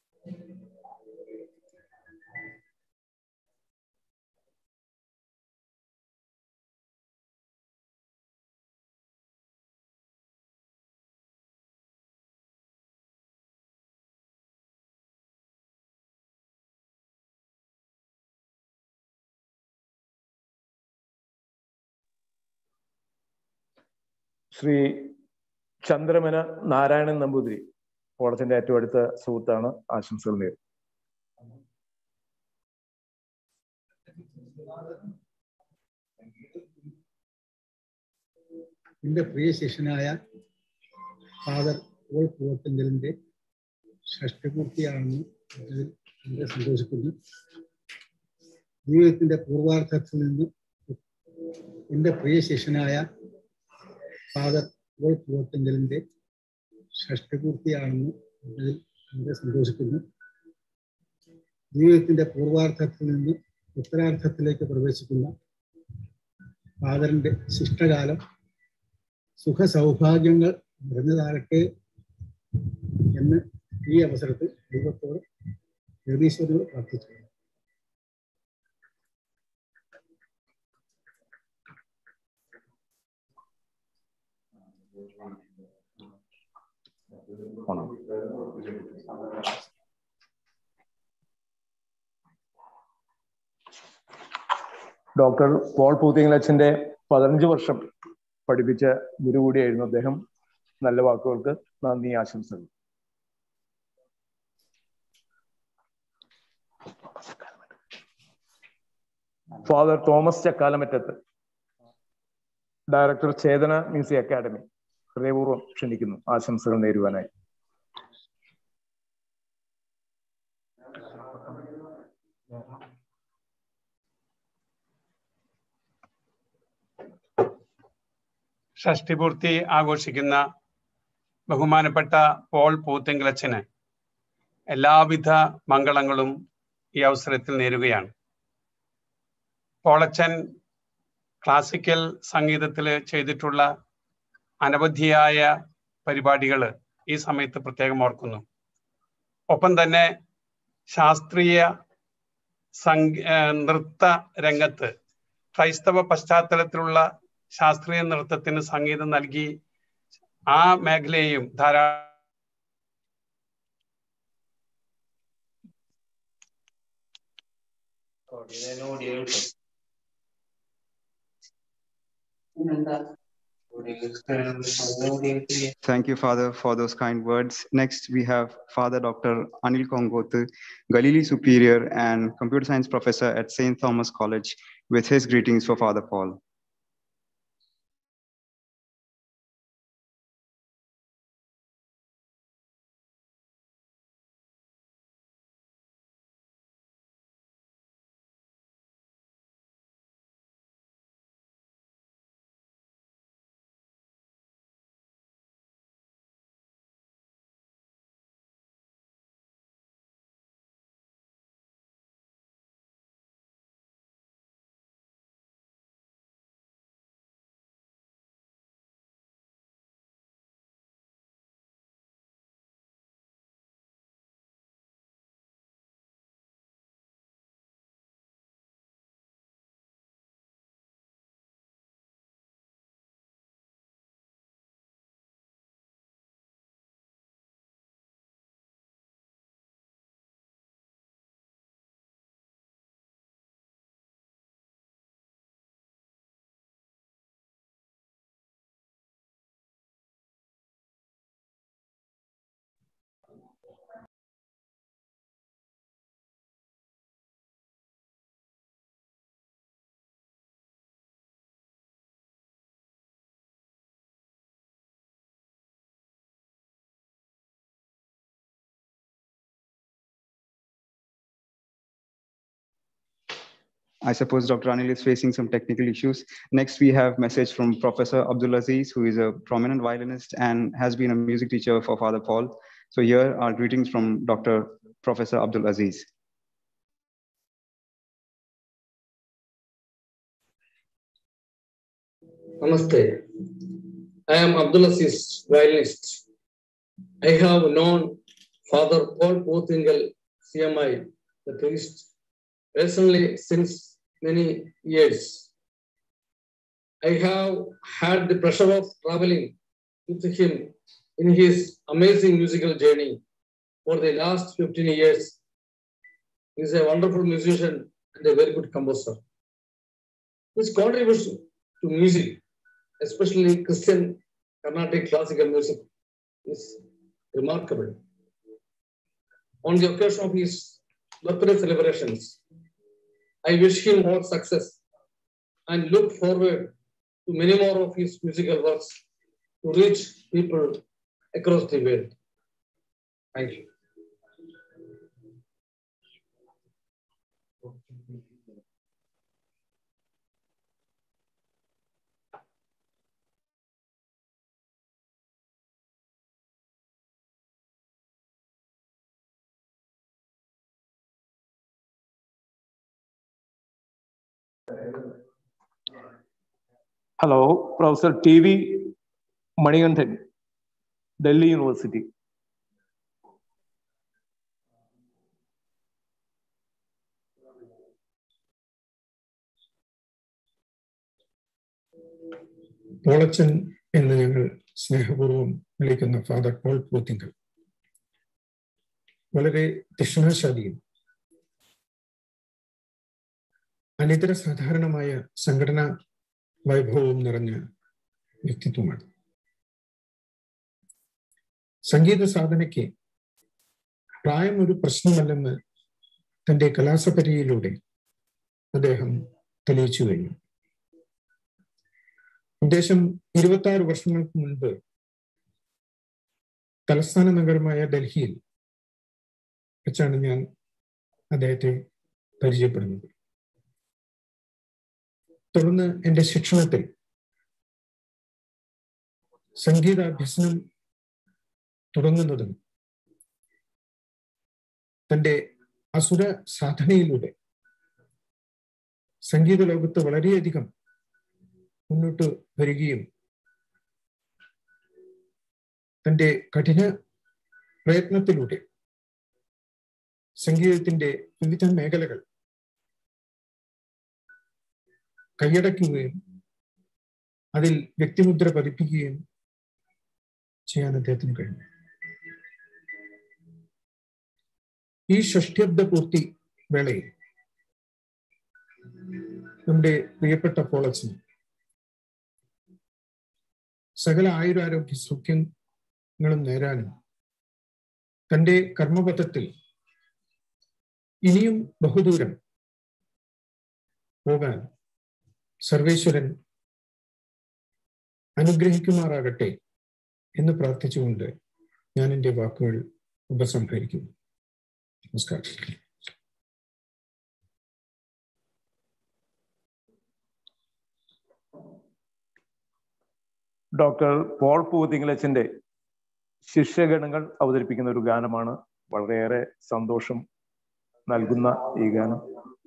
ശ്രീ ചന്ദ്രമന നാരായണൻ നമ്പൂതിരി കോളത്തിന്റെ ഏറ്റവും അടുത്ത സുഹൃത്താണ് ആശംസകൾ നേരും എൻ്റെ പ്രിയ ശിഷ്യനായ ഫാദർ പോൾ പൂവത്തിങ്കലിൻ്റെ ഷഷ്ടിപൂർത്തിയാണെന്ന് അതിൽ വളരെ സന്തോഷിക്കുന്നു ജീവിതത്തിൻ്റെ പൂർവാർത്ഥത്തിൽ നിന്ന് എൻ്റെ പ്രിയ ശിഷ്യനായ ഫാദർ പോൾ പൂവത്തിങ്കലിൻ്റെ ഷഷ്ടിപൂർത്തിയാണെന്ന് അതിൽ വളരെ സന്തോഷിക്കുന്നു ജീവിതത്തിൻ്റെ പൂർവാർത്ഥത്തിൽ നിന്ന് ഉത്തരാർത്ഥത്തിലേക്ക് പ്രവേശിക്കുന്ന ഫാദറിൻ്റെ ശിഷ്ടകാലം സുഖ സൗഭാഗ്യങ്ങൾ നിറഞ്ഞതാകട്ടെ എന്ന് ഈ അവസരത്തിൽ ദൈവത്തോട് ജഗദീശ്വരനോട് പ്രാർത്ഥിച്ചു ഡോക്ടർ പോൾ പൂത്തിങ്കലച്ചന്റെ പതിനഞ്ച് വർഷം പഠിപ്പിച്ച ഗുരു കൂടിയായിരുന്നു അദ്ദേഹം നല്ല വാക്കുകൾക്ക് നന്ദി ആശംസകൾ father Thomas Chakkalamattath director Chetana music academy ഹൃദയപൂർവ്വം ക്ഷണിക്കുന്നു ആശംസകൾ നേരുവാനായി ഷഷ്ടിപൂർത്തി ആഘോഷിക്കുന്ന ബഹുമാനപ്പെട്ട പോൾ പൂത്തിങ്കളച്ചന് എല്ലാവിധ മംഗളങ്ങളും ഈ അവസരത്തിൽ നേരുകയാണ് പോളച്ചൻ ക്ലാസിക്കൽ സംഗീതത്തിൽ ചെയ്തിട്ടുള്ള അനവധിയായ പരിപാടികൾ ഈ സമയത്ത് പ്രത്യേകം ഓർക്കുന്നു ഒപ്പം തന്നെ ശാസ്ത്രീയ സംഗ നൃത്ത രംഗത്ത് ക്രൈസ്തവ പശ്ചാത്തലത്തിലുള്ള ശാസ്ത്രീയ നൃത്തത്തിന് സംഗീതം നൽകി ആ മേഖലയെയും ധാരാളം Thank you, Father, for those kind words. Next, we have Father Dr. Anil Kongotu, Galilee Superior and Computer Science Professor at St. Thomas College, with his greetings for Father Paul. I suppose Dr. Anil is facing some technical issues. Next, we have message from Professor Abdul Aziz, who is a prominent violinist and has been a music teacher for Father Paul. So here are greetings from Dr. Professor Abdul Aziz. Namaste. I am Abdul Aziz, violinist. I have known Father Paul Potingal, CMI, the priest, personally since many years. I have had the pleasure of traveling with him in his amazing musical journey for the last 15 years. He is a wonderful musician and a very good composer. His contribution to music, especially Christian Carnatic classical music, is remarkable. On the occasion of his birthday celebrations, I wish him all success and look forward to many more of his musical works to reach people across the world. Thank you. Hello professor T V Manikandan Delhi university പോളച്ചൻ എന്ന് ഞങ്ങൾ സ്നേഹപൂർവ്വം വിളിക്കുന്ന father Paul പോത്തിങ്കൽ വളരെ ദക്ഷിണാശാലിയും അനിതര സാധാരണമായ സംഘടനാ വൈഭവവും നിറഞ്ഞ വ്യക്തിത്വമാണ് സംഗീത സാധനയ്ക്ക് പ്രായം ഒരു പ്രശ്നമല്ലെന്ന് തന്റെ കലാസപര്യയിലൂടെ അദ്ദേഹം തെളിയിച്ചു കഴിഞ്ഞു ഉദ്ദേശം ഇരുപത്തി ആറ് വർഷങ്ങൾക്ക് മുൻപ് തലസ്ഥാന നഗരമായ ഡൽഹിയിൽ വെച്ചാണ് ഞാൻ അദ്ദേഹത്തെ പരിചയപ്പെടുന്നത് തുടർന്ന് എൻ്റെ ശിക്ഷണത്തിൽ സംഗീതാഭ്യസനം തുടങ്ങുന്നതും തൻ്റെ അസുര സാധനയിലൂടെ സംഗീത ലോകത്ത് വളരെയധികം മുന്നോട്ട് വരികയും തൻ്റെ കഠിന പ്രയത്നത്തിലൂടെ സംഗീതത്തിന്റെ വിവിധ മേഖലകൾ കൈയടക്കുകയും അതിൽ വ്യക്തിമുദ്ര പതിപ്പിക്കുകയും ചെയ്യാൻ അദ്ദേഹത്തിന് കഴിഞ്ഞു ഈ ഷഷ്ട്യബ്ദ പൂർത്തി വേളയിൽ നമ്മുടെ പ്രിയപ്പെട്ട പോളച്ചൻ സകല ആയുരാരോഗ്യ സൗഖ്യങ്ങളും നേരാനും തന്റെ കർമ്മപഥത്തിൽ ഇനിയും ബഹുദൂരം പോകാൻ സർവേശ്വരൻ അനുഗ്രഹിക്കുമാറാകട്ടെ എന്ന് പ്രാർത്ഥിച്ചുകൊണ്ട് ഞാൻ എൻ്റെ വാക്കുകൾ ഉപസംഹരിക്കുന്നു നമസ്കാരം ഡോക്ടർ പോൾ പൂത്തിങ്കളച്ചന്റെ ശിഷ്യഗണങ്ങൾ അവതരിപ്പിക്കുന്ന ഒരു ഗാനമാണ് വളരെയേറെ സന്തോഷം നൽകുന്ന ഈ ഗാനം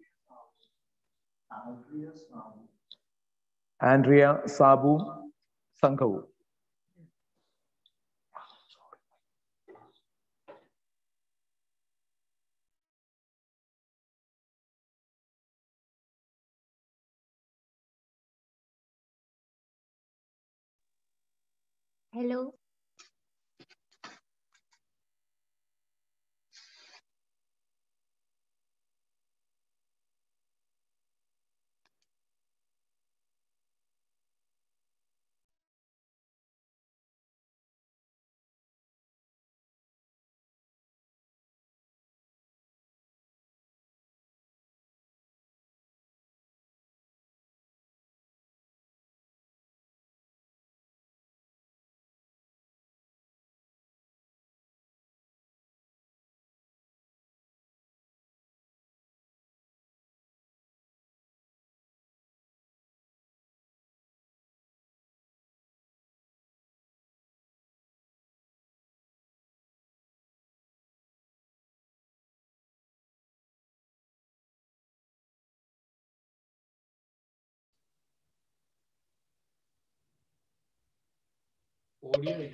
ആൻഡ്രിയ സാബുവും സംഘവും Hello. ഓഡിയോ ഇല്ല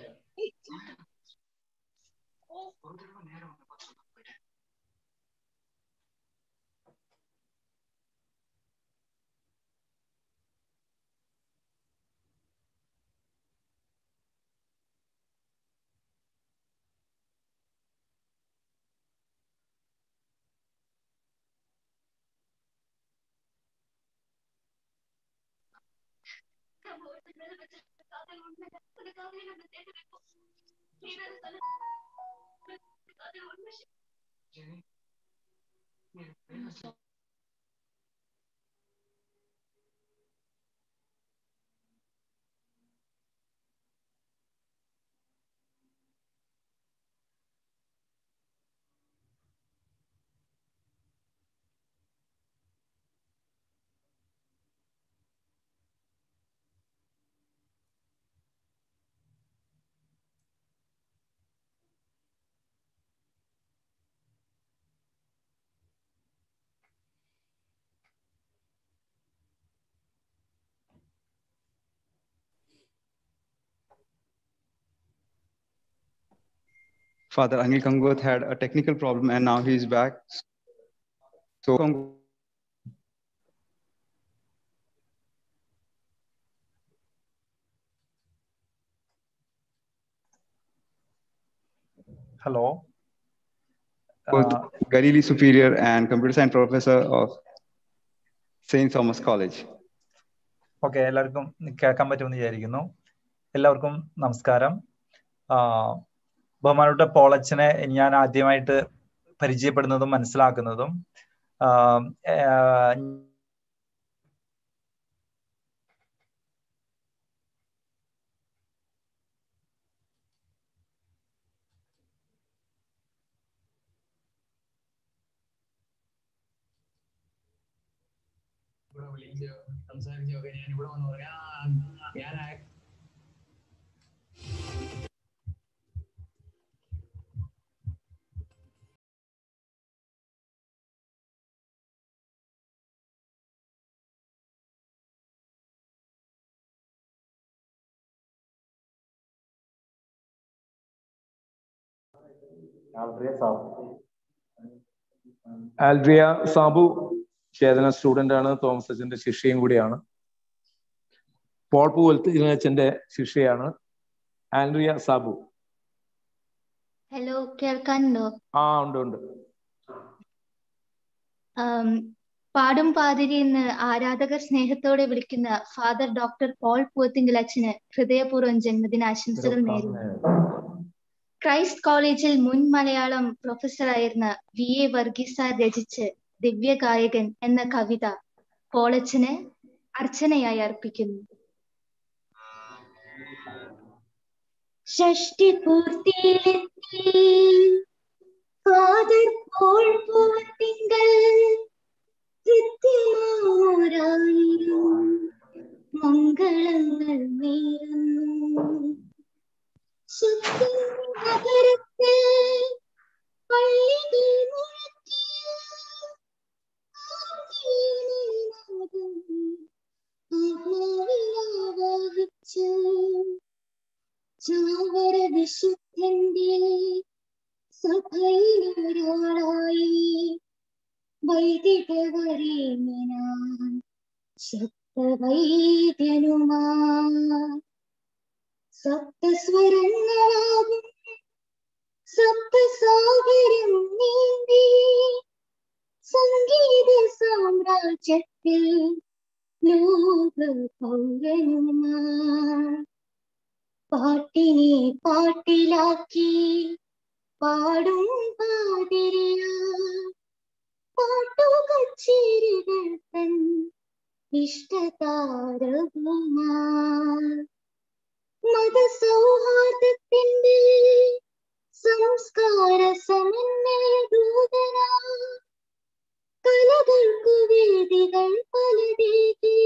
Father Anil Kangoth had a technical problem and now he's back. So Kang- Hello. both Uh, Galilei Superior and computer science professor of St. Thomas College. Okay എല്ലാവർക്കും കേൾക്കാൻ പറ്റുമെന്ന് വിചാരിക്കുന്നു എല്ലാവർക്കും നമസ്കാരം ആ, ബഹുമാനപ്പെട്ട പോളച്ചനെ ഞാൻ ആദ്യമായിട്ട് പരിചയപ്പെടുന്നതും മനസ്സിലാക്കുന്നതും ആ, ആ, ഇവിടെ വിളിച്ച് സംസാരിച്ചൊക്കെ ഞാൻ ഇവിടെ വന്ന് പറയാം "ആ, ഞാൻ ആ- ആൽഡ്രിയ സാബു ചേതന സ്റ്റുഡന്റ് ആണ് തോമസ് അച്ഛന്റെ ശിഷ്യയും കൂടിയാണ് പോൾ പൂവൽത്തിനച്ഛന്റെ ശിഷ്യയാണ് ആൻഡ്രിയ സാബു ഹലോ കേൾക്കാനുണ്ടോ ആ ഉണ്ട് ഉണ്ട് ആം, പാടും പാതിരി എന്ന് ആരാധകർ സ്നേഹത്തോടെ വിളിക്കുന്ന ഫാദർ ഡോക്ടർ പോൾ പൂത്തിങ്കൽ അച്ഛന് ഹൃദയപൂർവ്വം ജന്മദിനാശംസകൾ നേരുന്നു ക്രൈസ്റ്റ് കോളേജിൽ മുൻ മലയാളം പ്രൊഫസറായിരുന്ന വി എ വർഗീസ് സാർ രചിച്ച് ദിവ്യഗായകൻ എന്ന കവിത പോളച്ചന് അർച്ചനയായി അർപ്പിക്കുന്നു ഷഷ്ടി പൂർത്തിയിലെത്തി ഫാദർ പോൾ പൂത്തിങ്കൽ കൃത്യമാരായിരം മംഗളങ്ങൾ നേരുന്നു ശക്തി നഗരത്തിൽ പള്ളികൾ മുഴക്കിയ ആർത്തിനാദം ആത്മാവിലാവാഹിച്ചു ചാവര വിശുദ്ധന്റെ സഭയിലൊരാളായി വൈദികവരേമനാൻ ശക്തവൈദ്യനുമാ സപ്തസ്വരങ്ങളാകും സപ്തസാഗരം നീന്തി സംഗീത സാമ്രാജ്യത്തിൽ ലോക പൗരനുമാ പാട്ടിനെ പാട്ടിലാക്കി പാടും പാതിരിയ പാട്ടുകച്ചേരികൾ തൻ ഇഷ്ടതാരവുമാ മതസൗഹാർദ്ദത്തിന്റെ സംസ്കാര സമന്വയ ദൂതന കലകൾക്കു വേദികൾ പലതേകി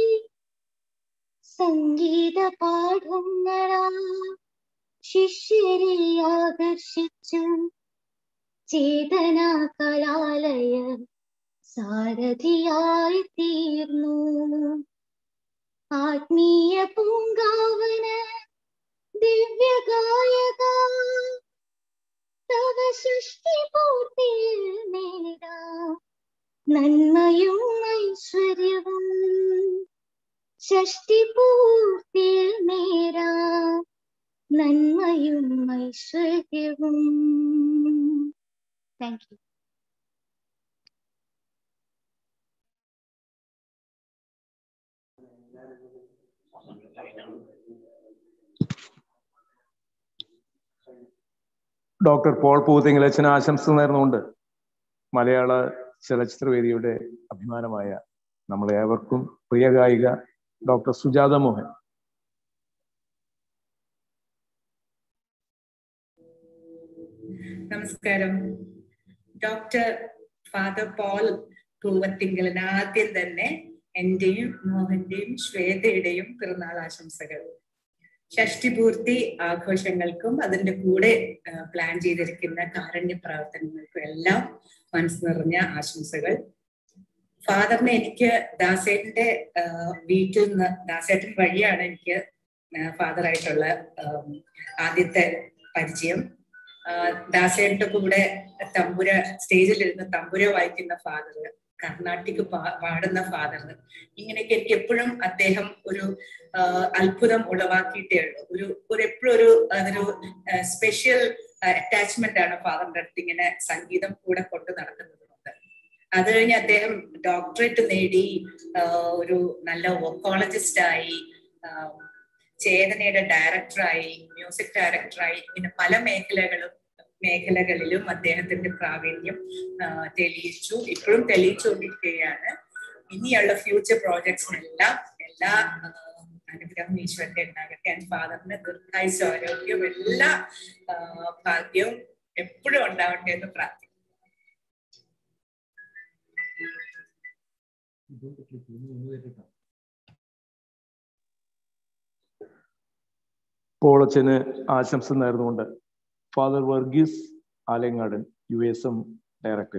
സംഗീത പാഠങ്ങളാ ശിഷ്യരെ ആകർഷിച്ചു ചേതന കലാലയ സാരഥിയായി തീർന്നു ആത്മീയ പൂങ്കാവന ദിവ്യഗായക തവ സൃഷ്ടി പൂർത്തിയിൽ നേടാം നന്മയും ഐശ്വര്യവും ഷഷ്ടി പൂർത്തിയിൽ നേരാം നന്മയും ഐശ്വര്യവും താങ്ക് യു ഡോക്ടർ പോൾ പൂത്തിങ്കലച്ചന് ആശംസ നേർന്നുകൊണ്ട് മലയാള ചലച്ചിത്രവേദിയുടെ അഭിമാനമായ നമ്മളെ ഏവർക്കും പ്രിയ ഗായിക ഡോക്ടർ സുജാത മോഹൻ നമസ്കാരം ഡോക്ടർ ഫാദർ പോൾ പൂവത്തിങ്കലിന് ആദ്യം തന്നെ എന്റെയും മോഹന്റെയും ശ്വേതയുടെയും പിറന്നാൾ ആശംസകൾ ഷഷ്ടിപൂർത്തി ആഘോഷങ്ങൾക്കും അതിന്റെ കൂടെ പ്ലാൻ ചെയ്തിരിക്കുന്ന കാരുണ്യ പ്രവർത്തനങ്ങൾക്കും എല്ലാം മനസ്സ് നിറഞ്ഞ ആശംസകൾ ഫാദറിനെ എനിക്ക് ദാസേട്ടന്റെ വീട്ടിൽ നിന്ന് ദാസേട്ടൻ വഴിയാണ് എനിക്ക് ഫാദറായിട്ടുള്ള ആദ്യത്തെ പരിചയം ദാസേട്ടന്റെ കൂടെ തമ്പുര സ്റ്റേജിലിരുന്ന് തമ്പുര വായിക്കുന്ന ഫാദർ കർണാട്ടിക് പാടുന്ന ഫാദർ ഇങ്ങനെയൊക്കെ എനിക്ക് എപ്പോഴും അദ്ദേഹം ഒരു അത്ഭുതം ഉളവാക്കിയിട്ടേ ഉള്ളൂ ഒരു ഒരു എപ്പോഴും ഒരു അതൊരു സ്പെഷ്യൽ അറ്റാച്ച്മെന്റ് ആണ് ഫാദറിന്റെ അടുത്ത് ഇങ്ങനെ സംഗീതം കൂടെ കൊണ്ട് നടക്കുന്നത് കൊണ്ട് അത് കഴിഞ്ഞ് അദ്ദേഹം ഡോക്ടറേറ്റ് നേടി ഒരു നല്ല വോക്കോളജിസ്റ്റ് ആയി ചേതനയുടെ ഡയറക്ടറായി മ്യൂസിക് ഡയറക്ടറായി ഇങ്ങനെ പല മേഖലകളും മേഖലകളിലും അദ്ദേഹത്തിന്റെ പ്രാവീണ്യം തെളിയിച്ചു ഇപ്പോഴും തെളിയിച്ചുകൊണ്ടിരിക്കുകയാണ് ഇനിയുള്ള ഫ്യൂച്ചർ പ്രോജക്ട്സിനെല്ലാം എല്ലാ അനുഗ്രഹം ഈശ്വരന്റെ ഉണ്ടാകട്ടെ ആൻഡ് ഫാദറിന് ദീർഘായുസ് ആരോഗ്യം എല്ലാ ഭാഗ്യവും എപ്പോഴും ഉണ്ടാവട്ടെ എന്ന് പ്രാർത്ഥിക്കുന്നു പോളച്ചന് ആശംസ നേർന്നുകൊണ്ട് father Varghese Alangadan U S M director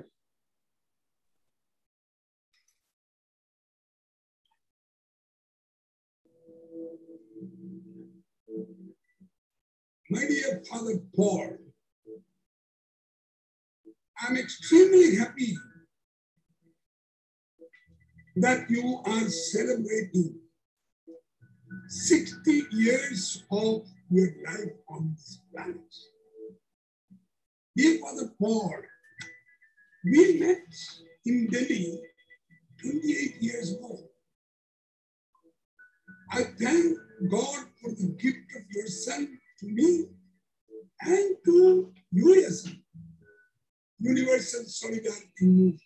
My dear Father Paul, I'm extremely happy that you are celebrating 60 years of your life on this planet. Dear Father Paul, we met in Delhi 28 years ago. I thank God for the gift of your son to me and to USM, Universal Solidarity Movement.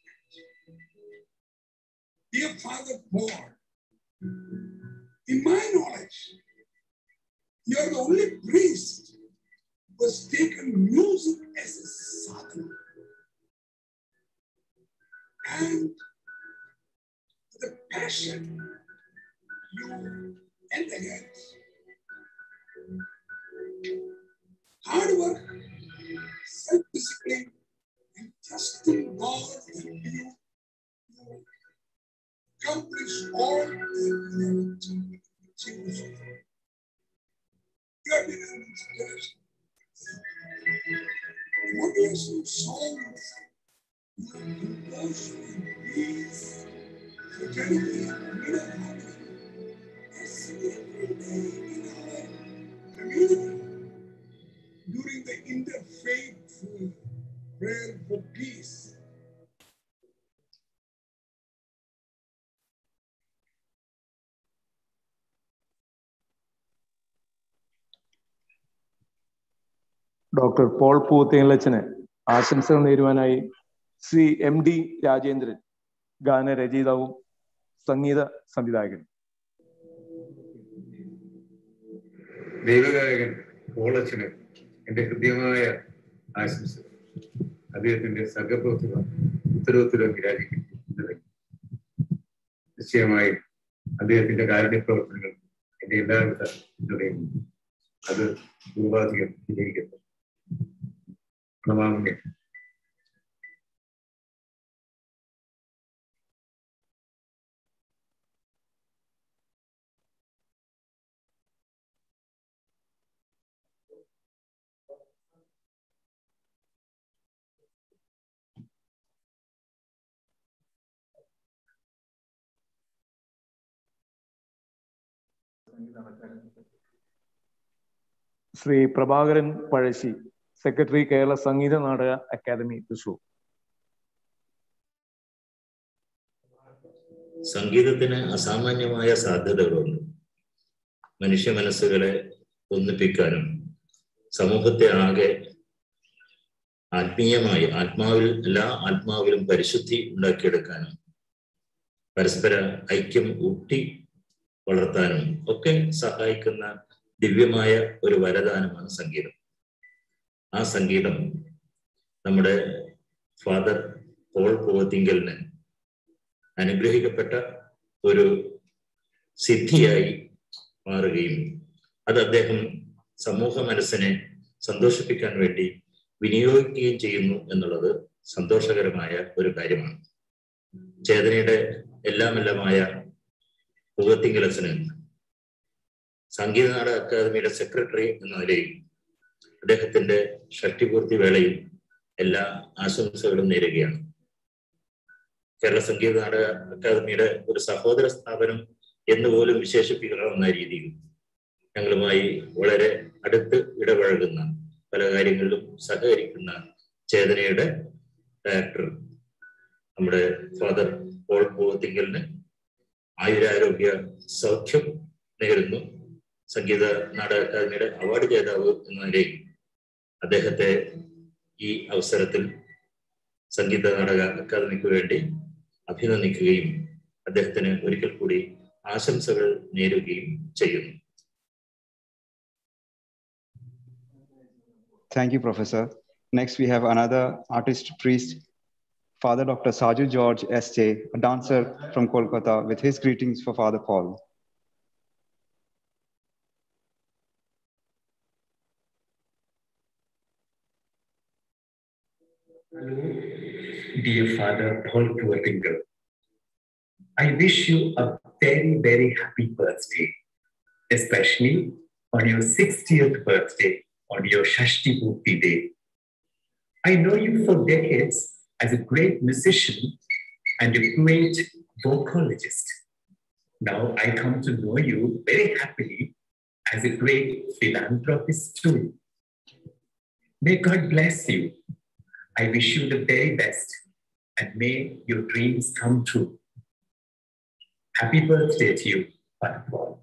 Dear Father Paul, in my knowledge, you're the only priest who has taken music as a sadhana. And the passion you elegant, hard work, self-discipline, and trusting God that you, you accomplish all that you choose. Your inspiration. Motivation songs, compassion, peace, fraternity, and freedom every day in our community during the interfaith prayer for peace. Doctor Paul പൂത്തേലച്ചന് ആശംസകൾ നേരുവാനായി Shri M D Rajendran ഗാനരചയിതാവും സംഗീത സംവിധായകനും ദൈവഗായകൻ പോളച്ചന് എന്റെ ഹൃദ്യമായ ആശംസകൾ അദ്ദേഹത്തിന്റെ സർഗപ്രവൃത്തികൾ ഉത്തരവുത്തരവും വിരാജിക്കുന്നു നിശ്ചയമായും അദ്ദേഹത്തിന്റെ കാരുണ്യപ്രവർത്തനങ്ങൾ എന്റെ എല്ലാവിധ പിന്തുണയും അത് പൂർവാധികം വിജയിക്കട്ടെ പ്രണാമങ്ങൾ ശ്രീ പ്രഭാകരൻ പഴശ്ശി സെക്രട്ടറി കേരള സംഗീത നാടക അക്കാദമി തൃശൂർ സംഗീതത്തിന് അസാമാന്യമായ സാധ്യതകളുണ്ട് മനുഷ്യ മനസ്സുകളെ ഒന്നിപ്പിക്കാനും സമൂഹത്തെ ആകെ ആത്മീയമായി ആത്മാവിൽ എല്ലാ ആത്മാവിലും പരിശുദ്ധി ഉണ്ടാക്കിയെടുക്കാനും പരസ്പര ഐക്യം ഊട്ടി വളർത്താനും ഒക്കെ സഹായിക്കുന്ന ദിവ്യമായ ഒരു വരദാനമാണ് സംഗീതം ആ സംഗീതം നമ്മുടെ ഫാദർ പോൾ പൂവത്തിങ്കലിന് അനുഗ്രഹിക്കപ്പെട്ട ഒരു സിദ്ധിയായി മാറുകയും അത് അദ്ദേഹം സമൂഹ മനസ്സിനെ സന്തോഷിപ്പിക്കാൻ വേണ്ടി വിനിയോഗിക്കുകയും ചെയ്യുന്നു എന്നുള്ളത് സന്തോഷകരമായ ഒരു കാര്യമാണ് ചേതനയുടെ എല്ലാമെല്ലാമായ പൂവത്തിങ്കലച്ചന് സംഗീത നാടക അക്കാദമിയുടെ സെക്രട്ടറി എന്ന നിലയിൽ അദ്ദേഹത്തിന്റെ ഷഷ്ടിപൂർത്തി വേളയിൽ എല്ലാ ആശംസകളും നേരുകയാണ് കേരള സംഗീത നാടക അക്കാദമിയുടെ ഒരു സഹോദര സ്ഥാപനം എന്ന് പോലും വിശേഷിപ്പിക്കാവുന്ന രീതിയിൽ ഞങ്ങളുമായി വളരെ അടുത്ത് ഇടപഴകുന്ന പല കാര്യങ്ങളിലും സഹകരിക്കുന്ന ചേതനയുടെ ഡയറക്ടർ നമ്മുടെ ഫാദർ പോൾ പൂവത്തിങ്കലിന് ആയുരാരോഗ്യ സൗഖ്യം നേരുന്നു സംഗീത നാടക അക്കാദമിയുടെ അവാർഡ് ജേതാവ് എന്ന നിലയിൽ അദ്ദേഹത്തെ ഈ അവസരത്തിൽ സംഗീത നാടക അക്കാദമിക്ക് വേണ്ടി അഭിനന്ദിക്കുകയും അദ്ദേഹത്തിന് ഒരിക്കൽ കൂടി ആശംസകൾ നേരുകയും ചെയ്യുന്നു Thank you, Professor. Next, we have another artist priest, Father Dr. Saju George S.J., a dancer from Kolkata, with his greetings for Father Paul. Hello, dear Father Paul Puertingal. I wish you a very, very happy birthday, especially on your 60th birthday, on your Shashti Bhukti Day. I know you for decades as a great musician and a great vocalist. Now I come to know you very happily as a great philanthropist too. May God bless you. I wish you the very best and may your dreams come true. Happy birthday to you, Father Paul.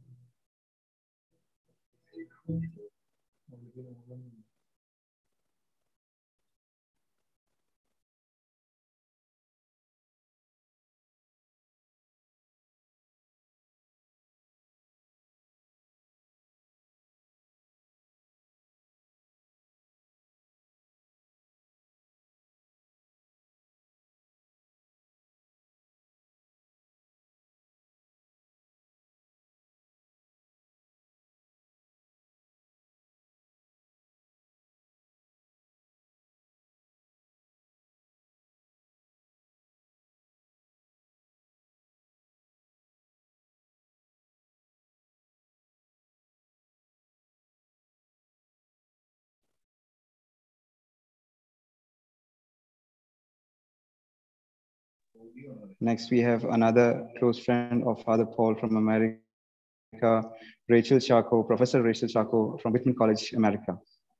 Next, we have another close friend of Father Paul from America, Rachel Chaco, Professor Rachel Chaco from Whitman College, America.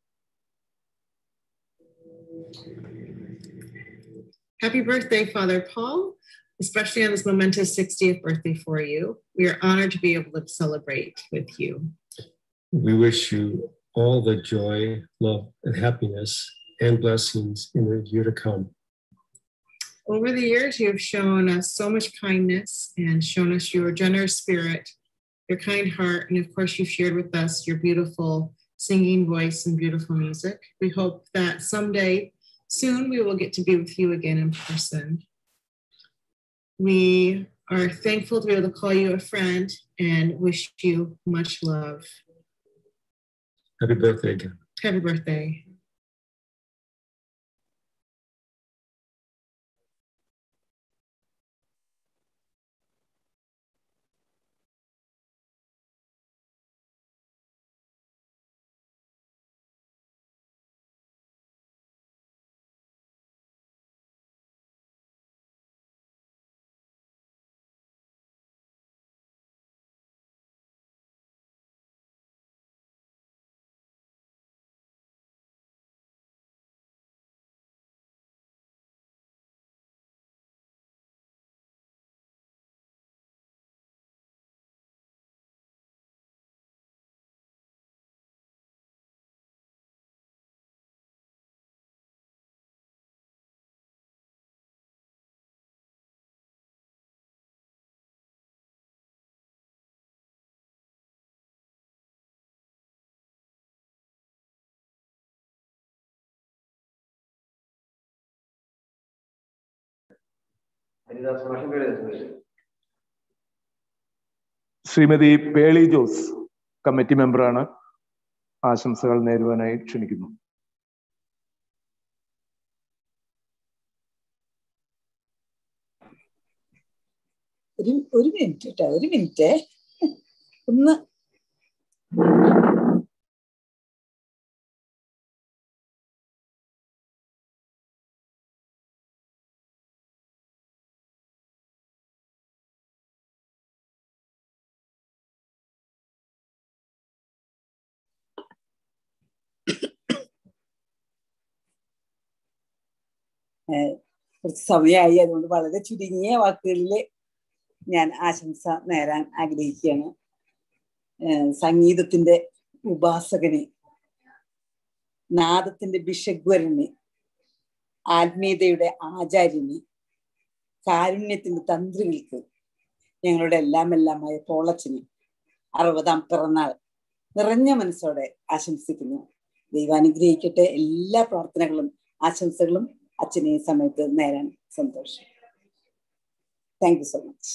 Happy birthday, Father Paul, especially on this momentous 60th birthday for you. We are honored to be able to celebrate with you. We wish you all the joy, love, and happiness and blessings in the year to come. Over the years, you have shown us so much kindness and shown us your generous spirit, your kind heart, and of course, you've shared with us your beautiful singing voice and beautiful music. We hope that someday, soon, we will get to be with you again in person. We are thankful to be able to call you a friend and wish you much love. Happy birthday again. Happy birthday. Shrimati Pearly Jose committee മെമ്പറാണ് ആശംസകൾ നേരുവാനായി ക്ഷണിക്കുന്നു ഒരു ഒരു minute കേട്ടോ ഒരു minute ഒന്ന് ഏഹ് കുറച്ച് സമയമായി അതുകൊണ്ട് വളരെ ചുരുങ്ങിയ വാക്കുകളിൽ ഞാൻ ആശംസ നേരാൻ ആഗ്രഹിക്കുകയാണ് ഏഹ് സംഗീതത്തിന്റെ ഉപാസകന് നാദത്തിന്റെ ബിഷഗ്വരന് ആത്മീയതയുടെ ആചാര്യന് കാരുണ്യത്തിന്റെ തന്ത്രികൾക്ക് ഞങ്ങളുടെ എല്ലാം എല്ലാമായ പോളച്ചന് അറുപതാം പിറന്നാൾ നിറഞ്ഞ മനസ്സോടെ ആശംസിക്കുന്നു ദൈവാനുഗ്രഹിക്കട്ടെ എല്ലാ പ്രാർത്ഥനകളും ആശംസകളും അച്ഛനെ ഈ സമയത്ത് നേരാൻ സന്തോഷം thank you so much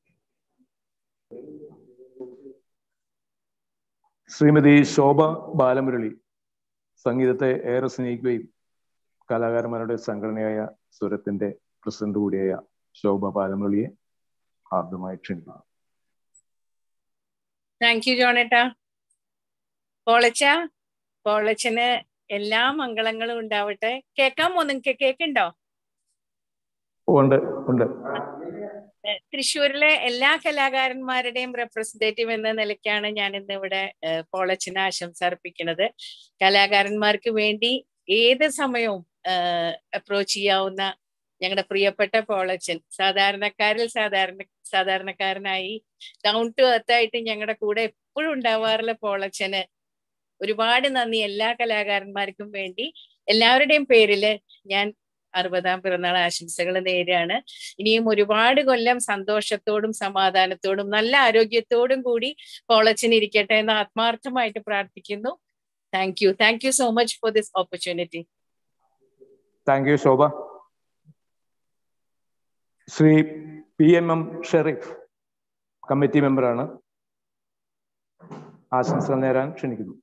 Shrimati Shobha Balamurali സംഗീതത്തെ ഏറെ സ്നേഹിക്കുകയും കലാകാരന്മാരുടെ സംഘടനയായ സ്വരത്തിന്റെ പ്രസിഡന്റ് കൂടിയായ ശോഭ ബാലമുരളിയെ ഹാർദമായി ക്ഷണിക്കുന്നു താങ്ക് യു ജോണേട്ടാ പോളച്ച പോളച്ചന് എല്ലാ മംഗളങ്ങളും ഉണ്ടാവട്ടെ കേൾക്കാമോ നിങ്ങക്ക് കേക്കുണ്ടോ ഉണ്ട് ഉണ്ട് ഏഹ് തൃശ്ശൂരിലെ എല്ലാ കലാകാരന്മാരുടെയും റെപ്രസെന്റേറ്റീവ് എന്ന നിലയ്ക്കാണ് ഞാൻ ഇന്ന് ഇവിടെ ഏഹ് പോളച്ചിന് ആശംസ അർപ്പിക്കുന്നത് കലാകാരന്മാർക്ക് വേണ്ടി ഏത് സമയവും അപ്രോച്ച് ചെയ്യാവുന്ന ഞങ്ങളുടെ പ്രിയപ്പെട്ട പോളച്ചൻ സാധാരണക്കാരിൽ സാധാരണ സാധാരണക്കാരനായി ഡൗൺ ടു എർത്ത് ആയിട്ട് ഞങ്ങളുടെ കൂടെ എപ്പോഴും ഉണ്ടാവാറുള്ള പോളച്ചന് ഒരുപാട് നന്ദി എല്ലാ കലാകാരന്മാർക്കും വേണ്ടി എല്ലാവരുടെയും പേരില് ഞാൻ അറുപതാം പിറന്നാൾ ആശംസകൾ നേരാണ് ഇനിയും ഒരുപാട് കൊല്ലം സന്തോഷത്തോടും സമാധാനത്തോടും നല്ല ആരോഗ്യത്തോടും കൂടി പോളച്ചൻ ഇരിക്കട്ടെ എന്ന് ആത്മാർത്ഥമായിട്ട് പ്രാർത്ഥിക്കുന്നു thank you thank you so much for this opportunity thank you Shobha Shri P M M Sherif committee മെമ്പറാണ് ആശംസകൾ നേരാൻ ക്ഷണിക്കുന്നു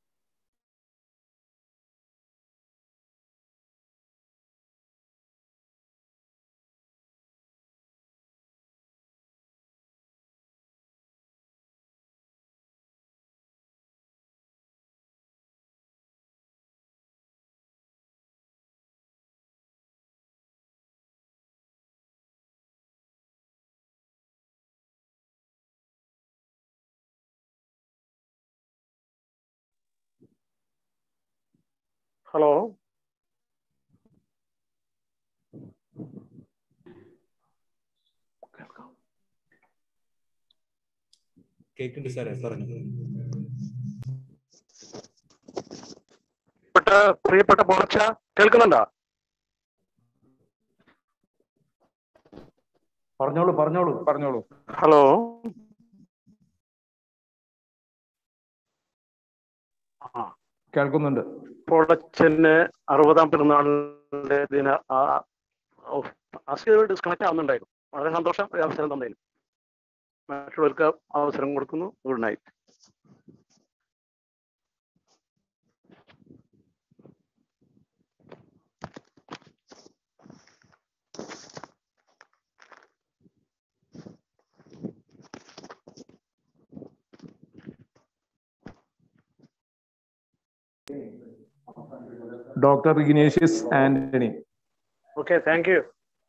ഹലോ കേക്കുണ്ട് സാറേ പറഞ്ഞു പ്രിയപ്പെട്ട പ്രിയപ്പെട്ട പോളച്ച കേൾക്കുന്നുണ്ടോ പറഞ്ഞോളൂ പറഞ്ഞോളൂ പറഞ്ഞോളൂ ഹലോ ആ കേൾക്കുന്നുണ്ട് പോളച്ചന് അറുപതാം പിറന്നാളിന്റെ ദിന അസ്യ ഡിസ്കണക്ട് ആവുന്നുണ്ടായിരുന്നു വളരെ സന്തോഷം ഒരു അവസരം തന്നതിന് മറ്റുള്ളവർക്ക് അവസരം കൊടുക്കുന്നു good night doctor Ignatius Antony okay thank you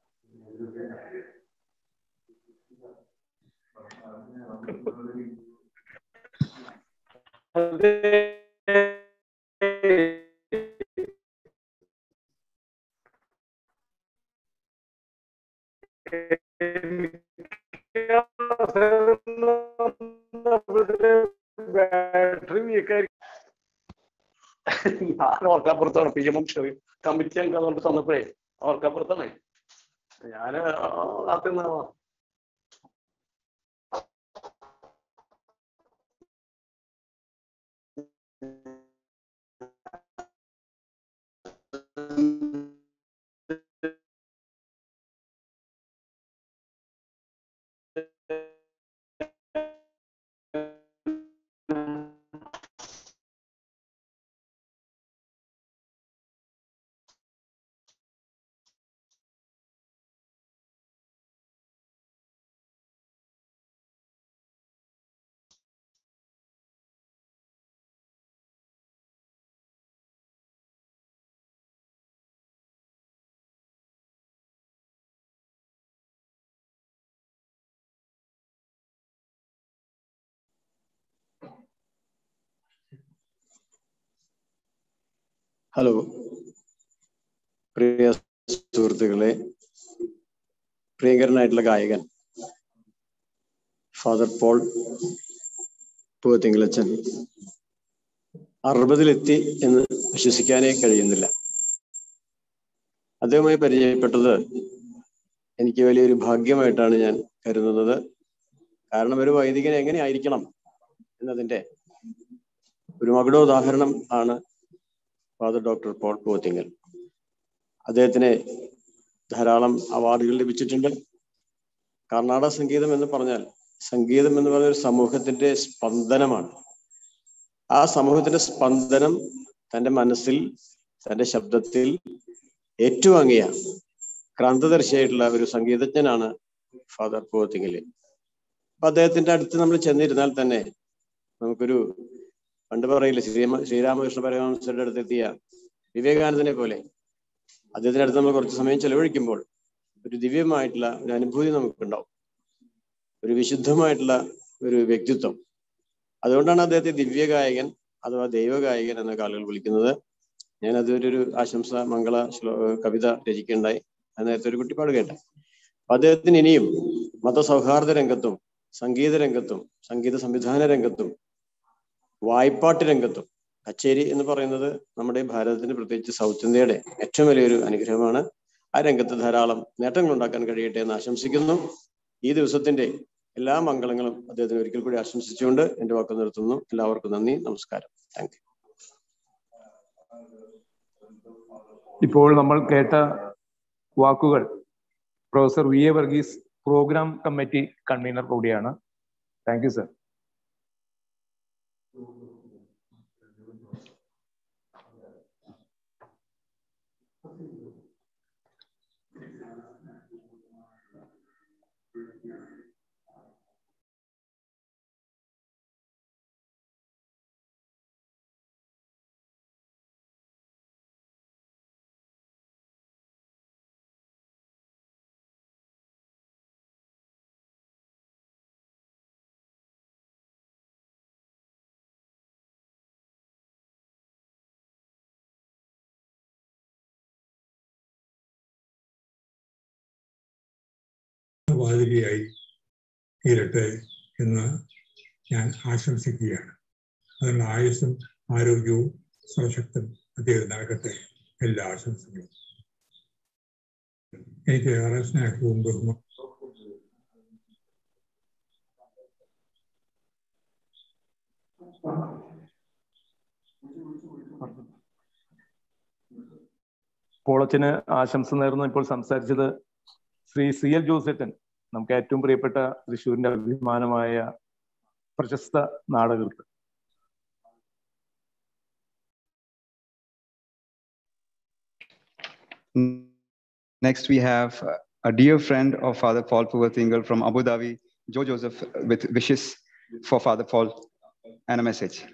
battery വീക്കായിരിക്കും ഞാൻ ഓർക്കാപ്പുറത്താണ് പി എം എം ഷെറിയും കമ്മിറ്റി അംഗം അതുകൊണ്ട് തന്നപ്പോഴേ ഓർക്കാപ്പുറത്താണ് ഞാന് കാത്തുനിന്നാ ഹലോ പ്രിയ സുഹൃത്തുക്കളെ പ്രിയങ്കരനായിട്ടുള്ള ഗായകൻ ഫാദർ പോൾ പൂവത്തിങ്കളച്ചൻ അറുപതിലെത്തി എന്ന് വിശ്വസിക്കാനേ കഴിയുന്നില്ല അദ്ദേഹവുമായി പരിചയപ്പെട്ടത് എനിക്ക് വലിയൊരു ഭാഗ്യമായിട്ടാണ് ഞാൻ കരുതുന്നത് കാരണം ഒരു വൈദികൻ എങ്ങനെ ആയിരിക്കണം എന്നതിൻ്റെ ഒരു മകുടോദാഹരണം ആണ് ഫാദർ ഡോക്ടർ പോൾ പോത്തിങ്ങൽ അദ്ദേഹത്തിന് ധാരാളം അവാർഡുകൾ ലഭിച്ചിട്ടുണ്ട് കർണാടക സംഗീതം എന്ന് പറഞ്ഞാൽ സംഗീതം എന്ന് പറഞ്ഞ ഒരു സമൂഹത്തിന്റെ സ്പന്ദനമാണ് ആ സമൂഹത്തിന്റെ സ്പന്ദനം തന്റെ മനസ്സിൽ തന്റെ ശബ്ദത്തിൽ ഏറ്റുവാങ്ങിയ ക്രാന്തദർശിയായിട്ടുള്ള ഒരു സംഗീതജ്ഞനാണ് ഫാദർ പോത്തിങ്ങല് അപ്പൊ അദ്ദേഹത്തിന്റെ അടുത്ത് നമ്മൾ ചെന്നിരുന്നാൽ തന്നെ നമുക്കൊരു പണ്ട് പറയില്ല ശ്രീരാമ ശ്രീരാമകൃഷ്ണ പരമഹംസരുടെ അടുത്തെത്തിയ വിവേകാനന്ദനെ പോലെ അദ്ദേഹത്തിന്റെ അടുത്ത് നമ്മൾ കുറച്ച് സമയം ചെലവഴിക്കുമ്പോൾ ഒരു ദിവ്യമായിട്ടുള്ള ഒരു അനുഭൂതി നമുക്കുണ്ടാവും ഒരു വിശുദ്ധമായിട്ടുള്ള ഒരു വ്യക്തിത്വം അതുകൊണ്ടാണ് അദ്ദേഹത്തെ ദിവ്യഗായകൻ അഥവാ ദൈവഗായകൻ എന്നൊക്കെ ആളുകൾ വിളിക്കുന്നത് ഞാൻ അതുവരെ ഒരു ആശംസ മംഗള ശ്ലോ കവിത രചിക്കുകയുണ്ടായി അത് നേരത്തെ ഒരു കുട്ടിപ്പാട് കേട്ടെ അപ്പൊ അദ്ദേഹത്തിന് ഇനിയും മതസൗഹാർദ്ദ രംഗത്തും സംഗീത രംഗത്തും സംഗീത സംവിധാന രംഗത്തും വായ്പാട്ട് രംഗത്തും കച്ചേരി എന്ന് പറയുന്നത് നമ്മുടെ ഭാരതത്തിന് പ്രത്യേകിച്ച് സൗത്ത് ഇന്ത്യയുടെ ഏറ്റവും വലിയൊരു അനുഗ്രഹമാണ് ആ രംഗത്ത് ധാരാളം നേട്ടങ്ങൾ ഉണ്ടാക്കാൻ കഴിയട്ടെ എന്ന് ആശംസിക്കുന്നു ഈ ദിവസത്തിന്റെ എല്ലാ മംഗളങ്ങളും അദ്ദേഹത്തിന് ഒരിക്കൽ കൂടി ആശംസിച്ചുകൊണ്ട് എന്റെ വാക്ക് നിർത്തുന്നു എല്ലാവർക്കും നന്ദി നമസ്കാരം താങ്ക് ഇപ്പോൾ നമ്മൾ കേട്ട വാക്കുകൾ professor V A Varghese program committee convener കൂടിയാണ് താങ്ക് യു സർ വാതിരിയായി തീരട്ടെ എന്ന് ഞാൻ ആശംസിക്കുകയാണ് അതിനുള്ള ആയുസ്സും ആരോഗ്യവും സർവശക്തൻ അദ്ദേഹം നൽകട്ടെ എല്ലാ ആശംസകളും എനിക്ക് ഏറെ സ്നേഹവും ബഹുമാനവും പോളച്ചന് ആശംസ നേർന്ന് ഇപ്പോൾ സംസാരിച്ചത് ശ്രീ സി എൽ ജോസേട്ടൻ നമുക്ക് ഏറ്റവും പ്രിയപ്പെട്ട തൃശ്ശൂരിന്റെ അഭിമാനമായ പ്രശസ്ത നാടകൃത്ത് Next, we have a dear friend of Father Paul Puvatingal from Abu Dhabi, Joe Joseph, with wishes for Father Paul and a message.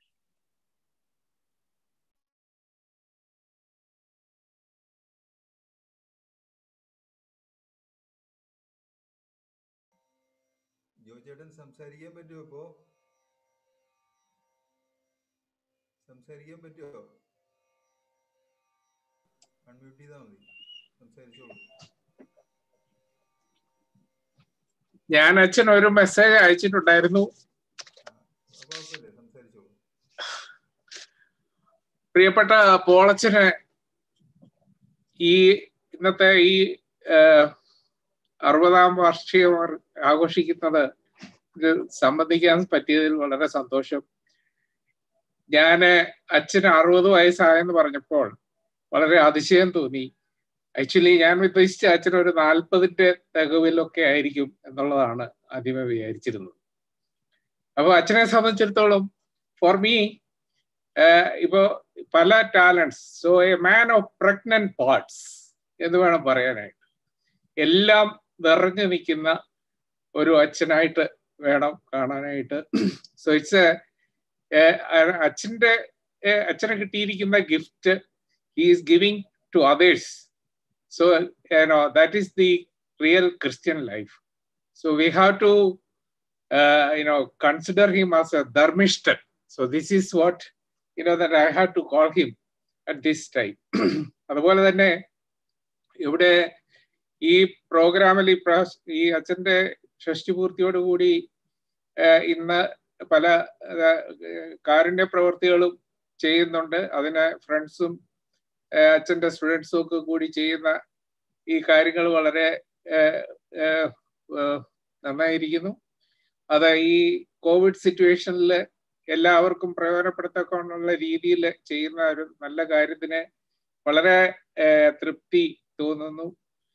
ജോചേട്ടൻ സംസാരിക്കാൻ പറ്റുമോ ഇപ്പോ സംസാരിക്കാൻ പറ്റുമോ അൺമ്യൂട്ട് ചെയ്താൽ മതി സംസാരിച്ചോളൂ ഞാൻ അച്ഛൻ ഒരു മെസ്സേജ് അയച്ചിട്ടുണ്ടായിരുന്നു കുഴപ്പമില്ല സംസാരിച്ചോളൂ പ്രിയപ്പെട്ട പോളച്ചന് ഈ ഇന്നത്തെ ഈ അറുപതാം വാർഷികം ആഘോഷിക്കുന്നത് ഇത് സംബന്ധിക്കാൻ പറ്റിയതിൽ വളരെ സന്തോഷം ഞാന് അച്ഛന് അറുപത് വയസ്സായെന്ന് പറഞ്ഞപ്പോൾ വളരെ അതിശയം തോന്നി ആക്ച്വലി ഞാൻ ഉദ്ദേശിച്ച അച്ഛൻ ഒരു നാൽപ്പതിന്റെ തികവിലൊക്കെ ആയിരിക്കും എന്നുള്ളതാണ് ആദ്യമേ വിചാരിച്ചിരുന്നത് അപ്പൊ അച്ഛനെ സംബന്ധിച്ചിടത്തോളം ഫോർ മീ ഇപ്പോ പല talents so a man of pregnant parts എന്ന് വേണം പറയാനായിട്ട് എല്ലാം നിറഞ്ഞു നിൽക്കുന്ന ഒരു അച്ഛനായിട്ട് വേണം കാണാനായിട്ട് സോ ഇറ്റ്സ് അച്ഛന്റെ അച്ഛന് കിട്ടിയിരിക്കുന്ന gift is giving to others so no that is the real Christian life so we have to you know consider him as a ധർമ്മിഷ്ടൻ so this is what you know that I have to call him at this time അതുപോലെ തന്നെ ഇവിടെ ഈ പ്രോഗ്രാമിൽ ഈ ഈ അച്ഛന്റെ ഷഷ്ടിപൂർത്തിയോടുകൂടി ഇന്ന് പല കാരുണ്യ പ്രവൃത്തികളും ചെയ്യുന്നുണ്ട് അതിന് ഫ്രണ്ട്സും അച്ഛന്റെ സ്റ്റുഡൻസും ഒക്കെ കൂടി ചെയ്യുന്ന ഈ കാര്യങ്ങൾ വളരെ നന്നായിരിക്കുന്നു അത് ഈ കോവിഡ് സിറ്റുവേഷനിൽ എല്ലാവർക്കും പ്രയോജനപ്പെടുത്തക്കൊണ്ടുള്ള രീതിയിൽ ചെയ്യുന്ന ഒരു നല്ല കാര്യത്തിന് വളരെ തൃപ്തി തോന്നുന്നു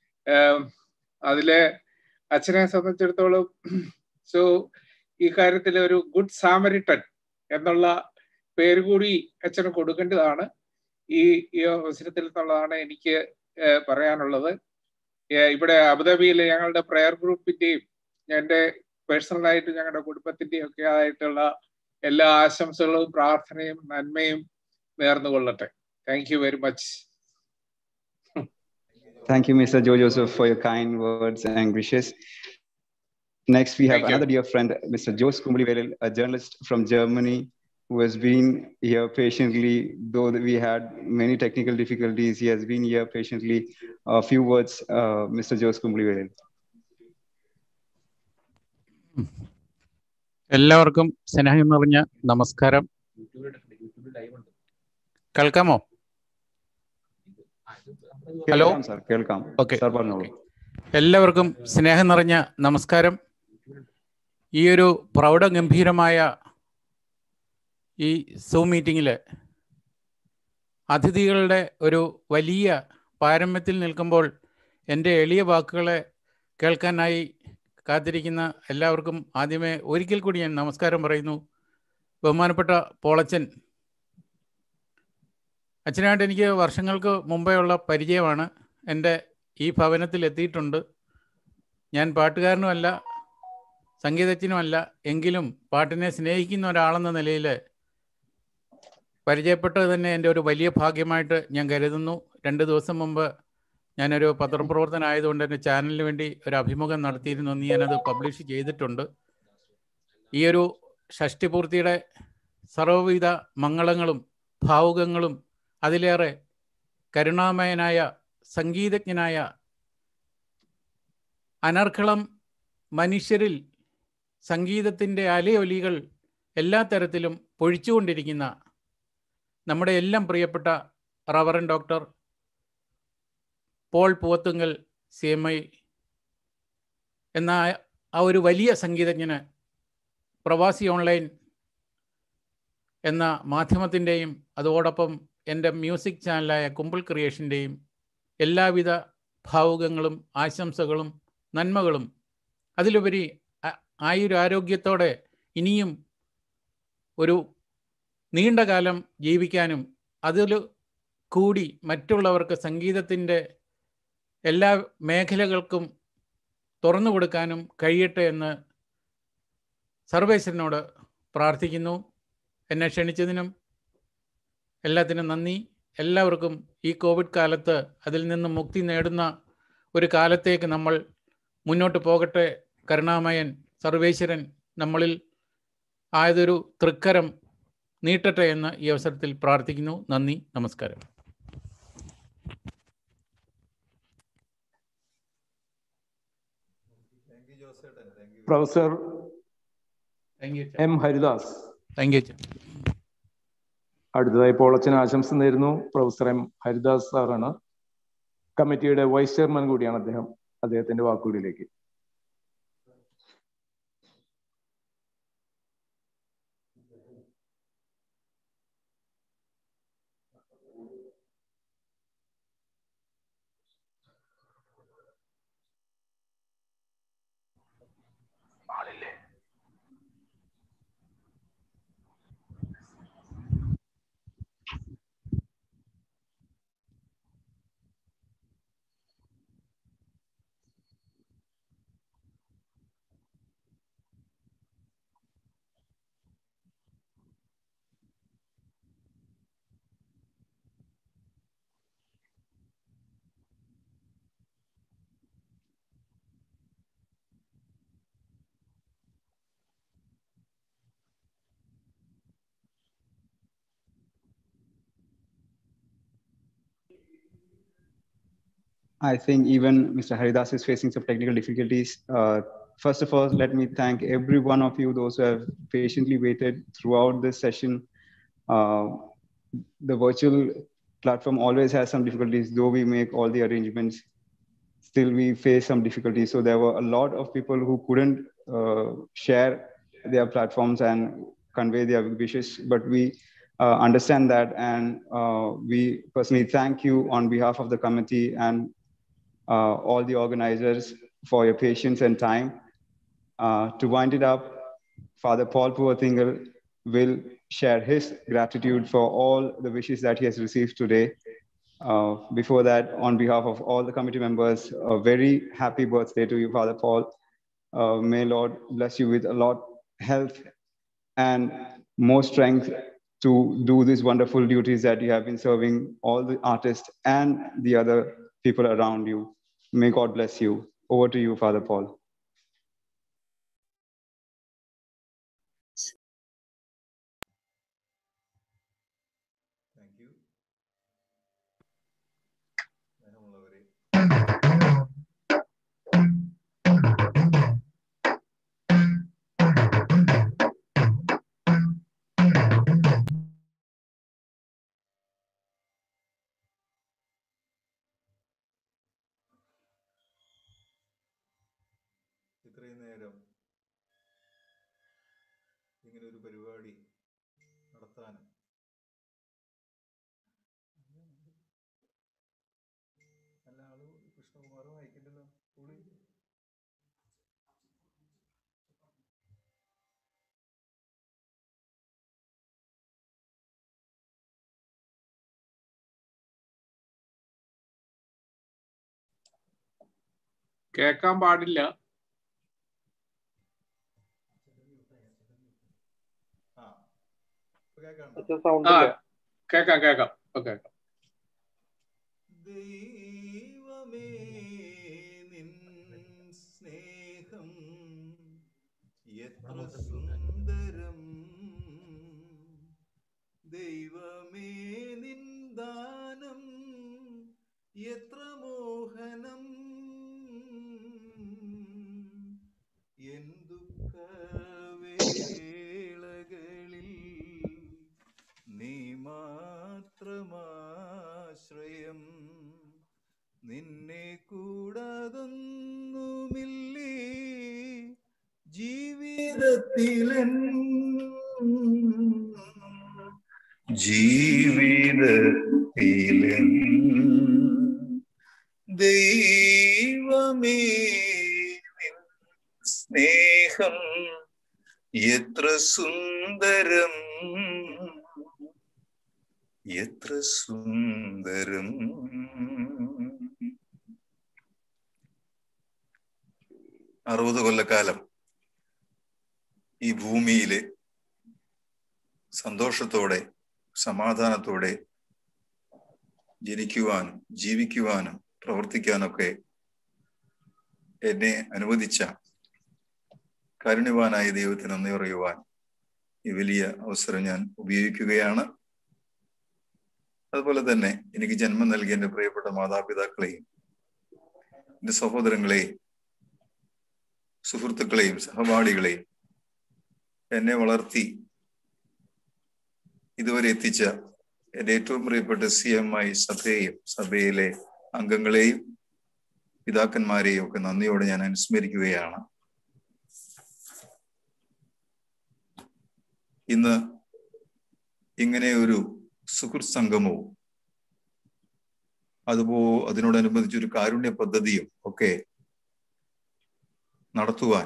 അതില് അച്ഛനെ സംബന്ധിച്ചിടത്തോളം സോ ഈ കാര്യത്തിൽ ഒരു ഗുഡ് സാമരിട്ടൻ എന്നുള്ള പേര് കൂടി അച്ഛന് കൊടുക്കേണ്ടതാണ് ഈ ഈ അവസരത്തിൽ എന്നുള്ളതാണ് എനിക്ക് പറയാനുള്ളത് ഇവിടെ അബുദാബിയിലെ ഞങ്ങളുടെ പ്രയർ ഗ്രൂപ്പിന്റെയും എൻ്റെ പേഴ്സണലായിട്ട് ഞങ്ങളുടെ കുടുംബത്തിന്റെയും ഒക്കെ ആയിട്ടുള്ള എല്ലാ ആശംസകളും പ്രാർത്ഥനയും നന്മയും നേർന്നുകൊള്ളട്ടെ thank you very much Thank you, Mr. Joe Joseph, for your kind words and wishes. Next, we have Thank you. another dear friend, Mr. Jos Kumblivelil, a journalist from Germany who has been here patiently, though we had many technical difficulties. He has been here patiently. A few words, uh, Mr. Jos Kumblivelil. എല്ലാവർക്കും സ്നേഹം നിറഞ്ഞ നമസ്കാരം കേൾക്കാമോ hello കേൾക്കാം sir, കേൾക്കാം. Okay Sir, പറഞ്ഞോളൂ. എല്ലാവർക്കും സ്നേഹം നിറഞ്ഞ നമസ്കാരം ഈ ഒരു പ്രൗഢഗംഭീരമായ ഈ സൂം മീറ്റിങ്ങിൽ അതിഥികളുടെ ഒരു വലിയ പാരമ്യത്തിൽ നിൽക്കുമ്പോൾ എൻ്റെ എളിയ വാക്കുകളെ കേൾക്കാനായി കാത്തിരിക്കുന്ന എല്ലാവർക്കും ആദ്യമേ ഒരിക്കൽ കൂടി ഞാൻ നമസ്കാരം പറയുന്നു ബഹുമാനപ്പെട്ട പോളച്ചൻ അച്ഛനായിട്ട് എനിക്ക് വർഷങ്ങൾക്ക് മുമ്പേ ഉള്ള പരിചയമാണ് എൻ്റെ ഈ ഭവനത്തിൽ എത്തിയിട്ടുണ്ട് ഞാൻ പാട്ടുകാരനുമല്ല സംഗീതജ്ഞനുമല്ല എങ്കിലും പാട്ടിനെ സ്നേഹിക്കുന്ന ഒരാളെന്ന നിലയിൽ പരിചയപ്പെട്ടത് തന്നെ എൻ്റെ ഒരു വലിയ ഭാഗ്യമായിട്ട് ഞാൻ കരുതുന്നു രണ്ട് ദിവസം മുമ്പ് ഞാനൊരു പത്രപ്രവർത്തനായതുകൊണ്ട് എൻ്റെ ചാനലിന് വേണ്ടി ഒരു അഭിമുഖം നടത്തിയിരുന്നു എന്ന് ഞാനത് പബ്ലിഷ് ചെയ്തിട്ടുണ്ട് ഈ ഒരു ഷഷ്ടിപൂർത്തിയുടെ സർവ്വവിധ മംഗളങ്ങളും ഭാവുകങ്ങളും അതിലേറെ കരുണാമയനായ സംഗീതജ്ഞനായ അനർഘളം മനുഷ്യരിൽ സംഗീതത്തിൻ്റെ അലയൊലികൾ എല്ലാ തരത്തിലും പൊഴിച്ചുകൊണ്ടിരിക്കുന്ന നമ്മുടെ എല്ലാം പ്രിയപ്പെട്ട reverend doctor Paul Poovathungal C M I എന്ന ആ ഒരു വലിയ സംഗീതജ്ഞന് പ്രവാസി ഓൺലൈൻ എന്ന മാധ്യമത്തിൻ്റെയും അതോടൊപ്പം എൻ്റെ മ്യൂസിക് ചാനലായ കുമ്പിൾ ക്രിയേഷൻ്റെയും എല്ലാവിധ ഭാവുകങ്ങളും ആശംസകളും നന്മകളും അതിലുപരി ആ- ആയുരാരോഗ്യത്തോടെ ഇനിയും ഒരു നീണ്ട കാലം ജീവിക്കാനും അതിൽ കൂടി മറ്റുള്ളവർക്ക് സംഗീതത്തിൻ്റെ എല്ലാ മേഖലകൾക്കും തുറന്നു കൊടുക്കാനും കഴിയട്ടെ എന്ന് സർവേശ്വരനോട് പ്രാർത്ഥിക്കുന്നു എന്നെ ക്ഷണിച്ചതിനും എല്ലാത്തിനും നന്ദി എല്ലാവർക്കും ഈ കോവിഡ് കാലത്ത് അതിൽ നിന്ന് മുക്തി നേടുന്ന ഒരു കാലത്തേക്ക് നമ്മൾ മുന്നോട്ട് പോകട്ടെ കരുണാമയൻ സർവേശ്വരൻ നമ്മളിൽ ആയതൊരു തൃക്കരം നീട്ടട്ടെ എന്ന് ഈ അവസരത്തിൽ പ്രാർത്ഥിക്കുന്നു നന്ദി നമസ്കാരം professor thank you M Haridas thank you അടുത്തതായി പോളച്ചന് ആശംസ നേരുന്നു പ്രൊഫസർ എം ഹരിദാസ് സാറാണ് കമ്മിറ്റിയുടെ വൈസ് ചെയർമാൻ കൂടിയാണ് അദ്ദേഹം അദ്ദേഹത്തിന്റെ വാക്കുകളിലേക്ക് I think even Mr. Haridas is facing some technical difficulties. Uh, first of all, let me thank every one of you, those who have patiently waited throughout this session. Uh, the virtual platform always has some difficulties, though we make all the arrangements, still we face some difficulties. So there were a lot of people who couldn't uh, share their platforms and convey their wishes, but we uh, understand that and uh, we personally thank you on behalf of the committee and uh, all the organizers for your patience and time. Uh, to wind it up, Father Paul Puatingal will share his gratitude for all the wishes that he has received today. Uh, before that, on behalf of all the committee members, a very happy birthday to you, Father Paul. Uh, may Lord bless you with a lot health and more strength to do these wonderful duties that you have been serving all the artists and the other people around you. May God bless you. Over to you, Father Paul. Thank you സ്നേഹമുള്ളവരെ ഇത്രയും നേരം ഇങ്ങനെ ഒരു പരിപാടി നടത്താനും അല്ല ആള് കൃഷ്ണകുമാറും അയക്കണ്ടല്ലോ പുള്ളി കേൾക്കാൻ പാടില്ല ആ ഇപ്പൊ കേൾക്കാണ്ടോ അച്ഛൻ സൗണ്ട് ആ ഇല്ല കേക്കാം കേക്കാം ഇപ്പൊ കേക്കാം ദൈവമേ നിൻ സ്നേഹം എത്ര സുന്ദരം ദൈവമേ നിൻ ദാനം എത്ര മോഹനം എൻ ദുഃഖവേളകളിൽ നീ മാത്രമാശ്രയം നിന്നെ കൂടാതൊന്നുമില്ലേ ജീവിതത്തിലൻ ജീവിതത്തിലൻ ദൈവമേ നിൻ സ്നേഹം എത്ര സുന്ദരം എത്ര സുന്ദരം അറുപത് കൊല്ലക്കാലം ഈ ഭൂമിയിലെ സന്തോഷത്തോടെ സമാധാനത്തോടെ ജനിക്കുവാനും ജീവിക്കുവാനും പ്രവർത്തിക്കാനൊക്കെ എന്നെ അനുവദിച്ച കാരുണ്യവാനായ ദൈവത്തിന് നന്ദി പറയുവാൻ ഈ വലിയ അവസരം ഞാൻ ഉപയോഗിക്കുകയാണ് അതുപോലെ തന്നെ എനിക്ക് ജന്മം നൽകിയ എൻ്റെ പ്രിയപ്പെട്ട മാതാപിതാക്കളെയും എൻ്റെ സഹോദരങ്ങളെയും സുഹൃത്തുക്കളെയും സഹപാഠികളെയും എന്നെ വളർത്തി ഇതുവരെ എത്തിച്ച എൻ്റെ ഏറ്റവും പ്രിയപ്പെട്ട സി എം ഐ സഭയെയും സഭയിലെ അംഗങ്ങളെയും പിതാക്കന്മാരെയും ഒക്കെ നന്ദിയോടെ ഞാൻ അനുസ്മരിക്കുകയാണ് ഇന്ന് ഇങ്ങനെ ഒരു സുഹൃത്ത് സംഗമവും അതുപോ അതിനോടനുബന്ധിച്ച് ഒരു കാരുണ്യ പദ്ധതിയും ഒക്കെ നടത്തുവാൻ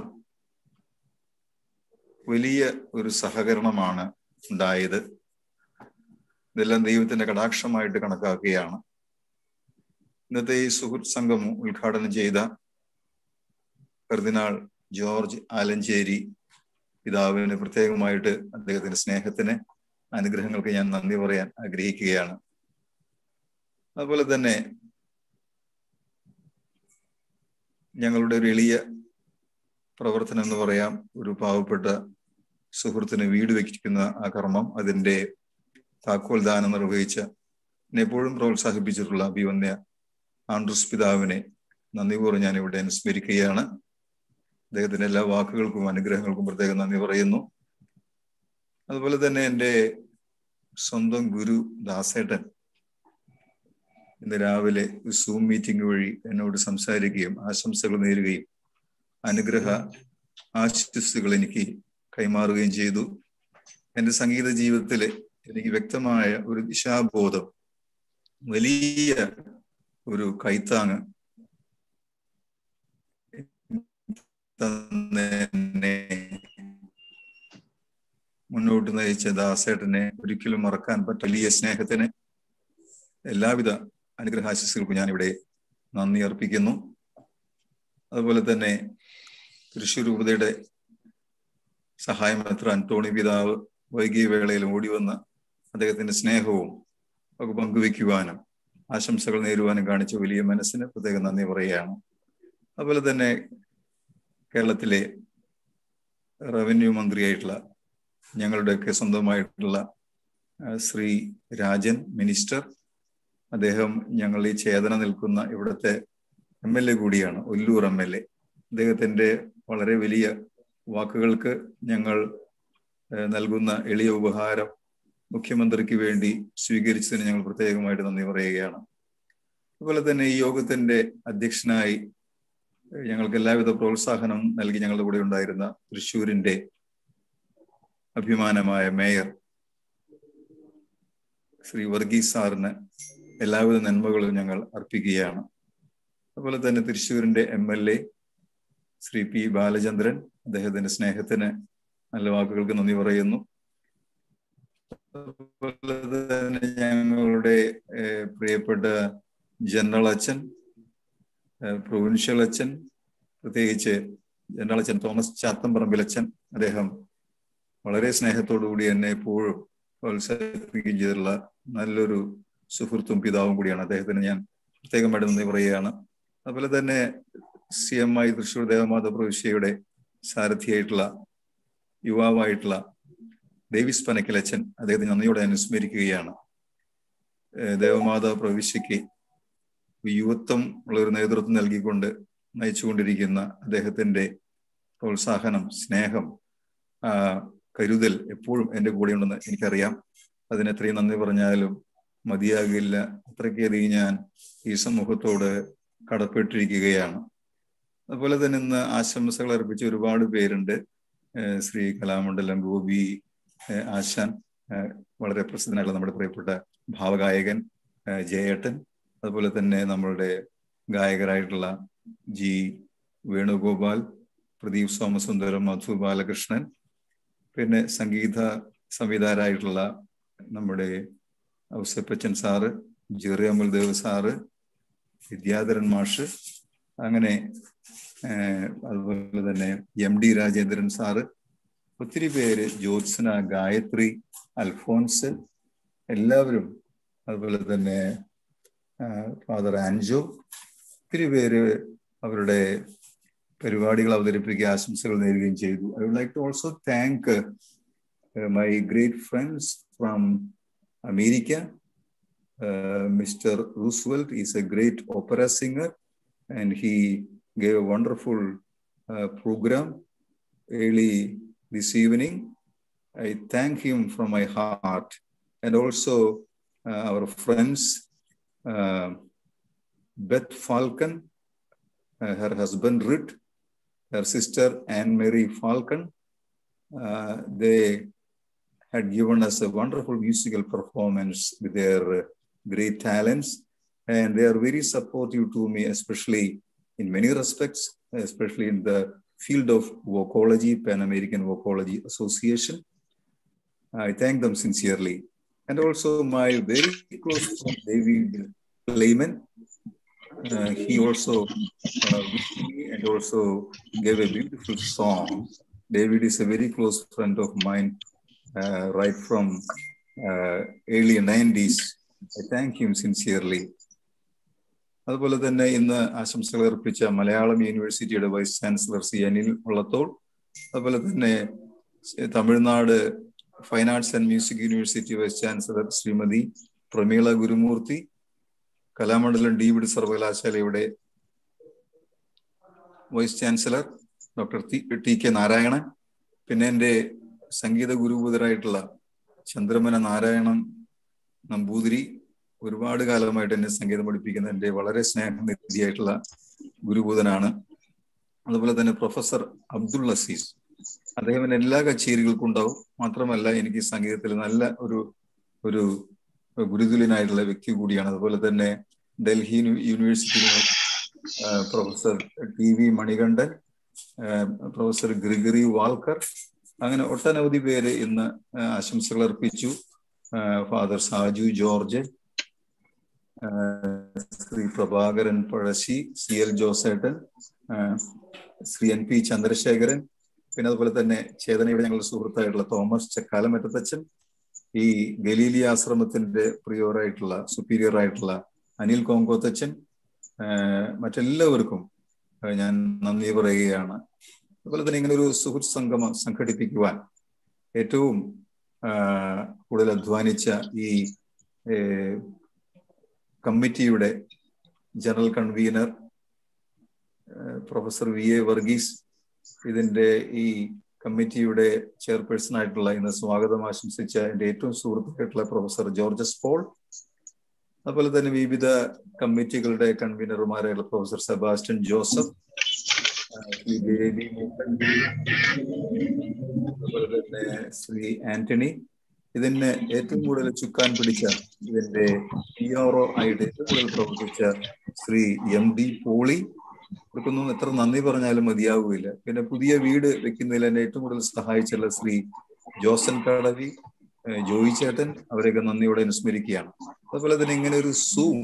വലിയ ഒരു സഹകരണമാണ് ഉണ്ടായത് ഇതെല്ലാം ദൈവത്തിന്റെ കടാക്ഷമായിട്ട് കണക്കാക്കുകയാണ് ഇന്നത്തെ ഈ സുഹൃത്ത് സംഗമം ഉദ്ഘാടനം ചെയ്ത കർദിനാൾ ജോർജ് ആലഞ്ചേരി പിതാവിന് പ്രത്യേകമായിട്ട് അദ്ദേഹത്തിന്റെ സ്നേഹത്തിന് അനുഗ്രഹങ്ങൾക്ക് ഞാൻ നന്ദി പറയാൻ ആഗ്രഹിക്കുകയാണ് അതുപോലെ തന്നെ ഞങ്ങളുടെ ഒരു എളിയ പ്രവർത്തനം എന്ന് പറയാം ഒരു പാവപ്പെട്ട സുഹൃത്തിന് വീട് വെക്കുന്ന ആ കർമ്മം അതിന്റെ താക്കോൽ ദാനം നിർവഹിച്ച എന്നെ എപ്പോഴും പ്രോത്സാഹിപ്പിച്ചിട്ടുള്ള അഭിവന്യ ആൻഡ്രൂസ് പിതാവിനെ നന്ദിപൂർവ്വം ഞാൻ ഇവിടെ അനുസ്മരിക്കുകയാണ് അദ്ദേഹത്തിന്റെ എല്ലാ വാക്കുകൾക്കും അനുഗ്രഹങ്ങൾക്കും പ്രത്യേകം നന്ദി പറയുന്നു അതുപോലെ തന്നെ എൻ്റെ സ്വന്തം ഗുരു ദാസേട്ടൻ ഇന്ന് രാവിലെ ഒരു സൂം മീറ്റിംഗ് വഴി എന്നോട് സംസാരിക്കുകയും ആശംസകൾ നേരുകയും അനുഗ്രഹ ആശംസകൾ എനിക്ക് കൈമാറുകയും ചെയ്തു എൻ്റെ സംഗീത ജീവിതത്തിൽ എനിക്ക് വ്യക്തമായ ഒരു ദിശാബോധം വലിയ ഒരു കൈത്താങ് തന്നെ മുന്നോട്ട് നയിച്ച ദാസേട്ടനെ ഒരിക്കലും മറക്കാൻ പറ്റ വലിയ സ്നേഹത്തിന് എല്ലാവിധ അനുഗ്രഹാശിസുകൾക്കും ഞാനിവിടെ നന്ദി അർപ്പിക്കുന്നു അതുപോലെ തന്നെ തൃശ്ശൂർ രൂപതയുടെ സഹായം എത്ര അന്റോണി പിതാവ് വൈകിയ വേളയിൽ ഓടി വന്ന് അദ്ദേഹത്തിന്റെ സ്നേഹവും ഒക്കെ പങ്കുവെക്കുവാനും ആശംസകൾ നേരുവാനും കാണിച്ച വലിയ മനസ്സിന് പ്രത്യേകം നന്ദി പറയുകയാണ് അതുപോലെ തന്നെ കേരളത്തിലെ റവന്യൂ മന്ത്രിയായിട്ടുള്ള ഞങ്ങളുടെയൊക്കെ സ്വന്തമായിട്ടുള്ള ശ്രീ രാജൻ മിനിസ്റ്റർ അദ്ദേഹം ഞങ്ങൾ ഈ ചേതന നിൽക്കുന്ന ഇവിടുത്തെ എം എൽ എ കൂടിയാണ് ഒല്ലൂർ എം എൽ എ അദ്ദേഹത്തിന്റെ വളരെ വലിയ വാക്കുകൾക്ക് ഞങ്ങൾ നൽകുന്ന എളിയ ഉപഹാരം മുഖ്യമന്ത്രിക്ക് വേണ്ടി സ്വീകരിച്ചതിന് ഞങ്ങൾ പ്രത്യേകമായിട്ട് നന്ദി പറയുകയാണ് അതുപോലെ തന്നെ ഈ യോഗത്തിന്റെ അധ്യക്ഷനായി ഞങ്ങൾക്ക് എല്ലാവിധ പ്രോത്സാഹനം നൽകി ഞങ്ങളുടെ കൂടെ ഉണ്ടായിരുന്ന തൃശ്ശൂരിന്റെ അഭിമാനമായ മേയർ ശ്രീ വർഗീസ് സാറിന് എല്ലാവിധ നന്മകളും ഞങ്ങൾ അർപ്പിക്കുകയാണ് അതുപോലെ തന്നെ തൃശ്ശൂരിന്റെ M L A Shri P Balachandran അദ്ദേഹത്തിന്റെ സ്നേഹത്തിന് നല്ല വാക്കുകൾക്ക് നന്ദി പറയുന്നു അതുപോലെ തന്നെ ഞങ്ങളുടെ പ്രിയപ്പെട്ട ജനറൽ അച്ഛൻ പ്രൊവിൻഷ്യൽ അച്ഛൻ പ്രത്യേകിച്ച് ജനറൽ അച്ഛൻ തോമസ് ചാത്തമ്പറമ്പിൽ അച്ഛൻ അദ്ദേഹം വളരെ സ്നേഹത്തോടു കൂടി എന്നെ എപ്പോഴും പ്രോത്സാഹിപ്പിക്കുകയും ചെയ്തിട്ടുള്ള നല്ലൊരു സുഹൃത്തും പിതാവും കൂടിയാണ് അദ്ദേഹത്തിന് ഞാൻ പ്രത്യേകമായിട്ട് നന്ദി പറയുകയാണ് അതുപോലെ തന്നെ C M I Thrissur Devamatha പ്രവിശ്യയുടെ സാരഥിയായിട്ടുള്ള യുവാവായിട്ടുള്ള ഡേവിസ് പനക്കലച്ചൻ അദ്ദേഹത്തെ നന്ദിയോടെ അനുസ്മരിക്കുകയാണ് ദേവമാത പ്രവിശ്യയ്ക്ക് യുവത്വം ഉള്ള ഒരു നേതൃത്വം നൽകിക്കൊണ്ട് നയിച്ചുകൊണ്ടിരിക്കുന്ന അദ്ദേഹത്തിന്റെ പ്രോത്സാഹനം സ്നേഹം കരുതൽ എപ്പോഴും എൻ്റെ കൂടെയുണ്ടെന്ന് എനിക്കറിയാം അതിന് എത്രയും നന്ദി പറഞ്ഞാലും മതിയാകില്ല അത്രയ്ക്കധികം ഞാൻ ഈ സമൂഹത്തോട് കടപ്പെട്ടിരിക്കുകയാണ് അതുപോലെ തന്നെ ഇന്ന് ആശംസകൾ അർപ്പിച്ച ഒരുപാട് പേരുണ്ട് ശ്രീ കലാമണ്ഡലം ഗോപി ആശാൻ വളരെ പ്രസിദ്ധനായിട്ടുള്ള നമ്മുടെ പ്രിയപ്പെട്ട ഭാവഗായകൻ ജയേട്ടൻ അതുപോലെ തന്നെ നമ്മളുടെ ഗായകരായിട്ടുള്ള ജി വേണുഗോപാൽ പ്രദീപ് സോമസുന്ദരം മധു ബാലകൃഷ്ണൻ പിന്നെ സംഗീത സംവിധായകരായിട്ടുള്ള നമ്മുടെ ഔസപ്പച്ചൻ സാറ് ജെറി അമൽദേവ് സാറ് വിദ്യാധരൻ മാഷ് അങ്ങനെ അതുപോലെ തന്നെ എം ഡി രാജേന്ദ്രൻ സാറ് ഒത്തിരി പേര് ജ്യോത്സന ഗായത്രി അൽഫോൻസ് എല്ലാവരും അതുപോലെ തന്നെ ഫാദർ ആൻജോ ഒത്തിരി പേര് അവരുടെ പരിപാടികൾ അവതരിപ്പിക്കുക ആശംസകൾ നേരുകയും ചെയ്തു I would like to also thank my great friends from America mister Roosevelt is a great opera singer and he gave a wonderful uh, program early this evening. I thank him from my heart and also uh, our friends, uh, Beth Falcon, her husband Rit, her sister Anne Mary Falcon. they had given us a wonderful musical performance with their great talents, and they are very supportive to me, especially in many respects, especially in the field of vocology, Pan American Vocology Association. I thank them sincerely. And also my very close friend, David Lehman. Uh, he also uh, wished me and also gave a beautiful song. David is a very close friend of mine, uh, right from early 90s. I thank him sincerely. അതുപോലെ തന്നെ ഇന്ന് ആശംസകൾ അർപ്പിച്ച മലയാളം യൂണിവേഴ്സിറ്റിയുടെ vice chancellor C Anil Ullathol അതുപോലെ തന്നെ Tamil Nadu fine arts and music university vice chancellor Shrimati Pramila Gurumurthy Kalamandalam ഡീവിഡ് സർവകലാശാലയുടെ vice chancellor doctor T K Narayanan പിന്നെ എൻ്റെ സംഗീത ഗുരുഭൂതരായിട്ടുള്ള ചന്ദ്രമന നാരായണൻ നമ്പൂതിരി ഒരുപാട് കാലമായിട്ട് എന്നെ സംഗീതം പഠിപ്പിക്കുന്ന എൻ്റെ വളരെ സ്നേഹനിധിയായിട്ടുള്ള ഗുരുഭൂതനാണ് അതുപോലെ തന്നെ പ്രൊഫസർ അബ്ദുൾ അസീസ് അദ്ദേഹം എന്നെ എല്ലാ കച്ചേരികൾക്കും ഉണ്ടാവും മാത്രമല്ല എനിക്ക് സംഗീതത്തിൽ നല്ല ഒരു ഒരു ഗുരുതുല്യനായിട്ടുള്ള വ്യക്തി കൂടിയാണ് അതുപോലെ തന്നെ Delhi university professor T V Manikandan professor Gregory Walker അങ്ങനെ ഒട്ടനവധി പേര് ഇന്ന് ആശംസകൾ അർപ്പിച്ചു Father Saju George Shri Prabhakaran Pazhassi C L ജോസേട്ടൻ ശ്രീ എൻ പി ചന്ദ്രശേഖരൻ പിന്നെ അതുപോലെ തന്നെ ചേതനയുടെ ഞങ്ങളുടെ സുഹൃത്തായിട്ടുള്ള തോമസ് ചക്കാലമറ്റത്തച്ഛൻ ഈ ഗലീലി ആശ്രമത്തിന്റെ പ്രിയോറായിട്ടുള്ള സുപ്പീരിയർ ആയിട്ടുള്ള അനിൽ കോങ്കോത്തച്ഛൻ മറ്റെല്ലാവർക്കും ഞാൻ നന്ദി പറയുകയാണ് അതുപോലെ തന്നെ ഇങ്ങനെ ഒരു സുഹൃത്ത് സംഗമം സംഘടിപ്പിക്കുവാൻ ഏറ്റവും കൂടുതൽ അധ്വാനിച്ച ഈ കമ്മിറ്റിയുടെ general convener professor V A Varghese ഇതിന്റെ ഈ കമ്മിറ്റിയുടെ ചെയർപേഴ്സൺ ആയിട്ടുള്ള ഇന്ന് സ്വാഗതം ആശംസിച്ച എൻ്റെ ഏറ്റവും സുഹൃത്തായിട്ടുള്ള പ്രൊഫസർ ജോർജസ് പോൾ അതുപോലെ തന്നെ വിവിധ കമ്മിറ്റികളുടെ കൺവീനർമാരായിട്ടുള്ള പ്രൊഫസർ സെബാസ്റ്റ്യൻ ജോസഫ് ശ്രീ ബേബി മൂപ്പൻപി അതുപോലെ തന്നെ ശ്രീ ആന്റണി ഇതിന് ഏറ്റവും കൂടുതൽ ചുക്കാൻ പിടിച്ച ഇതിന്റെ പി ആർ ഒ ആയിട്ട് ഏറ്റവും കൂടുതൽ പ്രവർത്തിച്ച ശ്രീ എം ഡി പോളി ഇവർക്കൊന്നും എത്ര നന്ദി പറഞ്ഞാലും മതിയാവുകയില്ല പിന്നെ പുതിയ വീട് വെക്കുന്നതിൽ എന്നെ ഏറ്റവും കൂടുതൽ സഹായിച്ചുള്ള ശ്രീ ജോസൻ കടവി ജോയി ചേട്ടൻ അവരെയൊക്കെ നന്ദിയോടെ അനുസ്മരിക്കുകയാണ് അതുപോലെ തന്നെ ഇങ്ങനെ ഒരു സൂം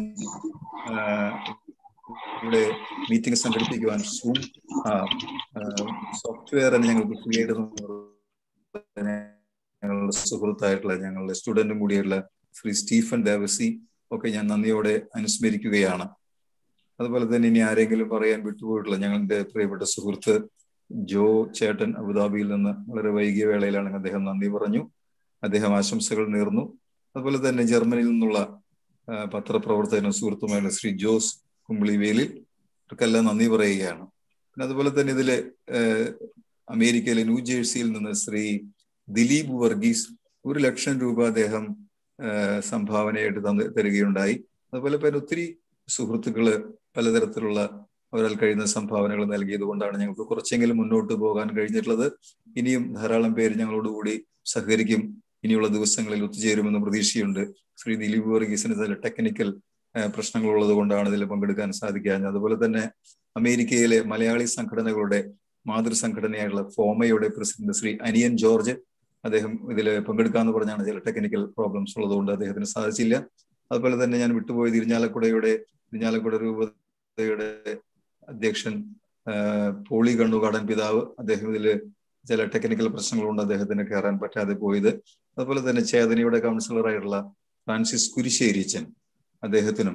ഇവിടെ മീറ്റിംഗ് സംഘടിപ്പിക്കുവാൻ സൂം സോഫ്റ്റ്വെയർ തന്നെ ഞങ്ങൾക്ക് ഫ്രീ ആയിട്ട് ഞങ്ങളുടെ സുഹൃത്തായിട്ടുള്ള ഞങ്ങളുടെ സ്റ്റുഡന്റും കൂടിയുള്ള ശ്രീ സ്റ്റീഫൻ ദേവസി ഒക്കെ ഞാൻ നന്ദിയോടെ അനുസ്മരിക്കുകയാണ് അതുപോലെ തന്നെ ഇനി ആരെങ്കിലും പറയാൻ വിട്ടുപോയിട്ടുള്ള ഞങ്ങളുടെ പ്രിയപ്പെട്ട സുഹൃത്ത് ജോ ചേട്ടൻ അബുദാബിയിൽ നിന്ന് വളരെ വൈകിയ വേളയിലാണ് അദ്ദേഹം നന്ദി പറഞ്ഞു അദ്ദേഹം ആശംസകൾ നേർന്നു അതുപോലെ തന്നെ ജർമ്മനിയിൽ നിന്നുള്ള പത്രപ്രവർത്തകനും സുഹൃത്തുമായുള്ള ശ്രീ ജോസ് കുമ്പിളിവേലിൽ ഇവർക്കെല്ലാം നന്ദി പറയുകയാണ് പിന്നെ അതുപോലെ തന്നെ ഇതില് അമേരിക്കയിലെ ന്യൂ ജേഴ്സിയിൽ നിന്ന് ശ്രീ ദിലീപ് വർഗീസ് ഒരു ലക്ഷം രൂപ അദ്ദേഹം സംഭാവനയായിട്ട് തന്ന് തരികയുണ്ടായി അതുപോലെ തന്നെ ഒത്തിരി സുഹൃത്തുക്കള് പലതരത്തിലുള്ള ഒരാൾ കഴിയുന്ന സംഭാവനകൾ നൽകിയത് കൊണ്ടാണ് ഞങ്ങൾക്ക് കുറച്ചെങ്കിലും മുന്നോട്ട് പോകാൻ കഴിഞ്ഞിട്ടുള്ളത് ഇനിയും ധാരാളം പേര് ഞങ്ങളോടുകൂടി സഹകരിക്കും ഇനിയുള്ള ദിവസങ്ങളിൽ ഒത്തുചേരുമെന്ന് പ്രതീക്ഷയുണ്ട് ശ്രീ ദിലീപ് വർഗീസിന് ചില ടെക്നിക്കൽ പ്രശ്നങ്ങൾ ഉള്ളത് കൊണ്ടാണ് ഇതിൽ പങ്കെടുക്കാൻ സാധിക്കാഞ്ഞത് അതുപോലെ തന്നെ അമേരിക്കയിലെ മലയാളി സംഘടനകളുടെ മാതൃസംഘടനയായിട്ടുള്ള ഫോമയുടെ പ്രസിഡന്റ് ശ്രീ അനിയൻ ജോർജ് അദ്ദേഹം ഇതിൽ പങ്കെടുക്കാന്ന് പറഞ്ഞാണ് ചില ടെക്നിക്കൽ പ്രോബ്ലംസ് ഉള്ളതുകൊണ്ട് അദ്ദേഹത്തിന് സാധിച്ചില്ല അതുപോലെ തന്നെ ഞാൻ വിട്ടുപോയത് ഇരിഞ്ഞാലക്കുടയുടെ ഇരിഞ്ഞാലക്കുട രൂപതയുടെ അധ്യക്ഷൻ പോളി കണ്ണുകാടൻ പിതാവ് അദ്ദേഹം ഇതിൽ ചില ടെക്നിക്കൽ പ്രശ്നങ്ങളുണ്ട് അദ്ദേഹത്തിന് കയറാൻ പറ്റാതെ പോയത് അതുപോലെ തന്നെ ചേതനയുടെ കൗൺസിലറായിട്ടുള്ള ഫ്രാൻസിസ് കുരിശേരിച്ചൻ അദ്ദേഹത്തിനും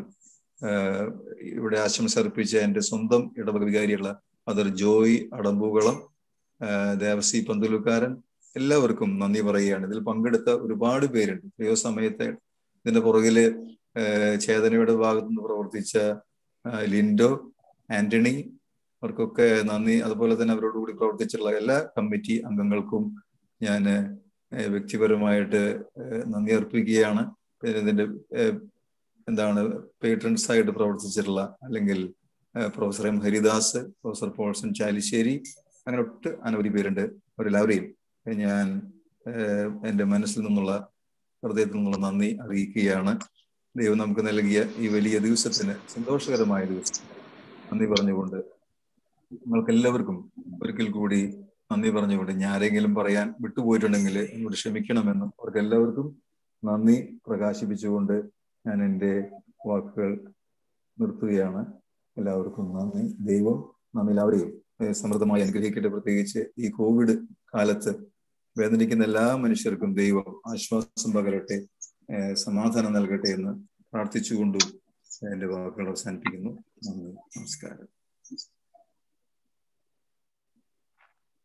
ഇവിടെ ആശംസ അർപ്പിച്ച എൻ്റെ സ്വന്തം ഇടവക വികാരിയുള്ള അതർ ജോയ് അടമ്പുകളം ദേവസി പന്തലുക്കാരൻ എല്ലാവർക്കും നന്ദി പറയുകയാണ് ഇതിൽ പങ്കെടുത്ത ഒരുപാട് പേരുണ്ട് ഏതോ സമയത്തെ ഇതിന്റെ പുറകില് ചേതനയുടെ ഭാഗത്തു നിന്ന് പ്രവർത്തിച്ച ലിൻഡോ ആന്റണി അവർക്കൊക്കെ നന്ദി അതുപോലെ തന്നെ അവരോട് കൂടി പ്രവർത്തിച്ചിട്ടുള്ള എല്ലാ കമ്മിറ്റി അംഗങ്ങൾക്കും ഞാൻ വ്യക്തിപരമായിട്ട് നന്ദി അർപ്പിക്കുകയാണ് പിന്നെ ഇതിന്റെ എന്താണ് പേട്രൻസ് ആയിട്ട് പ്രവർത്തിച്ചിട്ടുള്ള അല്ലെങ്കിൽ professor M Haridas professor Paulson Chalissery അങ്ങനെ ഒട്ട് അനവധി പേരുണ്ട് അവരെല്ലാവരെയും ഞാൻ എൻ്റെ മനസ്സിൽ നിന്നുള്ള ഹൃദയത്തിൽ നിന്നുള്ള നന്ദി അറിയിക്കുകയാണ് ദൈവം നമുക്ക് നൽകിയ ഈ വലിയ ദിവസത്തിന് സന്തോഷകരമായ ദിവസം നന്ദി പറഞ്ഞുകൊണ്ട് നിങ്ങൾക്ക് എല്ലാവർക്കും ഒരിക്കൽ കൂടി നന്ദി പറഞ്ഞുകൊണ്ട് ഞാൻ ആരെങ്കിലും പറയാൻ വിട്ടുപോയിട്ടുണ്ടെങ്കിൽ എന്നോട് ക്ഷമിക്കണമെന്നും അവർക്ക് എല്ലാവർക്കും നന്ദി പ്രകാശിപ്പിച്ചുകൊണ്ട് ഞാൻ എൻ്റെ വാക്കുകൾ നിർത്തുകയാണ് എല്ലാവർക്കും നന്ദി ദൈവം നമ്മ എല്ലാവരെയും സമൃദ്ധമായി അനുഗ്രഹിക്കട്ടെ പ്രത്യേകിച്ച് ഈ കോവിഡ് കാലത്ത് വേദനിക്കുന്ന എല്ലാ മനുഷ്യർക്കും ദൈവം ആശ്വാസം പകരട്ടെ സമാധാനം നൽകട്ടെ എന്ന് പ്രാർത്ഥിച്ചുകൊണ്ടും എൻ്റെ വാക്കുകൾ അവസാനിപ്പിക്കുന്നു നന്ദി നമസ്കാരം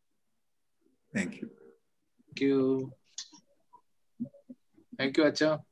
thank you thank you thank you അച്ഛാ